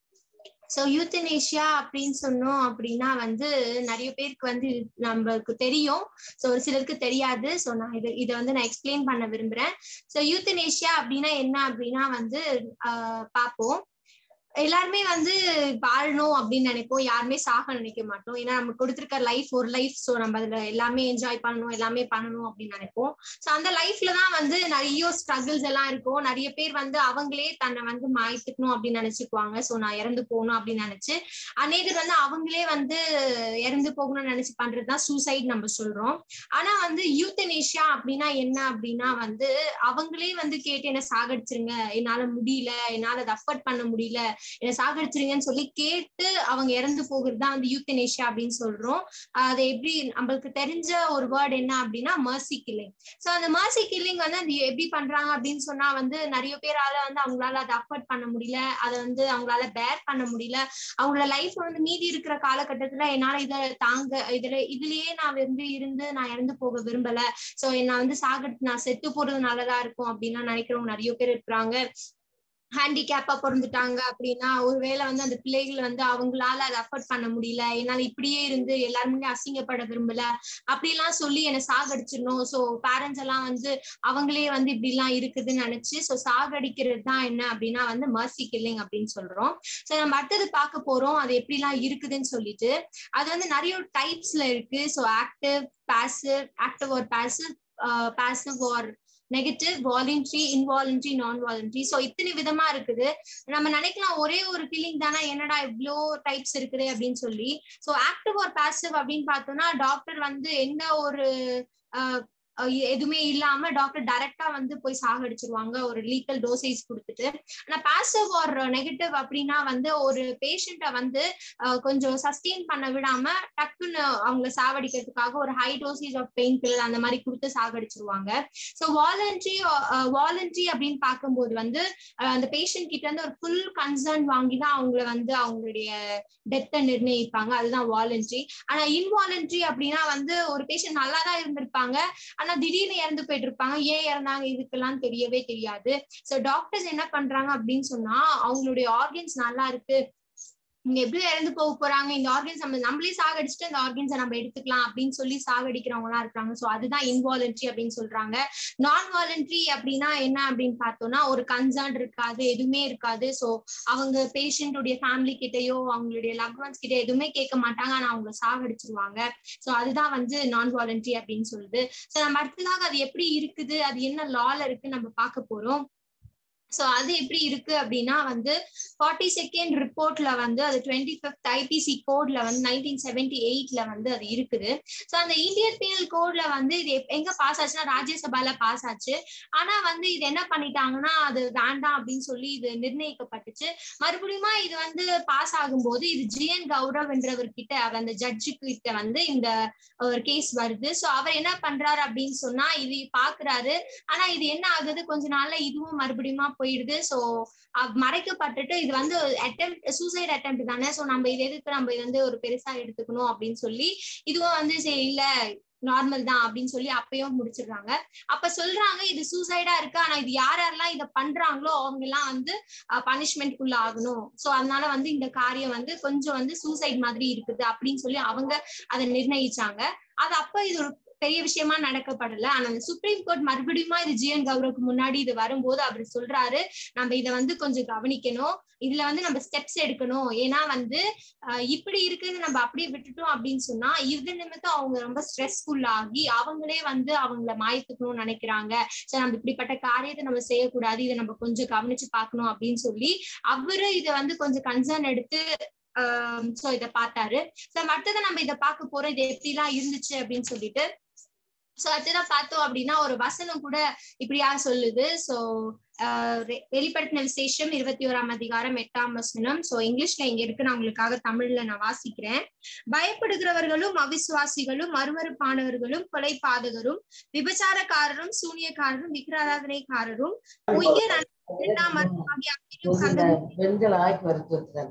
ஸோ யூத்தனேஷியா அப்படின்னு சொன்னோம் அப்படின்னா வந்து நிறைய பேருக்கு வந்து நம்மளுக்கு தெரியும் ஸோ ஒரு சிலருக்கு தெரியாது ஸோ நான் இது இதை வந்து நான் எக்ஸ்பிளைன் பண்ண விரும்புறேன் ஸோ யூத்தனேஷியா அப்படின்னா என்ன அப்படின்னா வந்து பார்ப்போம் எல்லாருமே வந்து வாழணும் அப்படின்னு நினைப்போம் யாருமே சாக நினைக்க மாட்டோம் ஏன்னா நம்ம கொடுத்துருக்க லைஃப் ஒரு லைஃப் ஸோ நம்ம அதுல எல்லாமே என்ஜாய் பண்ணணும் எல்லாமே பண்ணணும் அப்படின்னு நினைப்போம் ஸோ அந்த லைஃப்ல தான் வந்து நிறைய ஸ்ட்ரகிள்ஸ் எல்லாம் இருக்கும் நிறைய பேர் வந்து அவங்களே தன்னை வந்து மாய்த்துக்கணும் அப்படின்னு நினைச்சுக்குவாங்க ஸோ நான் இறந்து போகணும் அப்படின்னு நினைச்சு அநேகர் வந்து அவங்களே வந்து இறந்து போகணும்னு நினைச்சு பண்றதுதான் சூசைட் நம்ம சொல்றோம் ஆனா வந்து யூத்தனேஷியா அப்படின்னா என்ன அப்படின்னா வந்து அவங்களே வந்து கேட்டு என்ன சாகடிச்சிருங்க என்னால முடியல என்னால அதை அஃபர்ட் பண்ண முடியல என்ன சாகடிச்சிருங்கன்னு சொல்லி கேட்டு அவங்க இறந்து போகிறது தான் வந்து யூத்தனேஷியா அப்படின்னு சொல்றோம் அது எப்படி நம்மளுக்கு தெரிஞ்ச ஒரு வேர்ட் என்ன அப்படின்னா மர்சி கில்லிங் சோ அந்த மர்சி கில்லிங் வந்து அது எப்படி பண்றாங்க அப்படின்னு சொன்னா வந்து நிறைய பேரால வந்து அவங்களால அதை அஃபோர்ட் பண்ண முடியல அதை வந்து அவங்களால பேர் பண்ண முடியல அவங்களோட லைஃப் வந்து மீதி இருக்கிற காலகட்டத்துல என்னால இதை தாங்க இதுல இதுலயே நான் வந்து இருந்து நான் இறந்து போக விரும்பல சோ என்ன வந்து சாகடிச்சு நான் செத்து போறது நல்லதா இருக்கும் அப்படின்னு நினைக்கிறவங்க நிறைய பேர் இருக்கிறாங்க ஹேண்டிகேப்பா பிறந்துட்டாங்க அப்படின்னா ஒருவேளை வந்து அந்த பிள்ளைகள் வந்து அவங்களால அதை அஃபோர்ட் பண்ண முடியல என்னால இப்படியே இருந்து எல்லாருமே அசிங்கப்பட விரும்பல அப்படிலாம் சொல்லி என்னை சாகடிச்சிடணும் ஸோ பேரண்ட்ஸ் எல்லாம் வந்து அவங்களே வந்து இப்படி எல்லாம் இருக்குதுன்னு நினைச்சு ஸோ சாகடிக்கிறது தான் என்ன அப்படின்னா வந்து மர்சி கில்லிங் அப்படின்னு சொல்றோம் ஸோ நம்ம அடுத்தது பார்க்க போறோம் அது எப்படிலாம் இருக்குதுன்னு சொல்லிட்டு அது வந்து நிறைய டைப்ஸ்ல இருக்கு ஸோ ஆக்டிவ் பாசிவ் ஆக்டிவ் ஒரு passive passive or negative voluntary involuntary non voluntary so இத்தனை விதமா இருக்குது நம்ம நினைக்கலாம் ஒரே ஒரு ஃபீலிங் தானே என்னடா இவ்வளோ டைப்ஸ் இருக்குது அப்படின்னு சொல்லி ஸோ ஆக்டிவ் ஆர் பாசிவ் அப்படின்னு பார்த்தோம்னா டாக்டர் வந்து எந்த ஒரு எதுவுமே இல்லாம டாக்டர் டைரக்டா வந்து போய் சாகடிச்சிருவாங்க ஒரு லீக்கல் டோசேஜ் கொடுத்துட்டு ஆனா பாசிவ் ஆர் நெகட்டிவ் அப்படின்னா வந்து ஒரு பேஷண்ட்டை வந்து கொஞ்சம் சஸ்டெயின் பண்ண விடாம டக்குன்னு அவங்கள சாவடிக்கிறதுக்காக ஒரு high dosage of pain killer அந்த மாதிரி கொடுத்து சாகடிச்சிருவாங்க ஸோ வாலண்ட்ரி வாலண்ட்ரி அப்படின்னு பார்க்கும்போது வந்து அந்த பேஷண்ட் கிட்ட இருந்து ஒரு ஃபுல் கன்சர்ன் வாங்கி தான் அவங்கள வந்து அவங்களுடைய டெத்தை நிர்ணயிப்பாங்க அதுதான் வாலண்ட்ரி ஆனா இன்வாலண்ட்ரி அப்படின்னா வந்து ஒரு பேஷண்ட் நல்லா தான் இருந்திருப்பாங்க ஆனா திடீர்னு இறந்து போயிட்டு இருப்பாங்க ஏன் இறந்தாங்க இதுக்கெல்லாம் தெரியவே தெரியாது சோ டாக்டர்ஸ் என்ன பண்றாங்க அப்படின்னு சொன்னா அவங்களுடைய ஆர்கன்ஸ் நல்லா இருக்கு இங்க எப்படி இறந்து போக போறாங்க இந்த ஆர்கன்ஸ் நம்ம நம்மளே சாகடிச்சுட்டு இந்த ஆர்கன்ஸை நம்ம எடுத்துக்கலாம் அப்படின்னு சொல்லி சாகடிக்கிறவங்க எல்லாம் இருக்காங்க சோ அதுதான் இன்வாலண்ட்ரி அப்படின்னு சொல்றாங்க நான் வாலண்ட்ரி அப்படின்னா என்ன அப்படின்னு பார்த்தோம்னா ஒரு கன்சர்ன் இருக்காது எதுவுமே இருக்காது சோ அவங்க பேஷண்ட்டுடைய ஃபேமிலி கிட்டயோ அவங்களுடைய லவ் ஒன்ஸ் கிட்ட எதுவுமே கேட்க மாட்டாங்க ஆனா அவங்கள சாகடிச்சிருவாங்க சோ அதுதான் வந்து நான் வாலண்ட்ரி அப்படின்னு சொல்லுது சோ நம்ம அடுத்ததாக அது எப்படி இருக்குது அது என்ன லால இருக்கு நம்ம பார்க்க போறோம் சோ அது எப்படி இருக்கு அப்படின்னா வந்து ஃபார்ட்டி செகண்ட் ரிப்போர்ட்ல வந்து அது டுவெண்ட்டி ஃபிஃப்த் ஐபிசி கோட்ல வந்து நைன்டீன் செவன்டி எயிட்ல வந்து அது இருக்குது சோ அந்த இந்தியன் பீனல் கோட்ல வந்து இது எங்க பாஸ் ஆச்சுன்னா ராஜ்யசபால பாஸ் ஆச்சு ஆனா வந்து இது என்ன பண்ணிட்டாங்கன்னா அது வேண்டாம் அப்படின்னு சொல்லி இது நிர்ணயிக்கப்பட்டுச்சு மறுபடியுமா இது வந்து பாஸ் ஆகும்போது இது ஜி என் கௌரவ் என்றவர் கிட்ட அவர் அந்த ஜட்ஜு கிட்ட வந்து இந்த ஒரு கேஸ் வருது சோ அவர் என்ன பண்றாரு அப்படின்னு சொன்னா இது பாக்குறாரு ஆனா இது என்ன ஆகுது கொஞ்ச நாள்ல இதுவும் மறுபடியுமா போயிடுது சோ மறைக்கப்பட்டுட்டு இது வந்து அட்டம் சூசைட் அட்டம் தானே சோ நம்ம இது எதுக்கு நம்ம இது வந்து ஒரு பெருசா எடுத்துக்கணும் அப்படின்னு சொல்லி இதுவும் வந்து சரி இல்ல நார்மல் தான் அப்படின்னு சொல்லி அப்பயும் முடிச்சிடுறாங்க அப்ப சொல்றாங்க இது சூசைடா இருக்கு ஆனா இது யார் யாரெல்லாம் இதை பண்றாங்களோ அவங்க எல்லாம் வந்து பனிஷ்மெண்ட்குள்ள ஆகணும் சோ அதனால வந்து இந்த காரியம் வந்து கொஞ்சம் வந்து சூசைட் மாதிரி இருக்குது அப்படின்னு சொல்லி அவங்க அதை நிர்ணயிச்சாங்க அது அப்ப இது ஒரு பெரிய விஷயமா நடக்கப்படல ஆனா அந்த சுப்ரீம் கோர்ட் மறுபடியுமா இது ஜி என் கௌரவுக்கு முன்னாடி இது வரும்போது அவர் சொல்றாரு நம்ம இதை வந்து கொஞ்சம் கவனிக்கணும் இதுல வந்து நம்ம ஸ்டெப்ஸ் எடுக்கணும் ஏன்னா வந்து இப்படி இருக்குது நம்ம அப்படியே விட்டுட்டோம் அப்படின்னு சொன்னா இது நிமித்தம் அவங்க ரொம்ப ஸ்ட்ரெஸ்ஃபுல் ஆகி அவங்களே வந்து அவங்கள மாயத்துக்கணும்னு நினைக்கிறாங்க சோ நம்ம இப்படிப்பட்ட காரியத்தை நம்ம செய்யக்கூடாது இதை நம்ம கொஞ்சம் கவனிச்சு பார்க்கணும் அப்படின்னு சொல்லி அவரு இதை வந்து கொஞ்சம் கன்சர்ன் எடுத்து சோ இத பார்த்தாரு சோ அடுத்தது நம்ம இதை பார்க்க போறோம் இது எப்படி எல்லாம் இருந்துச்சு அப்படின்னு சொல்லிட்டு சோ அடுத்ததான் பார்த்தோம் அப்படின்னா ஒரு வசனம் கூட இப்படியா சொல்லுது சோ வெளிப்படுத்தின விசேஷம் இருபத்தி ஓராம் அதிகாரம் எட்டாம் வசனம் சோ இங்கிலீஷ்ல இங்க இருக்கு நான் உங்களுக்காக தமிழ்ல நான் வாசிக்கிறேன் பயப்படுகிறவர்களும் அவிசுவாசிகளும் மறுமறுப்பானவர்களும் கொலைபாதகரும் விபச்சாரக்காரரும் சூனியக்காரரும் விக்கிராராதனைக்காரரும் உயிர் இரண்டாம் மரணமாகிய அக்கினியும் கந்தகமும்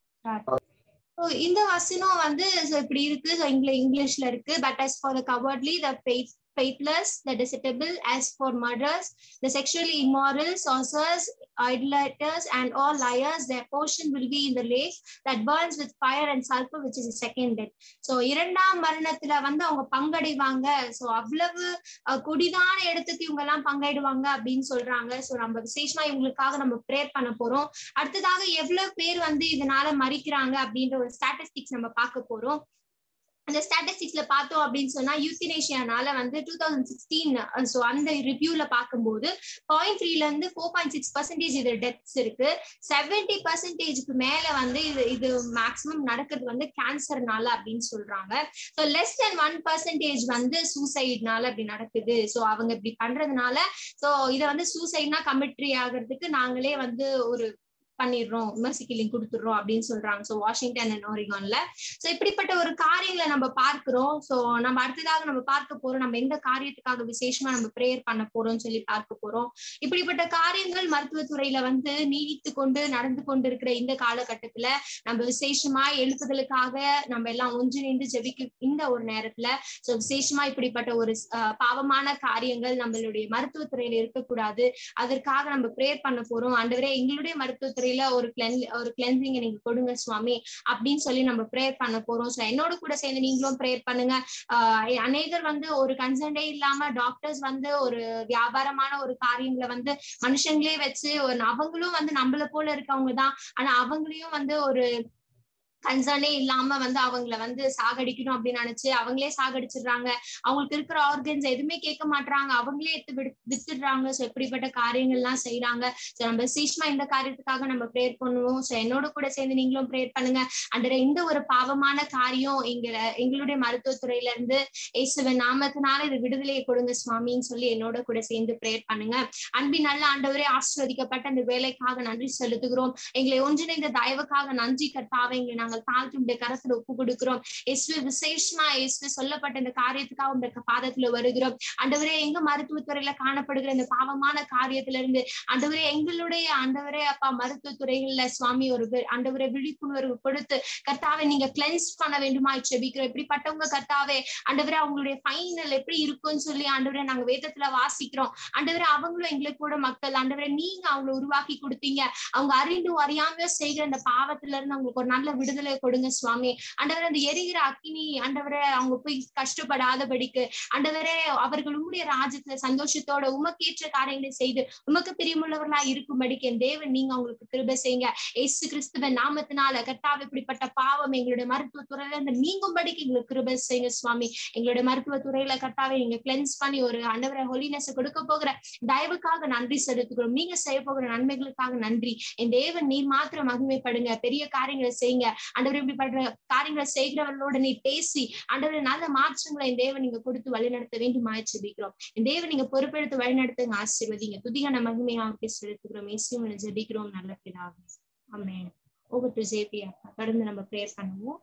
So, இந்த வசனம் வந்து so இப்படி இருக்கு so இங்கில இங்கிலீஷ்ல இருக்கு but as for the cowardly the faith faithless the despicable as for murderers the sexually immoral sorcerers idolaters and all liars their portion will be in the lake that burns with fire and sulfur which is the second death so இரண்டாம் மரணத்துல வந்து அவங்க பங்கடைவாங்க so அவ்வளவு அஹ், கொடிதான இடத்துக்கு இவங்க எல்லாம் பங்கிடுவாங்க அப்படின்னு சொல்றாங்க so நம்ம விசேஷமா இவங்களுக்காக நம்ம ப்ரேயர் பண்ண போறோம் அடுத்ததாக எவ்வளவு பேர் வந்து இதனால மறிக்கிறாங்க அப்படின்ற ஒரு ஸ்டாட்டிஸ்டிக்ஸ் நம்ம பார்க்க போறோம் அந்த ஸ்டாட்டிஸ்டிக்ஸ்ல பார்த்தோம் அப்படின்னு சொன்னா யூத்தினேஷியானால வந்து டூ தௌசண்ட் சிக்ஸ்டீன் ஸோ அந்த ரிவ்யூல பார்க்கும்போது பாயிண்ட் த்ரீல இருந்து ஃபோர் பாயிண்ட் சிக்ஸ் பர்சன்டேஜ் இது டெத்ஸ் இருக்கு செவன்டி பர்சன்டேஜ்க்கு மேல வந்து இது இது மேக்சிமம் நடக்கிறது வந்து கேன்சர்னால அப்படின்னு சொல்றாங்க so less then one percentage வந்து சூசைட்னால அப்படி நடக்குது ஸோ அவங்க இப்படி பண்றதுனால ஸோ இதை வந்து சூசைட்னா கமிட்ரி ஆகிறதுக்கு நாங்களே வந்து ஒரு பண்ணிடுறோம் மெர்சி கில்லிங் கொடுத்துடுறோம் அப்படின்னு சொல்றாங்க ஸோ வாஷிங்டன் அண்ட் ஓரிகான்ல ஸோ இப்படிப்பட்ட ஒரு காரியங்களை நம்ம பார்க்கிறோம் ஸோ நம்ம அடுத்ததாக நம்ம பார்க்க போறோம் நம்ம எந்த காரியத்துக்காக விசேஷமா நம்ம ப்ரேயர் பண்ண போறோம்னு சொல்லி பார்க்க போறோம் இப்படிப்பட்ட காரியங்கள் மருத்துவத்துறையில வந்து நீடித்து கொண்டு நடந்து கொண்டிருக்கிற இந்த காலகட்டத்துல நம்ம விசேஷமா எழுப்புதலுக்காக நம்ம எல்லாம் ஒன்றிணைந்து ஜெபிக்க இந்த ஒரு நேரத்துல ஸோ விசேஷமா இப்படிப்பட்ட ஒரு அஹ், பாவமான காரியங்கள் நம்மளுடைய மருத்துவத்துறையில இருக்கக்கூடாது அதற்காக நம்ம ப்ரேயர் பண்ண போறோம் ஆண்டவரே எங்களுடைய மருத்துவத்துறையில ஒரு கிளென் ஒரு கிளென்சிங் நீங்க கொடுங்க சுவாமி அப்படின்னு சொல்லி நம்ம ப்ரேயர் பண்ண போறோம் ஸோ என்னோட கூட சேர்ந்து நீங்களும் ப்ரேயர் பண்ணுங்க ஆஹ் அநேகர் வந்து ஒரு கன்சர்னே இல்லாம டாக்டர்ஸ் வந்து ஒரு வியாபாரமான ஒரு காரியங்களை வந்து மனுஷங்களே வச்சு ஒரு அவங்களும் வந்து நம்மள போல இருக்கவங்க தான் ஆனா அவங்களையும் வந்து ஒரு கன்சர்னே இல்லாம வந்து அவங்கள வந்து சாகடிக்கணும் அப்படின்னு நினைச்சு அவங்களே சாகடிச்சிடுறாங்க அவங்களுக்கு இருக்கிற ஆர்கன்ஸ் எதுவுமே கேட்க மாட்டாங்க அவங்களே எடுத்து விடு வித்துடுறாங்க ஸோ இப்படிப்பட்ட காரியங்கள் எல்லாம் செய்யறாங்க ஸோ நம்ம சீஷ்மா இந்த காரியத்துக்காக நம்ம ப்ரேயர் பண்ணுவோம் ஸோ என்னோட கூட சேர்ந்து நீங்களும் ப்ரேயர் பண்ணுங்க அன்ற இந்த ஒரு பாவமான காரியம் எங்க எங்களுடைய மருத்துவத்துறையில இருந்து இயேசுவின் நாமத்தினால இது விடுதலையை கொடுங்க சுவாமின்னு சொல்லி என்னோட கூட சேர்ந்து ப்ரேயர் பண்ணுங்க அன்பின் நல்ல ஆண்டவரே ஆசீர்வதிக்கப்பட்ட அந்த வேலைக்காக நன்றி செலுத்துகிறோம் எங்களை ஒன்றிணைந்த தயவுக்காக நன்றி கர்த்தாவை எங்களை நாங்கள் தாழ்த்தி உடைய கரத்துல ஒப்பு கொடுக்கிறோம் இயேசு விசேஷமா இயேசு சொல்லப்பட்ட இந்த காரியத்துக்காக உடைய பாதத்துல வருகிறோம் ஆண்டவரே எங்க மருத்துவத்துறையில காணப்படுகிற இந்த பாவமான காரியத்துல இருந்து ஆண்டவரே எங்களுடைய ஆண்டவரே அப்பா மருத்துவத்துறைகள்ல சுவாமி ஒரு வி- ஆண்டவரே விழிப்புணர்வு கொடுத்து கர்த்தாவை நீங்க கிளென்ஸ் பண்ண வேண்டுமா செபிக்கிறோம் இப்படிப்பட்டவங்க கர்த்தாவே ஆண்டவரே அவங்களுடைய ஃபைனல் எப்படி இருக்கும்னு சொல்லி ஆண்டவரே நாங்க வேதத்துல வாசிக்கிறோம் ஆண்டவரே அவங்களும் எங்களுக்கு கூட மக்கள் ஆண்டவரே நீங்க அவங்களை உருவாக்கி கொடுத்தீங்க அவங்க அறிந்தும் அறியாமையோ செய்கிற அந்த பாவத்துல இருந்து அவங்களுக்கு ஒரு நல்ல விடுதலை கொடுங்க சுவாமி ஆண்டவரே அந்த எரிகிற அக்கினி ஆண்டவரே அவங்க போய் கஷ்டப்படாதபடிக்கு ஆண்டவரே அவர்கள் உம்முடைய ராஜ்யத்துல சந்தோஷத்தோட உமக்கேற்ற காரியங்களை செய்து உமக்கு பிரியமுள்ளவர்களா இருக்கும்படிக்கு என் தேவன் நீங்க அவங்களுக்கு கிருபை செய்யுங்க இயேசு கிறிஸ்துவ நாமத்தினால கர்த்தாவே இப்படிப்பட்ட பாவம் எங்களுடைய மருத்துவத்துறையில இருந்து நீங்கும்படிக்கு எங்களுக்கு கிருபை செய்யுங்க சுவாமி எங்களுடைய மருத்துவத்துறையில கர்த்தாவே நீங்க கிளென்ஸ் பண்ணி ஒரு ஆண்டவரை ஹொலினஸ் கொடுக்க போகிற தயவுக்காக நன்றி செலுத்துகிறோம் நீங்க செய்ய போகிற நன்மைகளுக்காக நன்றி என் தேவன் நீர் மாத்திரம் மகிமைப்படுங்க பெரிய காரியங்களை செய்யுங்க ஆண்டவர் இப்படிப்பட்ட காரியங்களை செய்கிறவர்களோட நீ பேசி ஆண்டவரை நல்ல மாற்றங்களை என் தேவன் நீங்க கொடுத்து வழிநடத்த வேண்டும் ஜெபிக்கிறோம் என் தேவன் நீங்க பொறுப்பெடுத்து வழிநடத்துங்க ஆசீர்வதிங்க துதிகான மகிமையாக செலுத்துகிறோம் இயேசுவின் ஜெபிக்கிறோம் நல்ல பிதாவே ஆமென் ஓவர் டு ஜேபி அக்கா தொடர்ந்து நம்ம ப்ரேயர் பண்ணுவோம்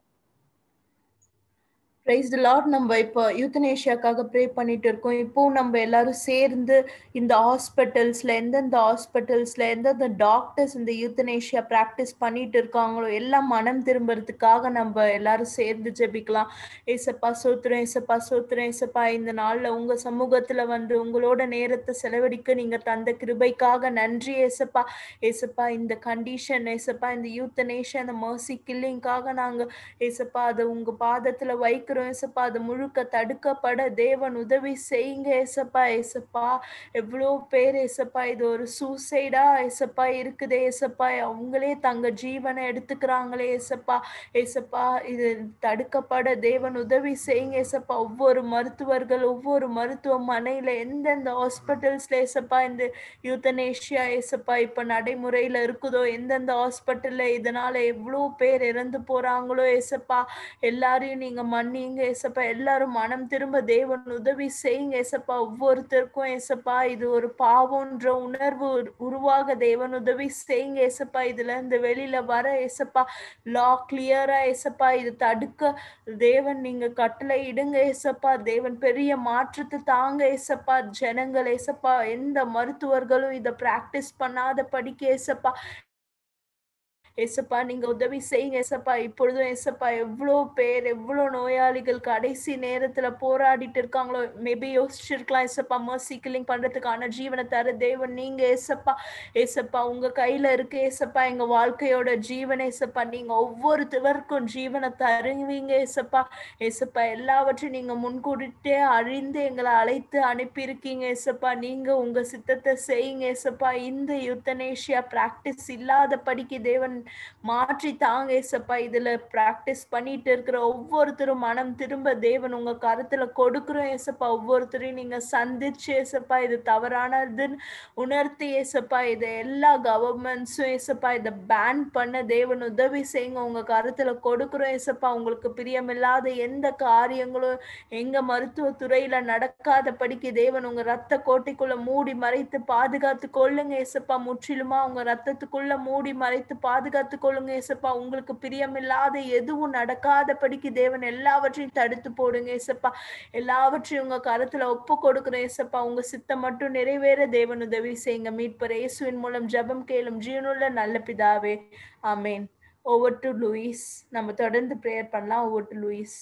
பிரைஸ் தி லார்ட் நம்ம இப்போ யூத்தனேஷியாக்காக ப்ரே பண்ணிட்டு இருக்கோம் இப்போ நம்ம எல்லாரும் சேர்ந்து இந்த ஹாஸ்பிட்டல்ஸ்ல எந்தெந்த ஹாஸ்பிட்டல்ஸ்ல எந்தெந்த டாக்டர்ஸ் இந்த யூத்தனேஷியா ப்ராக்டிஸ் பண்ணிட்டு இருக்காங்களோ எல்லாம் மனம் திரும்புறதுக்காக நம்ம எல்லாரும் சேர்ந்து ஜெபிக்கலாம் ஏசப்பா சோத்துறேன் ஏசப்பா சோத்துறேன் ஏசப்பா இந்த நாள்ல உங்க சமூகத்துல வந்து உங்களோட நேரத்தை செலவழிக்க நீங்க தந்த கிருபைக்காக நன்றி ஏசப்பா ஏசப்பா இந்த கண்டிஷன் ஏசப்பா இந்த யூத்தனேஷியா இந்த மர்சி கில்லிங்காக நாங்க ஏசப்பா அதை உங்க பாதத்துல வைக்கிறோம் ஏசப்பா அது முழுக்க தடுக்கப்பட தேவன் உதவி செய்யுங்க ஏசப்பா ஏசப்பா எவ்வளோ பேர் ஏசப்பா இது ஒரு சூசைடா ஏசப்பா இருக்குதே ஏசப்பா அவங்களே தங்க ஜீவனை எடுத்துக்கிறாங்களே ஏசப்பா ஏசப்பா இது தடுக்கப்பட தேவன் உதவி செய்யுங்க ஏசப்பா ஒவ்வொரு மருத்துவர்கள் ஒவ்வொரு மருத்துவமனையில எந்தெந்த ஹாஸ்பிட்டல்ஸ்ல ஏசப்பா இந்த யூத்தனேஷியா ஏசப்பா இப்ப நடைமுறையில இருக்குதோ எந்தெந்த ஹாஸ்பிட்டல்ல இதனால எவ்வளோ பேர் இறந்து போறாங்களோ ஏசப்பா எல்லாரையும் நீங்க மன்னி செய்யுங்க ஏசப்பா எல்லாரும் மனம் திரும்ப தேவன் உதவி செய்யுங்க ஏசப்பா ஒவ்வொருத்தருக்கும் ஏசப்பா இது ஒரு பாவம்ன்ற உணர்வு உரு- உருவாக தேவன் உதவி செய்யுங்க ஏசப்பா இதுல இருந்து வெளியில வர ஏசப்பா லா கிளியரா ஏசப்பா இது தடுக்க தேவன் நீங்க கட்டளை இடுங்க ஏசப்பா தேவன் பெரிய மாற்றத்தை தாங்க ஏசப்பா ஜனங்கள் ஏசப்பா எந்த மருத்துவர்களும் இதை பிராக்டிஸ் பண்ணாத படிக்க ஏசப்பா ஏசப்பா நீங்க உதவி செய்யுங்க ஏசப்பா இப்பொழுதும் ஏசப்பா எவ்வளோ பேர் எவ்வளோ நோயாளிகள் கடைசி நேரத்துல போராடிட்டு இருக்காங்களோ மேபி யோசிச்சிருக்கலாம் ஏசப்பா மர்சி கில்லிங் பண்றதுக்கான ஜீவனை தர தேவன் நீங்க ஏசப்பா ஏசப்பா உங்க கையில இருக்கு ஏசப்பா எங்க வாழ்க்கையோட ஜீவனை ஏசப்பா நீங்க ஒவ்வொருத்தவருக்கும் ஜீவனை தருவீங்க ஏசப்பா ஏசப்பா எல்லாவற்றையும் நீங்க முன்கூட்டிட்டே அறிந்து எங்களை அழைத்து அனுப்பியிருக்கீங்க ஏசப்பா நீங்க உங்க சித்தத்தை செய்யுங்க ஏசப்பா இந்த யுத்தனேஷியா பிராக்டிஸ் இல்லாத படிக்கு தேவன் மாற்றி தாங்க ஏசப்பா இதுல பிராக்டிஸ் பண்ணிட்டு இருக்கிற ஒவ்வொருத்தரும் மனம் திரும்ப தேவன் உங்க கருத்துல கொடுக்குறோம் ஏசப்பா ஒவ்வொருத்தரையும் நீங்க சந்திச்சு ஏசப்பா இது தவறானதுன்னு உணர்த்தி ஏசப்பா இது எல்லா கவர்மெண்ட்ஸும் ஏசப்பா இதை பேன் பண்ண தேவன் உதவி செய்யுங்க உங்க கருத்துல கொடுக்குறோம் ஏசப்பா உங்களுக்கு பிரியமில்லாத எந்த காரியங்களும் எங்க மருத்துவத்துறையில நடக்காத படிக்கு தேவன் உங்க ரத்த கோட்டைக்குள்ள மூடி மறைத்து பாதுகாத்து கொள்ளுங்க ஏசப்பா முற்றிலுமா உங்க ரத்தத்துக்குள்ள மூடி மறைத்து பாதுகாத்து கொள்ளுங்க ஏசப்பா உங்களுக்கு பிரியமில்லாத எதுவும் நடக்காதபடிக்கு தேவன் எல்லாவற்றையும் தடுத்து போடுங்க ஏசப்பா எல்லாவற்றையும் உங்க கருத்துல ஒப்பு கொடுக்குறேன் ஏசப்பா உங்க சித்தம் மட்டும் நிறைவேற தேவன் உதவி செய்யுங்க மீட்பர் இயேசுவின் மூலம் ஜெபம் கேளும் ஜீவனுள்ள நல்ல பிதாவே ஆமென் ஓவர் டு லூயிஸ் நம்ம தொடர்ந்து ப்ரேயர் பண்ணலாம் over to Louis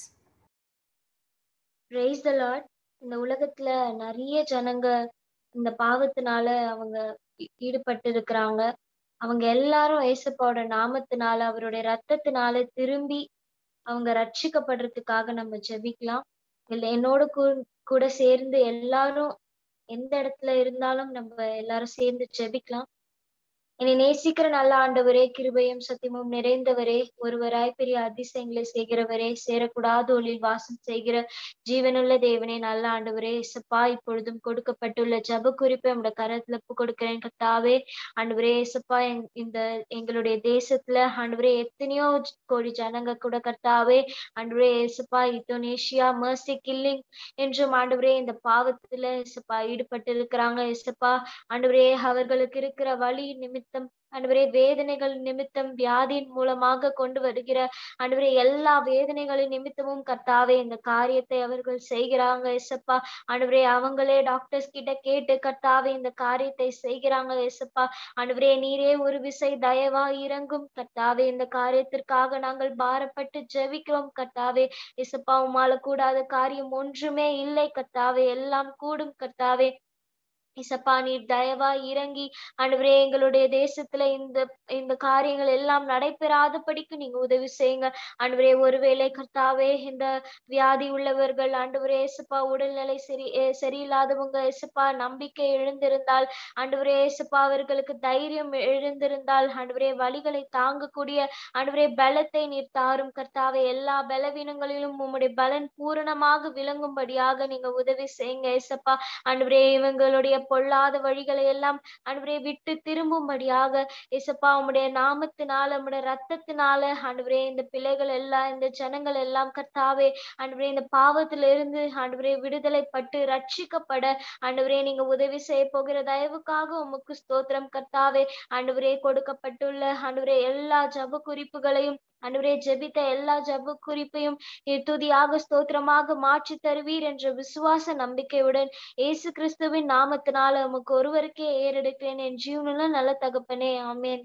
praise the Lord இந்த உலகத்துல நிறைய ஜனங்க இந்த பாவத்தினால அவங்க ஈ- ஈடுபட்டு இருக்கிறாங்க அவங்க எல்லாரும் ஏசப்பாவோட நாமத்தினால அவருடைய ரத்தத்தினால திரும்பி அவங்க ரட்சிக்கப்படுறதுக்காக நம்ம ஜெபிக்கலாம் இல்ல என்னோட கூ- கூட சேர்ந்து எல்லாரும் எந்த இடத்துல இருந்தாலும் நம்ம எல்லாரும் சேர்ந்து ஜெபிக்கலாம் என்னை நேசிக்கிற நல்ல ஆண்டவரே கிருபையும் சத்தியமும் நிறைந்தவரே ஒருவராய் பெரிய அதிசயங்களை செய்கிறவரே சேரக்கூடாத ஒளியில் வாசம் செய்கிற ஜீவனுள்ள தேவனே நல்ல ஆண்டவரே இசப்பா இப்பொழுதும் கொடுக்கப்பட்டுள்ள ஜப குறிப்பை உங்களோட கரத்துல ஒப்பு கொடுக்கிறேன் கத்தாவே ஆண்டவரே இசப்பா எங்- இந்த எங்களுடைய தேசத்துல ஆண்டவரே எத்தனையோ ஜ- கோடி ஜனங்க கூட கர்த்தாவே ஆண்டவரே இசப்பா இந்தோனேஷியா மர்சி கில்லிங் என்றும் ஆண்டவரே இந்த பாவத்துல இசப்பா ஈடுபட்டு இருக்கிறாங்க இசப்பா ஆண்டவரே அவர்களுக்கு இருக்கிற வலி நிமித்தம் ஆண்டவரே வேதனைகள் நிமித்தம் வியாதியின் மூலமாக கொண்டு வருகிற ஆண்டவரே எல்லா வேதனைகளின் நிமித்தமும் கர்த்தாவே இந்த காரியத்தை அவர்கள் செய்கிறாங்க எசப்பா ஆண்டவரே அவங்களே டாக்டர்ஸ் கிட்ட கேட்டு கர்த்தாவே இந்த காரியத்தை செய்கிறாங்க எசப்பா ஆண்டவரே நீரே ஒரு விசை தயவா இறங்கும் கர்த்தாவே இந்த காரியத்திற்காக நாங்கள் பாரப்பட்டு ஜெபிக்கிறோம் கர்த்தாவே எசப்பா உமால கூடாத காரியம் ஒன்றுமே இல்லை கர்த்தாவே எல்லாம் கூடும் கர்த்தாவே இசப்பா நீர் தயவா இறங்கி ஆண்டவரே எங்களுடைய தேசத்துல இந்த இந்த காரியங்கள் எல்லாம் நடைபெறாதபடிக்கு நீங்க உதவி செய்யுங்க ஆண்டவரே ஒருவேளை கர்த்தாவே இந்த வியாதி உள்ளவர்கள் ஆண்டவரே இசப்பா உடல்நிலை சரி அஹ் சரியில்லாதவங்க இசப்பா நம்பிக்கை எழுந்திருந்தால் ஆண்டவரே இசப்பா அவர்களுக்கு தைரியம் எழுந்திருந்தால் ஆண்டவரே வழிகளை தாங்கக்கூடிய ஆண்டவரே பலத்தை நீர் தாரும் கர்த்தாவே எல்லா பலவீனங்களிலும் உம்முடைய பலன் பூரணமாக விளங்கும்படியாக நீங்க உதவி செய்யுங்க இசப்பா ஆண்டவரே இவங்களுடைய பொல்லாத வழிகளை எல்லாம் ஆண்டவரே விட்டு திரும்பும்படியாக இசப்பா உம்முடைய நாமத்தினால உம்முடைய ரத்தத்தினால ஆண்டவரே இந்த பிள்ளைகள் எல்லாம் இந்த ஜனங்கள் எல்லாம் கர்த்தாவே ஆண்டவரே இந்த பாவத்திலிருந்து இருந்து ஆண்டவரே விடுதலை பட்டு ரட்சிக்கப்பட ஆண்டவரே நீங்க உதவி செய்ய போகிற தயவுக்காக உமக்கு ஸ்தோத்திரம் கர்த்தாவே ஆண்டவரே கொடுக்கப்பட்டுள்ள ஆண்டவரே எல்லா ஜப குறிப்புகளையும் ஆண்டவரே ஜெபித்த எல்லா ஜப குறிப்பையும் நீர் துதியாக ஸ்தோத்திரமாக மாற்றி தருவீர் என்ற விசுவாச நம்பிக்கையுடன் இயேசு கிறிஸ்துவின் நாமத்தினால உமக்கு ஒருவருக்கே ஏறெடுக்கிறேன் என் ஜீவனுள்ள நல்ல தகப்பனே ஆமென்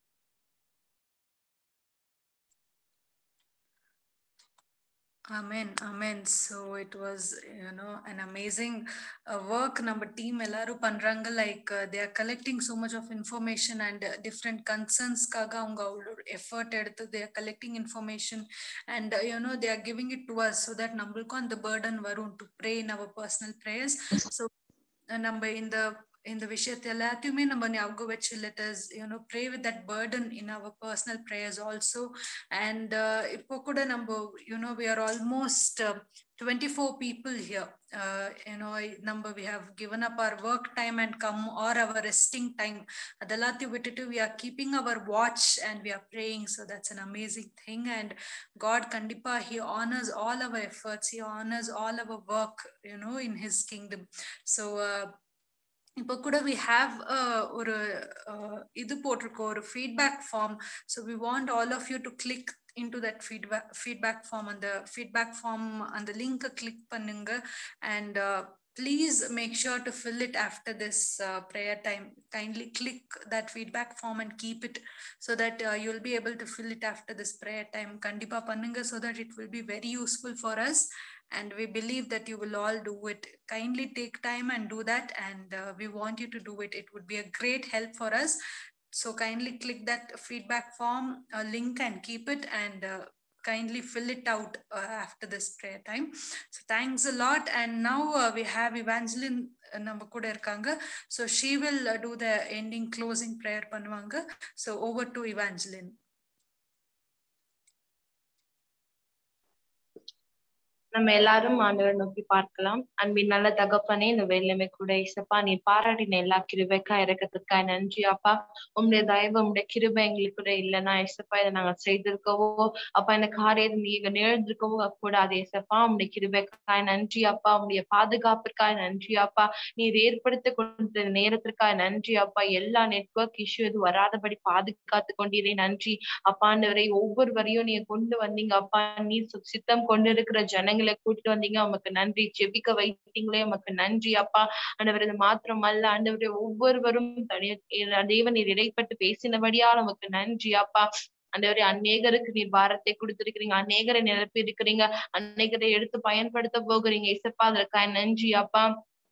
Amen, amen. So it was, you know, an amazing uh, work. நம்ம team எல்லாரும் பண்றாங்க like uh, they are collecting so much of information and uh, different concernsக்காக அவங்க அவ்வளோ effort எடுத்து they are collecting information and uh, you know they are giving it to us so that நம்மளுக்கும் அந்த burden வரும் to pray in our personal prayers. So அஹ் நம்ம இந்த இந்த விஷயத்தை எல்லாத்தையுமே நம்ம ஞாபகம் வச்சு let us you know pray with that burden in our personal prayers also and uh, இப்போ கூட நம்ம you know we are almost uh, 24 people here uh, you know number we have given up our work time and come or our resting time அதெல்லாத்தையும் விட்டுட்டு we are keeping our watch and we are praying so that's an amazing thing and god kandipa he honors all our efforts he honors all our work you know in his kingdom so uh, இப்போ கூட we have ஒரு இது போட்டிருக்கோம் ஒரு feedback form so we want all of you to click into that feedback feedback form அந்த feedback form அந்த லிங்கை click பண்ணுங்க and please make sure to fill it after this uh, prayer time kindly click that feedback form and keep it so that uh, you'll be able to fill it after this prayer time kandipa pannunga so that it will be very useful for us and we believe that you will all do it kindly take time and do that and uh, we want you to do it it would be a great help for us so kindly click that feedback form uh, link and keep it and uh, kindly fill it out uh, after this prayer time so thanks a lot and now uh, we have evangeline uh, நம்ம கூட இருக்காங்க so she will uh, do the ending closing prayer பண்ணுவாங்க so over to evangeline நம்ம எல்லாரும் ஆண்டவர் நோக்கி பார்க்கலாம் அன்பின் நல்ல தகப்பனே இந்த வேலையுமே கூட இசப்பா நீ பாராட்டின எல்லா கிருபைக்கா இறக்கத்துக்காய் நன்றி அப்பா உங்களுடைய தயவு உங்களுடைய கிருபை எங்களுக்கு கூட இல்லைன்னா இசப்பா இதை நாங்க செய்திருக்கவோ அப்பா இந்த காரியத்தை நீங்க நிகழ்ந்திருக்கவோ கூடாது இசப்பா உங்களுடைய கிருபைக்காய் நன்றி அப்பா உங்களுடைய பாதுகாப்பிற்காய் நன்றி அப்பா நீர் ஏற்படுத்தி கொண்ட நேரத்திற்காய் நன்றி அப்பா எல்லா நெட்வொர்க் இஷ்யூ இது வராதபடி பாதுகாத்து கொண்டீரே நன்றி அப்பாண்டவரை ஒவ்வொருவரையும் நீங்க கொண்டு வந்தீங்க அப்பா நீர் சு- சித்தம் கொண்டு இருக்கிற ஜனங்களை கூட்டிட்டு வந்தீங்க உமக்கு நன்றி ஜெபிக்க வைத்தீங்களே உமக்கு நன்றி அப்பா ஆண்டவர் இது மாத்திரம் அல்ல ஆண்டவரே ஒவ்வொருவரும் தனி- தேவன் நீர் இடைப்பட்டு பேசினபடியால் உமக்கு நன்றி அப்பா ஆண்டவரே அநேகருக்கு நீர் பாரத்தை கொடுத்திருக்கிறீங்க அநேகரை நிரப்பி இருக்கிறீங்க அநேகரை எடுத்து பயன்படுத்த போகிறீங்க இசப்பா அதற்காக நன்றி அப்பா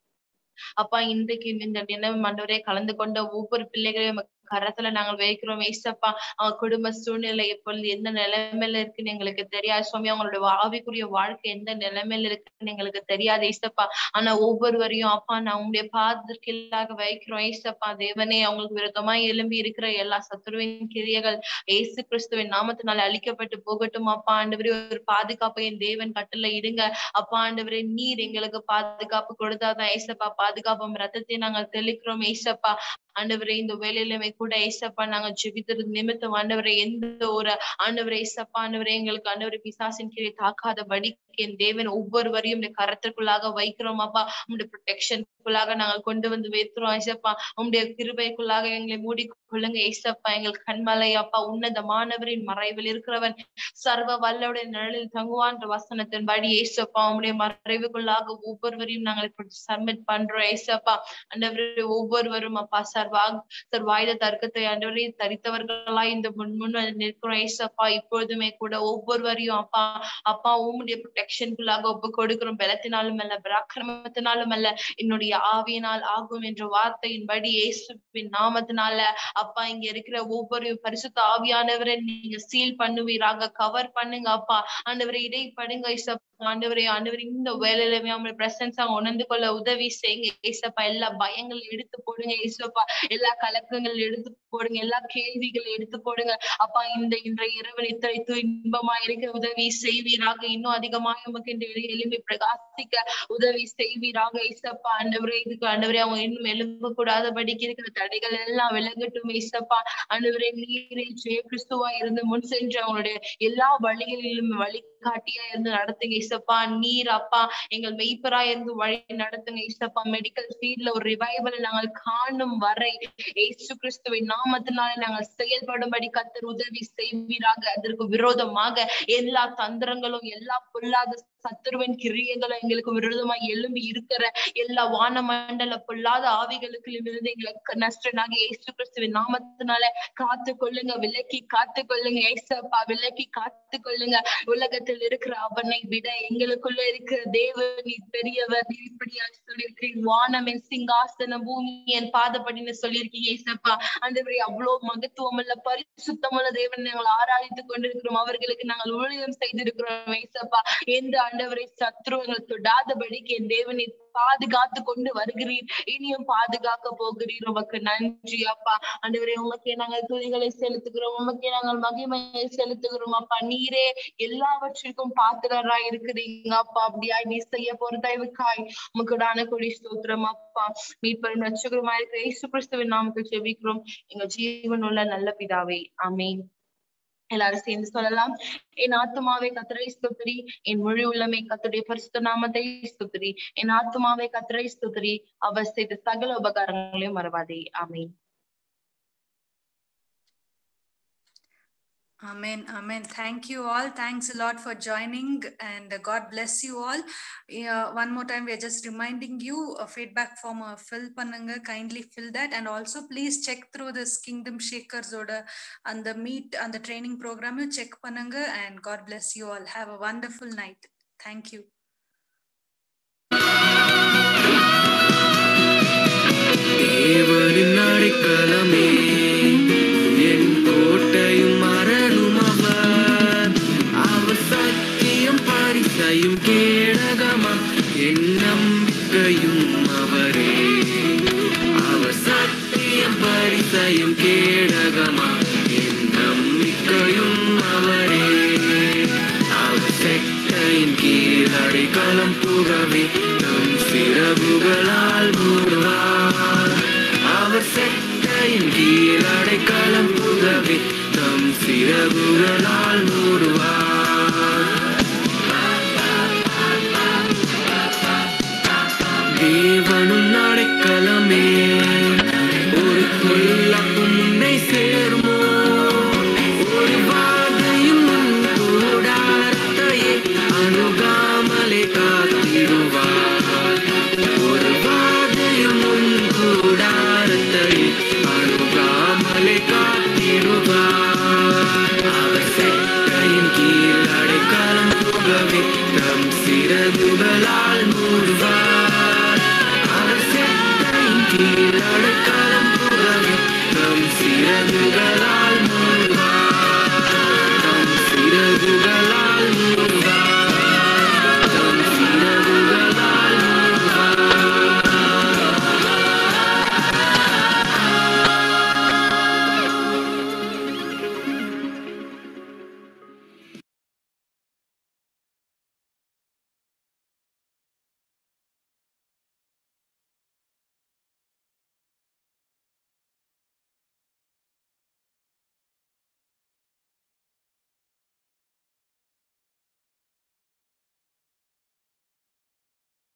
அப்பா இன்றைக்கு இந்த தினம் ஆண்டவரே கலந்து கொண்ட ஒவ்வொரு பிள்ளைகளையும் உமக்கு கரத்துல நாங்கள் வைக்கிறோம் ஏசப்பா அவங்க குடும்ப சூழ்நிலை எப்பொழுது எந்த நிலைமையில இருக்குன்னு எங்களுக்கு தெரியாது சுவாமி அவங்களோட ஆவிக்குரிய வாழ்க்கை எந்த நிலைமையில இருக்குன்னு எங்களுக்கு தெரியாது ஏசப்பா ஆனா ஒவ்வொருவரையும் அப்பா நான் உங்களுடைய பாதத்திற்காக வைக்கிறோம் ஏசப்பா தேவனே அவங்களுக்கு விரோதமா எழும்பி இருக்கிற எல்லா சத்துருவின் கிரியைகள் ஏசு கிறிஸ்துவின் நாமத்தினால அழிக்கப்பட்டு போகட்டும் அப்பா ஆண்டவரே ஒரு பாதுகாப்பை என் தேவன் கட்டளை இடுங்க அப்பா ஆண்டவரே நீர் எங்களுக்கு பாதுகாப்பு கொடுத்தாதான் ஏசப்பா பாதுகாப்பும் ரத்தத்தை நாங்கள் தெளிக்கிறோம் ஏசப்பா ஆண்டவரே இந்த வேலையிலுமே கூட ஏசப்பா நாங்க ஜெபித்தது நிமித்தம் ஆண்டவரே எந்த ஒரு ஆண்டவரே ஏசப்பா ஆண்டவரே எங்களுக்கு ஆண்டவரே பிசாசின் கீழே தாக்காதபடி என் தேவன் ஒவ்வொருவரையும் இந்த கரத்திற்குள்ளாக வைக்கிறோம் அப்பா உங்களுடைய ப்ரொடெக்ஷனுக்குள்ளாக நாங்கள் கொண்டு வந்து வைக்கிறோம் ஏசப்பா உங்களுடைய கிருபைக்குள்ளாக எங்களை மூடிக்கொள்ளுங்க ஏசப்பா எங்கள் கண்மலை அப்பா உன்னதமானவரின் மறைவில் இருக்கிறவன் சர்வ வல்லவுடைய நிழலில் தங்குவான்ற வசனத்தின்படி ஏசப்பா உங்களுடைய மறைவுக்குள்ளாக ஒவ்வொருவரையும் நாங்கள் சப்மிட் பண்றோம் ஏசப்பா ஆண்டவரே ஒவ்வொருவரும் அப்பா சர்வா சர்வாயுத தர்க்கத்தை ஆண்டவரே தரித்தவர்களா இந்த முன் முன் வந்து நிற்கிறோம் ஏசப்பா இப்பொழுதுமே கூட ஒவ்வொருவரையும் அப்பா அப்பா உம்முடைய ப்ரொடெக்ஷனுக்குள்ளாக ஒப்பு கொடுக்கிறோம் பலத்தினாலும் அல்ல பராக்கிரமத்தினாலும் அல்ல என்னுடைய ஆவியினால் ஆகும் என்ற வார்த்தையின்படி இயேசுவின் நாமத்தினால அப்பா இங்க இருக்கிற ஒவ்வொரு பரிசுத்த ஆவியானவரை நீங்க சீல் பண்ணுவீராக கவர் பண்ணுங்க அப்பா ஆண்டவரை இடைப்படுங்க இசப்பா ஆண்டவரே ஆண்டவரே இந்த வேலையிலுமே அவங்க பிரசன்ஸ் அவங்க உணர்ந்து கொள்ள உதவி செய்யுங்க ஏசப்பா எல்லா பயங்கள் எடுத்து போடுங்க ஏசப்பா எல்லா கலக்கங்கள் எடுத்து போடுங்க எல்லா கேள்விகள் எடுத்து போடுங்க அப்பா இந்த இன்றைய இரவு நித்தரித்து இன்பமா இருக்க உதவி செய்வீராக இன்னும் அதிகமாக உமக்கு இந்த எலும்பி பிரகாசிக்க உதவி செய்வீராக ஏசப்பா ஆண்டவரே இதுக்கு ஆண்டவரே அவங்க இன்னும் எழும்ப கூடாதபடிக்கு இருக்கிற தடைகள் எல்லாம் விலகட்டும் ஏசப்பா ஆண்டவரே நீரே ஜெய கிறிஸ்துவா இருந்து முன் சென்று அவங்களுடைய எல்லா வழிகளிலும் வழிகாட்டியா இருந்து நடத்துங்க ஏசப்பா நீர் அப்பா எங்கள் மெய்ப்பரா இருந்து வழி நடத்துங்க ஏசப்பா மெடிக்கல் ஃபீல்ட்ல ஒரு ரிவைவல் நாங்கள் காணும் வரை ஏசு கிறிஸ்துவின் நாமத்தினால நாங்கள் செயல்படும்படி கத்தர் உதவி செய்வீராக அதற்கு விரோதமாக எல்லா தந்திரங்களும் எல்லா பொல்லாத சத்துருவின் கிரியைகளும் எங்களுக்கு விரோதமா எழும்பி இருக்கிற எல்லா வானமண்டல பொல்லாத ஆவிகளுக்கு இருந்து எங்களுக்கு நஷ்டனாக இயேசு கிறிஸ்துவின் நாமத்தினால காத்து கொள்ளுங்க விலக்கி காத்து கொள்ளுங்க ஏசப்பா விலக்கி காத்து கொள்ளுங்க உலகத்தில் இருக்கிற அவனை விட எங்களுக்குள்ள இருக்கிற தேவன் பெரியவர் நீர் இப்படியா சொல்லியிருக்கிறீர் வானமின் சிங்காசனம் பூமி என் பாதப்படின்னு சொல்லியிருக்கீங்க ஏசப்பா அந்த அவ்வளவு மகத்துவம் உள்ள பரிசுத்தம் உள்ள தேவன் நாங்கள் ஆராய்ந்து கொண்டிருக்கிறோம் அவர்களுக்கு நாங்கள் ஊழியம் செய்திருக்கிறோம் ஏசப்பா எந்த ஆண்டவரை சத்ரு எங்களை தொடாதபடிக்கு என் தேவனை பாதுகாத்து கொண்டு வருகிறீர் இனியும் பாதுகாக்க போகிறீர் உமக்கு நன்றி அப்பா ஆண்டவரே உமக்கே நாங்கள் துதிகளை செலுத்துகிறோம் உமக்கே நாங்கள் மகிமையை செலுத்துகிறோம் அப்பா நீரே எல்லாவற்றிற்கும் பாத்திரராய் இருக்கிறீங்க அப்பா அப்படியாய் நீ செய்ய போற தயவுக்காய் உமக்குடான கொடி ஸ்தோத்திரம் அப்பா மீட்பரும் ரட்சகருமாய் இருக்கிற இயேசு கிறிஸ்துவின் நாமத்தில் ஜெபிக்கிறோம் எங்க ஜீவனுள்ள நல்ல பிதாவே ஆமென் எல்லாரும் சேர்ந்து சொல்லலாம் என் ஆத்துமாவை கத்தரை ஸ்துதிரி என் முழு உள்ளமை கத்துடைய பரிசுத்த நாமத்தை ஸ்துதிரி என் ஆத்துமாவை கத்தரை ஸ்துதிரி அவர் செய்த சகல உபகாரங்களையும் மறவாதே ஆமென் Amen. Amen. Thank you all. Thanks a lot for joining and uh, God bless you all. Yeah, one more time, we are just reminding you a feedback form uh, fill pananga. Kindly fill that. And also please check through this Kingdom Shakers order and the meet and the training program. You check pananga and God bless you all. Have a wonderful night. Thank you. தேவனின் அடைக்கலமே என் கோட்டையும் அரணும் அவர் அவர் சத்தியம் பரிசையும் கேடகமாம் என் நம்பிக்கையும் அவரே அவர் சத்தியம் பரிசையும் கேடகமாம் என் நம்பிக்கையும் அவரே அவர் செட்டையின் கீழ் அடைக்கலம் புகவே நம் சிறகுகளால் மூடுவார் அவர் செட்டையின் கீழ் அடைக்கலம் புகவே தம் சிறகுகளால் மூடுவார்